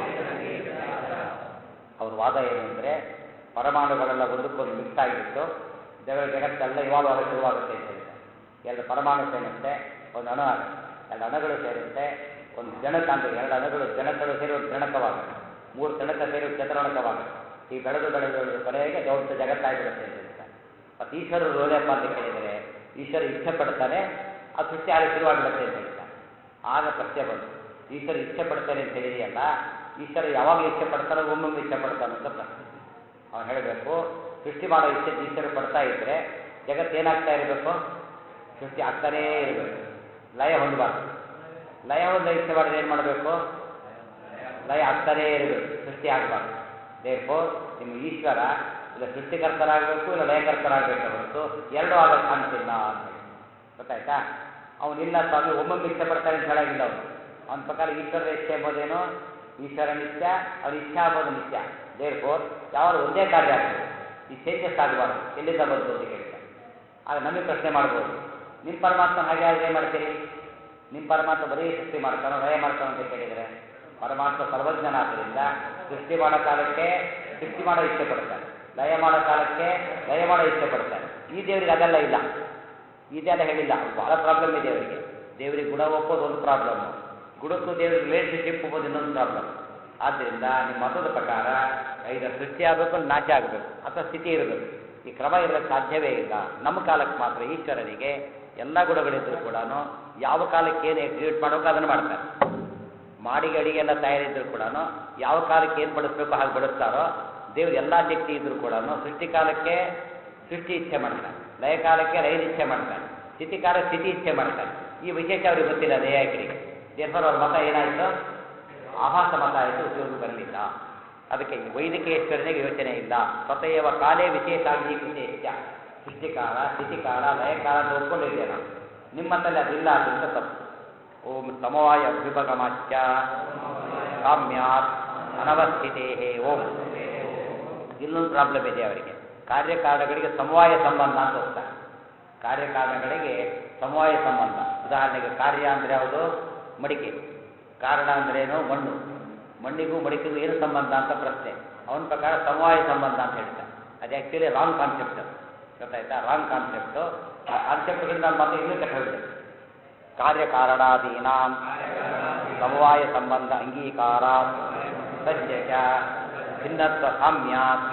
ಅವ್ರ ವಾದ ಏನು ಅಂದರೆ ಪರಮಾಣುಗಳೆಲ್ಲ ಒಂದಕ್ಕೊಂದು ಮಿಕ್ಸ್ ಆಗಿಬಿಟ್ಟು ಜಗ ಜಗತ್ತೆಲ್ಲ ಇವಾಲ್ವ್ ಆಗಕ್ಕೆ ಶುರುವಾಗುತ್ತೆ ಅಂತ ಹೇಳಿದ್ದಾರೆ ಎರಡು ಪರಮಾಣು ಸೇರುತ್ತೆ ಒಂದು ಅಣು ಆಗುತ್ತೆ ಎರಡು ಅಣುಗಳು ಸೇರುತ್ತೆ ಒಂದು ಜಣಕ ಅಂತ ಎರಡು ಅಣುಗಳು ಜಣಕಗಳು ಸೇರಿ ಒಂದು ಜಣಕವಾಗುತ್ತೆ ಮೂರು ಜಣಕ ಸೇರಿ ಒಂದು ಚತುರಣಕವಾಗುತ್ತೆ ಈ ಬೆಳೆದು ಬೆಳೆದು ಬೆಳೆದು ಕೊನೆಗೆ ದೊಡ್ಡ ಜಗತ್ತಾಗಿಬಿಡುತ್ತೆ ಅಂತ ಹೇಳ್ತಾರೆ ಮತ್ತು ಈಶ್ವರರು ರೋಲೇಪ್ಪ ಅಂತ ಕೇಳಿದರೆ ಈಶ್ವರ ಇಚ್ಛೆ ಪಡ್ತಾನೆ ಅದು ಸೃಷ್ಟಿ ಆಗಿ ಶುರುವಾಗಿಬಿಡುತ್ತೆ ಅಂತ ಹೇಳ್ತಾರೆ ಆಗ ಪ್ರಶ್ನೆ ಬಂತು ಈಶ್ವರ ಇಚ್ಛೆ ಪಡ್ತಾನೆ ಅಂತ ಹೇಳಿದೆಯಲ್ಲ ಈಶ್ವರ ಯಾವಾಗಲೂ ಇಚ್ಛೆ ಪಡ್ತಾನೋ ಒಮ್ಮೊಮ್ಮೆ ಇಚ್ಛೆ ಪಡ್ತಾನೋ ಅಂತ ಪ್ರಶ್ನೆ ಅವನು ಹೇಳಬೇಕು ಸೃಷ್ಟಿ ಮಾಡೋ ಇಚ್ಛೆ ಈಶ್ವರ ಪಡ್ತಾ ಇದ್ದರೆ ಜಗತ್ತು ಏನಾಗ್ತಾ ಇರಬೇಕು ಸೃಷ್ಟಿ ಆಗ್ತಾನೇ ಇರಬೇಕು ಲಯ ಹೊಂದಬಾರ್ದು ಲಯ ಹೊಂದ ಇಚ್ಛೆ ಮಾಡಿದ್ರೆ ಏನು ಮಾಡಬೇಕು ಲಯ ಆಗ್ತಾನೇ ಇರಬೇಕು ಸೃಷ್ಟಿ ಆಗಬಾರ್ದು ದೇರ್ಫೋ ನಿಮ್ಮ ಈಶ್ವರ ಇಲ್ಲ ಸೃಷ್ಟಿಕರ್ತರಾಗಬೇಕು ಇಲ್ಲ ಲಯಕರ್ತರಾಗಬೇಕು ಹೊರತು ಎರಡೂ ಆಗೋ ಚಾನ್ಸ್ ಇಲ್ಲ ಅಂತ ಹೇಳಿ ಗೊತ್ತಾಯ್ತಾ ಅವನಿಲ್ಲ ಸ್ವಾಮಿ ಒಮ್ಮೊಮ್ಮೆ ಇಚ್ಛೆ ಪಡ್ತಾನೆ ಅಂತ ಹೇಳಾಗಿಲ್ಲ ಅವನು ಅವನ ಪ್ರಕಾರ ಈಶ್ವರನ ಇಚ್ಛೆ ಎಂಬುದೇನು ಈಶ್ವರ ನಿತ್ಯ ಅವನ ಇಚ್ಛೆ ಆಗೋದು ನಿತ್ಯ ದೇರ್ ಫೋರ್ ಯಾವಾಗ ಒಂದೇ ಕಾರ್ಯ ಆಗ್ತದೆ ಈ ಚೇಂಜಸ್ ಆಗಬಾರ್ದು ಎಲ್ಲಿಂದ ಬಂತು ಅಂತ ಕೇಳಿದ ಆಗ ನಮಗೆ ಪ್ರಶ್ನೆ ಮಾಡ್ಬೋದು ನಿಮ್ಮ ಪರಮಾತ್ಮ ಹಾಗೆ ಆದರೆ ಏನು ಮಾಡ್ತೀರಿ ನಿಮ್ಮ ಪರಮಾತ್ಮ ಬರೀ ಸೃಷ್ಟಿ ಮಾಡ್ತಾನೋ ಲಯ ಮಾಡ್ತಾನೋ ಅಂತ ಕೇಳಿದರೆ ಪರಮಾತ್ಮ ಸರ್ವಜ್ಞನಾದ್ದರಿಂದ ಸೃಷ್ಟಿ ಮಾಡೋ ಕಾಲಕ್ಕೆ ಸೃಷ್ಟಿ ಮಾಡೋ ಇಚ್ಛೆ ಪಡ್ತಾನೆ ಲಯ ಮಾಡೋ ಕಾಲಕ್ಕೆ ಲಯ ಮಾಡೋ ಇಚ್ಛೆ ಪಡ್ತಾನೆ ಈ ದೇವರಿಗೆ ಅದೆಲ್ಲ ಇಲ್ಲ ಇದೆಲ್ಲ ಹೇಳಿಲ್ಲ ಅವ್ರು ಭಾಳ ಪ್ರಾಬ್ಲಮ್ ಇದೆ ಅವರಿಗೆ ದೇವರಿಗೆ ಗುಣ ಒಪ್ಪೋದು ಒಂದು ಪ್ರಾಬ್ಲಮ್ ಗುಣಕ್ಕೂ ದೇವರಿಗೆ ರಿಲೇಷನ್ಶಿಪ್ ಒಪ್ಪೋದು ಇನ್ನೊಂದು ಪ್ರಾಬ್ಲಮ್ ಆದ್ದರಿಂದ ನಿಮ್ಮ ಮತದ ಪ್ರಕಾರ ಐದು ಸೃಷ್ಟಿ ಆಗಬೇಕು ಅಲ್ಲಿ ನಾಶ ಆಗಬೇಕು ಅಥವಾ ಸ್ಥಿತಿ ಇರಬೇಕು ಈ ಕ್ರಮ ಇರಲಿಕ್ಕೆ ಸಾಧ್ಯವೇ ಇಲ್ಲ ನಮ್ಮ ಕಾಲಕ್ಕೆ ಮಾತ್ರ ಈಶ್ವರನಿಗೆ ಎಲ್ಲ ಗುಣಗಳಿದ್ದರೂ ಕೂಡ ಯಾವ ಕಾಲಕ್ಕೆ ಏನು ಎಕ್ಸಿಕ್ಯೂಟ್ ಮಾಡಬೇಕು ಅದನ್ನು ಮಾಡ್ತಾರೆ ಮಾಡಿಗೆ ಅಡಿಗೆ ಎಲ್ಲ ತಯಾರಿದ್ರು ಕೂಡ ಯಾವ ಕಾಲಕ್ಕೆ ಏನು ಬಡಿಸ್ಬೇಕು ಹಾಗೆ ಬಡಿಸ್ತಾರೋ ದೇವ್ರು ಎಲ್ಲ ಶಕ್ತಿ ಇದ್ರೂ ಕೂಡ ಸೃಷ್ಟಿ ಕಾಲಕ್ಕೆ ಸೃಷ್ಟಿ ಇಚ್ಛೆ ಮಾಡ್ತಾನೆ ಲಯ ಕಾಲಕ್ಕೆ ಲಯದ ಇಚ್ಛೆ ಮಾಡ್ತಾನೆ ಸ್ಥಿತಿ ಕಾಲ ಸ್ಥಿತಿ ಇಚ್ಛೆ ಮಾಡ್ತಾನೆ ಈ ವಿಶೇಷ ಅವ್ರಿಗೆ ಗೊತ್ತಿಲ್ಲ ನೇಯಾಯಕರಿಗೆ ದೇರ್ಫರ್ ಅವ್ರ ಮತ ಏನಾಯಿತು ಆಭಾಸ ಮತ ಆಯಿತು ಉಪಯೋಗ ಬರಲಿಲ್ಲ ಅದಕ್ಕೆ ವೈದಿಕೇಶ್ವರನಿಗೆ ಯೋಚನೆ ಇಲ್ಲ ಸ್ವತಯವ ಕಾಲೇ ವಿಶೇಷ ಅಂಗೀಕೃತ ಸೃಷ್ಟಿಕಾಲ ಸ್ಥಿತಿಕಾಲ ಲಯಕಾಲ ಅಂತ ಒಪ್ಕೊಂಡಿದ್ದೆ ನಾವು ನಿಮ್ಮ ಮತಲ್ಲಿ ಅದಿಲ್ಲ ಅಂತ ತಪ್ಪು ಓಂ ಸಮವಾಯ ಅಭ್ಯುಪಗಮಾಚ್ಯ ಕಾಮ್ಯಾತ್ ಅನವಸ್ಥಿತೇ ಓಂ ಇಲ್ಲೊಂದು ಪ್ರಾಬ್ಲಮ್ ಇದೆ ಅವರಿಗೆ ಕಾರ್ಯಕಾರಣಗಳಿಗೆ ಸಮವಾಯ ಸಂಬಂಧ ಅಂತ ಹೋಗ್ತಾರೆ ಕಾರ್ಯಕಾರಣಗಳಿಗೆ ಸಮವಾಯ ಸಂಬಂಧ ಉದಾಹರಣೆಗೆ ಕಾರ್ಯ ಅಂದರೆ ಯಾವುದು ಮಡಿಕೆ ಕಾರಣ ಅಂದ್ರೇನು ಮಣ್ಣು ಮಣ್ಣಿಗೂ ಮಡಿಕೆಗೂ ಏನು ಸಂಬಂಧ ಅಂತ ಪ್ರಶ್ನೆ ಅವನ ಪ್ರಕಾರ ಸಮವಾಯ ಸಂಬಂಧ ಅಂತ ಹೇಳ್ತಾರೆ ಅದು ಆ್ಯಕ್ಚುಲಿ ರಾಂಗ್ ಕಾನ್ಸೆಪ್ಟ್ ಅದು ಗೊತ್ತಾಯ್ತಾ ರಾಂಗ್ ಕಾನ್ಸೆಪ್ಟು ಆ ಕಾನ್ಸೆಪ್ಟ್ಗಳಿಂದ ಮತ್ತೆ ಇನ್ನೂ ಕೆಟ್ಟ ಹೋಗಿದೆ ಕಾರ್ಯಕಾರಣಾದೀನಾಂ ಸಮವಾಯ ಸಂಬಂಧ ಅಂಗೀಕಾರ ಸತ್ಯ ಚ ಭಿನ್ನತ್ವ ಸಾಮ್ಯಾತ್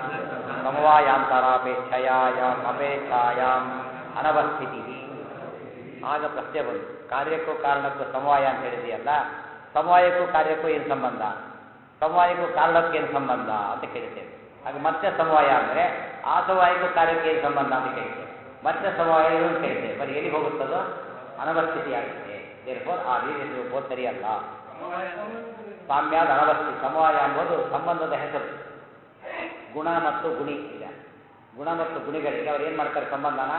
ಸಮವಾಯಾಂತರಾಪೇಕ್ಷಯಾಂ ಅಪೇಕ್ಷಾಯಾಂ ಅನವಸ್ಥಿತಿ ಆಗ ಪ್ರಶ್ನೆ ಬಂತು ಕಾರ್ಯಕ್ಕೂ ಕಾರಣಕ್ಕೂ ಸಮವಾಯ ಅಂತ ಹೇಳಿದೆಯಲ್ಲ ಸಮವಾಯಕ್ಕೂ ಕಾರ್ಯಕ್ಕೂ ಏನು ಸಂಬಂಧ ಸಮವಾಯಕ್ಕೂ ಕಾರಣಕ್ಕೂ ಏನು ಸಂಬಂಧ ಅಂತ ಕೇಳ್ತೇವೆ ಆಗ ಮತ್ತೆ ಸಮವಾಯ ಅಂದರೆ ಆ ಸಮವಾಯಕ್ಕೂ ಕಾರ್ಯಕ್ಕೆ ಏನು ಸಂಬಂಧ ಅಂತ ಕೇಳ್ತೇವೆ ಮತ್ತೆ ಸಮವಾಯ ಏನು ಕೇಳ್ತೇವೆ ಬರೀ ಎಲ್ಲಿಗೆ ಹೋಗುತ್ತದೋ ಅನವಸ್ಥಿತಿ ಆಗುತ್ತೆ ದೇರ್ಫೋರ್ ಆ ರೀತಿ ರೂಪವು ಸರಿಯಲ್ಲ ಸಾಮ್ಯಾದ ಅನವಸ್ಥಿ ಸಮವಾಯ ಎಂಬುದು ಸಂಬಂಧದ ಹೆಸರು ಗುಣ ಮತ್ತು ಗುಣಿ ಇದೆ ಗುಣ ಮತ್ತು ಗುಣಿಗಳಿಗೆ ಅವ್ರು ಏನು ಮಾಡ್ತಾರೆ ಸಂಬಂಧನ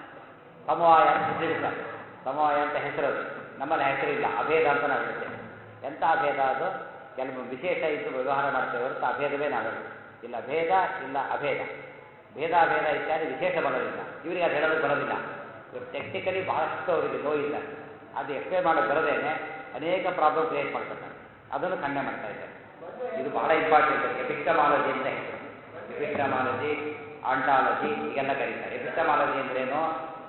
ಸಮವಾಯ ಅಂತ ಹೆಸರಿಡ್ತಾರೆ ಸಮವಾಯ ಅಂತ ಹೆಸರು ಅದು ನಮ್ಮಲ್ಲಿ ಹೆಸರಿಲ್ಲ ಅಭೇದ ಅಂತ ನಾವು ಹೇಳ್ತೇವೆ ಎಂಥ ಅಭೇದ ಅದು ಕೆಲವು ವಿಶೇಷ ಇದ್ದು ವ್ಯವಹಾರ ಮಾಡ್ತೇವೆ ಹೊರತು ಅಭೇದವೇ ನಾವೆಲ್ಲ ಇಲ್ಲ ಭೇದ ಇಲ್ಲ ಅಭೇದ ಭೇದಾಭೇದ ಇತ್ಯಾದಿ ವಿಶೇಷ ಬರೋದಿಲ್ಲ ಇವರಿಗೆ ಅದು ಹೇಳೋದಕ್ಕೆ ಬರೋದಿಲ್ಲ ಇವರು ಟೆಕ್ನಿಕಲಿ ಬಹಳಷ್ಟು ಅವರಿಗೆ ನೋವಿಲ್ಲ ಅದು ಎಕ್ಸ್ಪ್ಲೇನ್ ಮಾಡೋಕ್ಕೆ ಬರದೇನೆ ಅನೇಕ ಪ್ರಾಬ್ಲಮ್ ಕ್ರಿಯೇಟ್ ಮಾಡ್ತಾರೆ ಅದನ್ನು ಖಂಡನೆ ಮಾಡ್ತಾ ಇದ್ದಾರೆ ಇದು ಬಹಳ ಇಂಪಾರ್ಟೆಂಟ್ ಎಪಿಸ್ಟಮಾಲಜಿ ಅಂತ ಹೆಸರು ಎಪಿಸ್ಟಮಾಲಜಿ ಆಂಟಾಲಜಿ ಹೀಗೆಲ್ಲ ಕರೀತಾರೆ ಎಪಿಸ್ಟಮಾಲಜಿ ಅಂದ್ರೇನು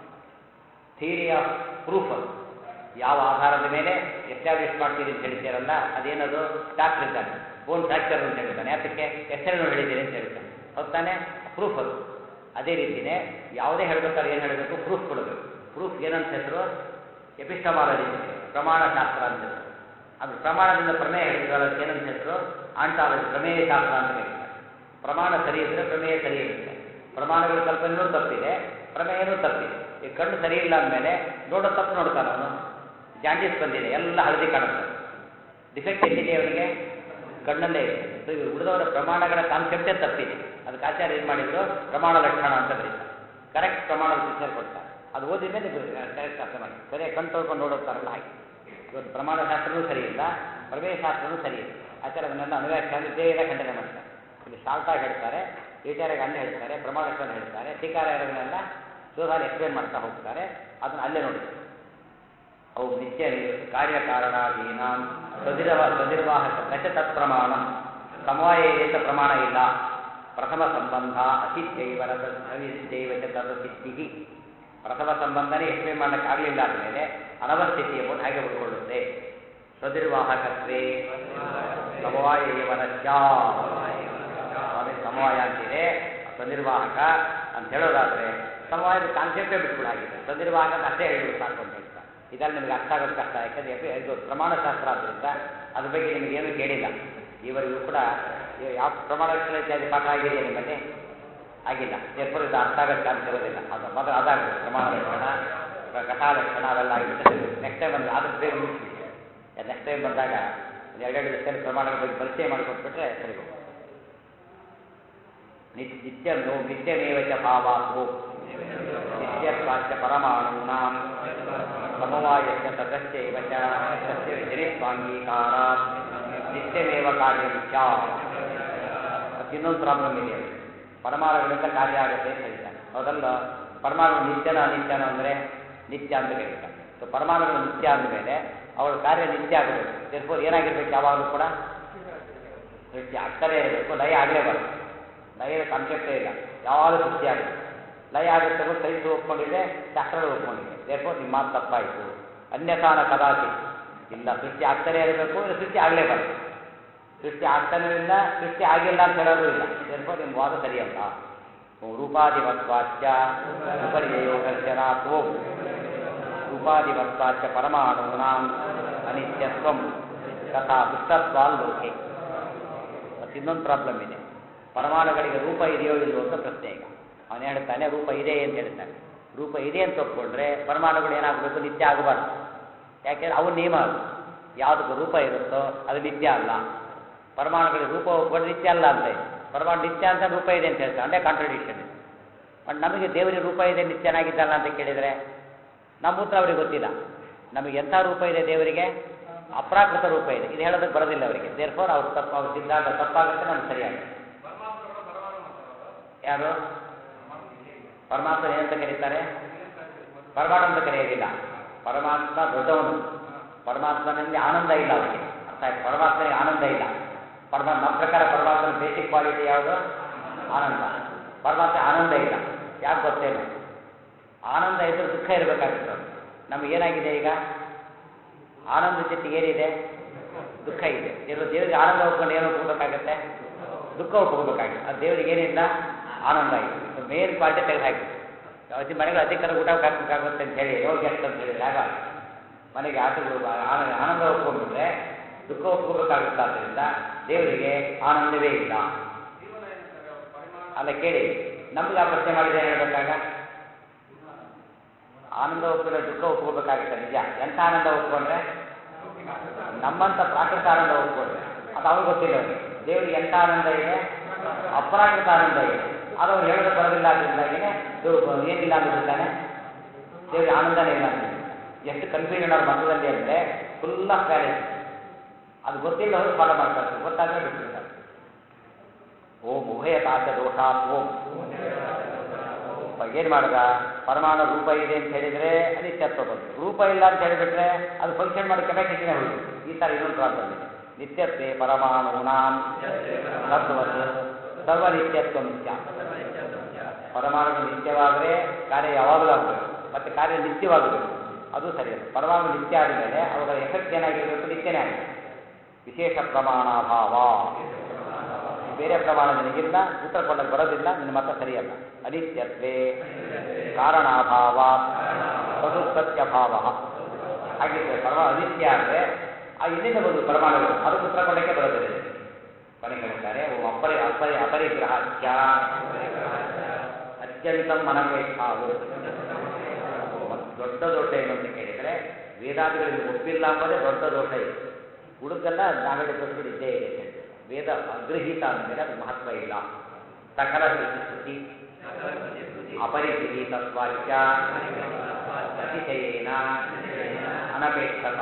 ಥಿಯರಿ ಆಫ್ ಪ್ರೂಫ್ ಅದು ಯಾವ ಆಧಾರದ ಮೇಲೆ ಎಸ್ಟಾಬ್ಲಿಷ್ ಮಾಡ್ತೀರಿ ಅಂತ ಹೇಳ್ತೀರಲ್ಲ ಅದೇನದು ಡಾಕ್ಟರ್ ಇದ್ದಾನೆ ಬೋನ್ ಫ್ರಾಕ್ಚರ್ ಅಂತ ಹೇಳ್ತಾನೆ ಅದಕ್ಕೆ ಹೆಸರನ್ನು ಹೇಳಿದ್ದೀರಿ ಅಂತ ಹೇಳ್ತಾನೆ ಹೊತ್ತಾನೆ ಪ್ರೂಫ್ ಅದು ಅದೇ ರೀತಿಯೇ ಯಾವುದೇ ಹೇಳ್ಬೇಕಾದ್ರೆ ಏನು ಹೇಳಬೇಕು ಪ್ರೂಫ್ ಕೊಡಬೇಕು ಪ್ರೂಫ್ ಏನಂತ ಹೆಸರು ಎಪಿಸ್ಟಮಾಲಜಿ ಅಂತ ಹೆಸರು. ಪ್ರಮಾಣ ಶಾಸ್ತ್ರ ಅಂತ ಹೆಸರು ಅದು ಪ್ರಮಾಣದಿಂದ ಪ್ರಮೇಯ ಹೇಳಿದ್ರಲ್ಲ ಅದಕ್ಕೆ ಏನಂತ ಹೆಸರು ಆಂಟಾಲಜಿ ಪ್ರಮೇಯ ಶಾಸ್ತ್ರ ಅಂತ ಕರೀತಾರೆ ಪ್ರಮಾಣ ಸರಿ ಇದ್ದರೆ ಪ್ರಮೇಯ ಸರಿ ಇರುತ್ತೆ ಪ್ರಮಾಣಗಳ ಕಲ್ಪನೆಯೂ ತಪ್ಪಿದೆ ಪ್ರಮೇಯನೂ ತಪ್ಪಿದೆ ಈ ಕಣ್ಣು ಸರಿ ಇಲ್ಲ ಅಂದಮೇಲೆ ನೋಡೋ ತಪ್ಪು ನೋಡ್ತಾನೆ ಅವನು ಜಾಂಡೀಸ್ ಬಂದಿದೆ ಎಲ್ಲ ಹಳದಿ ಕಾಣುತ್ತೆ ಡಿಫೆಕ್ಟ್ ಎಲ್ಲಿದೆ ಅವನಿಗೆ ಕಣ್ಣಲ್ಲೇ ಇದೆ ಸೊ ಇವು ಉಳಿದವರ ಪ್ರಮಾಣಗಳ ಕಾನ್ಸೆಪ್ಟೇ ತಪ್ಪಿದೆ ಅದಕ್ಕೆ ಆಚಾರ್ಯ ಏನು ಮಾಡಿದ್ರು ಪ್ರಮಾಣ ಲಕ್ಷಣ ಅಂತ ಬರೀತಾರೆ ಕರೆಕ್ಟ್ ಪ್ರಮಾಣದ ಪಿಕ್ಚರ್ ಕೊಡ್ತಾರೆ ಅದು ಓದಿದ ಮೇಲೆ ಕರೆಕ್ಟ್ ಅರ್ಥ ಮಾಡಿ ಸರಿಯಾಗಿ ಕಣ್ ತೊಳ್ಕೊಂಡು ನೋಡೋತಾರಲ್ಲ ಹಾಗೆ ಇವತ್ತು ಪ್ರಮಾಣ ಶಾಸ್ತ್ರನೂ ಸರಿ ಇಲ್ಲ ಪ್ರಮೇಯ ಶಾಸ್ತ್ರನೂ ಸರಿ ಇಲ್ಲ ಆಚಾರ್ಯ ಅದನ್ನೆಲ್ಲ ಅನುವ್ಯಾಖ್ಯಾನ ದೇಹದ ಖಂಡನೆ ಮಾಡ್ತಾರೆ ಇಲ್ಲಿ ಶಾರ್ಟಾಗಿ ಹೇಳ್ತಾರೆ ಟೀಚರಿಗೆ ಅಲ್ಲೇ ಹೇಳ್ತಾರೆ ಪ್ರಮಾಣ ಲಕ್ಷಣ ಹೇಳ್ತಾರೆ ಟೀಕಾರಗಳನ್ನೆಲ್ಲ ಸುಧಾರ ಎಕ್ಸ್ಪ್ಲೇನ್ ಮಾಡ್ತಾ ಹೋಗ್ತಾರೆ ಅದನ್ನ ಅಲ್ಲೇ ನೋಡಿ ಅವು ನಿತ್ಯ ಕಾರ್ಯಕಾರಣಾಧೀನ ಸ್ವದಿರವ ಸ್ವನಿರ್ವಾಹಕ ನಚ ತತ್ಪ್ರಮಾಣ ಸಮವಾಯ ಇದೆ ಅಂತ ಪ್ರಮಾಣ ಇಲ್ಲ ಪ್ರಥಮ ಸಂಬಂಧ ಅತಿಥ್ಯೈವ ಅವಿದ್ಯೈವ ಚ ತದಸಿದ್ಧಿ ಪ್ರಥಮ ಸಂಬಂಧನೇ ಎಕ್ಸ್ಪ್ಲೇನ್ ಮಾಡಲಿಕ್ಕಾಗಲಿಲ್ಲ ಅಂದಮೇಲೆ ಅನವಸ್ಥಿತಿ ಎಂಬುದು ಹಾಗೆ ಉಳ್ಕೊಳ್ಳುತ್ತೆ ಸ್ವನಿರ್ವಾಹಕತ್ವೇ ಸಮವಾಯ ಏವನಶ್ಯ ಸ್ವಾಮಿ ಸಮವಾಯ ಅಂತಿದೆ ಸ್ವನಿರ್ವಾಹಕ ಅಂತ ಹೇಳೋದಾದ್ರೆ ಸಮವಾಯದ ಕಾನ್ಸೆಪ್ಟೇ ಬಿಟ್ಬಿಡು ಹಾಗಿದೆ ಸ್ವನಿರ್ವಾಹಕ ಅಂತ ಅಷ್ಟೇ ಹೇಳ್ಬಿಡು ಸಾಕು ಅಂತ ಹೇಳ್ತಾರೆ ಇದರಲ್ಲಿ ನಿಮಗೆ ಅರ್ಥ ಆಗೋದು ಕಷ್ಟ ಯಾಕಂದ್ರೆ ಎಫ್- ಇದು ಪ್ರಮಾಣಶಾಸ್ತ್ರ ಆದ್ದರಿಂದ ಅದ್ರ ಬಗ್ಗೆ ನಿಮಗೇನು ಕೇಳಿಲ್ಲ ಇವರಿಗೂ ಕೂಡ ಇವ್ ಯಾವ ಪ್ರಮಾಣ ಲಕ್ಷಣ ಇತ್ಯಾದಿ ಪಾಠ ಆಗಿದೆ ನಿಮ್ಮಲ್ಲಿ ಆಗಿಲ್ಲ ಎಪ್ಪರು ಇದು ಅರ್ಥ ಆಗೋದು ಚಾನ್ಸ್ ಇರೋದಿಲ್ಲ ಅದು ಮೊದಲು ಅದಾಗುತ್ತೆ ಪ್ರಮಾಣ ಲಕ್ಷಣ ಕ- ಕಥಾ ಲಕ್ಷಣ ಅವೆಲ್ಲ ಆಗಿಬಿಟ್ಟು ನೆಕ್ಸ್ಟ್ ಟೈಮ್ ಬಂದು ಆದಷ್ಟು ಬೇಗ ಮುಗಿಸ್ಬಿಡಿ ನೆಕ್ಸ್ಟ್ ಟೈಮ್ ಬಂದಾಗ ಒಂದು ಎರಡೆರಡು ದಿವಸದಲ್ಲಿ ಪ್ರಮಾಣಗಳ ಬಗ್ಗೆ ಪರಿಚಯ ಮಾಡಿಕೊಟ್ಬಿಟ್ರೆ ಸರಿ ಹೋಗುತ್ತೆ ನಿತ್ಯ ನಿತ್ಯ ನೋ ನಿತ್ಯಮೇವ ಚ ಭಾವಾಸು ನಿತ್ಯತ್ವಾಚ ಪರಮಾಣೂನಾಂ ಸಮವಾಯಸ್ಯ ತತಶ್ಚೈವ ಚ ತಸ್ಯ ಜನಿತ್ವಾಂಗೀಕಾರಾತ್ ನಿತ್ಯಮೇವ ಕಾರ್ಯಂ ಸ್ಯಾತ್ ಮತ್ತು ಇನ್ನೊಂದು ಪ್ರಾಬ್ಲಮ್ ಇದೆ ಅಲ್ಲಿ. ಪರಮಾಣುಗಳಿಂದ ಕಾರ್ಯ ಆಗುತ್ತೆ ಅಂತ ಹೇಳ್ತಾರೆ ಹೌದಲ್ಲ ಪರಮಾಣು ನಿತ್ಯನ ಅನಿತ್ಯನ ಅಂದರೆ ನಿತ್ಯ ಅಂತ ಕರೀತಾರೆ ಸೊ ಪರಮಾಣುಗಳು ನಿತ್ಯ ಅಂದಮೇಲೆ ಅವಳ ಕಾರ್ಯ ನಿತ್ಯ ಆಗಬೇಕು ದೇರ್ಫೋರ್ ಏನಾಗಿರ್ಬೇಕು ಯಾವಾಗಲೂ ಕೂಡ ಸೃಷ್ಟಿ ಆಗ್ತಾನೆ ಇರಬೇಕು ಲಯ ಆಗಲೇಬಾರ್ದು ಲಯದ ಕಾನ್ಸೆಪ್ಟೇ ಇಲ್ಲ ಯಾವಾಗಲೂ ಸೃಷ್ಟಿ ಆಗಬೇಕು ಲಯ ಆಗುತ್ತೆ ಅನ್ನೋದು ಸೈನ್ಸ್ ಒಪ್ಕೊಂಡಿದೆ ಶಾಸ್ತ್ರಗಳು ಒಪ್ಕೊಂಡಿದೆ ದೇರ್ಫೋರ್ ನಿಮ್ಮ ಮಾತು ತಪ್ಪಾಯಿತು ಅನ್ಯಥಾನ ಕದಾಚಿ ಇಲ್ಲ ಸೃಷ್ಟಿ ಆಗ್ತಾನೆ ಇರಬೇಕು ಇಲ್ಲ ಸೃಷ್ಟಿ ಆಗಲೇಬಾರ್ದು ಸೃಷ್ಟಿ ಆಗ್ತಾನೂ ಇಲ್ಲ ಸೃಷ್ಟಿ ಆಗಿಲ್ಲ ಅಂತ ಹೇಳೋದು ಇಲ್ಲ ದೇರ್ಫೋರ್ ನಿಮ್ಮ ವಾದ ಸರಿಯಲ್ಲ ರೂಪಾಧಿಮತ್ವಾಚ್ಯ ಉಪರ್ಯಯೋ ದರ್ಶನಾತ್ವೋ ರೂಪಾಧಿಮತ್ವಾಚ್ಯ ಪರಮಾಣೂನಾಂ ಅನಿತ್ಯತ್ವಂ ತಥಾ ದುಷ್ಟತ್ವಾಲ್ಲೋಕೆ ಮತ್ತು ಇನ್ನೊಂದು ಪ್ರಾಬ್ಲಮ್ ಇದೆ ಪರಮಾಣುಗಳಿಗೆ ರೂಪ ಇದೆಯೋ ಇಲ್ಲವೋ ಅಂತ ಪ್ರಶ್ನೆ ಈಗ ಅವನು ಹೇಳ್ತಾನೆ ರೂಪ ಇದೆ ಅಂತ ಹೇಳ್ತಾನೆ ರೂಪ ಇದೆ ಅಂತ ಒಪ್ಕೊಂಡ್ರೆ ಪರಮಾಣುಗಳು ಏನಾಗಬೇಕು ನಿತ್ಯ ಆಗಬಾರ್ದು ಯಾಕೆಂದ್ರೆ ಅವನ ನಿಯಮ ಅದು ಯಾವುದಕ್ಕೆ ರೂಪ ಇರುತ್ತೋ ಅದು ನಿತ್ಯ ಅಲ್ಲ ಪರಮಾಣುಗಳಿಗೆ ರೂಪ ಒಪ್ಕೊಂಡ್ರೆ ನಿತ್ಯ ಅಲ್ಲ ಅಂತ ಇದೆ ಪರಮಾಣು ನಿತ್ಯ ಅಂತ ರೂಪ ಇದೆ ಅಂತ ಹೇಳ್ತಾನೆ ಅಂದರೆ ಕಾಂಟ್ರಡಿಕ್ಷನ್ ಇದೆ ಬಟ್ ನಮಗೆ ದೇವರಿಗೆ ರೂಪ ಇದೆ ನಿತ್ಯನಾಗಿದ್ದಲ್ಲ ಅಂತ ಕೇಳಿದರೆ ನಮ್ಮ ಉತ್ತರ ಅವ್ರಿಗೆ ಗೊತ್ತಿಲ್ಲ ನಮಗೆ ಎಂಥ ರೂಪ ಇದೆ ದೇವರಿಗೆ ಅಪ್ರಾಕೃತ ರೂಪ ಇದೆ ಇದು ಹೇಳೋದಕ್ಕೆ ಬರೋದಿಲ್ಲ ಅವರಿಗೆ ದೇರ್ಫೋರ್ ಅವ್ರ ತಪ್ಪು ಅವ್ರ ಸಿದ್ಧಾಂತ ತಪ್ಪಾಗುತ್ತೆ ನಮ್ಗೆ ಸರಿಯಾಗುತ್ತೆ ಯಾರು ಪರಮಾತ್ಮ ಏನಂತ ಕರೀತಾರೆ ಪರಮಾಣು ಅಂತ ಕರೆಯೋದಿಲ್ಲ ಪರಮಾತ್ಮ ದೊಡ್ಡವನು ಪರಮಾತ್ಮನಲ್ಲಿ ಆನಂದ ಇಲ್ಲ ಅವನಿಗೆ ಅರ್ಥ ಆಯ್ತು ಪರಮಾತ್ಮನಿಗೆ ಆನಂದ ಇಲ್ಲ ಪರಮಾತ್ಮ ನಮ್ಮ ಪ್ರಕಾರ ಪರಮಾತ್ಮನ ಬೇಸಿಕ್ ಕ್ವಾಲಿಟಿ ಯಾವುದು ಆನಂದ ಪರಮಾತ್ಮ ಆನಂದ ಇಲ್ಲ ಯಾಕೆ ಗೊತ್ತೇನು ಆನಂದ ಇದ್ರೆ ದುಃಖ ಇರಬೇಕಾಗುತ್ತೆ ಅವ್ನಿಗೆ. ನಮಗೇನಾಗಿದೆ ಈಗ ಆನಂದ ಜೊತೆಗೆ ಏನಿದೆ ದುಃಖ ಇದೆ ದೇವರು ದೇವರಿಗೆ ಆನಂದ ಒಪ್ಕೊಂಡು ಏನು ಒಪ್ಕೋಬೇಕಾಗತ್ತೆ ದುಃಖ ಒಪ್ಕೋಬೇಕಾಗುತ್ತೆ ಅದು ದೇವರಿಗೆ ಏನಿಲ್ಲ ಆನಂದ ಇದೆ ಮೇನ್ ಕ್ವಾಲಿಟಿ ತೆಗೆದು ಹಾಕಿ ಅತಿ ಮನೆಗಳು ಅಧಿಕಾರ ಊಟ ಹಾಕಬೇಕಾಗುತ್ತೆ ಅಂತ ಹೇಳಿ ಯೋಗ್ಯ ಅಂತ ಹೇಳಿದ್ರೆ ಆಗ ಮನೆಗೆ ಆಟಗಳು ಆನಂದ ಆನಂದ ಒಪ್ಕೊಂಡ್ಬಿಟ್ರೆ ದುಃಖ ಒಪ್ಕೋಬೇಕಾಗುತ್ತೆ ಆದ್ದರಿಂದ ದೇವರಿಗೆ ಆನಂದವೇ ಇಲ್ಲ ಅಲ್ಲ ಕೇಳಿ ನಮ್ಗೆ ಆ ಪ್ರಶ್ನೆ ಮಾಡಿದ್ರೆ ಏನು ಹೇಳ್ಬೇಕಾಗ ಆನಂದ ಒಪ್ಪಿದ್ರೆ ದುಃಖ ಒಪ್ಕೋಬೇಕಾಗುತ್ತೆ ನಿಜ ಎಂಥ ಆನಂದ ಒಪ್ಕೊಂಡ್ರೆ ನಮ್ಮಂತ ಪ್ರಾಕೃತ ಆನಂದ ಒಪ್ಕೊಂಡ್ರೆ ಅದು ಅವ್ರಿಗೆ ಗೊತ್ತಿಲ್ಲ ಅವ್ರಿಗೆ ದೇವರಿಗೆ ಎಂಥ ಆನಂದ ಇದೆ ಅಪ್ರಾಕೃತ ಆನಂದ ಇದೆ ಅದು ಅವ್ರು ಹೇಳೋದು ಬರೋದಿಲ್ಲ ಅದರಿಂದಾಗಿನೇ ದೇವ್ರು ಏನಿಲ್ಲ ಅಂದ್ಬಿಡ್ತಾನೆ ದೇವ್ರಿಗೆ ಆನಂದನೇ ಇಲ್ಲ ಅಂತ ಎಷ್ಟು ಕನ್ಫ್ಯೂಷನ್ ಅವ್ರ ಮತದಲ್ಲಿ ಅಂದರೆ ಫುಲ್ ಆಫ್ ವ್ಯಾಲಿಟಿ ಅದು ಗೊತ್ತಿಲ್ಲ ಅವರು ಫಾಲೋ ಮಾಡ್ತಾರೆ ಗೊತ್ತಾದ್ರೆ ಬಿಟ್ಬಿಡ್ತಾರೆ ಓಂ ಉಭಯ ತಾಚ ದೋಷಾತ್ ಓಂ ಏನು ಮಾಡ್ದ ಪರಮಾಣು ರೂಪ ಇದೆ ಅಂತ ಹೇಳಿದ್ರೆ ಅನಿತ್ಯತ್ವ ಬಂತು ರೂಪ ಇಲ್ಲ ಅಂತ ಹೇಳಿಬಿಟ್ರೆ ಅದು ಫಂಕ್ಷನ್ ಮಾಡೋ ಕೆಪಾಸಿಟಿನೇ ಹೋಯ್ತು ಈ ಥರ ಇನ್ನೊಂದು ಪ್ರಾಬ್ಲಮ್ ಇದೆ ನಿತ್ಯತ್ವೇ ಪರಮಾಣೂನಾಂ ತತ್ವತ್ ಸರ್ವ ನಿತ್ಯತ್ವ ನಿತ್ಯ ಪರಮಾಣು ನಿತ್ಯವಾದರೆ ಕಾರ್ಯ ಯಾವಾಗಲೂ ಆಗಬೇಕು ಮತ್ತು ಕಾರ್ಯ ನಿತ್ಯವಾಗಬೇಕು ಅದು ಸರಿಯಲ್ಲ ಪರಮಾಣು ನಿತ್ಯ ಆದಮೇಲೆ ಅವುಗಳ ಎಫೆಕ್ಟ್ ಏನಾಗಿರಬೇಕು ನಿತ್ಯನೇ ಆಗಬೇಕು ವಿಶೇಷ ಪ್ರಮಾಣಾಭಾವ ಬೇರೆ ಪ್ರಮಾಣ ನಿನಗಿಲ್ಲ ಉತ್ತರ ಕೊಡಕ್ಕೆ ಬರೋದಿಲ್ಲ ನಿನ್ನ ಮತ ಸರಿಯಲ್ಲ ಅನಿತ್ಯತ್ವೇ ಕಾರಣಾಭಾವ ತದುತ್ಪತ್ತ್ಯಭಾವ ಹಾಗಿದ್ರೆ ಪರಮ ಅನಿತ್ಯ ಅಂದರೆ ಆ ಎಲ್ಲಿಂದ ಬಂದು ಪರಮಾಣುಗಳು ಅದಕ್ಕೆ ಉತ್ತರ ಕೊಡಕ್ಕೆ ಬರೋದಿಲ್ಲ ಕೊನೆ ಹೇಳ್ತಾರೆ ಓ ಅಪರಿ ಅಪರಿ ಅಪರಿಗ್ರಹಾಚ್ಯ ಅತ್ಯಂತ ಮನವೇಕ್ಷಾವು ದೊಡ್ಡ ದೋಷ ಏನು ಅಂತ ಕೇಳಿದರೆ ವೇದಾದಿಗಳಿಗೆ ಒಪ್ಪಿಲ್ಲ ಅಂಬೋದೇ ದೊಡ್ಡ ದೋಷ ಇದೆ ಹುಡುಗಲ್ಲ ನಾವೆಲ್ಲ ದೋಷಗಳು ಇದ್ದೇ ಇದೆ ಅಂತ ಹೇಳ್ತಾರೆ. ವೇದ ಅಗ್ರಹೀತ ಅಂದಮೇಲೆ ಅದು ಮಹತ್ವ ಇಲ್ಲ ಸಕಲ ಶ್ರುತಿ ಅಪರಿಗೃಹೀತತ್ವಾಚ ಅತಿಶಯೇನ ಅನಪೇಕ್ಷತ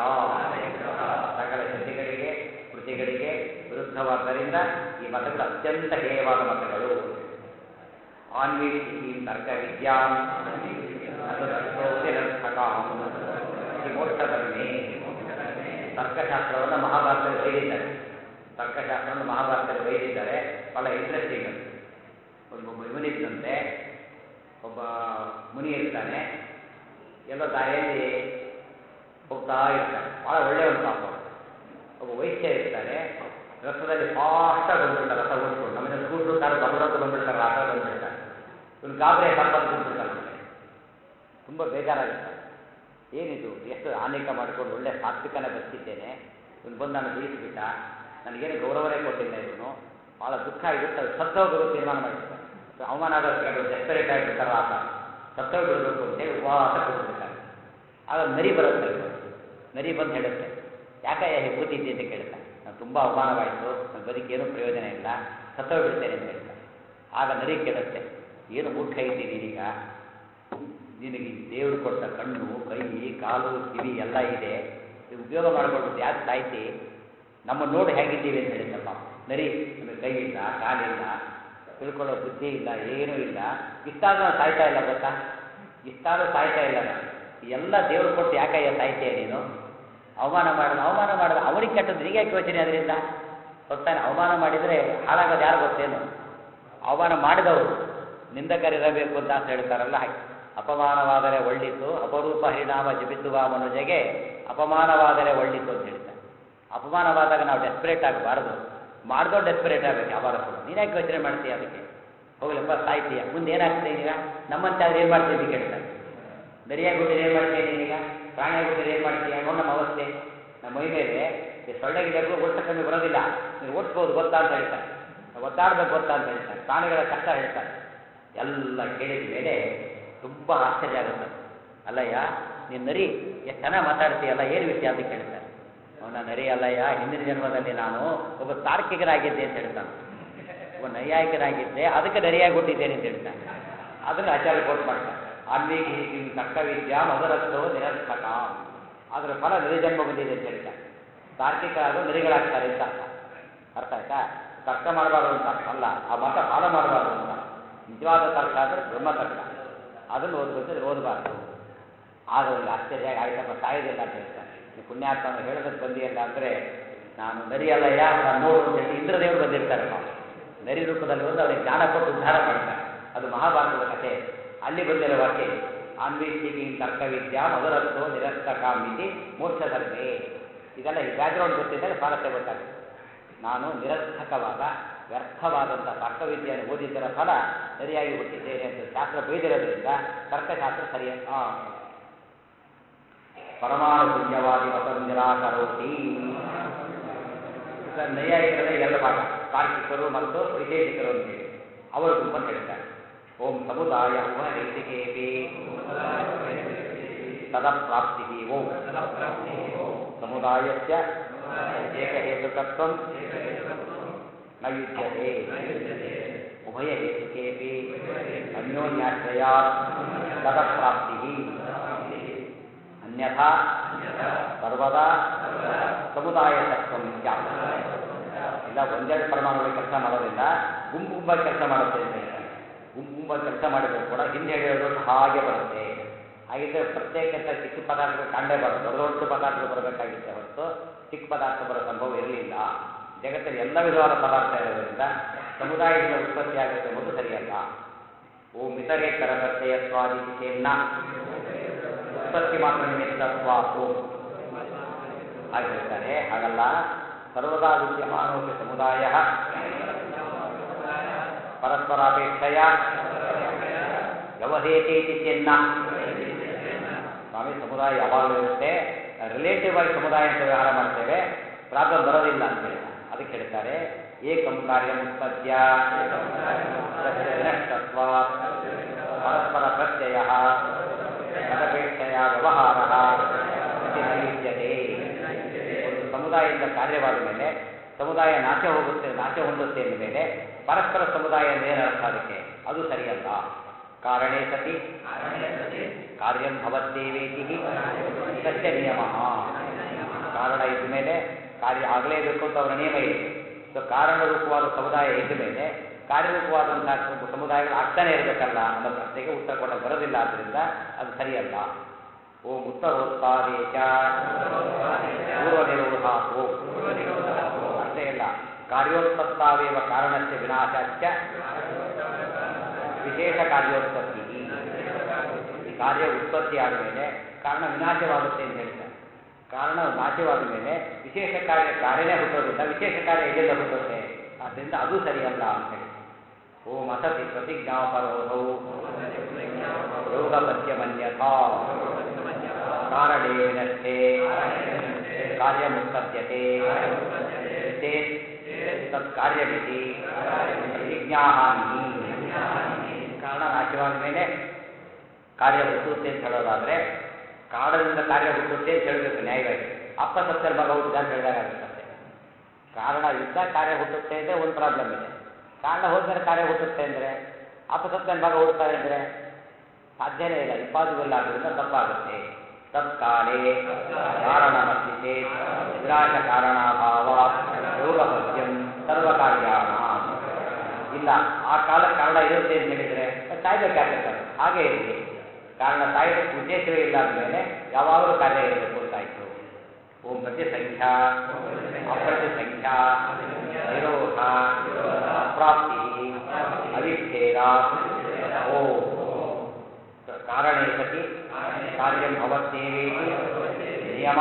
ಸಕಲ ಶ್ರುತಿಗಳಿಗೆ ಕೃತಿಗಳಿಗೆ ವಿರುದ್ಧವಾದ್ದರಿಂದ ಈ ಮತಗಳು ಅತ್ಯಂತ ಹೇಯವಾದ ಮತಗಳು ಆನ್ವೀಕ್ಷಿ ತರ್ಕ ವಿದ್ಯಾಂ ಅದು ತತ್ವೋ ನಿರರ್ಥಕಾಂ ಈ ಮೋಕ್ಷಧರ್ಮೇ ತರ್ಕಶಾಸ್ತ್ರವನ್ನು ಮಹಾಭಾರತದಲ್ಲಿ ಬೈದಿದ್ದಾರೆ ತರ್ಕಶಾಸ್ತ್ರವನ್ನು ಮಹಾಭಾರತದಲ್ಲಿ ಬೈದಿದ್ದಾರೆ ಬಹಳ ಇಂಟ್ರೆಸ್ಟಿಂಗ್ ಅದು ಒಂದು ಒಬ್ಬ ಇವನಿದ್ದಂತೆ ಒಬ್ಬ ಮುನಿ ಇರ್ತಾನೆ ಎಲ್ಲೋ ದಾರಿಯಲ್ಲಿ ಹೋಗ್ತಾ ಇರ್ತಾನೆ ಭಾಳ ಒಳ್ಳೆಯವನು ಪಾಪ ಅವ್ನು. ಒಬ್ಬ ವೈದ್ಯ ಇರ್ತಾನೆ ರಥದಲ್ಲಿ ಫಾಸ್ಟಾಗಿ ಬಂದ್ಬಿಡ್ತಾರೆ ರಥ ಓಡಿಸ್ಕೊಂಡು ನಮಗೆ ಸ್ಕೂಟ್ರು ಕಾರು ಬರೋದು ಬಂದ್ಬಿಡ್ತಾರೆ ರಥ ಬಂದ್ಬಿಡ್ತಾರೆ ಇವನು ಗಾಬರಿ ತಪ್ಪಂತ ಬಂದ್ಬಿಡ್ತಾರೆ ನಮಗೆ ತುಂಬ ಬೇಜಾರಾಗುತ್ತೆ ಏನಿದು ಎಷ್ಟು ಆನೇಕ ಮಾಡಿಕೊಂಡು ಒಳ್ಳೆ ಸಾತ್ವಿಕನ ಬದುಕಿದ್ದೇನೆ ಇವನು ಬಂದು ನಾನು ಜಯಿಸಿಬಿಟ್ಟ ನನಗೇನು ಗೌರವನೇ ಕೊಟ್ಟಿಲ್ಲ ಇವನು ಭಾಳ ದುಃಖ ಆಗಿರುತ್ತೆ ಅದು ಸತ್ತೋಗಲು ತೀರ್ಮಾನ ಮಾಡಿರ್ತಾರೆ ಸೊ ಅವಮಾನ ಆಗೋದು ಡೆಸ್ಪರೇಟ್ ಆಗಿಬಿಡ್ತಾರ ಆತ ಸತ್ತೋಗ್ಬಿಡ್ಬೇಕು ಅಂತೇಳಿ ಉಪವಾಸ ಕೊಡ್ಬಿಡ್ತಾರೆ ಆಗ ನರಿ ಬರುತ್ತೆ ಅಲ್ಲಿ. ನರಿ ಬಂದು ಹೇಳುತ್ತೆ ಯಾಕಯ್ಯ ಹೀಗೆ ಕೂತಿದ್ದೆ ಅಂತ ಕೇಳ್ತಾನೆ ನಾನು ತುಂಬ ಅವಮಾನವಾಯಿತು ನನ್ನ ಬದುಕೇನು ಪ್ರಯೋಜನ ಇಲ್ಲ ಸತ್ತೋಗ್ಬಿಡ್ತೇನೆ ಅಂತ ಹೇಳ್ತಾನೆ ಆಗ ನರಿ ಕೇಳುತ್ತೆ ಏನು ಮೂರ್ಖ ಇದ್ದೀನಿ ನೀನೀಗ ನಿನಗೆ ದೇವರು ಕೊಟ್ಟ ಕಣ್ಣು ಕೈ ಕಾಲು ಕಿವಿ ಎಲ್ಲ ಇದೆ ಇದು ಉಪಯೋಗ ಮಾಡ್ಕೊಳ್ಬಿಟ್ಟು ಯಾಕೆ ಸಾಯ್ತಿ ನಮ್ಮ ನೋಡಿ ಹೇಗಿದ್ದೀವಿ ಅಂತ ಹೇಳಿದ್ದಪ್ಪ ನರಿ ನಮಗೆ ಕೈ ಇಲ್ಲ ಕಾಲಿಲ್ಲ ತಿಳ್ಕೊಳ್ಳೋ ಬುದ್ಧಿ ಇಲ್ಲ ಏನೂ ಇಲ್ಲ ಇಷ್ಟಾದ್ರೂ ನಾನು ಸಾಯ್ತಾ ಇಲ್ಲ ಗೊತ್ತಾ ಇಷ್ಟಾದ್ರೂ ಸಾಯ್ತಾ ಇಲ್ಲ ನಾನು ಎಲ್ಲ ದೇವ್ರು ಕೊಟ್ಟು ಯಾಕಯ್ಯ ಸಾಯ್ತೀಯ ನೀನು ಅವಮಾನ ಮಾಡಿದ ಅವಮಾನ ಮಾಡಿದ ಅವನಿಗೆ ಕೆಟ್ಟದ್ದು ನಿನಗೆ ಯಾಕೆ ಯೋಚನೆ ಅದರಿಂದ ಗೊತ್ತಾನೆ ಅವಮಾನ ಮಾಡಿದರೆ ಹಾಳಾಗೋದು ಯಾರು ಗೊತ್ತೇನು ಅವಮಾನ ಮಾಡಿದವರು ನಿಂದಕರಿರಬೇಕು ಅಂತ ಅಂತ ಹೇಳ್ತಾರಲ್ಲ ಹಾಗೆ ಅಪಮಾನವಾದರೆ ಒಳ್ಳಿತು ಅಪರೂಪ ಹರಿನಾಮ ಜಪಿಸುವ ಮನುಜಗೆ ಅಪಮಾನವಾದರೆ ಒಳ್ಳಿತು ಅಂತ ಹೇಳ್ತಾರೆ ಅಪಮಾನವಾದಾಗ ನಾವು ಡೆಸ್ಪರೇಟ್ ಆಗಬಾರ್ದು ಮಾಡ್ದೋ ಡೆಸ್ಪರೇಟ್ ಆಗಬೇಕು ಯಾವಾಗ ಕೂಡ ನೀನ್ಯಾಕೆ ಯೋಚನೆ ಮಾಡ್ತೀಯ ಅದಕ್ಕೆ ಹೋಗ್ಲಪ್ಪ ಸಾಯ್ತೀಯ ಮುಂದೆ ಏನಾಗ್ತದೆ ಈಗ ನಮ್ಮಂತೆ ಆದ್ರೆ ಏನು ಮಾಡ್ತೀವಿ ಅಂತ ಕೇಳ್ತಾರೆ ನರಿಯಾಗ್ಬಿಟ್ಟಿದ್ರೆ ಏನು ಮಾಡ್ತೀಯ ನೀನೀಗ ಪ್ರಾಣಿಯಾಗ್ಬಿಟ್ಟಿದ್ರೆ ಏನು ಮಾಡ್ತೀಯ ನೋಡು ನಮ್ಮ ಅವಸ್ಥೆ ನಮ್ಮ ಮೈ ಮೇಲೆ ಈ ಸೊಳ್ಳೆಗಿಡಗಳು ಒಟ್ಟು ಕಮ್ಮಿ ಬರೋದಿಲ್ಲ ನೀನು ಓಡಿಸ್ಬೋದು ಗೊತ್ತಾ ಅಂತ ಹೇಳ್ತಾರೆ ಒದ್ದಾಡ್ಬೇಕು ಗೊತ್ತಾ ಅಂತ ಹೇಳ್ತಾರೆ ಪ್ರಾಣಿಗಳ ಕಷ್ಟ ಹೇಳ್ತಾರೆ ಎಲ್ಲ ಕೇಳಿದ ಮೇಲೆ ತುಂಬ ಆಶ್ಚರ್ಯ ಆಗುತ್ತೆ ಅಲ್ಲಯ್ಯ ನೀನು ನರಿ ಎಷ್ಟು ಚೆನ್ನಾಗಿ ಮಾತಾಡ್ತೀಯಲ್ಲ ಏನು ವಿಷಯ ಅಂತ ಕೇಳ್ತಾರೆ ಅವನ ನರಿ ಅಲ್ಲಯ್ಯ ಹಿಂದಿನ ಜನ್ಮದಲ್ಲಿ ನಾನು ಒಬ್ಬ ತಾರ್ಕಿಕನಾಗಿದ್ದೆ ಅಂತ ಹೇಳ್ತಾನೆ ಒಬ್ಬ ನೈಯಾಯಿಕನಾಗಿದ್ದೆ ಅದಕ್ಕೆ ನರಿಯಾಗಿ ಹುಟ್ಟಿದ್ದೇನೆ ಅಂತ ಹೇಳ್ತಾನೆ ಅದನ್ನು ಆಚಾರ್ಯ ಕೋಟ್ ಮಾಡ್ತಾರೆ ಆನ್ವೀಕ ತರ್ಕ ವಿದ್ಯಾ ಮಧುರತ್ವ ನಿರರ್ಥಕ ಅದರ ಫಲ ನರಿಜನ್ಮ ಬಂದಿದೆ ಅಂತ ಹೇಳ್ತಾರೆ ತಾರ್ಕಿಕ ಹಾಗೂ ನರಿಗಳಾಗ್ತಾರೆ ಅಂತ ಅರ್ಥ ಅರ್ಥ ಆಯ್ತಾ ತರ್ಕ ಮಾಡಬಾರ್ದು ಅಂತ ಅರ್ಥ ಅಲ್ಲ ಆ ಮತ ಫಾಲೋ ಮಾಡಬಾರ್ದು ಅಂತ ನಿಜವಾದ ತರ್ಕ ಅಂದರೆ ಬ್ರಹ್ಮತರ್ಕ ಅದನ್ನು ಓದ್ಬೇಕು ಓದಬಾರ್ದು ಆಗ ಒಂದು ಆಶ್ಚರ್ಯ ಆಯ್ತಪ್ಪ ಸಾಯೋದಿಲ್ಲ ಅಂತ ಹೇಳ್ತಾನೆ ಈ ಪುಣ್ಯಾತ್ಮ ಹೇಳೋದಕ್ಕೆ ಬಂದಿಯಲ್ಲ ಅಂದರೆ ನಾನು ನರಿಯಲ್ಲಯ್ಯ ನಾನು ನೋಡು ಅಂತ ಹೇಳಿ ಇಂದ್ರದೇವರು ಬಂದಿರ್ತಾರೆ ನಾವು ನರಿ ರೂಪದಲ್ಲಿ ಬಂದು ಅವರಿಗೆ ಜ್ಞಾನ ಕೊಟ್ಟು ಉದ್ಧಾರ ಮಾಡ್ತಾರೆ ಅದು ಮಹಾಭಾರತದ ಕಥೆ ಅಲ್ಲಿ ಬಂದಿರೋ ವಾಕ್ಯ ಆನ್ವೀಕ್ಷಿಕಿ ತರ್ಕವಿದ್ಯಾ ಮಧುರತ್ವ ನಿರಸ್ತಕ ಮಿತಿ ಮೋಕ್ಷ ಧರ್ಮೇ ಇದೆಲ್ಲ ಈ ಬ್ಯಾಕ್ಗ್ರೌಂಡ್ ಗೊತ್ತಿದ್ದರೆ ಸ್ವಾರಸ್ಯ ಗೊತ್ತಾಗುತ್ತೆ ನಾನು ನಿರರ್ಥಕವಾದ ವ್ಯರ್ಥವಾದಂಥ ತರ್ಕವಿದ್ಯೆಯನ್ನು ಓದಿದ್ದರ ಫಲ ಸರಿಯಾಗಿ ಹುಟ್ಟಿದ್ದೇನೆ ಅಂತ ಶಾಸ್ತ್ರ ಬೈದಿರೋದ್ರಿಂದ ತರ್ಕಶಾಸ್ತ್ರ ಸರಿಯ ಆ, ಪರಮಾಣು ಪುಣ್ಯವಾದಿ ಮತ ನಿರಾಕರೋತಿ ಸರ್ ನೈಯಾಯಿಕರೇ ಎರಡು ಭಾಗ ತಾರ್ಕಿಕರು ಮತ್ತು ವೈಶೇಷಿಕರು ಅಂತೇಳಿ ಅವರು ಗುಂಪನ್ನು ಹೇಳ್ತಾರೆ ಓಂ ಸಮುದಾಯ ಉಭಯೈತಿಕೇಪಿ ತದಪ್ರಾಪ್ತಿ ಓ ಸಮುದಾಯಸ್ಯ ಏಕಹೇತುಕತ್ವಂ ನ ಯುಜ್ಯತೆ ಉಭಯಹೇತುಕೇಪಿ ಅನ್ಯೋನ್ಯಾಶ್ರಯಾತ್ ತದಪ್ರಾಪ್ತಿ ಅನ್ಯಥಾ ಸರ್ವದಾ ಸಮುದಾಯ ತತ್ವಂ ಸ್ಯಾತ್ ಇಲ್ಲ ಒಂದೆರಡು ಪರಮಾಣುಗಳು ಕೆಲಸ ಮಾಡೋದಿಲ್ಲ ಗುಂಪು ಗುಂಪಾಗಿ ಕೆಲಸ ಮಾಡುತ್ತೆ ಅಂತ ಹೇಳ್ತಾರೆ ಗುಂಪು ಗುಂಪಾಗಿ ಕೆಲಸ ಮಾಡಿದ್ರು ಕೂಡ ಹಿಂದೆ ಹೇಳಿರೋದು ಹಾಗೆ ಬರುತ್ತೆ ಹಾಗಿದ್ರೆ ಪ್ರತ್ಯೇಕ ಚಿಕ್ಕ ಪದಾರ್ಥಗಳು ಕಾಣಲೇಬಾರ್ದು ದೊಡ್ಡ ದೊಡ್ಡ ಪದಾರ್ಥಗಳು ಬರಬೇಕಾಗಿತ್ತೆ ಹೊರತು ಚಿಕ್ಕ ಪದಾರ್ಥ ಬರೋ ಸಂಭವ ಇರಲಿಲ್ಲ ಜಗತ್ತಲ್ಲಿ ಎಲ್ಲ ವಿಧವಾದ ಪದಾರ್ಥ ಇರೋದ್ರಿಂದ ಸಮುದಾಯದಿಂದ ಉತ್ಪತ್ತಿ ಆಗುತ್ತೆ ಎಂಬುದು ಸರಿಯಲ್ಲ ಓ ಮಿತರೇತರ ಪ್ರತ್ಯಯತ್ವಾದಿ ಚೇನ್ನ ಉತ್ಪತ್ತಿ ಮಾತ್ರ ನಿಮಿತ್ತತ್ವ ಓಂ ಹಾಗೆ ಹೇಳ್ತಾರೆ ಹಾಗಲ್ಲ ಸರ್ವದಾ ವಿದ್ಯಮಾನೋಪಿ ಸಮುದಾಯ ಪರಸ್ಪರಾಪೇಕ್ಷೆಯ ವ್ಯವಹೇತಿ ಇತಿ ಚೆನ್ನ ಸ್ವಾಮಿ ಸಮುದಾಯ ಯಾವಾಗಲೂ ಇರುತ್ತೆ ರಿಲೇಟಿವ್ ಆಗಿ ಸಮುದಾಯ ಅಂತ ವ್ಯವಹಾರ ಮಾಡ್ತೇವೆ ಪ್ರಾಬ್ಲಮ್ ಬರೋದಿಲ್ಲ ಅಂತ ಹೇಳಿ ಅದಕ್ಕೆ ಹೇಳ್ತಾರೆ ಏಕಂ ಕಾರ್ಯ ಉತ್ಪತ್ಯ ವಿನಷ್ಟತ್ವ ಪರಸ್ಪರ ಪ್ರತ್ಯಯ ತದಪೇಕ್ಷೆಯ ವ್ಯವಹಾರ ಇತಿ ನೈಯುಜ್ಯತೆ ಒಂದು ಸಮುದಾಯದಿಂದ ಕಾರ್ಯವಾದ ಮೇಲೆ ಸಮುದಾಯ ನಾಶ ಹೋಗುತ್ತೆ ನಾಶ ಹೊಂದುತ್ತೆ ಅಂದ ಮೇಲೆ ಪರಸ್ಪರ ಸಮುದಾಯ ಅಂದ್ರೆ ಏನು ಅರ್ಥ ಅದಕ್ಕೆ ಅದು ಸರಿಯಲ್ಲ ಕಾರಣೇ ಸತಿ ಕಾರ್ಯಂ ಭವತ್ತೇವೇತಿ ಸತ್ಯ ನಿಯಮ ಕಾರಣ ಇದ್ದ ಮೇಲೆ ಕಾರ್ಯ ಆಗಲೇಬೇಕು ಅಂತ ಅವರ ನಿಯಮ ಇದೆ ಸೊ ಕಾರಣ ರೂಪವಾದ ಸಮುದಾಯ ಇದ್ದ ಮೇಲೆ ಕಾರ್ಯರೂಪವಾದಂತಹ ಸಮುದಾಯಗಳು ಆಗ್ತಾನೆ ಇರಬೇಕಲ್ಲ ಅನ್ನೋ ಪ್ರಶ್ನೆಗೆ ಉತ್ತರ ಕೊಡಲು ಬರೋದಿಲ್ಲ ಆದ್ದರಿಂದ ಅದು ಸರಿಯಲ್ಲ ಓಂ ಉತ್ತರೋತ್ಪಾದೇಶ ಪೂರ್ವ ನಿರೋಧ ಓಂ ಅಷ್ಟೇ ಇಲ್ಲ ಕಾರ್ಯೋತ್ಪತ್ತಾವೇವ ಕಾರಣಸ್ಯ ವಿನಾಶಾಚ್ಯ ವಿಶೇಷ ಕಾರ್ಯೋತ್ಪತ್ತಿ ಈ ಕಾರ್ಯ ಉತ್ಪತ್ತಿ ಆದ ಮೇಲೆ ಕಾರಣ ವಿನಾಶವಾಗುತ್ತೆ ಅಂತ ಹೇಳ್ತಾರೆ ಕಾರಣ ನಾಶವಾದ ಮೇಲೆ ವಿಶೇಷ ಕಾರ್ಯ ಕಾರ್ಯನೇ ಹುಟ್ಟೋದಿಲ್ಲ ವಿಶೇಷ ಕಾರ್ಯ ಎಲ್ಲಿಂದ ಹುಟ್ಟುತ್ತೆ ಆದ್ದರಿಂದ ಅದು ಸರಿಯಲ್ಲ ಅಂತ ಹೇಳಿ ಓಂ ಅಸತಿ ಪ್ರತಿಜ್ಞಾಪರೋಧವು ಯೋಗಪತ್ಯಮನ್ಯಥಾ ಕಾರಣೇ ವಿನಷ್ಟೇ ಕಾರ್ಯಮುತ್ಪದ್ಯತೆ ಚೇತ್ ತತ್ ಕಾರ್ಯವಿಧಿ ಪ್ರತಿಜ್ಞಾಹಾನಿ ಕಾರಣ ನಾಶವಾದ ಮೇಲೆ ಕಾರ್ಯ ಹುಟ್ಟುತ್ತೆ ಅಂತ ಹೇಳೋದಾದ್ರೆ ಕಾರಣದಿಂದ ಕಾರ್ಯ ಹುಟ್ಟುತ್ತೆ ಅಂತ ಹೇಳಬೇಕು ನ್ಯಾಯವಾಗಿ ಅಪ್ಪ ಸತ್ಯರ ಮಗ ಹುಟ್ಟಿದ ಅಂತ ಹೇಳಿದಾಗುತ್ತೆ ಕಾರಣ ಇದ್ದ ಕಾರ್ಯ ಹುಟ್ಟುತ್ತೆ ಅಂದರೆ ಒಂದು ಪ್ರಾಬ್ಲಮ್ ಇದೆ ಕಾರಣ ಹೋದ್ಮೇಲೆ ಕಾರ್ಯ ಹುಟ್ಟುತ್ತೆ ಅಂದರೆ ಅಪ್ಪ ಸತ್ಯನ ಮಗ ಹುಡ್ತಾರೆ ಅಂದರೆ ಸಾಧ್ಯನೇ ಇಲ್ಲ ಇಂಪಾಸಿಬಲ್ ಆದ್ದರಿಂದ ತಪ್ಪಾಗುತ್ತೆ ತತ್ಕಾಲೇ ಕಾರಣಮಸ್ತಿ ವಿನಾಶ ಕಾರಣಾಭಾವ ಯೋಗಪದ್ಯಂ ಸರ್ವಕಾರ್ಯಾಣ ಇಲ್ಲ ಆ ಕಾಲ ಕಾರಣ ಇರುತ್ತೆ ಅಂತ ಹೇಳಿದರೆ ಸಾಯ್ಬೇಕಾಗುತ್ತೆ ಹಾಗೆ ಇರಲಿ ಕಾರಣ ಸಾಯೋದಕ್ಕೆ ಉದ್ದೇಶವೇ ಇಲ್ಲ ಅಂದಮೇಲೆ ಯಾವಾಗಲೂ ಕಾರ್ಯ ಇರಬೇಕು ಅಂತಾಯಿತು ಓಂ ಪ್ರತಿ ಸಂಖ್ಯಾ ಅಪ್ರತಿ ಸಂಖ್ಯಾ ನಿರೋಧ ಅಪ್ರಾಪ್ತಿ ಅವಿಚ್ಛೇದ ಓ ಕಾರಣೇ ಸತಿ ಕಾರ್ಯಂ ಭವತ್ತೇವೇತಿ ನಿಯಮ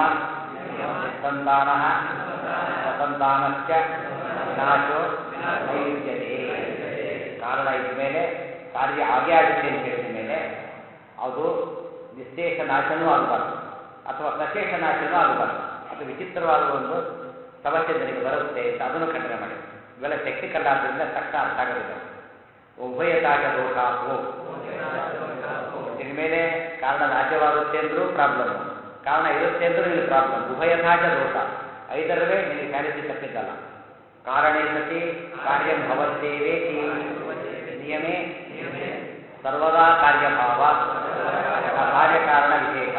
ಸಂತಾನ ಸ್ವಸಂತಾನಶ್ಚ ವಿನಾಶೋ ನೈಯುಜ್ಯತೆ ಕಾರಣ ಇದ್ಮೇಲೆ ಕಾರ್ಯ ಆಗೇ ಆಗುತ್ತೆ ಅಂತ ಹೇಳಿದ ಮೇಲೆ ಅದು ನಿಶೇಷ ನಾಶನೂ ಆಗಬಾರ್ದು ಅಥವಾ ಸಶೇಷ ನಾಶನೂ ಆಗಬಾರ್ದು ಅದು ವಿಚಿತ್ರವಾದ ಒಂದು ಸಮಸ್ಯೆ ನನಗೆ ಬರುತ್ತೆ ಅಂತ ಅದನ್ನು ಖಂಡನೆ ಮಾಡಿ ಇವೆಲ್ಲ ಟೆಕ್ನಿಕಲ್ ಆದ್ದರಿಂದ ತಕ್ಷಣ ಅರ್ಥ ಆಗೋದಿಲ್ಲ ಉಭಯತಾಗ ದೋಷ ಓ ಇನ್ಮೇಲೆ ಕಾರಣ ನಾಶವಾಗುತ್ತೆ ಅಂದ್ರೂ ಪ್ರಾಬ್ಲಮ್ ಕಾರಣ ಇರುತ್ತೆ ಅಂದ್ರೂ ನಿನಗೆ ಪ್ರಾಬ್ಲಮ್ ಉಭಯತಾಗ ದೋಷ ಐದರವೇ ನಿನಗೆ ಫ್ಯಾಲಿಸಿ ತಪ್ಪಿದ್ದಲ್ಲ ಕಾರಣೇ ಸತಿ ಕಾರ್ಯಂ ಭವತ್ತೇವೇತಿ ನಿಯಮೇ ಸರ್ವದಾ ಕಾರ್ಯಭಾವ ಕಾರ್ಯಕಾರಣ ವಿಶೇಷ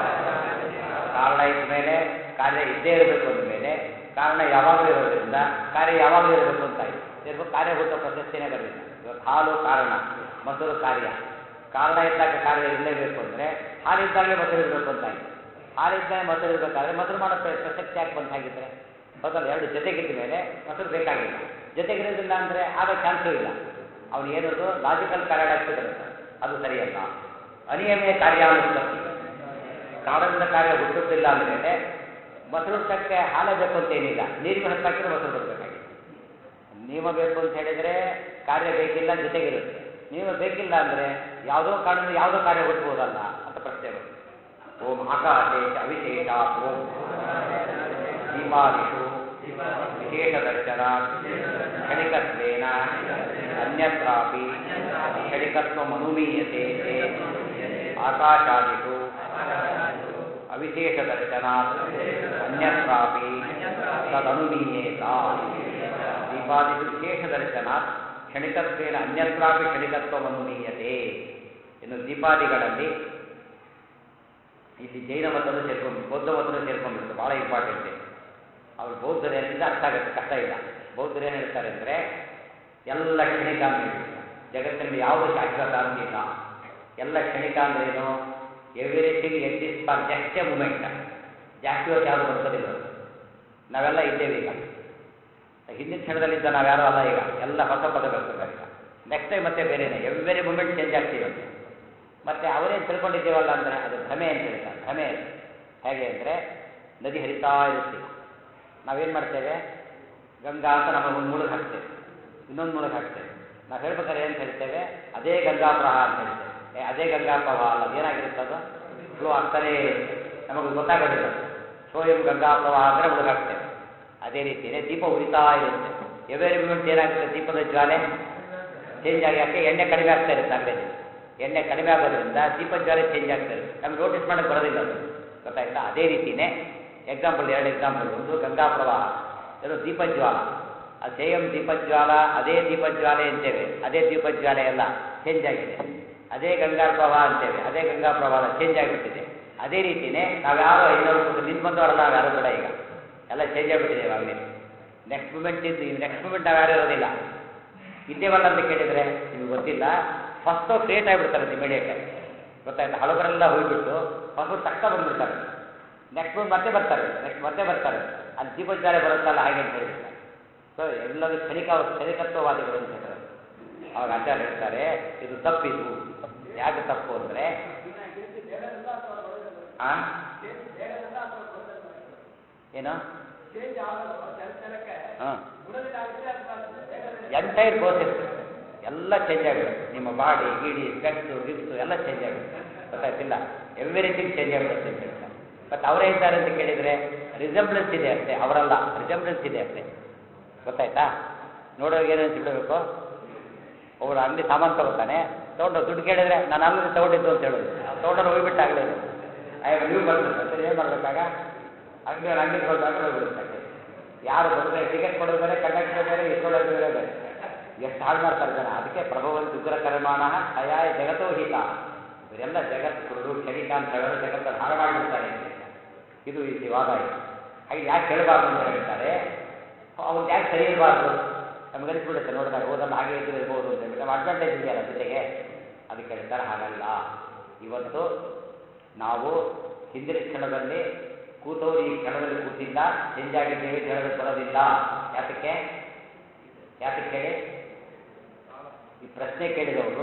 ಕಾರಣ ಇದ್ದ ಮೇಲೆ ಕಾರ್ಯ ಇದ್ದೇ ಇರಬೇಕು ಅಂದ ಮೇಲೆ ಕಾರಣ ಯಾವಾಗಲೂ ಇರೋದ್ರಿಂದ ಕಾರ್ಯ ಯಾವಾಗಲೂ ಇರಬೇಕು ಅಂತ ಆಯ್ತು ಇರ್ಬೇಕು ಕಾರ್ಯ ಹುಟ್ಟೋ ಪ್ರಶಸ್ತಿನೇ ಬರಲಿಲ್ಲ ಇವತ್ತು ಹಾಲು ಕಾರಣ ಮೊಸರು ಕಾರ್ಯ ಕಾರಣ ಇದ್ದಾಗ ಕಾರ್ಯ ಇರಲೇಬೇಕು ಅಂದರೆ ಹಾಲಿದ್ದಾಗಲೇ ಮೊಸರು ಇರಬೇಕು ಅಂತ ಆಯ್ತು ಹಾಲಿದ್ದಾಗ ಮೊಸರು ಇರಬೇಕಾದ್ರೆ ಮೊಸರು ಮಾಡೋ ಪ್ರ- ಪ್ರಸಕ್ತಿ ಯಾಕೆ ಬಂತ ಹಾಗಿದ್ರೆ ಹೌದಲ್ಲ ಎರಡು ಜೊತೆಗಿದ್ದ ಮೇಲೆ ಮೊಸರು ಬೇಕಾಗಿಲ್ಲ ಜೊತೆಗಿರೋದಿಲ್ಲ ಅಂದರೆ ಆಗ ಚಾನ್ಸೂ ಇಲ್ಲ ಅವನು ಏನದು ಲಾಜಿಕಲ್ ಪ್ಯಾರಾಡಾಕ್ಸ್ ಬರುತ್ತೆ ಅದು ಸರಿಯಲ್ಲ ಅನಿಯಮೇ ಕಾರ್ಯಾನುಪತ್ತಿ ಕಾರಣದಿಂದ ಕಾರ್ಯ ಹುಟ್ಟುತ್ತಿಲ್ಲ ಅಂದಮೇಲೆ ಮೊಸರು ಹುಟ್ಟಕ್ಕೆ ಹಾಲೇ ಬೇಕು ಅಂತ ಏನಿಲ್ಲ ನೀರಿಗೆ ಹತ್ತಾಕಿದ್ರೆ ಮೊಸರು ಬರಬೇಕಾಗಿದೆ ನಿಯಮ ಬೇಕು ಅಂತ ಹೇಳಿದರೆ ಕಾರ್ಯ ಬೇಕಿಲ್ಲ ಜೊತೆಗಿರುತ್ತೆ ನಿಯಮ ಬೇಕಿಲ್ಲ ಅಂದರೆ ಯಾವುದೋ ಕಾರಣದಿಂದ ಯಾವುದೋ ಕಾರ್ಯ ಹುಟ್ಟಬಹುದಲ್ಲ ಅಂತ ಪ್ರಶ್ನೆ ಬರುತ್ತೆ ಓಂ ಆಕಾಶೇಶ ಅವಿಶೇಷ ಓಂ ದೀಪಾದಿಷು ವಿಶೇಷ ದರ್ಶನ ಕ್ಷಣಿಕತ್ವೇನ ಅನ್ಯತ್ರಾಪಿ ಕ್ಷಣಿಕತ್ವಮನುಮೀಯತೆ ಆಕಾಶಾದಿಷು ಅವಿಶೇಷ ದರ್ಶನ ಅನ್ಯತ್ರಾಪಿ ತದನುಮೀಯೇತ ದೀಪಾದಿಷು ವಿಶೇಷ ದರ್ಶನ ಕ್ಷಣಿಕತ್ವೇನ ಅನ್ಯತ್ರಾಪಿ ಕ್ಷಣಿಕತ್ವಮನುಮೀಯತೆ ಇನ್ನು ದೀಪಾದಿಗಳಲ್ಲಿ ಇಲ್ಲಿ ಜೈನ ಮತನು ಸೇರ್ಕೊಂಡು ಬೌದ್ಧ ಮತನು ಸೇರ್ಕೊಂಡ್ಬಿಡುತ್ತೆ ಭಾಳ ಇಂಪಾರ್ಟೆಂಟ್ ಇದೆ ಅವ್ರು ಬೌದ್ಧರು ಏನಿದೆ ಅರ್ಥ ಆಗುತ್ತೆ ಕಷ್ಟ ಇಲ್ಲ ಬೌದ್ಧರು ಏನು ಹೇಳ್ತಾರೆ ಅಂದರೆ ಎಲ್ಲ ಕ್ಷಣಿಕ ಅಂತ ಹೇಳ್ತಾರೆ ಜಗತ್ತಿನಲ್ಲಿ ಯಾವುದು ಶಾಶ್ವತ ಅಂತಿಲ್ಲ ಎಲ್ಲ ಕ್ಷಣಿಕ ಅಂದ್ರೆ ಏನು everything exist for just a moment ಜಾಸ್ತಿ ಹೊತ್ತು ಯಾವುದು ಬರ್ತದಿಲ್ಲ ಅದು. ನಾವೆಲ್ಲ ಇದ್ದೇವೆ ಈಗ ಹಿಂದಿನ ಕ್ಷಣದಲ್ಲಿದ್ದ ನಾವ್ಯಾರೂ ಅಲ್ಲ ಈಗ ಎಲ್ಲ ಹೊಸ ಪದ ಬರ್ತದೆ ಈಗ ನೆಕ್ಸ್ಟ್ ಟೈಮ್ ಮತ್ತೆ ಬೇರೆನೇ ಎವ್ರಿ ಮೂಮೆಂಟ್ ಚೇಂಜ್ ಆಗ್ತೀವಂತೆ ಮತ್ತೆ ಅವರೇನು ತಿಳ್ಕೊಂಡಿದ್ದೇವಲ್ಲ ಅಂದರೆ ಅದು ಭ್ರಮೆ ಅಂತ ಹೇಳ್ತಾರೆ ಭ್ರಮೆ ಅದು. ಹೇಗೆ ಅಂದರೆ ನದಿ ಹರಿತಾ ಇರುತ್ತೆ ನಾವೇನು ಮಾಡ್ತೇವೆ ಗಂಗಾ ಅಂತ ನಮ್ಮ ಒಂದು ಮುಳುಗು ಹಾಕ್ತೇವೆ ಇನ್ನೊಂದು ಮುಳುಗು ಹಾಕ್ತೇವೆ ನಾವು ಹೇಳ್ಬೇಕಾದ್ರೆ ಏನು ಹೇಳ್ತೇವೆ ಅದೇ ಗಂಗಾ ಪ್ರವಾಹ ಅಂತ ಹೇಳ್ತೇವೆ ಏ ಅದೇ ಗಂಗಾ ಪ್ರವಾಹ ಅಲ್ಲ ಏನಾಗಿರುತ್ತೆ ಅದು ಫ್ಲೋ ಆಗ್ತಾನೇ ಇರುತ್ತೆ ನಮಗೆ ಗೊತ್ತಾಗೋದಿಲ್ಲ ಸ್ವಯಂ ಗಂಗಾ ಪ್ರವಾಹ ಅಂದರೆ ಮುಳುಗು ಹಾಕ್ತೇವೆ ಅದೇ ರೀತಿಯೇ ದೀಪ ಉರಿತಾ ಇರುತ್ತೆ ಎವರಿ ಮೂಮೆಂಟ್ ಏನಾಗುತ್ತೆ ದೀಪದ ಜ್ವಾಲೆ ಚೇಂಜ್ ಆಗಿ ಯಾಕೆ ಎಣ್ಣೆ ಕಡಿಮೆ ಆಗ್ತಾ ಇರುತ್ತೆ ಆಗಲೇ ಎಣ್ಣೆ ಕಡಿಮೆ ಆಗೋದ್ರಿಂದ ದೀಪ ಜ್ವಾಲೆ ಚೇಂಜ್ ಆಗ್ತಾ ಇರುತ್ತೆ ನಮ್ಗೆ ನೋಟಿಸ್ ಮಾಡೋಕ್ಕೆ ಬರೋದಿಲ್ಲ ಅದು ಗೊತ್ತಾಯ್ತಾ ಅದೇ ರೀತಿಯೇ ಎಕ್ಸಾಂಪಲ್ ಎರಡು ಎಕ್ಸಾಂಪಲ್ ಒಂದು ಗಂಗಾ ಪ್ರವಾಹ ಇದು ದೀಪಜ್ವಾಲ ಆ ಸೇಯಂ ದೀಪಜ್ವಾಲ ಅದೇ ದೀಪಜ್ವಾಲೆ ಅಂತೇವೆ ಅದೇ ದೀಪಜ್ವಾಲೆ ಎಲ್ಲ ಚೇಂಜ್ ಆಗಿದೆ ಅದೇ ಗಂಗಾ ಪ್ರವಾಹ ಅಂತೇವೆ ಅದೇ ಗಂಗಾ ಪ್ರವಾಹ ಚೇಂಜ್ ಆಗಿಬಿಟ್ಟಿದೆ ಅದೇ ರೀತಿಯೇ ನಾವ್ಯಾರು ಐನೂರು ಕೂತು ನಿಂತು ಬಂದವರಲ್ಲ ನಾವು ಯಾರು ಕೂಡ ಈಗ ಎಲ್ಲ ಚೇಂಜ್ ಆಗಿಬಿಟ್ಟಿದೆ ಆಗಲೇ ನೆಕ್ಸ್ಟ್ ಮೂಮೆಂಟ್ ಇದ್ದು ನೆಕ್ಸ್ಟ್ ಮೂಮೆಂಟ್ ನಾವು ಯಾರು ಇರೋದಿಲ್ಲ ಇದ್ದೇವಲ್ಲ ಅಂತ ಕೇಳಿದರೆ ನಿಮ್ಗೆ ಗೊತ್ತಿಲ್ಲ ಫಸ್ಟು ಕ್ರಿಯೇಟ್ ಆಗಿಬಿಡ್ತಾರೆ ಇಮಿಡಿಯೇಟ್ ಗೊತ್ತಾಯ್ತಾ ಹಳಬರೆಲ್ಲ ಹೋಗ್ಬಿಟ್ಟು ಹೊಸಬರು ತಕ್ಕ ಬಂದ್ಬಿಡ್ತಾರೆ ನೆಕ್ಸ್ಟ್ ಬಂದು ಮತ್ತೆ ಬರ್ತಾರೆ ನೆಕ್ಸ್ಟ್ ಮತ್ತೆ ಬರ್ತಾರೆ ಅಲ್ಲಿ ದೀಪಜ್ವಾಲೆ ಬರುತ್ತಲ್ಲ ಹಾಗೆ ಅಂತ ಹೇಳಿರ್ತಾರೆ ಸೊ ಎಲ್ಲರೂ ಕ್ಷಣಿಕ ಕ್ಷಣಿಕತ್ವವಾದಿಗಳು ಅಂತ ಹೇಳ್ತಾರೆ ಅವಾಗ ಆಚಾರ್ಯ ಹೇಳ್ತಾರೆ ಇದು ತಪ್ಪಿದು ಯಾಕೆ ತಪ್ಪು ಅಂದರೆ ಆ ಏನು ಹಾಂ ಎಂಟೈರ್ ಪ್ರೋಸೆಸ್ ಎಲ್ಲ ಚೇಂಜ್ ಆಗಿಬಿಡುತ್ತೆ ನಿಮ್ಮ ಬಾಡಿ ಗೀಡಿ ಸ್ಪೆಕ್ಸು ಗಿಫ್ಟು ಎಲ್ಲ ಚೇಂಜ್ ಆಗಿಬಿಡುತ್ತೆ ಗೊತ್ತಾಯ್ತಿಲ್ಲ ಎವ್ರಿಥಿಂಗ್ ಚೇಂಜ್ ಆಗಿಬಿಡುತ್ತೆ ಅಂತ ಹೇಳ್ತಾರೆ ಬಟ್ ಅವರೇ ಇದ್ದಾರೆ ಅಂತ ಕೇಳಿದರೆ ರಿಸೆಂಬ್ಲೆನ್ಸ್ ಇದೆ ಅಷ್ಟೇ ಅವರಲ್ಲ ರಿಸೆಂಬ್ಲೆನ್ಸ್ ಇದೆ ಅಷ್ಟೇ ಗೊತ್ತಾಯ್ತಾ ನೋಡೋವಾಗ ಏನು ಅಂತ ಬಿಡಬೇಕು ಒಬ್ಬರು ಅಂಗಡಿ ಸಾಮಾನು ತಗೋತಾನೆ ತೊಗೊಂಡು ದುಡ್ಡು ಕೇಳಿದ್ರೆ ನಾನು ಅಲ್ಲಿ ತಗೊಂಡಿದ್ದು ಅಂತ ಹೇಳೋದು ತೊಗೊಂಡ್ರೆ ಹೋಗ್ಬಿಟ್ಟಾಗಲೇ ಆಯ್ತು ನೀವು ಬರ್ಬೇಕು ಸರಿ ಏನು ಮಾಡ್ಬೇಕಾಗ ಅಂಗಡಿಯವ್ರು ಅಂಗಡಿ ಕೊಡ್ದಾಗ ಹೋಗ್ಬಿಡುತ್ತೆ ಅಷ್ಟೇ ಯಾರು ಬಂದರೆ ಟಿಕೆಟ್ ಕೊಡೋದು ಬೇರೆ ಕಂಡಕ್ಟರ್ ಬೇರೆ ಇಸ್ಕೊಳ್ಳೋದು ಬೇರೆ ಬೇರೆ ಎಷ್ಟು ಹಾಳು ಮಾಡ್ತಾರೆ ಜನ ಅದಕ್ಕೆ ಪ್ರಭವಂತ ಉಗ್ರ ಕರ್ಮಾಣ ಅಯಾಯ ಜಗತ್ತೋ ಹಿತ ಇವರೆಲ್ಲ ಜಗತ್ತು ಕುರುಡು ಕ್ಷಣಿಕ ಅಂತ ಹೇಳೋರು ಜಗತ್ತನ್ನು ಹಾಳು ಮಾಡಿಬಿಡ್ತಾರೆ ಅಂತ ಹೇಳ್ತಾರೆ. ಇದು ಇಲ್ಲಿ ವಾದ ಇದೆ ಹಾಗೆ ಯಾಕೆ ಹೇಳಬಾರ್ದು ಅಂತ ಹೇಳ್ತಾರೆ ಅವ್ರು ಯಾಕೆ ಸರಿ ಇರಬಾರ್ದು ನಮ್ಗೆ ಅನಿಸ್ಬಿಡುತ್ತೆ ನೋಡಿದಾಗ ಹೋದಲ್ಲ ಹಾಗೆ ಇದ್ರೆ ಇರ್ಬೋದು ಅಂತ ಹೇಳ್ಬಿಟ್ಟು ನಮ್ಮ ಅಡ್ವಾಂಟೇಜ್ ಇದೆಯಲ್ಲ ಜೊತೆಗೆ ಅದಕ್ಕೆ ಹೇಳ್ತಾರೆ ಹಾಗಲ್ಲ ಇವತ್ತು ನಾವು ಹಿಂದಿನ ಕ್ಷಣದಲ್ಲಿ ಕೂತವರು ಈ ಕ್ಷಣದಲ್ಲಿ ಕೂತಿಲ್ಲ ಚೇಂಜ್ ಆಗಿದ್ದೇವೆ ಅಂತ ಹೇಳೋದಕ್ಕೆ ಬರೋದಿಲ್ಲ ಯಾತಕ್ಕೆ ಯಾತಕ್ಕೆ ಹೇಳಿ ಈ ಪ್ರಶ್ನೆ ಕೇಳಿದವರು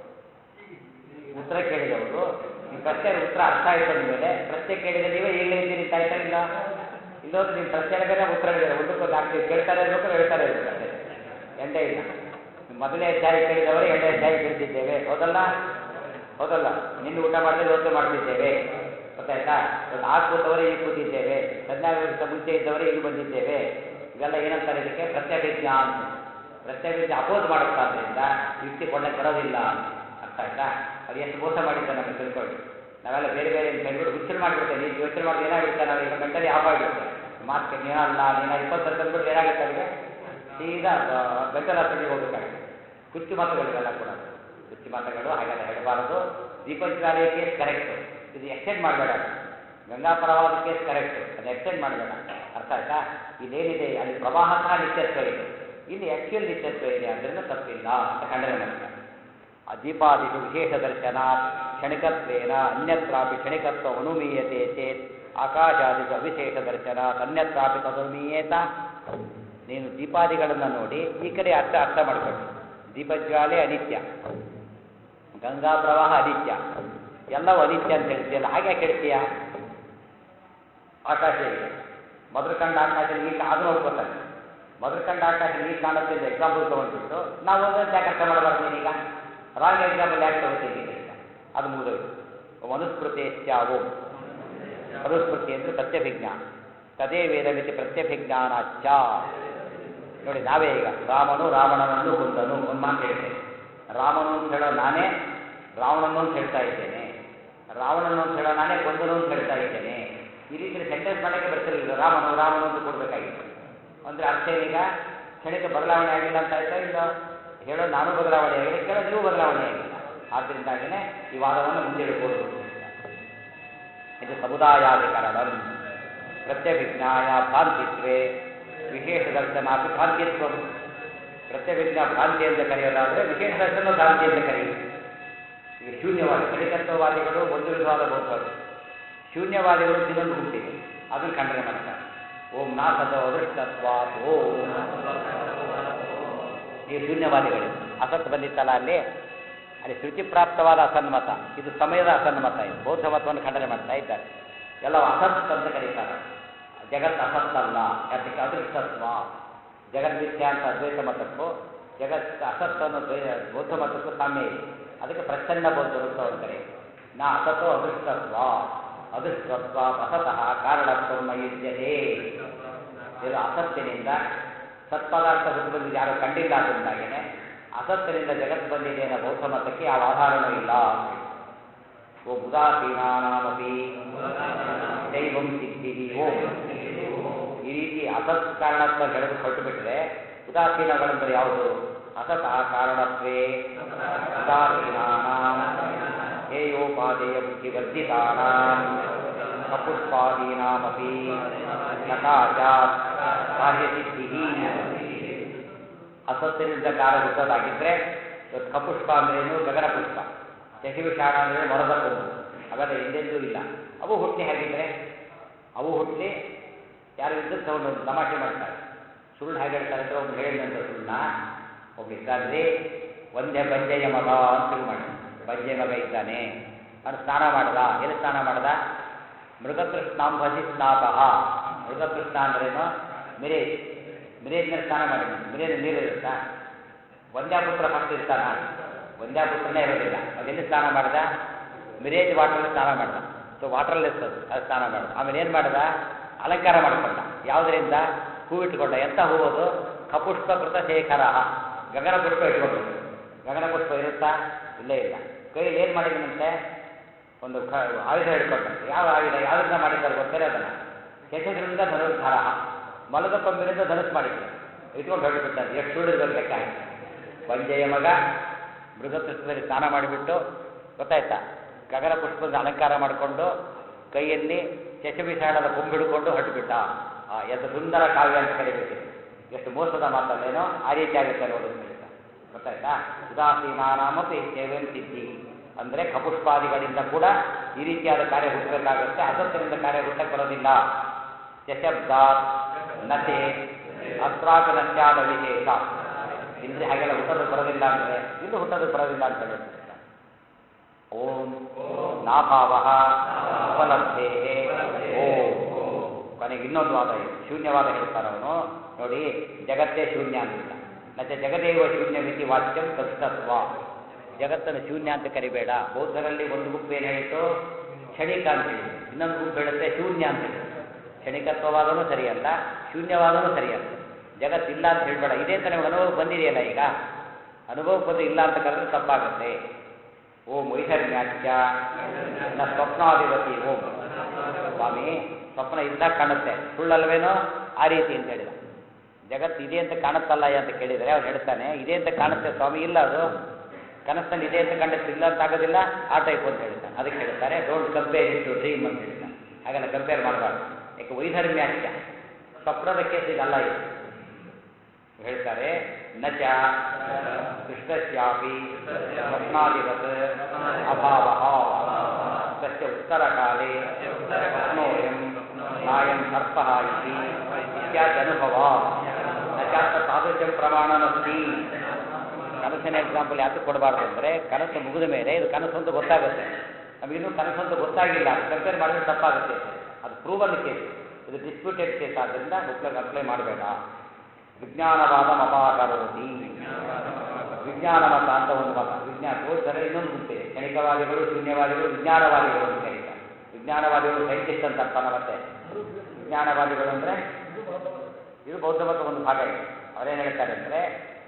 ಉತ್ತರ ಕೇಳಿದವರು ಈ ಪ್ರಶ್ನೆ ಉತ್ತರ ಅರ್ಥ ಆಯ್ತು ಅಂದಮೇಲೆ ಪ್ರಶ್ನೆ ಕೇಳಿದ ನೀವೇ ಈಗಲೇ ಇದ್ದೀರಿ ಅಂತ ಆಯ್ತಾ ಇಲ್ಲ ಇಲ್ಲೋದ್ರೆ ನಿಮ್ಮ ಪ್ರಶ್ನೆ ಬೇರೆ ಉತ್ತರ ಬೇರೆ ಒಂದಕ್ಕೊಂದು ಆಗ್ತೀವಿ ಕೇಳ್ತಾರೆ ಇರ್ಬೇಕು ಹೇಳ್ತಾರೆ ಇರ್ಬೇಕು ಅಷ್ಟೇ ಎಂಡೇ ಇಲ್ಲ ನೀವು ಮೊದಲನೇ ಅಧ್ಯಾಯ ಕೇಳಿದವರು ಎರಡನೇ ಅಧ್ಯಾಯ ಕೇಳ್ತಿದ್ದೇವೆ ಹೌದಲ್ಲ ಹೌದಲ್ಲ ನಿನ್ನೆ ಊಟ ಮಾಡಿದ್ರೆ ಇವತ್ತು ಮಾಡ್ತಿದ್ದೇವೆ ಗೊತ್ತಾಯ್ತಾ ಇವತ್ತು ಆ ಕೂತವರೇ ಈಗ ಕೂತಿದ್ದೇವೆ ಸಂಧ್ಯಾವೇಶ ಮುಂಚೆ ಇದ್ದವರೇ ಈಗ ಬಂದಿದ್ದೇವೆ ಇವೆಲ್ಲ ಏನಂತಾರೆ ಇದಕ್ಕೆ ಪ್ರತ್ಯಭಿಜ್ಞ ಅಂತ ಪ್ರತ್ಯಭಿಜ್ಞ ಅಪೋಸ್ ಮಾಡುತ್ತಾದ್ರಿಂದ ಯುಕ್ತಿ ಕೊಳ್ಳಕ್ಕೆ ಬರೋದಿಲ್ಲ ಅಂತ ಅರ್ಥ ಆಯ್ತಾ ಅದು ಎಷ್ಟು ಮೋಸ ಮಾಡಿದ್ದ ನಮಗೆ ತಿಳ್ಕೊಳ್ಳಿ ನಾವೆಲ್ಲ ಬೇರೆ ಬೇರೆ ಅಂತ ಹೇಳ್ಬಿಟ್ಟು ಹುಚ್ಚರು ಮಾಡಿಬಿಡ್ತೇವೆ ನೀವು ಯೋಚನೆ ಮಾಡಿದ್ರೆ ಏನಾಗುತ್ತೆ ನಾವು ಈಗ ಮೆಂಟಲಿ ಆಫ್ ಆಗಿಬಿಡುತ್ತೆ ಮಾರ್ಕೆಟ್ ನೀನಲ್ಲ ನೀನ ಇಪ್ಪತ್ತು ವರ್ಷ ತಂದ್ಬಿಟ್ಟು ಏನಾಗುತ್ತೆ ಅವರಿಗೆ ಸೀದಾ ಮೆಂಟಲ್ ಹಾಸ್ಪಿಟಲ್ಗೆ ಹೋಗ್ಬೇಕಾಗುತ್ತೆ ಹುಚ್ಚು ಮಾತುಗಳಿವೆಲ್ಲ ಕೂಡ ಹುಚ್ಚು ಮಾತುಗಳು ಹಾಗೆಲ್ಲ ಹೇಳಬಾರದು ದೀಪಜ್ವಾಲೆಯ ಕೇಸ್ ಕರೆಕ್ಟು ಇದು ಎಕ್ಸ್ಟೆಂಡ್ ಮಾಡಬೇಡ ಗಂಗಾ ಪ್ರವಾಹದ ಕೇಸ್ ಕರೆಕ್ಟು ಅದು ಎಕ್ಸ್ಟೆಂಡ್ ಮಾಡಬೇಡ ಅರ್ಥ ಆಯ್ತಾ ಇಲ್ಲೇನಿದೆ ಅಲ್ಲಿ ಪ್ರವಾಹ ಸಹ ನಿತ್ಯತ್ವ ಇದೆ ಇಲ್ಲಿ ಆ್ಯಕ್ಚುಯಲ್ ನಿತ್ಯತ್ವ ಇದೆ ಅದರಿಂದ ತಪ್ಪಿಲ್ಲ ಅಂತ ಖಂಡನೆ ಮಾಡ್ತಾರೆ ಆ ದೀಪಾದಿಷು ವಿಶೇಷ ದರ್ಶನ ಕ್ಷಣಿಕತ್ವೇನ ಅನ್ಯತ್ರಾಪಿ ಕ್ಷಣಿಕತ್ವ ಅನುಮೀಯತೆ ಚೇತ್ ಆಕಾಶಾದಿಷು ಅವಿಶೇಷ ದರ್ಶನ ಅನ್ಯತ್ರಾಪಿ ತದನುಮೀಯೇತ ನೀನು ದೀಪಾದಿಗಳನ್ನು ನೋಡಿ ಈ ಕಡೆ ಅರ್ಥ ಅರ್ಥ ಮಾಡ್ಕೊಳ್ಳಿ ದೀಪಜ್ವಾಲೆ ಅನಿತ್ಯ ಗಂಗಾ ಪ್ರವಾಹ ಅನಿತ್ಯ ಎಲ್ಲವೂ ಅನಿತ್ಯ ಅಂತ ಹೇಳ್ತೀಯಲ್ಲ ಹಾಗೆ ಯಾಕೆ ಹೇಳ್ತೀಯ ಆಕಾಶ ಇದೆ ಮೊದಲು ಕಂಡ ಆಕಾಶ ನೀರು ಅದು ನೋಡ್ಕೋತಾನೆ ಮೊದಲು ಕಂಡ ಆಕಾಶ ನೀರು ಕಾಣುತ್ತೆ ಅಂತ ಎಕ್ಸಾಂಪಲ್ ತೊಗೊಂಡ್ಬಿಟ್ಟು ನಾವು ಒಂದೊಂದು ಯಾಕೆ ಅರ್ಥ ಮಾಡಬಾರ್ದು ನೀನೀಗ ರಾಂಗ್ ಎಕ್ಸಾಂಪಲ್ ಯಾಕೆ ತಗೋತೀನಿ ಈಗ ಅದು ಮುಗಿದೋಯ್ತು ಮನುಸ್ಮೃತಿಶ್ಚಾವು ಮನುಸ್ಮೃತಿ ಅಂದರೆ ಪ್ರತ್ಯಭಿಜ್ಞಾ ತದೇ ವೇದಮಿತಿ ಪ್ರತ್ಯಭಿಜ್ಞಾನಾಚ್ಚ ನೋಡಿ ನಾವೇ ಈಗ ರಾಮನು ರಾವಣನನ್ನು ಕೊಂದನು ಒಂದು ಮಾತು ಹೇಳ್ತೇನೆ ರಾಮನು ಅಂತ ಹೇಳೋ ನಾನೇ ರಾವಣನು ಅಂತ ಹೇಳ್ತಾ ಇದ್ದೇನೆ ರಾವಣನು ಅಂತ ಹೇಳೋ ನಾನೇ ಕೊಂದನು ಅಂತ ಹೇಳ್ತಾ ಇದ್ದೇನೆ ಈ ರೀತಿ ಸೆಂಟೆನ್ಸ್ ಮಾಡಕ್ಕೆ ಬರ್ತಿರಲಿಲ್ಲ ರಾಮನು ರಾಮನು ಅಂತ ಕೊಡಬೇಕಾಗಿತ್ತು ಅಂದ್ರೆ ಅರ್ಥ ಏನೀಗ ಕ್ಷಣಿಕ ಬದಲಾವಣೆ ಆಗಿಲ್ಲ ಅಂತ ಆಯ್ತಾ ಇಲ್ಲ ಹೇಳೋ ನಾನು ಬದಲಾವಣೆ ಆಗಿಲ್ಲ ಕೇಳೋ ನೀವು ಬದಲಾವಣೆ ಆಗಿಲ್ಲ ಆದ್ದರಿಂದಾಗಿನೇ ಈ ವಾದವನ್ನು ಮುಂದಿಡಬಹುದು ಇದು ಸಮುದಾಯಾಧಿಕರಣ ಪ್ರತ್ಯಭಿಜ್ಞಾಯ ಭ್ರಾಂತಿತ್ವೇ ವಿಶೇಷ ದರ್ಶನಾಪಿ ಭ್ರಾಂತಿತ್ವ ಪ್ರತ್ಯಭಿಜ್ಞಾ ಭ್ರಾಂತಿ ಅಂತ ಕರೆಯೋದಾದರೆ ವಿಶೇಷ ದರ್ಶನ ಭ್ರಾಂತಿ ಅಂತ ಕರೆಯುವುದು ಈಗ ಶೂನ್ಯವಾದಿ ಕಡಿತತ್ವವಾದಿಗಳು ಒಂದು ವಿಧವಾದ ಬೌದ್ಧರು ಶೂನ್ಯವಾದಿಗಳು ಇನ್ನೊಂದು ಗುಂಪಿದೆ ಅದನ್ನು ಖಂಡನೆ ಮಾಡ್ತಾರೆ ಓಂ ನಾಸದ ಅದೃಷ್ಟತ್ವ ಓಂ ಈ ಶೂನ್ಯವಾದಿಗಳು ಅಸತ್ ಬಂದಿತ್ತಲ್ಲ ಅಲ್ಲಿ ಅಲ್ಲಿ ಶ್ರುತಿ ಪ್ರಾಪ್ತವಾದ ಅಸನ್ಮತ ಇದು ಸಮಯದ ಅಸನ್ಮತ ಇದು ಬೌದ್ಧ ಮತವನ್ನು ಖಂಡನೆ ಮಾಡ್ತಾ ಇದ್ದಾರೆ ಎಲ್ಲ ಅಸತ್ ಅಂತ ಕರೀತಾರೆ ಜಗತ್ ಅಸತ್ತಲ್ಲ ಯಾತಕ್ಕೆ ಅದೃಷ್ಟತ್ವ ಜಗನ್ಮಿಥ್ಯ ಅಂತ ಅದ್ವೈತ ಮತಕ್ಕೂ ಜಗತ್ ಅಸತ್ ಅನ್ನೋ ದ್ವೈ- ಬೌದ್ಧ ಮತಕ್ಕೂ ಸಾಮ್ಯ ಇದೆ ಅದಕ್ಕೆ ಪ್ರಚ್ಛನ್ನ ಬೌದ್ಧರು ಅಂತ ಅವ್ರು ಕರೆಯುವುದು ನಾ ಅಸತೋ ಅದೃಷ್ಟತ್ವ ಅದೃಷ್ಟತ್ವ ಅಸತಃ ಕಾರಣತ್ವ ಮಯುಜ್ಯತೆ ಇದು ಅಸತ್ತಿನಿಂದ ಸತ್ಪದಾರ್ಥ ಹುಟ್ಟು ಬಂದಿದ್ದು ಯಾರು ಕಂಡಿಲ್ಲ ಅದರಿಂದಾಗೇನೆ ಅಸತ್ತಿನಿಂದ ಜಗತ್ತು ಬಂದಿದೆ ಅನ್ನೋ ಬೌದ್ಧ ಮತಕ್ಕೆ ಯಾವ ಆಧಾರನೂ ಇಲ್ಲ ಅಂತ ಹೇಳಿ. ಓ ಉದಾಸೀನಾಮಪಿ ದೈವಂ ಸಿದ್ಧಿ ಓಂ ಈ ರೀತಿ ಅಸತ್ ಕಾರಣತ್ವ ಹೇಳೋದು ಹೊರಟು ಬಿಟ್ರೆ ಉದಾಸೀನಗಳೆಂದರೆ ಯಾವುದು ಅಸತ ಕಾರಣತ್ವೇ ಉದಾಸೀನಾನಾಂ ಹೇಯೋಪಾದೇಯ ಬುದ್ಧಿವರ್ಜಿತಾನಾಂ ಕಪುಷ್ಪಾದೀನಾಮಪಿ ನಕಾಚಾತ್ ಕಾರ್ಯಸಿದ್ಧಿ ಅಸತ್ತಿನಿಂದ ಕಾರ ಹುಟ್ಟೋದಾಗಿದ್ರೆ ಇವತ್ತು ಕಪುಷ್ಪ ಅಂದ್ರೇನು ಗಗನ ಪುಷ್ಪ ಶಶಿವಿಷಾಣ ಅಂದ್ರೆ ಮರದ ಕೊಂಬು ಅವೆಲ್ಲ ಎಂದೆಂದೂ ಇಲ್ಲ ಅವು ಹುಟ್ಟಿ ಹಾಗಿದ್ರೆ ಅವು ಹುಟ್ಟಿ ಯಾರು ವಿದ್ಯುತ್ ತಗೊಂಡು ಒಂದು ತಮಾಷೆ ಮಾಡ್ತಾರೆ ಸುಳ್ಳು ಹೇಗೆ ಹೇಳ್ತಾರೆ ಅಂದ್ರೆ ಒಬ್ರು ಹೇಳಿದಂತ ಸುಳ್ಳ ಒಬ್ಬ ಇದ್ದಾನೆ ಒಂದೇ ಬಂಜೆಯ ಮಗ ಅಂತ ಶುರು ಮಾಡಿ ಬಂಜೆ ಮಗ ಇದ್ದಾನೆ ಅವನು ಸ್ನಾನ ಮಾಡ್ದ ಎಲ್ಲಿ ಸ್ನಾನ ಮಾಡ್ದ ಮೃಗತೃಷ್ಣಾಂಬಸಿ ಸ್ನಾತಃ ಮೃಗತೃಷ್ಣ ಅಂದ್ರೇನು ಮಿರೇಜ್ ಮಿರೇಜ್ನಲ್ಲಿ ಸ್ನಾನ ಮಾಡಿದ್ನು ಮಿರೇಜ್ ನೀರು ಇರುತ್ತಾ ವಂದ್ಯಾಪುತ್ರ ಫಸ್ಟ್ ಇರ್ತಾನ ವಂದ್ಯಾಪುತ್ರನೇ ಇರೋದಿಲ್ಲ ಅದೆಲ್ಲಿ ಸ್ನಾನ ಮಾಡ್ದ ಮಿರೇಜ್ ವಾಟರಲ್ಲಿ ಸ್ನಾನ ಮಾಡ್ದ ಸೊ ವಾಟರ್ಲೆಸ್ ಅದು ಅದು ಸ್ನಾನ ಮಾಡ್ದ ಆಮೇಲೆ ಏನು ಮಾಡ್ದ ಅಲಂಕಾರ ಮಾಡಿಕೊಂಡ ಯಾವುದರಿಂದ ಹೂ ಇಟ್ಕೊಂಡ ಎಂಥ ಹೂವದು ಕಪುಷ್ಪ ಕೃತ ಶೇಖರ ಗಗನ ಪುಷ್ಪ ಇಟ್ಕೊಂಡು ಗಗನ ಪುಷ್ಪ ಇರುತ್ತಾ ಇಲ್ಲೇ ಇಲ್ಲ ಕೈಯಲ್ಲಿ ಏನು ಮಾಡಿದನಂತೆ ಒಂದು ಕ ಆಯುಧ ಹಿಡ್ಕೊಂಡ ಯಾವ ಆಯುಧ ಯಾವುದರಿಂದ ಮಾಡಿದ್ದಾರೆ ಗೊತ್ತೇ ಅದನ್ನು ಶಶದ್ರಿಂದ ಧನುರ್ಧಾರ ಮಲದ ಕೊಂಬಿನಿಂದ ಧನುಸ್ ಮಾಡಿದ್ದೆ ಇಟ್ಕೊಂಡು ಹೊರಟುಬಿಟ್ಟಾರೆ ಎಷ್ಟು ಸುಳ್ಳಿರ್ಬೇಕು ಲೆಕ್ಕ ಹಾಕಿ ಬಂಜೆಯ ಮಗ ಮೃಗತೃಷ್ಣದಲ್ಲಿ ಸ್ನಾನ ಮಾಡಿಬಿಟ್ಟು ಗೊತ್ತಾಯ್ತಾ ಗಗನ ಪುಷ್ಪದ ಅಲಂಕಾರ ಮಾಡಿಕೊಂಡು ಕೈಯಲ್ಲಿ ಶಶವಿಷಾಣದ ಕೊಂಬಿಡ್ಕೊಂಡು ಹೊರಟುಬಿಟ್ಟ ಆ ಎಷ್ಟು ಸುಂದರ ಕಾವ್ಯ ಅಂತ ಕರಿಬೇಕಿದೆ ಎಷ್ಟು ಮೋಸದ ಮಾತಲ್ಲೇನೋ ಆ ರೀತಿ ಆಗುತ್ತೆ ನೋಡು ಅಂತ ಹೇಳ್ತಾರೆ ಗೊತ್ತಾಯ್ತಾ ಉದಾಸೀನಾನಾಮಪಿ ಸೇವೆನ್ ಸಿದ್ಧಿ ಅಂದರೆ ಕಪುಷ್ಪಾದಿಗಳಿಂದ ಕೂಡ ಈ ರೀತಿಯಾದ ಕಾರ್ಯ ಹುಟ್ಟಬೇಕಾಗುತ್ತೆ ಅಸತ್ತಿನಿಂದ ಕಾರ್ಯ ಹುಟ್ಟಕ್ಕೆ ಬರೋದಿಲ್ಲ ಯಶಬ್ದಾತ್ ನತೆ ಅಸ್ತ್ರಾಪಿ ನತ್ಯಾದ ವಿಶೇಷ ಇಲ್ಲದೆ ಹಾಗೆಲ್ಲ ಹುಟ್ಟೋದಕ್ಕೆ ಬರೋದಿಲ್ಲ ಅಂದರೆ ಇಲ್ಲೂ ಹುಟ್ಟೋದಕ್ಕೆ ಬರೋದಿಲ್ಲ ಅಂತ ಹೇಳ್ತಾರೆ ಓಂ ನಾಭಾವ ಉಪಲಬ್ಧೇ ಓಂ ಕೊನೆಗೆ ಇನ್ನೊಂದು ವಾದ ಇದೆ ಶೂನ್ಯವಾದ ಹೇಳ್ತಾನೆ ಅವನು ನೋಡಿ ಜಗತ್ತೇ ಶೂನ್ಯ ಅಂತಿಲ್ಲ ಮತ್ತೆ ಜಗದೇವ ಶೂನ್ಯ ಮಿತಿ ವಾಚ್ಯಂ ತತ್ವ ಜಗತ್ತನ್ನು ಶೂನ್ಯ ಅಂತ ಕರಿಬೇಡ ಬೌದ್ಧರಲ್ಲಿ ಒಂದು ಗುಂಪು ಏನು ಹೇಳಿತು ಕ್ಷಣಿಕ ಅಂತ ಹೇಳಿ ಇನ್ನೊಂದು ಗುಂಪು ಹೇಳುತ್ತೆ ಶೂನ್ಯ ಅಂತ ಹೇಳಿ ಕ್ಷಣಿಕತ್ವವಾದನೂ ಸರಿಯಲ್ಲ ಶೂನ್ಯವಾದನೂ ಸರಿಯಲ್ಲ ಜಗತ್ತಿಲ್ಲ ಅಂತ ಹೇಳ್ಬೇಡ ಇದೇ ಅಂತ ನಿಮ್ಗೆ ಅನುಭವಕ್ಕೆ ಬಂದಿದೆಯಲ್ಲ ಈಗ ಅನುಭವಕ್ಕೆ ಬಂದು ಇಲ್ಲ ಅಂತ ಕರೆದ್ರೆ ತಪ್ಪಾಗುತ್ತೆ ಓಂ ವೈಧರ್ಮ್ಯಾಚ್ಯ ನ ಸ್ವಪ್ನಾಧಿಪತಿ ಓಂ ಸ್ವಾಮಿ ಸ್ವಪ್ನ ಇದ್ದಾಗ ಕಾಣುತ್ತೆ ಸುಳ್ಳಲ್ವೇನೋ ಆ ರೀತಿ ಅಂತ ಹೇಳಿದ ಜಗತ್ತು ಇದೆ ಅಂತ ಕಾಣುತ್ತಲ್ಲ ಅಂತ ಕೇಳಿದರೆ ಅವ್ನು ಹೇಳ್ತಾನೆ ಇದೆ ಅಂತ ಕಾಣುತ್ತೆ ಸ್ವಾಮಿ ಇಲ್ಲ ಅದು ಕನಸಲ್ಲಿ ಇದೆ ಅಂತ ಕಂಡದ್ದು ಇಲ್ಲ ಅಂತ ಆಗೋದಿಲ್ಲ ಆ ಟೈಪ್ ಅಂತ ಹೇಳ್ತಾನೆ ಅದಕ್ಕೆ ಹೇಳ್ತಾರೆ don't compare it to dream ಅಂತ ಹೇಳ್ತಾನೆ ಹಾಗೆಲ್ಲ ಕಂಪೇರ್ ಮಾಡಬಾರ್ದು ಯಾಕೆ ವೈಧರ್ಮ್ಯಾಚ್ಯ ಸ್ವಪ್ನದ ಕೇಸ್ ಇದಲ್ಲ ಇದು ಹೇಳ್ತಾರೆ ನಚ ಕೃಷ್ಣಸ್ಯಾಪಿ ಸ್ವಪ್ನಾಧಿಪತ್ ಅಭಾವ ತಸ್ಯ ಉತ್ತರಕಾಲೇ ಸ್ವಪ್ನೋಯಂ ನಾಯಂ ಸರ್ಪ ಇತಿ ಇತ್ಯಾದಿ ಅನುಭವ ನಚಾತ್ತ ತಾದೃಶಂ ಪ್ರಮಾಣಮಸ್ತಿ ಕನಸಿನ ಎಕ್ಸಾಂಪಲ್ ಯಾತಕ್ಕೆ ಕೊಡಬಾರ್ದು ಅಂದರೆ ಕನಸು ಮುಗಿದ ಮೇಲೆ ಇದು ಕನಸು ಅಂತ ಗೊತ್ತಾಗುತ್ತೆ ನಮಗಿನ್ನೂ ಕನಸು ಅಂತ ಗೊತ್ತಾಗಿಲ್ಲ ಕಂಪೇರ್ ಮಾಡಿದ್ರೆ ತಪ್ಪಾಗುತ್ತೆ ಅದು ಪ್ರೂವಲ್ ಕೇಸ್ ಇದು ಡಿಸ್ಪ್ಯೂಟೆಡ್ ಕೇಸ್ ಆದ್ದರಿಂದ ಮಕ್ಕಳಿಗೆ ಅಪ್ಲೈ ಮಾಡಬೇಡ ವಿಜ್ಞಾನವಾದ ಮಪಾಕರೋತಿ ವಿಜ್ಞಾನ ಮತ ಅಂತ ಒಂದು ಮತ ವಿಜ್ಞಾನ ಹೋದರೆ ಇನ್ನೊಂದು ಗುಂಪಿದೆ ಕ್ಷಣಿಕವಾದಿಗಳು ಶೂನ್ಯವಾದಿಗಳು ವಿಜ್ಞಾನವಾದಿಗಳು ಅಂತ ಕರೀತಾರೆ ವಿಜ್ಞಾನವಾದಿಗಳು ಸೈಂಟಿಸ್ಟ್ ಅಂತ ಅರ್ಥನ ಮತ್ತೆ ವಿಜ್ಞಾನವಾದಿಗಳು ಅಂದರೆ ಇದು ಬೌದ್ಧ ಮತ ಒಂದು ಭಾಗ ಇದೆ ಅವರೇನು ಹೇಳ್ತಾರೆ ಅಂದರೆ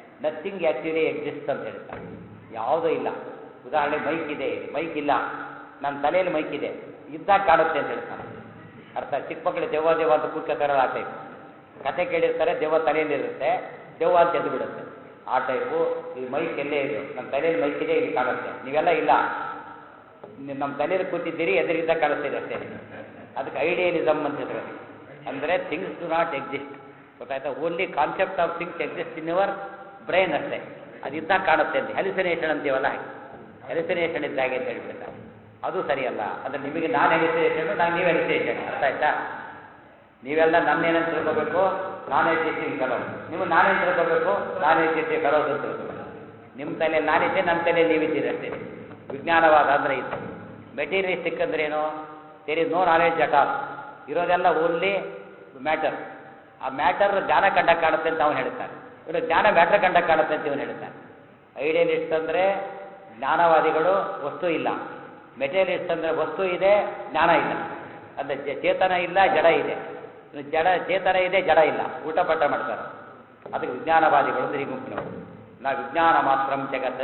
ನಥಿಂಗ್ ಆ್ಯಕ್ಚುಲಿ ಎಕ್ಸಿಸ್ಟ್ ಅಂತ ಹೇಳ್ತಾರೆ ಯಾವುದೂ ಇಲ್ಲ ಉದಾಹರಣೆ ಮೈಕ್ ಇದೆ ಮೈಕ್ ಇಲ್ಲ ನನ್ನ ತಲೆಯಲ್ಲಿ ಮೈಕಿದೆ ಇದ್ದಾಗ ಕಾಣುತ್ತೆ ಅಂತ ಹೇಳ್ತಾನೆ ಅರ್ಥ ಚಿಕ್ಕ ಮಕ್ಕಳು ದೆವ್ವ ದೆವ್ವ ಅಂತ ಕೂತ್ಕೋತಾರಲ್ಲ ಆ ಟೈಪ್ ಕತೆ ಕೇಳಿರ್ತಾರೆ ದೆವ್ವ ತಲೆಯಲ್ಲಿರುತ್ತೆ ದೆವ್ವ ಅಂತ ಎದ್ದು ಬಿಡುತ್ತೆ ಆ ಟೈಪು ಈ ಮೈಕ್ ಎಲ್ಲೇ ಇದೆ ನನ್ನ ತಲೆಯಲ್ಲಿ ಮೈಕಿದೆ ಇಲ್ಲಿ ಕಾಣುತ್ತೆ ನೀವೆಲ್ಲ ಇಲ್ಲ ನೀವು ನಮ್ಮ ತಲೆಯಲ್ಲಿ ಕೂತಿದ್ದೀರಿ ಎದುರಿದ್ದ ಕಾಣಿಸ್ತಿದೆ ಅಷ್ಟೇ ಅದಕ್ಕೆ ಐಡಿಯಲಿಸಮ್ ಅಂತ ಹೆಸರು ಅಂದರೆ ಥಿಂಗ್ಸ್ ಡು ನಾಟ್ ಎಕ್ಸಿಸ್ಟ್ ಗೊತ್ತಾಯ್ತಾ only concept of things exist in your brain ಅಷ್ಟೇ ಅದು ಇದ್ದಾಗ ಕಾಣುತ್ತೆ ಅಂತ ಹೆಲಿಸಿನೇಷನ್ ಅಂತೀವಲ್ಲ ಹಾಗೆ ಹೆಲಿಸಿನೇಷನ್ ಇದ್ದಾಗೆ ಅಂತ ಹೇಳ್ಬಿಡ್ತಾರೆ ಅದು ಸರಿಯಲ್ಲ ಅಂದರೆ ನಿಮಗೆ ನಾನು ಹೆಲಿಸಿನೇಷನ್ ನಾನು ನೀವು ಹೆಲಿಸಿನೇಷನ್ ಅರ್ಥ ಆಯ್ತಾ ನೀವೆಲ್ಲ ನನ್ನೇನಂತ ತಿಳ್ಕೋಬೇಕು ನಾನೇ ಟೀಚಿಂಗ್ ಫೆಲೋ ನೀವು ನಾನೇನು ತಿಳ್ಕೋಬೇಕು ನಾನೇ ಟೀಚಿಂಗ್ ಫೆಲೋಸ್ ಅಂತ ತಿಳ್ಕೋಬೇಕು ನಿಮ್ಮ ತಲೆಯಲ್ಲಿ ನಾನಿದ್ದೆ ನನ್ನ ತಲೆಯಲ್ಲಿ ನೀವಿದ್ದೀರಿ ಅಷ್ಟೇ ವಿಜ್ಞಾನವಾದ ಅಂದರೆ ಇದು ಮೆಟೀರಿಯಲಿಸ್ಟಿಕ್ ಅಂದ್ರೆ ಏನು there is no knowledge at all ಇರೋದೆಲ್ಲ ಓನ್ಲಿ ಮ್ಯಾಟರ್ ಆ ಮ್ಯಾಟರ್ ಜ್ಞಾನ ಕಂಡ ಕಾಣುತ್ತೆ ಅಂತ ಅವನು ಹೇಳ್ತಾನೆ ಇವನು ಜ್ಞಾನ ಮ್ಯಾಟರ್ ಕಂಡ ಕಾಣುತ್ತೆ ಅಂತ ಇವನು ಹೇಳ್ತಾನೆ ಐಡಿಯಲಿಸ್ಟ್ ಅಂದರೆ ಜ್ಞಾನವಾದಿಗಳು ವಸ್ತು ಇಲ್ಲ ಮೆಟೀರಿಯಲಿಸ್ಟ್ ಅಂದರೆ ವಸ್ತು ಇದೆ ಜ್ಞಾನ ಇಲ್ಲ ಅಂದರೆ ಜ- ಚೇತನ ಇಲ್ಲ ಜಡ ಇದೆ ಇನ್ನು ಜಡ ಚೇತನ ಇದೆ ಜಡ ಇಲ್ಲ ಊಟ ಪಟ್ಟ ಮಾಡ್ತಾರೆ ಅದಕ್ಕೆ ವಿಜ್ಞಾನವಾದಿಗಳು ಅಂದ್ರೆ ಈ ಗುಂಪಿನವರು ನಾ ವಿಜ್ಞಾನ ಮಾತ್ರಂ ಜಗತ್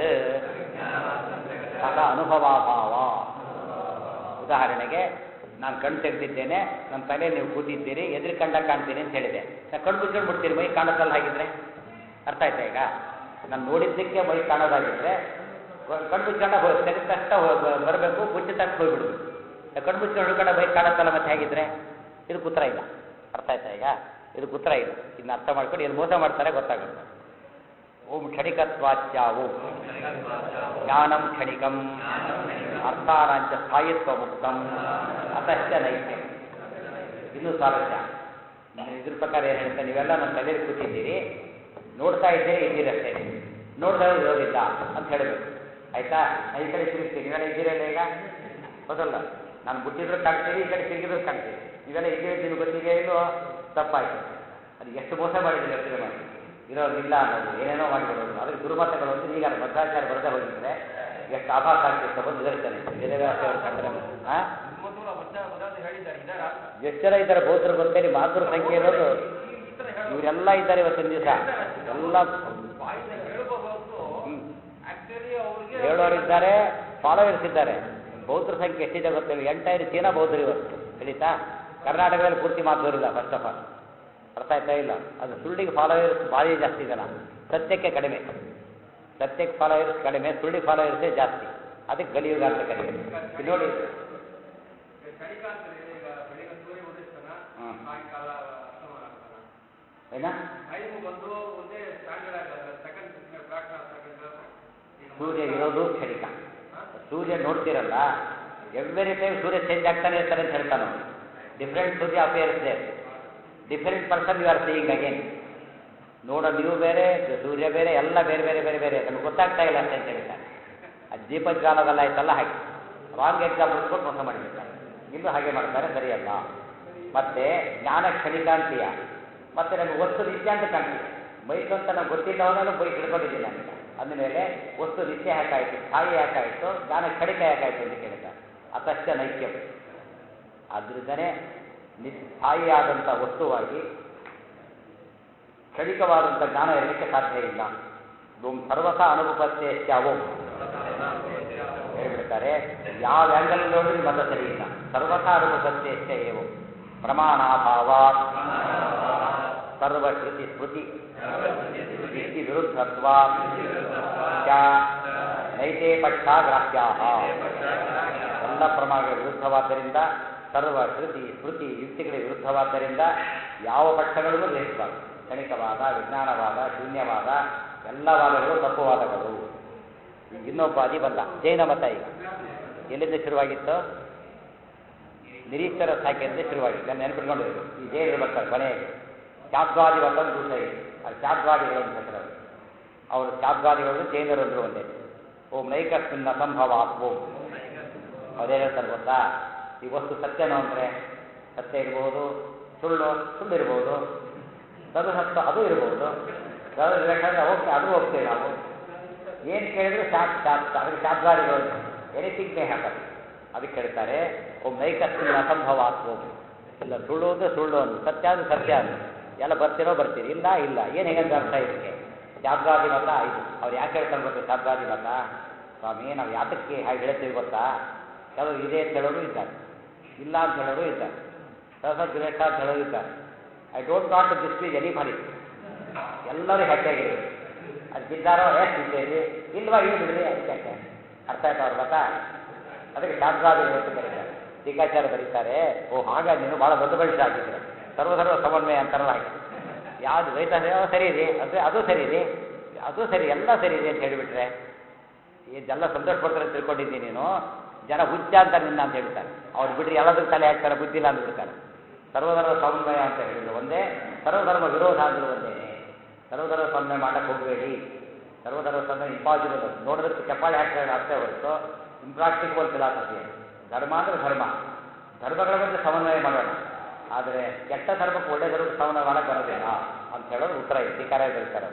ಸಹ ಅನುಭವಾಭಾವ ಉದಾಹರಣೆಗೆ ನಾನು ಕಣ್ಣು ತೆಗೆದಿದ್ದೇನೆ ನನ್ನ ತಲೆಯಲ್ಲಿ ನೀವು ಕೂತಿದ್ದೀರಿ ಎದುರು ಕಂಡ ಕಾಣ್ತೀನಿ ಅಂತ ಹೇಳಿದೆ ನಾನು ಕಣ್ಣು ಮುಚ್ಕೊಂಡು ಬಿಡ್ತೀನಿ ಮೈ ಕಾಣುತ್ತಲ್ಲ ಹಾಗಿದ್ರೆ ಅರ್ಥ ಆಯ್ತಾ ಈಗ ನಾನು ನೋಡಿದ್ದಕ್ಕೆ ಮೈ ಕಾಣೋದಾಗಿದ್ರೆ ಕ- ಕಣ್ಣು ಮುಚ್ಕೊಂಡ ಹೋಗಿ ತೆಗೆದ ತಕ್ಷಣ ಬರಬೇಕು ಮುಚ್ಚಿದ ತಕ್ಷಣ ಹೋಗ್ಬಿಡ್ಬೇಕು ನಾನು ಕಣ್ಣು ಮುಚ್ಕೊಂಡು ಹಿಡ್ಕೊಂಡ ಮೈ ಕಾಣುತ್ತಲ್ಲ ಮತ್ತೆ ಹೇಗಿದ್ರೆ ಇದು ಉತ್ತರ ಇಲ್ಲ ಅರ್ಥ ಆಯ್ತಾ ಈಗ ಇದು ಉತ್ತರ ಇಲ್ಲ ಇದನ್ನ ಅರ್ಥ ಮಾಡ್ಕೊಂಡು ಏನು ಮೋಸ ಮಾಡ್ತಾರೆ ಗೊತ್ತಾಗುತ್ತೆ ಓಂ ಕ್ಷಣಿಕತ್ವಾಚ್ಯ ಓಂ ಜ್ಞಾನಂ ಕ್ಷಣಿಕಂ ಅರ್ಥಾನಾಂಚ ಸ್ಥಾಯಿತ್ವ ಮುಕ್ತಂ ಅತಶ್ಚ ನೈತ್ಯಂ ಇನ್ನೂ ಸ್ವಾರಸ್ಯ ಇದ್ರ ಪ್ರಕಾರ ಏನು ಹೇಳ್ತಾರೆ ನೀವೆಲ್ಲ ನನ್ನ ತಲೆಯಲ್ಲಿ ಕೂತಿದ್ದೀರಿ ನೋಡ್ತಾ ಇದ್ದೀರಿ ಇದ್ದೀರಷ್ಟೇ ನೋಡ್ತಾ ಇರೋದಿಲ್ಲ ಅಂತ ಹೇಳಬೇಕು ಆಯ್ತಾ ನಾ ಈ ಕಡೆ ತಿರುಗ್ತೀನಿ ನೀವೆಲ್ಲ ಇದ್ದೀರಲ್ಲ ಈಗ ಹೌದಲ್ಲ ನಾನು ಬಿಟ್ಟಿದ್ರು ಕಾಣ್ತೀರಿ ಈ ಕಡೆ ತಿರುಗಿದ್ರು ಕಾಣ್ತೀರಿ ನೀವೆಲ್ಲ ಇದ್ದೀರಿ ನಿಮ್ಗೆ ಗೊತ್ತಿದೆಯೋ ಇಲ್ಲೋ ತಪ್ಪಾಯ್ತು ಅದು ಎಷ್ಟು ಮೋಸ ಮಾಡಿದ್ರೆ ಯೋಚನೆ ಮಾಡಿ ಇರೋದಿಲ್ಲ ಅನ್ನೋದು ಏನೇನೋ ಮಾಡಿಬಿಡೋದು ಅದಕ್ಕೆ ದುರ್ಮತಗಳು ಅಂತ ಈಗ ಭದ್ರಾಚಾರ್ಯ ಬರದೇ ಹೋಗಿದ್ರೆ ಎಷ್ಟು ಆಭಾಸ ಆಗ್ತಿತ್ತು ಬಂದು ನಿದರ್ಶನೆ ವೇದವ್ಯಾಸ ಅವ್ರ ಕಂಡ್ರೆ ಹಾಂ ನಿಮ್ಮದು ಬದ್ಧ ಬದಾದ ಹೇಳಿದ್ದಾರೆ ಇದ್ದಾರಾ ಎಷ್ಟು ಜನ ಇದ್ದಾರೆ ಬೌದ್ಧರು ಗೊತ್ತೇಳಿ ಮಾತೃ ಸಂಖ್ಯೆ ಇರೋದು ಈ ತರ ಹೇಳೋದು ಇವರೆಲ್ಲ ಇದ್ದಾರೆ ಇವತ್ತಿನ ದಿವಸ ಎಲ್ಲ ಬಾಯಿಂದ ಹೇಳ್ಬೋದು ಹೊರತು ಹ್ಮ್. ಆಕ್ಚುಲಿ ಅವ್ರಿಗೆ ಹೇಳೋರಿದ್ದಾರೆ ಫಾಲೋವರ್ಸ್ ಇದ್ದಾರೆ ಬೌದ್ಧರ ಸಂಖ್ಯೆ ಎಷ್ಟಿದೆ ಗೊತ್ತಿಲ್ಲ ಎಂಟೈರ್ ಚೀನಾ ಬೌದ್ಧರು ಇವತ್ತು ತಿಳಿತಾ ಕರ್ನಾಟಕದಲ್ಲಿ ಪೂರ್ತಿ ಮಾತುವರಿಲ್ಲ ಫಸ್ಟ್ ಆಫ್ ಆಲ್ ಅರ್ಥ ಆಯ್ತಾ ಇಲ್ಲ ಅದು ಸುಳ್ಳಿಗೆ ಫಾಲೋವರ್ಸ್ ಭಾರಿ ಜಾಸ್ತಿ ಜನ ಸತ್ಯಕ್ಕೆ ಕಡಿಮೆ ಸತ್ಯಕ್ಕೆ ಫಾಲೋವರ್ಸ್ ಕಡಿಮೆ ಸುಳ್ಳಿಗೆ ಫಾಲೋವರ್ಸೇ ಜಾಸ್ತಿ ಅದಕ್ಕೆ ಗಲಿಯುಗ ಅಂತ ಕರೀತಾರೆ ಇದು ನೋಡಿ ಕ್ಷಣಿಕ ಅಂತಾರೆ ಈಗ ಬೆಳಿಗ್ಗೆ ಸೂರ್ಯ ಉದಯಿಸ್ತಾನ ಹ್ಮ್. ಸಾಯಂಕಾಲ ಅಸ್ತಮ ಆಗ್ತಾನ ಏನ ಟೈಮ್ ಬಂದು ಒಂದೇ ಸ್ಟ್ಯಾಂಡರ್ಡ್ ಆಗಲ್ಲ ಸೆಕೆಂಡ್ ಫ್ರಾಕ್ಷನ್ ಆಫ್ ಸೆಕೆಂಡ್ ಸೂರ್ಯ ಇರೋದು ಕ್ಷಣಿಕ ಸೂರ್ಯ ನೋಡ್ತಿರಲ್ಲ ಎವ್ರಿ ಟೈಮ್ ಸೂರ್ಯ ಚೇಂಜ್ ಆಗ್ತಾನೆ ಇರ್ತಾರೆ ಅಂತ ಹೇಳ್ತಾನೆ ಅವನು ಡಿಫ್ರೆಂಟ್ ಸೂರ್ಯ appears there different person you are seeing again ನೋಡೋ ನೀವು ಬೇರೆ ಸೂರ್ಯ ಬೇರೆ ಎಲ್ಲ ಬೇರೆ ಬೇರೆ ಬೇರೆ ಬೇರೆ ನಮ್ಗೆ ಗೊತ್ತಾಗ್ತಾ ಇಲ್ಲ ಅಂತ ಹೇಳ್ತಾನೆ ಅದು ದೀಪಜ್ವಾಲದಲ್ಲ ಆಯ್ತಲ್ಲ ಹಾಗೆ ರಾಂಗ್ ಎಕ್ಸಾಂಪಲ್ ಕೊಟ್ಟು ಮೋಸ ಮಾಡಿಬಿಡ್ತಾರೆ ಇಲ್ಲೂ ಹಾಗೆ ಮಾಡ್ತಾರೆ ಸರಿಯಲ್ಲ ಮತ್ತೆ ಜ್ಞಾನ ಕ್ಷಣಿಕಾಂತೀಯ ಮತ್ತೆ ನಮಗೆ ವಸ್ತು ನಿತ್ಯ ಅಂತ ಕಾಣ್ತೀವಿ ಬೈಕ್ ಅಂತ ನಮ್ಗೆ ಗೊತ್ತಿಲ್ಲವನೂ ಬೈಕ್ ಹಿಡ್ಕೊಂಡಿದ್ದೀನಿ ನನಗೆ ಅಂದಮೇಲೆ ವಸ್ತು ನಿತ್ಯ ಯಾಕಾಯಿತು ಸ್ಥಾಯಿ ಯಾಕಾಯಿತು ಜ್ಞಾನ ಕ್ಷಣಿಕ ಯಾಕಾಯಿತು ಅಂತ ಕೇಳ್ತಾರೆ ಅತಶ್ಚ ನೈತ್ಯಂ ಆದ್ರಿಂದನೇ ನಿತ್ಯ ಸ್ಥಾಯಿಯಾದಂಥ ವಸ್ತುವಾಗಿ ಕ್ಷಣಿಕವಾದಂಥ ಜ್ಞಾನ ಇರಲಿಕ್ಕೆ ಸಾಧ್ಯ ಇಲ್ಲ ಓಂ ಸರ್ವಥಾ ಅನುಪತ್ಯಶ್ಚಾವೋ ಹೇಳ್ಬಿಡ್ತಾರೆ ಯಾವ ಆ್ಯಂಗಲ್ ನೋಡಿದ್ರೆ ಮತ ಸರಿ ಇಲ್ಲ ಸರ್ವಥಾ ಅನುಪತ್ಯಶ್ಚ ಏವೋ ಪ್ರಮಾಣಾಭಾವ ಸರ್ವಶ್ರುತಿ ಸ್ಮೃತಿ ಯುಕ್ತಿ ವಿರುದ್ಧತ್ವ ಚ ನೈತೆ ಪಕ್ಷ ಗ್ರಾಹ್ಯಾ ಎಲ್ಲ ಪ್ರಮಾಣಗಳ ವಿರುದ್ಧವಾದ್ದರಿಂದ ಸರ್ವ ಶ್ರುತಿ ಸ್ಮೃತಿ ಯುಕ್ತಿಗಳ ವಿರುದ್ಧವಾದ್ದರಿಂದ ಯಾವ ಪಕ್ಷಗಳಿಗೂ ಗ್ರಹಿಸಬಾರದು ಕ್ಷಣಿಕವಾದ ವಿಜ್ಞಾನವಾದ ಶೂನ್ಯವಾದ ಎಲ್ಲ ವಾದಗಳು ತಪ್ಪು ವಾದಗಳು ಈಗ ಇನ್ನೊಬ್ಬ ಅದಿ ಬಂದ ಜೈನ ಮತ ಈಗ ಎಲ್ಲಿಂದ ಶುರುವಾಗಿತ್ತು ನಿರೀಶ್ವರ ಸಾಕಿಯಿಂದ ಶುರುವಾಗಿತ್ತು ನಾನು ನೆನಪಿಟ್ಕೊಂಡಿದ್ರು ಈ ಜೈನರು ಬರ್ತಾರೆ ಕೊನೆಗೆ ಚಾದ್ವಾದಿ ಮತ ದೂಸ ಇದೆ ಅದು ಚಾದ್ವಾದಿಗಳು ಅಂತ ಹೆಸರು ಅವ್ರಿಗೆ. ಅವರು ಚಾದ್ವಾದಿಗಳು ಜೈನರು ಅಂದ್ರು ಒಂದೇ ಓಂ ನೈಕಸ್ಮಿನ್ ಅಸಂಭವ ಓಂ ಅದೇ ಹೇಳ್ತಾರೆ ಗೊತ್ತಾ ಈ ವಸ್ತು ಸತ್ಯನೋ ಅಂದರೆ ಸತ್ಯ ಇರ್ಬೋದು ಸುಳ್ಳು ಸುಳ್ಳು ಇರ್ಬೋದು ಅದು ಸತ್ಯ ಅದು ಇರ್ಬೋದು ಅದು ಇರಬೇಕಾದ್ರೆ ಹೋಗ್ತೇ ಅದು ಹೋಗ್ತೇವೆ ನಾವು ಏನು ಕೇಳಿದ್ರು ಶಾಪ್ ಶಾಪ್ ಅದಕ್ಕೆ ಶಾಪ್ಗಾರಿಗಳು ಅಂತ ಎನಿಥಿಂಗ್ ಮೇ ಹ್ಯಾಪನ್ ಅದಕ್ಕೆ ಹೇಳ್ತಾರೆ ಒಬ್ಬ ನೈಕಸ್ಮಿನ್ ಅಸಂಭವ ಓಂ ಇಲ್ಲ ಸುಳ್ಳು ಅಂದ್ರೆ ಸುಳ್ಳು ಅಂದು ಸತ್ಯ ಅಂದ್ರೆ ಸತ್ಯ ಅಂದು ಎಲ್ಲ ಬರ್ತಿರೋ ಬರ್ತೀರಿ ಇಲ್ಲ ಇಲ್ಲ ಏನು ಹೇಗಂತ ಅರ್ಥ ಇದಕ್ಕೆ ಶಾಬ್ಗಾದಿ ಮತ ಆಯಿತು ಅವ್ರು ಯಾಕೆ ಹೇಳ್ತಾರೆ ಗೊತ್ತಾ ಶಾಬ್ಗಾದಿ ಮತ ಸ್ವಾಮಿ ನಾವು ಯಾತಕ್ಕೆ ಹಾಗೆ ಹೇಳ್ತೀವಿ ಗೊತ್ತಾ ಕೆಲವರು ಇದೆ ಅಂತ ಹೇಳೋರು ಇದ್ದಾರೆ ಇಲ್ಲ ಅಂತ ಹೇಳೋರು ಇದ್ದಾರೆ ಸಹಸ ಶ್ರೇಷ್ಠ ಅಂತ ಹೇಳೋರು ಇದ್ದಾರೆ I don't not to displease anybody ಎಲ್ಲರೂ ಹ್ಯಾಪಿಯಾಗಿದೆ ಅದು ಬಿದ್ದಾರೋ ಎಷ್ಟು ಇದ್ದೇವೆ ಇಲ್ವಾ ಏನು ಬಿಡ್ರಿ ಅದಕ್ಕೆ ಯಾಕೆ ಅರ್ಥ ಆಯ್ತು ಅವ್ರ ಮತ ಅದಕ್ಕೆ ಶಾಸ್ತ್ರಾದಿಗಳು ಅಂತ ಕರೀತಾರೆ ಟೀಕಾಚಾರ್ಯ ಬರೀತಾರೆ ಓ ಹಾಗಾಗಿ ನೀನು ಭಾಳ ದೊಡ್ಡ ಮನುಷ್ಯ ಆಗಿದ್ರೆ ಸರ್ವಧರ್ಮ ಸಮನ್ವಯ ಅಂತಾರಲ್ಲ ಹಾಗೆ ಯಾವುದು ದ್ವೈತ ಯಾವ ಸರಿ ಇದೆ ಅದು ಅದು ಸರಿ ಇದೆ ಅದು ಸರಿ ಎಲ್ಲ ಸರಿ ಇದೆ ಅಂತ ಹೇಳಿಬಿಟ್ರೆ ಇದೆಲ್ಲ ಸಂತೋಷ ಪಡ್ತಾರೆ ಅಂತ ತಿಳ್ಕೊಂಡಿದ್ದೀನಿ ನೀನು ಜನ ಹುಚ್ಚ ಅಂತ ನಿನ್ನ ಅಂತ ಹೇಳ್ತಾರೆ ಅವ್ರು ಬಿಡ್ರಿ ಎಲ್ಲದಕ್ಕೆ ತಲೆ ಹಾಕ್ತಾರೆ ಬುದ್ಧಿ ಇಲ್ಲ ಅಂದ್ಬಿಡ್ತಾರೆ ಸರ್ವಧರ್ಮ ಸಮನ್ವಯ ಅಂತ ಹೇಳಿದ್ರು ಒಂದೇ ಸರ್ವಧರ್ಮ ವಿರೋಧ ಅಂದ್ರು ಒಂದೇನೆ ಸರ್ವಧರ್ಮ ಸಮನ್ವಯ ಮಾಡಕ್ಕೆ ಹೋಗಬೇಡಿ ಸರ್ವಧರ್ಮ ಸಮನ್ವಯ ಇಂಪಾಸಿಬಲ್ ನೋಡೋದಕ್ಕೆ ಚಪ್ಪಾಳೆ ಹಾಕ್ತಾರೆ ಅಷ್ಟೇ ಹೊರತು ಇಂಪ್ರಾಕ್ಟಿಕಬಲ್ ಫಿಲಾಸಫಿ ಧರ್ಮ ಅಂದರೆ ಧರ್ಮ ಧರ್ಮಗಳ ಮಧ್ಯೆ ಸಮನ್ವಯ ಮಾಡೋಣ ಆದರೆ ಕೆಟ್ಟ ಧರ್ಮಕ್ಕೆ ಒಳ್ಳೆ ಧರ್ಮಕ್ಕೆ ಸಮನ್ವಯ ಮಾಡಕ್ಕೆ ಬರೋದಿಲ್ಲ ಅಂತ ಹೇಳೋದು ಉತ್ತರ ಇದೆ ಟೀಕಾರ ಹೇಳ್ತಾರೆ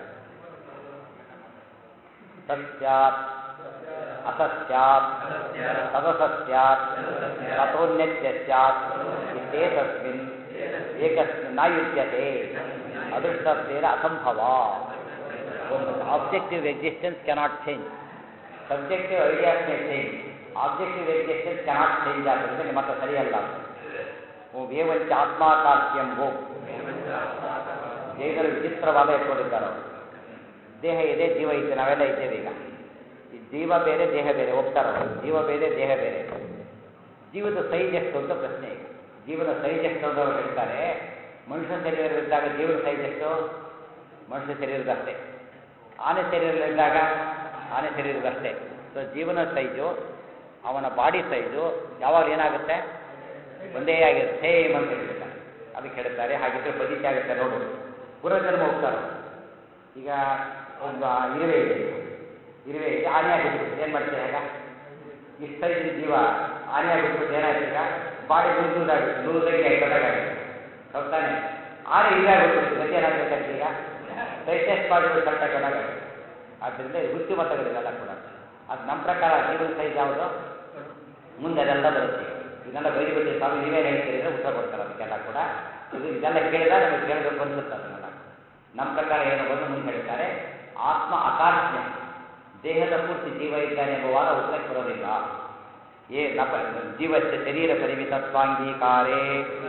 ಸತ್ಯಾತ್ ಅಸತ್ಯಾತ್ ತದಸತ್ಯಾತ್ ತಥೋನ್ಯತ್ಯ ಸ್ಯಾತ್ ಇತ್ಯೇತಸ್ಮಿನ್ ಏಕಸ್ಮಿನ್ ನಾಯುಜ್ಯತೆ ಅದೃಷ್ಟತ್ವೇನ ಅಸಂಭವ ಒಂದು objective existence cannot change subjective ideas may change objective existence cannot change ಆದ್ದರಿಂದ ನಿಮ್ಮ ಹತ್ರ ಸರಿಯಲ್ಲ ಓ ವೇವಂಚ ಆತ್ಮಾಕಾಶ್ಯಂ ಓ ಜೈನರು ವಿಚಿತ್ರವಾದ ಇಟ್ಕೊಂಡಿದ್ದಾರೆ ಅವರು ದೇಹ ಇದೆ ಜೀವ ಇದೆ ನಾವೆಲ್ಲ ಇದ್ದೇವೆ ಈಗ ಈ ಜೀವ ಬೇರೆ ದೇಹ ಬೇರೆ ಹೋಗ್ತಾರವರು ಜೀವ ಬೇರೆ ದೇಹ ಬೇರೆ ಜೀವದ ಸೈಜ್ ಎಷ್ಟು ಅಂತ ಪ್ರಶ್ನೆ ಈಗ ಜೀವನ ಸೈಜ್ ಎಷ್ಟು ಅಂತ ಅವ್ರು ಹೇಳ್ತಾರೆ ಮನುಷ್ಯ ಶರೀರದಲ್ಲಿದ್ದಾಗ ಜೀವನ ಸೈಜ್ ಎಷ್ಟು ಮನುಷ್ಯ ಶರೀರದಷ್ಟೇ ಆನೆ ಶರೀರದಲ್ಲಿದ್ದಾಗ ಆನೆ ಶರೀರದಷ್ಟೇ ಸೊ ಜೀವನ ಸೈಜು ಅವನ ಬಾಡಿ ಸೈಜು ಯಾವಾಗ ಏನಾಗುತ್ತೆ ಒಂದೇ ಆಗಿರುತ್ತೆ ಸೇಮ್ ಅಂತ ಹೇಳ್ತಾರೆ ಅದಕ್ಕೆ ಹೇಳ್ತಾರೆ ಹಾಗಿದ್ರೆ ಬದುಕಿ ಆಗುತ್ತೆ ನೋಡು ಪುನರ್ಜನ್ಮ ಹೋಗ್ತಾರೆ ಈಗ ಒಂದು ಆ ಇರುವೆ ಇದೆ ಇರುವೆ ಇದೆ ಆನೆ ಆಗಿಬಿಟ್ಟು ಏನು ಮಾಡ್ತೀವಿ ಆಗ ಇಷ್ಟು ಸೈಜ್ ಜೀವ ಆನೆ ಆಗಿಬಿಟ್ಟು ಏನಾಯ್ತು ಈಗ ಬಾಡಿ ಲೂಸ್ ಲೂಸ್ ಆಗುತ್ತೆ ಲೂಸಾಗಿ ಆಯ್ತದಾಗುತ್ತೆ ಹೌದಾನೆ ಆನೆ ಇರುವೆ ಆಗಿಬಿಟ್ಟು ಗತಿ ಏನಾಗಬೇಕಂತ ಈಗ ಟೈಟೆಸ್ಟ್ ಮಾಡಿಬಿಟ್ಟು ಕರೆಕ್ಟ್ ಆಗೋದಾಗುತ್ತೆ ಆದ್ದರಿಂದ ಇದು ಹುಚ್ಚು ಮತಗಳಿವೆಲ್ಲ ಕೂಡ ಅದು ನಮ್ಮ ಪ್ರಕಾರ ಜೀವನ ಸೈಜ್ ಯಾವುದು ಮುಂದೆ ಅದೆಲ್ಲ ಬರುತ್ತೆ ಇದೆಲ್ಲ ಬೈದುಬಿಟ್ಟು ಸ್ವಾಮಿ ನೀವೇನು ಹೇಳ್ತೀರಿ ಅಂದರೆ ಉತ್ತರ ಕೊಡ್ತಾರೆ ಅದಕ್ಕೆಲ್ಲ ಕೂಡ ಇದು ಇದೆಲ್ಲ ಕೇಳಿದಾಗ ನಮಗೆ ಕೇಳಬೇಕು ಅನ್ಸುತ್ತೆ ಅದನ್ನೆಲ್ಲ ನಮ್ಮ ಪ್ರಕಾರ ಏನು ಬಂದು ಮುಂದೆ ಹೇಳ್ತಾರೆ ಆತ್ಮ ಅಕಾರ್ಷ್ಯ ದೇಹದ ಪೂರ್ತಿ ಜೀವ ಇದ್ದಾನೆ ಎಂಬ ವಾದ ಉತ್ತರಕ್ಕೆ ಬರೋದಿಲ್ಲ ಏ ನಪ ಜೀವಸ್ಯ ಶರೀರ ಪರಿಮಿತತ್ವಾಂಗೀಕಾರೇ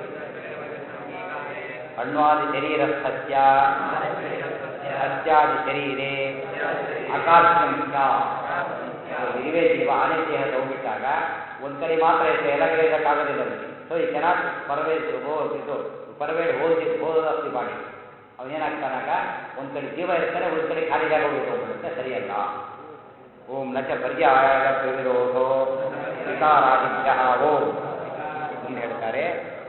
ಅಣ್ವಾದಿ ಶರೀರ ಸತ್ಯ ಸತ್ಯಾದಿ ಶರೀರೇ ಅಕಾರ್ಷ್ಯಂ ಇರುವೆ ಜೀವ ಆನೆ ದೇಹದ ಹೋಗ್ಬಿಟ್ಟಾಗ ಒಂದು ಕಡೆ ಮಾತ್ರ ಇರುತ್ತೆ ಎಲ್ಲ ಕಡೆ ಇರೋಕ್ಕಾಗೋದಿಲ್ಲ ಅದಕ್ಕೆ ಸೊ ಈ ಕೆನಾಟ್ ಪರವೇಜ್ ಹೋ ಇದು ಪರವೇಡ್ ಹೋಗಿ ಹೋದಸ್ತಿ ಬಾಡಿ ಅವನೇನಾಗ್ತಾನಾಗ ಒಂದು ಕಡೆ ಜೀವ ಇರ್ತಾನೆ ಒಂದು ಕಡೆ ಖಾಲಿ ಜಾಗ ಹೋಗ್ಬಿಡುತ್ತೆ ಸರಿಯಲ್ಲ ಓಂ ನಚ ಪರ್ಯಾಯ ಪ್ರವಿರೋಧೋ ವಿಕಾರಾದಿಭ್ಯ ಓಂ ಅಂತ ಹೇಳ್ತಾರೆ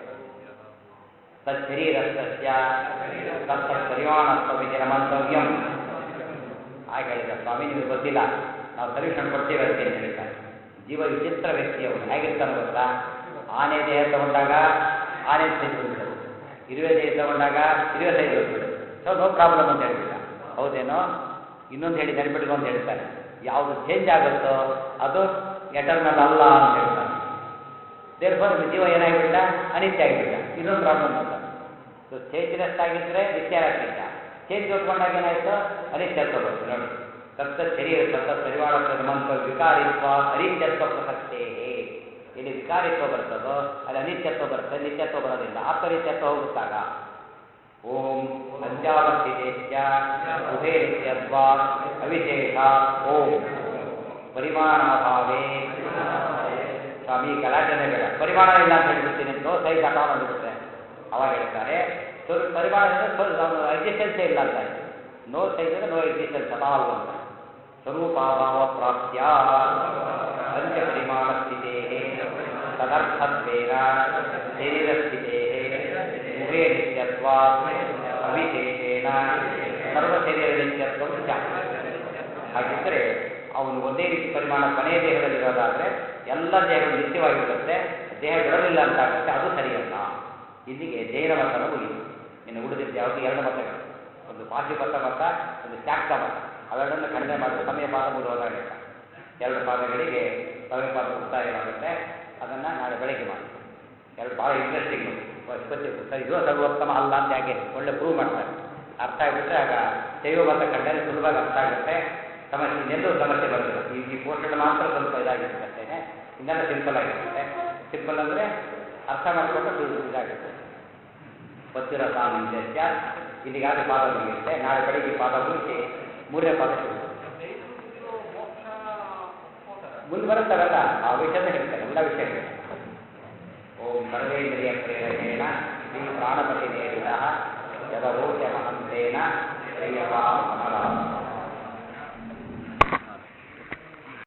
ತತ್ಶರೀರಸ್ತಸ್ಯ ತತ್ತತ್ ಪರಿಮಾಣತ್ವವಿಧಿನ ಮಂತವ್ಯಂ ಹಾಗೆ ಹೇಳಿದ ಸ್ವಾಮಿ ನಿಮಗೆ ಗೊತ್ತಿಲ್ಲ ನಾವು ಸೊಲ್ಯೂಷನ್ ಕೊಡ್ತೇವೆ ಅಂತ ಏನು ಹೇಳ್ತಾರೆ ಜೀವ ವಿಚಿತ್ರ ವ್ಯಕ್ತಿ ಅವನು ಹೇಗಿರ್ತಾನೆ ಗೊತ್ತಾ ಆನೆ ದೇಹ ತಗೊಂಡಾಗ ಆನೆ ಸೈಜ್ ಹೋಗ್ಬಿಡೋದು ಇರುವೆ ದೇಹ ತಗೊಂಡಾಗ ಇರುವೆ ಸೈಜ್ ಹೋಗ್ಬಿಡೋದು ಸೊ ನೋ ಪ್ರಾಬ್ಲಮ್ ಅಂತ ಹೇಳ್ಬಿಟ್ಟ ಹೌದೇನೋ ಇನ್ನೊಂದು ಹೇಳಿ ನೆನ್ಪಿಟ್ಕೊ ಅಂತ ಹೇಳ್ತಾನೆ ಯಾವುದು ಚೇಂಜ್ ಆಗುತ್ತೋ ಅದು ಎಟರ್ನಲ್ ಅಲ್ಲ ಅಂತ ಹೇಳ್ತಾನೆ ದೇರ್ಫೋರ್ ಜೀವ ಏನಾಗಿಬಿಟ್ಟ ಅನಿತ್ಯ ಆಗಿಬಿಟ್ಟ ಇನ್ನೊಂದು ಪ್ರಾಬ್ಲಮ್ ಅಂತ ಸೊ ಚೇಂಜ್ನೆಸ್ ಆಗಿದ್ರೆ ನಿತ್ಯ ಆಗ್ತಿದ್ದ ಚೇಂಜ್ ಹೊತ್ಕೊಂಡಾಗ ಏನಾಯ್ತು ಅನಿತ್ಯತ್ವ ಬಂತು ನೋಡಿ ತತ್ತ ಶರೀರ ತತ್ತ ಪರಿವಾರ ಮಂತ ವಿಕಾರಿತ್ವ ಅನಿತ್ಯತ್ವ ಪ್ರಸಕ್ತೇ ಇಲ್ಲಿ ವಿಕಾರಿತ್ವ ಬರ್ತದೋ ಅಲ್ಲಿ ಅನಿತ್ಯತ್ವ ಬರುತ್ತೆ ನಿತ್ಯತ್ವ ಬರೋದಿಲ್ಲ ಆತ್ಮನಿತ್ಯತ್ವ ಹೋಗುತ್ತಾಗ ಓಂ ಸಂಜಾವಸ್ಥಿತೇಶ್ಚ ಉಭೇ ನಿತ್ಯತ್ವ ಅವಿಶೇಷ ಓಂ ಪರಿಮಾಣಾಭಾವೇ ಸ್ವಾಮಿ ಗಲಾಟೆನೇ ಬೇಡ ಪರಿಮಾಣ ಇಲ್ಲ ಅಂತ ಹೇಳ್ಬಿಡ್ತೀನಿ ನೋ ಸೈಜ್ ಅಟ ಅಂದ್ಬಿಟ್ರೆ ಅವಾಗ ಹೇಳ್ತಾರೆ ಸ್ವಲ್ಪ ಪರಿಮಾಣ ಎಕ್ಸಿಸ್ಟೆನ್ಸೇ ಇಲ್ಲ ಅಂತ ನೋ ಸೈಜ್ ಅಂದ್ರೆ ನೋ ಎಕ್ಸಿಸ್ಟೆನ್ಸ್ ಅಟ ಅಲ್ಲ ಅಂತ ಸ್ವರೂಪಾಭಾವ ಪ್ರಾಪ್ತ್ಯ ಪಂಚ ಪರಿಮಾಣ ಸ್ಥಿತೇ ತದರ್ಥತ್ವೇನ ಶರೀರ ಸ್ಥಿತೇ ಉಭಯ ನಿತ್ಯತ್ವ ಅವಿಶೇಷೇಣ ಸರ್ವ ಶರೀರ ನಿತ್ಯತ್ವ ಹಾಗಿದ್ದರೆ ಅವನು ಒಂದೇ ರೀತಿ ಪರಿಮಾಣ ಕೊನೆಯ ದೇಹದಲ್ಲಿರೋದಾದ್ರೆ ಎಲ್ಲ ದೇಹಗಳು ನಿತ್ಯವಾಗಿರುತ್ತೆ ದೇಹ ಬಿಡೋದಿಲ್ಲ ಅಂತಾಗುತ್ತೆ ಅದು ಸರಿಯಲ್ಲ ಇಲ್ಲಿಗೆ ಜೈನ ಮತನ ಮುಗಿತು ಇನ್ನು ಉಳಿದಿದ್ದು ಯಾವುದು ಎರಡು ಮತಗಳು ಒಂದು ಪಾಶಿಪಥ ಮತ ಒಂದು ಶಾಕ್ತ ಮತ ಅವೆರಡನ್ನು ಖಂಡನೆ ಮಾಡಿದ್ರೆ ಸಮಯ ಪಾದ ಮುಗಿದೋದಾಗ ಎರಡು ಪಾದಗಳಿಗೆ ಸಮಯ ಪಾದ ಮುಕ್ತಾಯವಾಗುತ್ತೆ ಅದನ್ನು ನಾಳೆ ಬೆಳಗ್ಗೆ ಮಾಡಿ ಎರಡು ಭಾಳ ಇಂಟ್ರೆಸ್ಟಿಂಗ್ ಸ್ಪತಿ ಸರಿ ಇದು ಸರ್ವೋತ್ತಮ ಅಲ್ಲ ಅಂತ ಯಾಕೆ ಒಳ್ಳೆ ಪ್ರೂವ್ ಮಾಡ್ತಾರೆ ಅರ್ಥ ಆಗಿಬಿಟ್ರೆ ಆಗ ಶೈವ ಮತ ಖಂಡನೆ ಸುಲಭವಾಗಿ ಅರ್ಥ ಆಗುತ್ತೆ ಸಮಸ್ಯೆ ಇನ್ನೆಲ್ಲೂ ಸಮಸ್ಯೆ ಬರೋದಿಲ್ಲ ಈ ಈ ಪೋರ್ಷನ್ ಮಾತ್ರ ಸ್ವಲ್ಪ ಇದಾಗಿರುತ್ತೆ ಅಷ್ಟೇ ಇನ್ನೆಲ್ಲ ಸಿಂಪಲ್ ಆಗಿರುತ್ತೆ ಸಿಂಪಲ್ ಅಂದರೆ ಅರ್ಥ ಮಾಡಿಕೊಂಡು ಇದಾಗುತ್ತೆ ಗೊತ್ತಿರೋ ಸಾಮಂಜಸ್ಯ ಇಲ್ಲಿಗಾದ್ರೆ ಪಾದ ಮುಗಿಯುತ್ತೆ ನಾಳೆ ಬೆಳಿಗ್ಗೆ ಈ ಪಾದ ಮುಗಿಸಿ ಮೂರನೇ ಪಾದ ಶುರು ದೈವಜ್ಞರು ಮೋಕ್ಷ ಹೋಗ್ತಾರೆ ಮುಂದೆ ಬರುತ್ತಾರಲ್ಲ ಆ ವಿಷಯದ ಹೇಳ್ತಾರೆ ಎಲ್ಲ ವಿಷಯ ಹೇಳ್ತಾರೆ ಓಂ ಸರ್ವೇಂದ್ರಿಯ ಪ್ರೇರಕೇಣ ಶ್ರೀ ಪ್ರಾಣಪತಿ ನೇರಿದ ಯದವೋಚ ಮಹಂತೇನ ಶ್ರೇಯಸಾಂ ಕಮಲ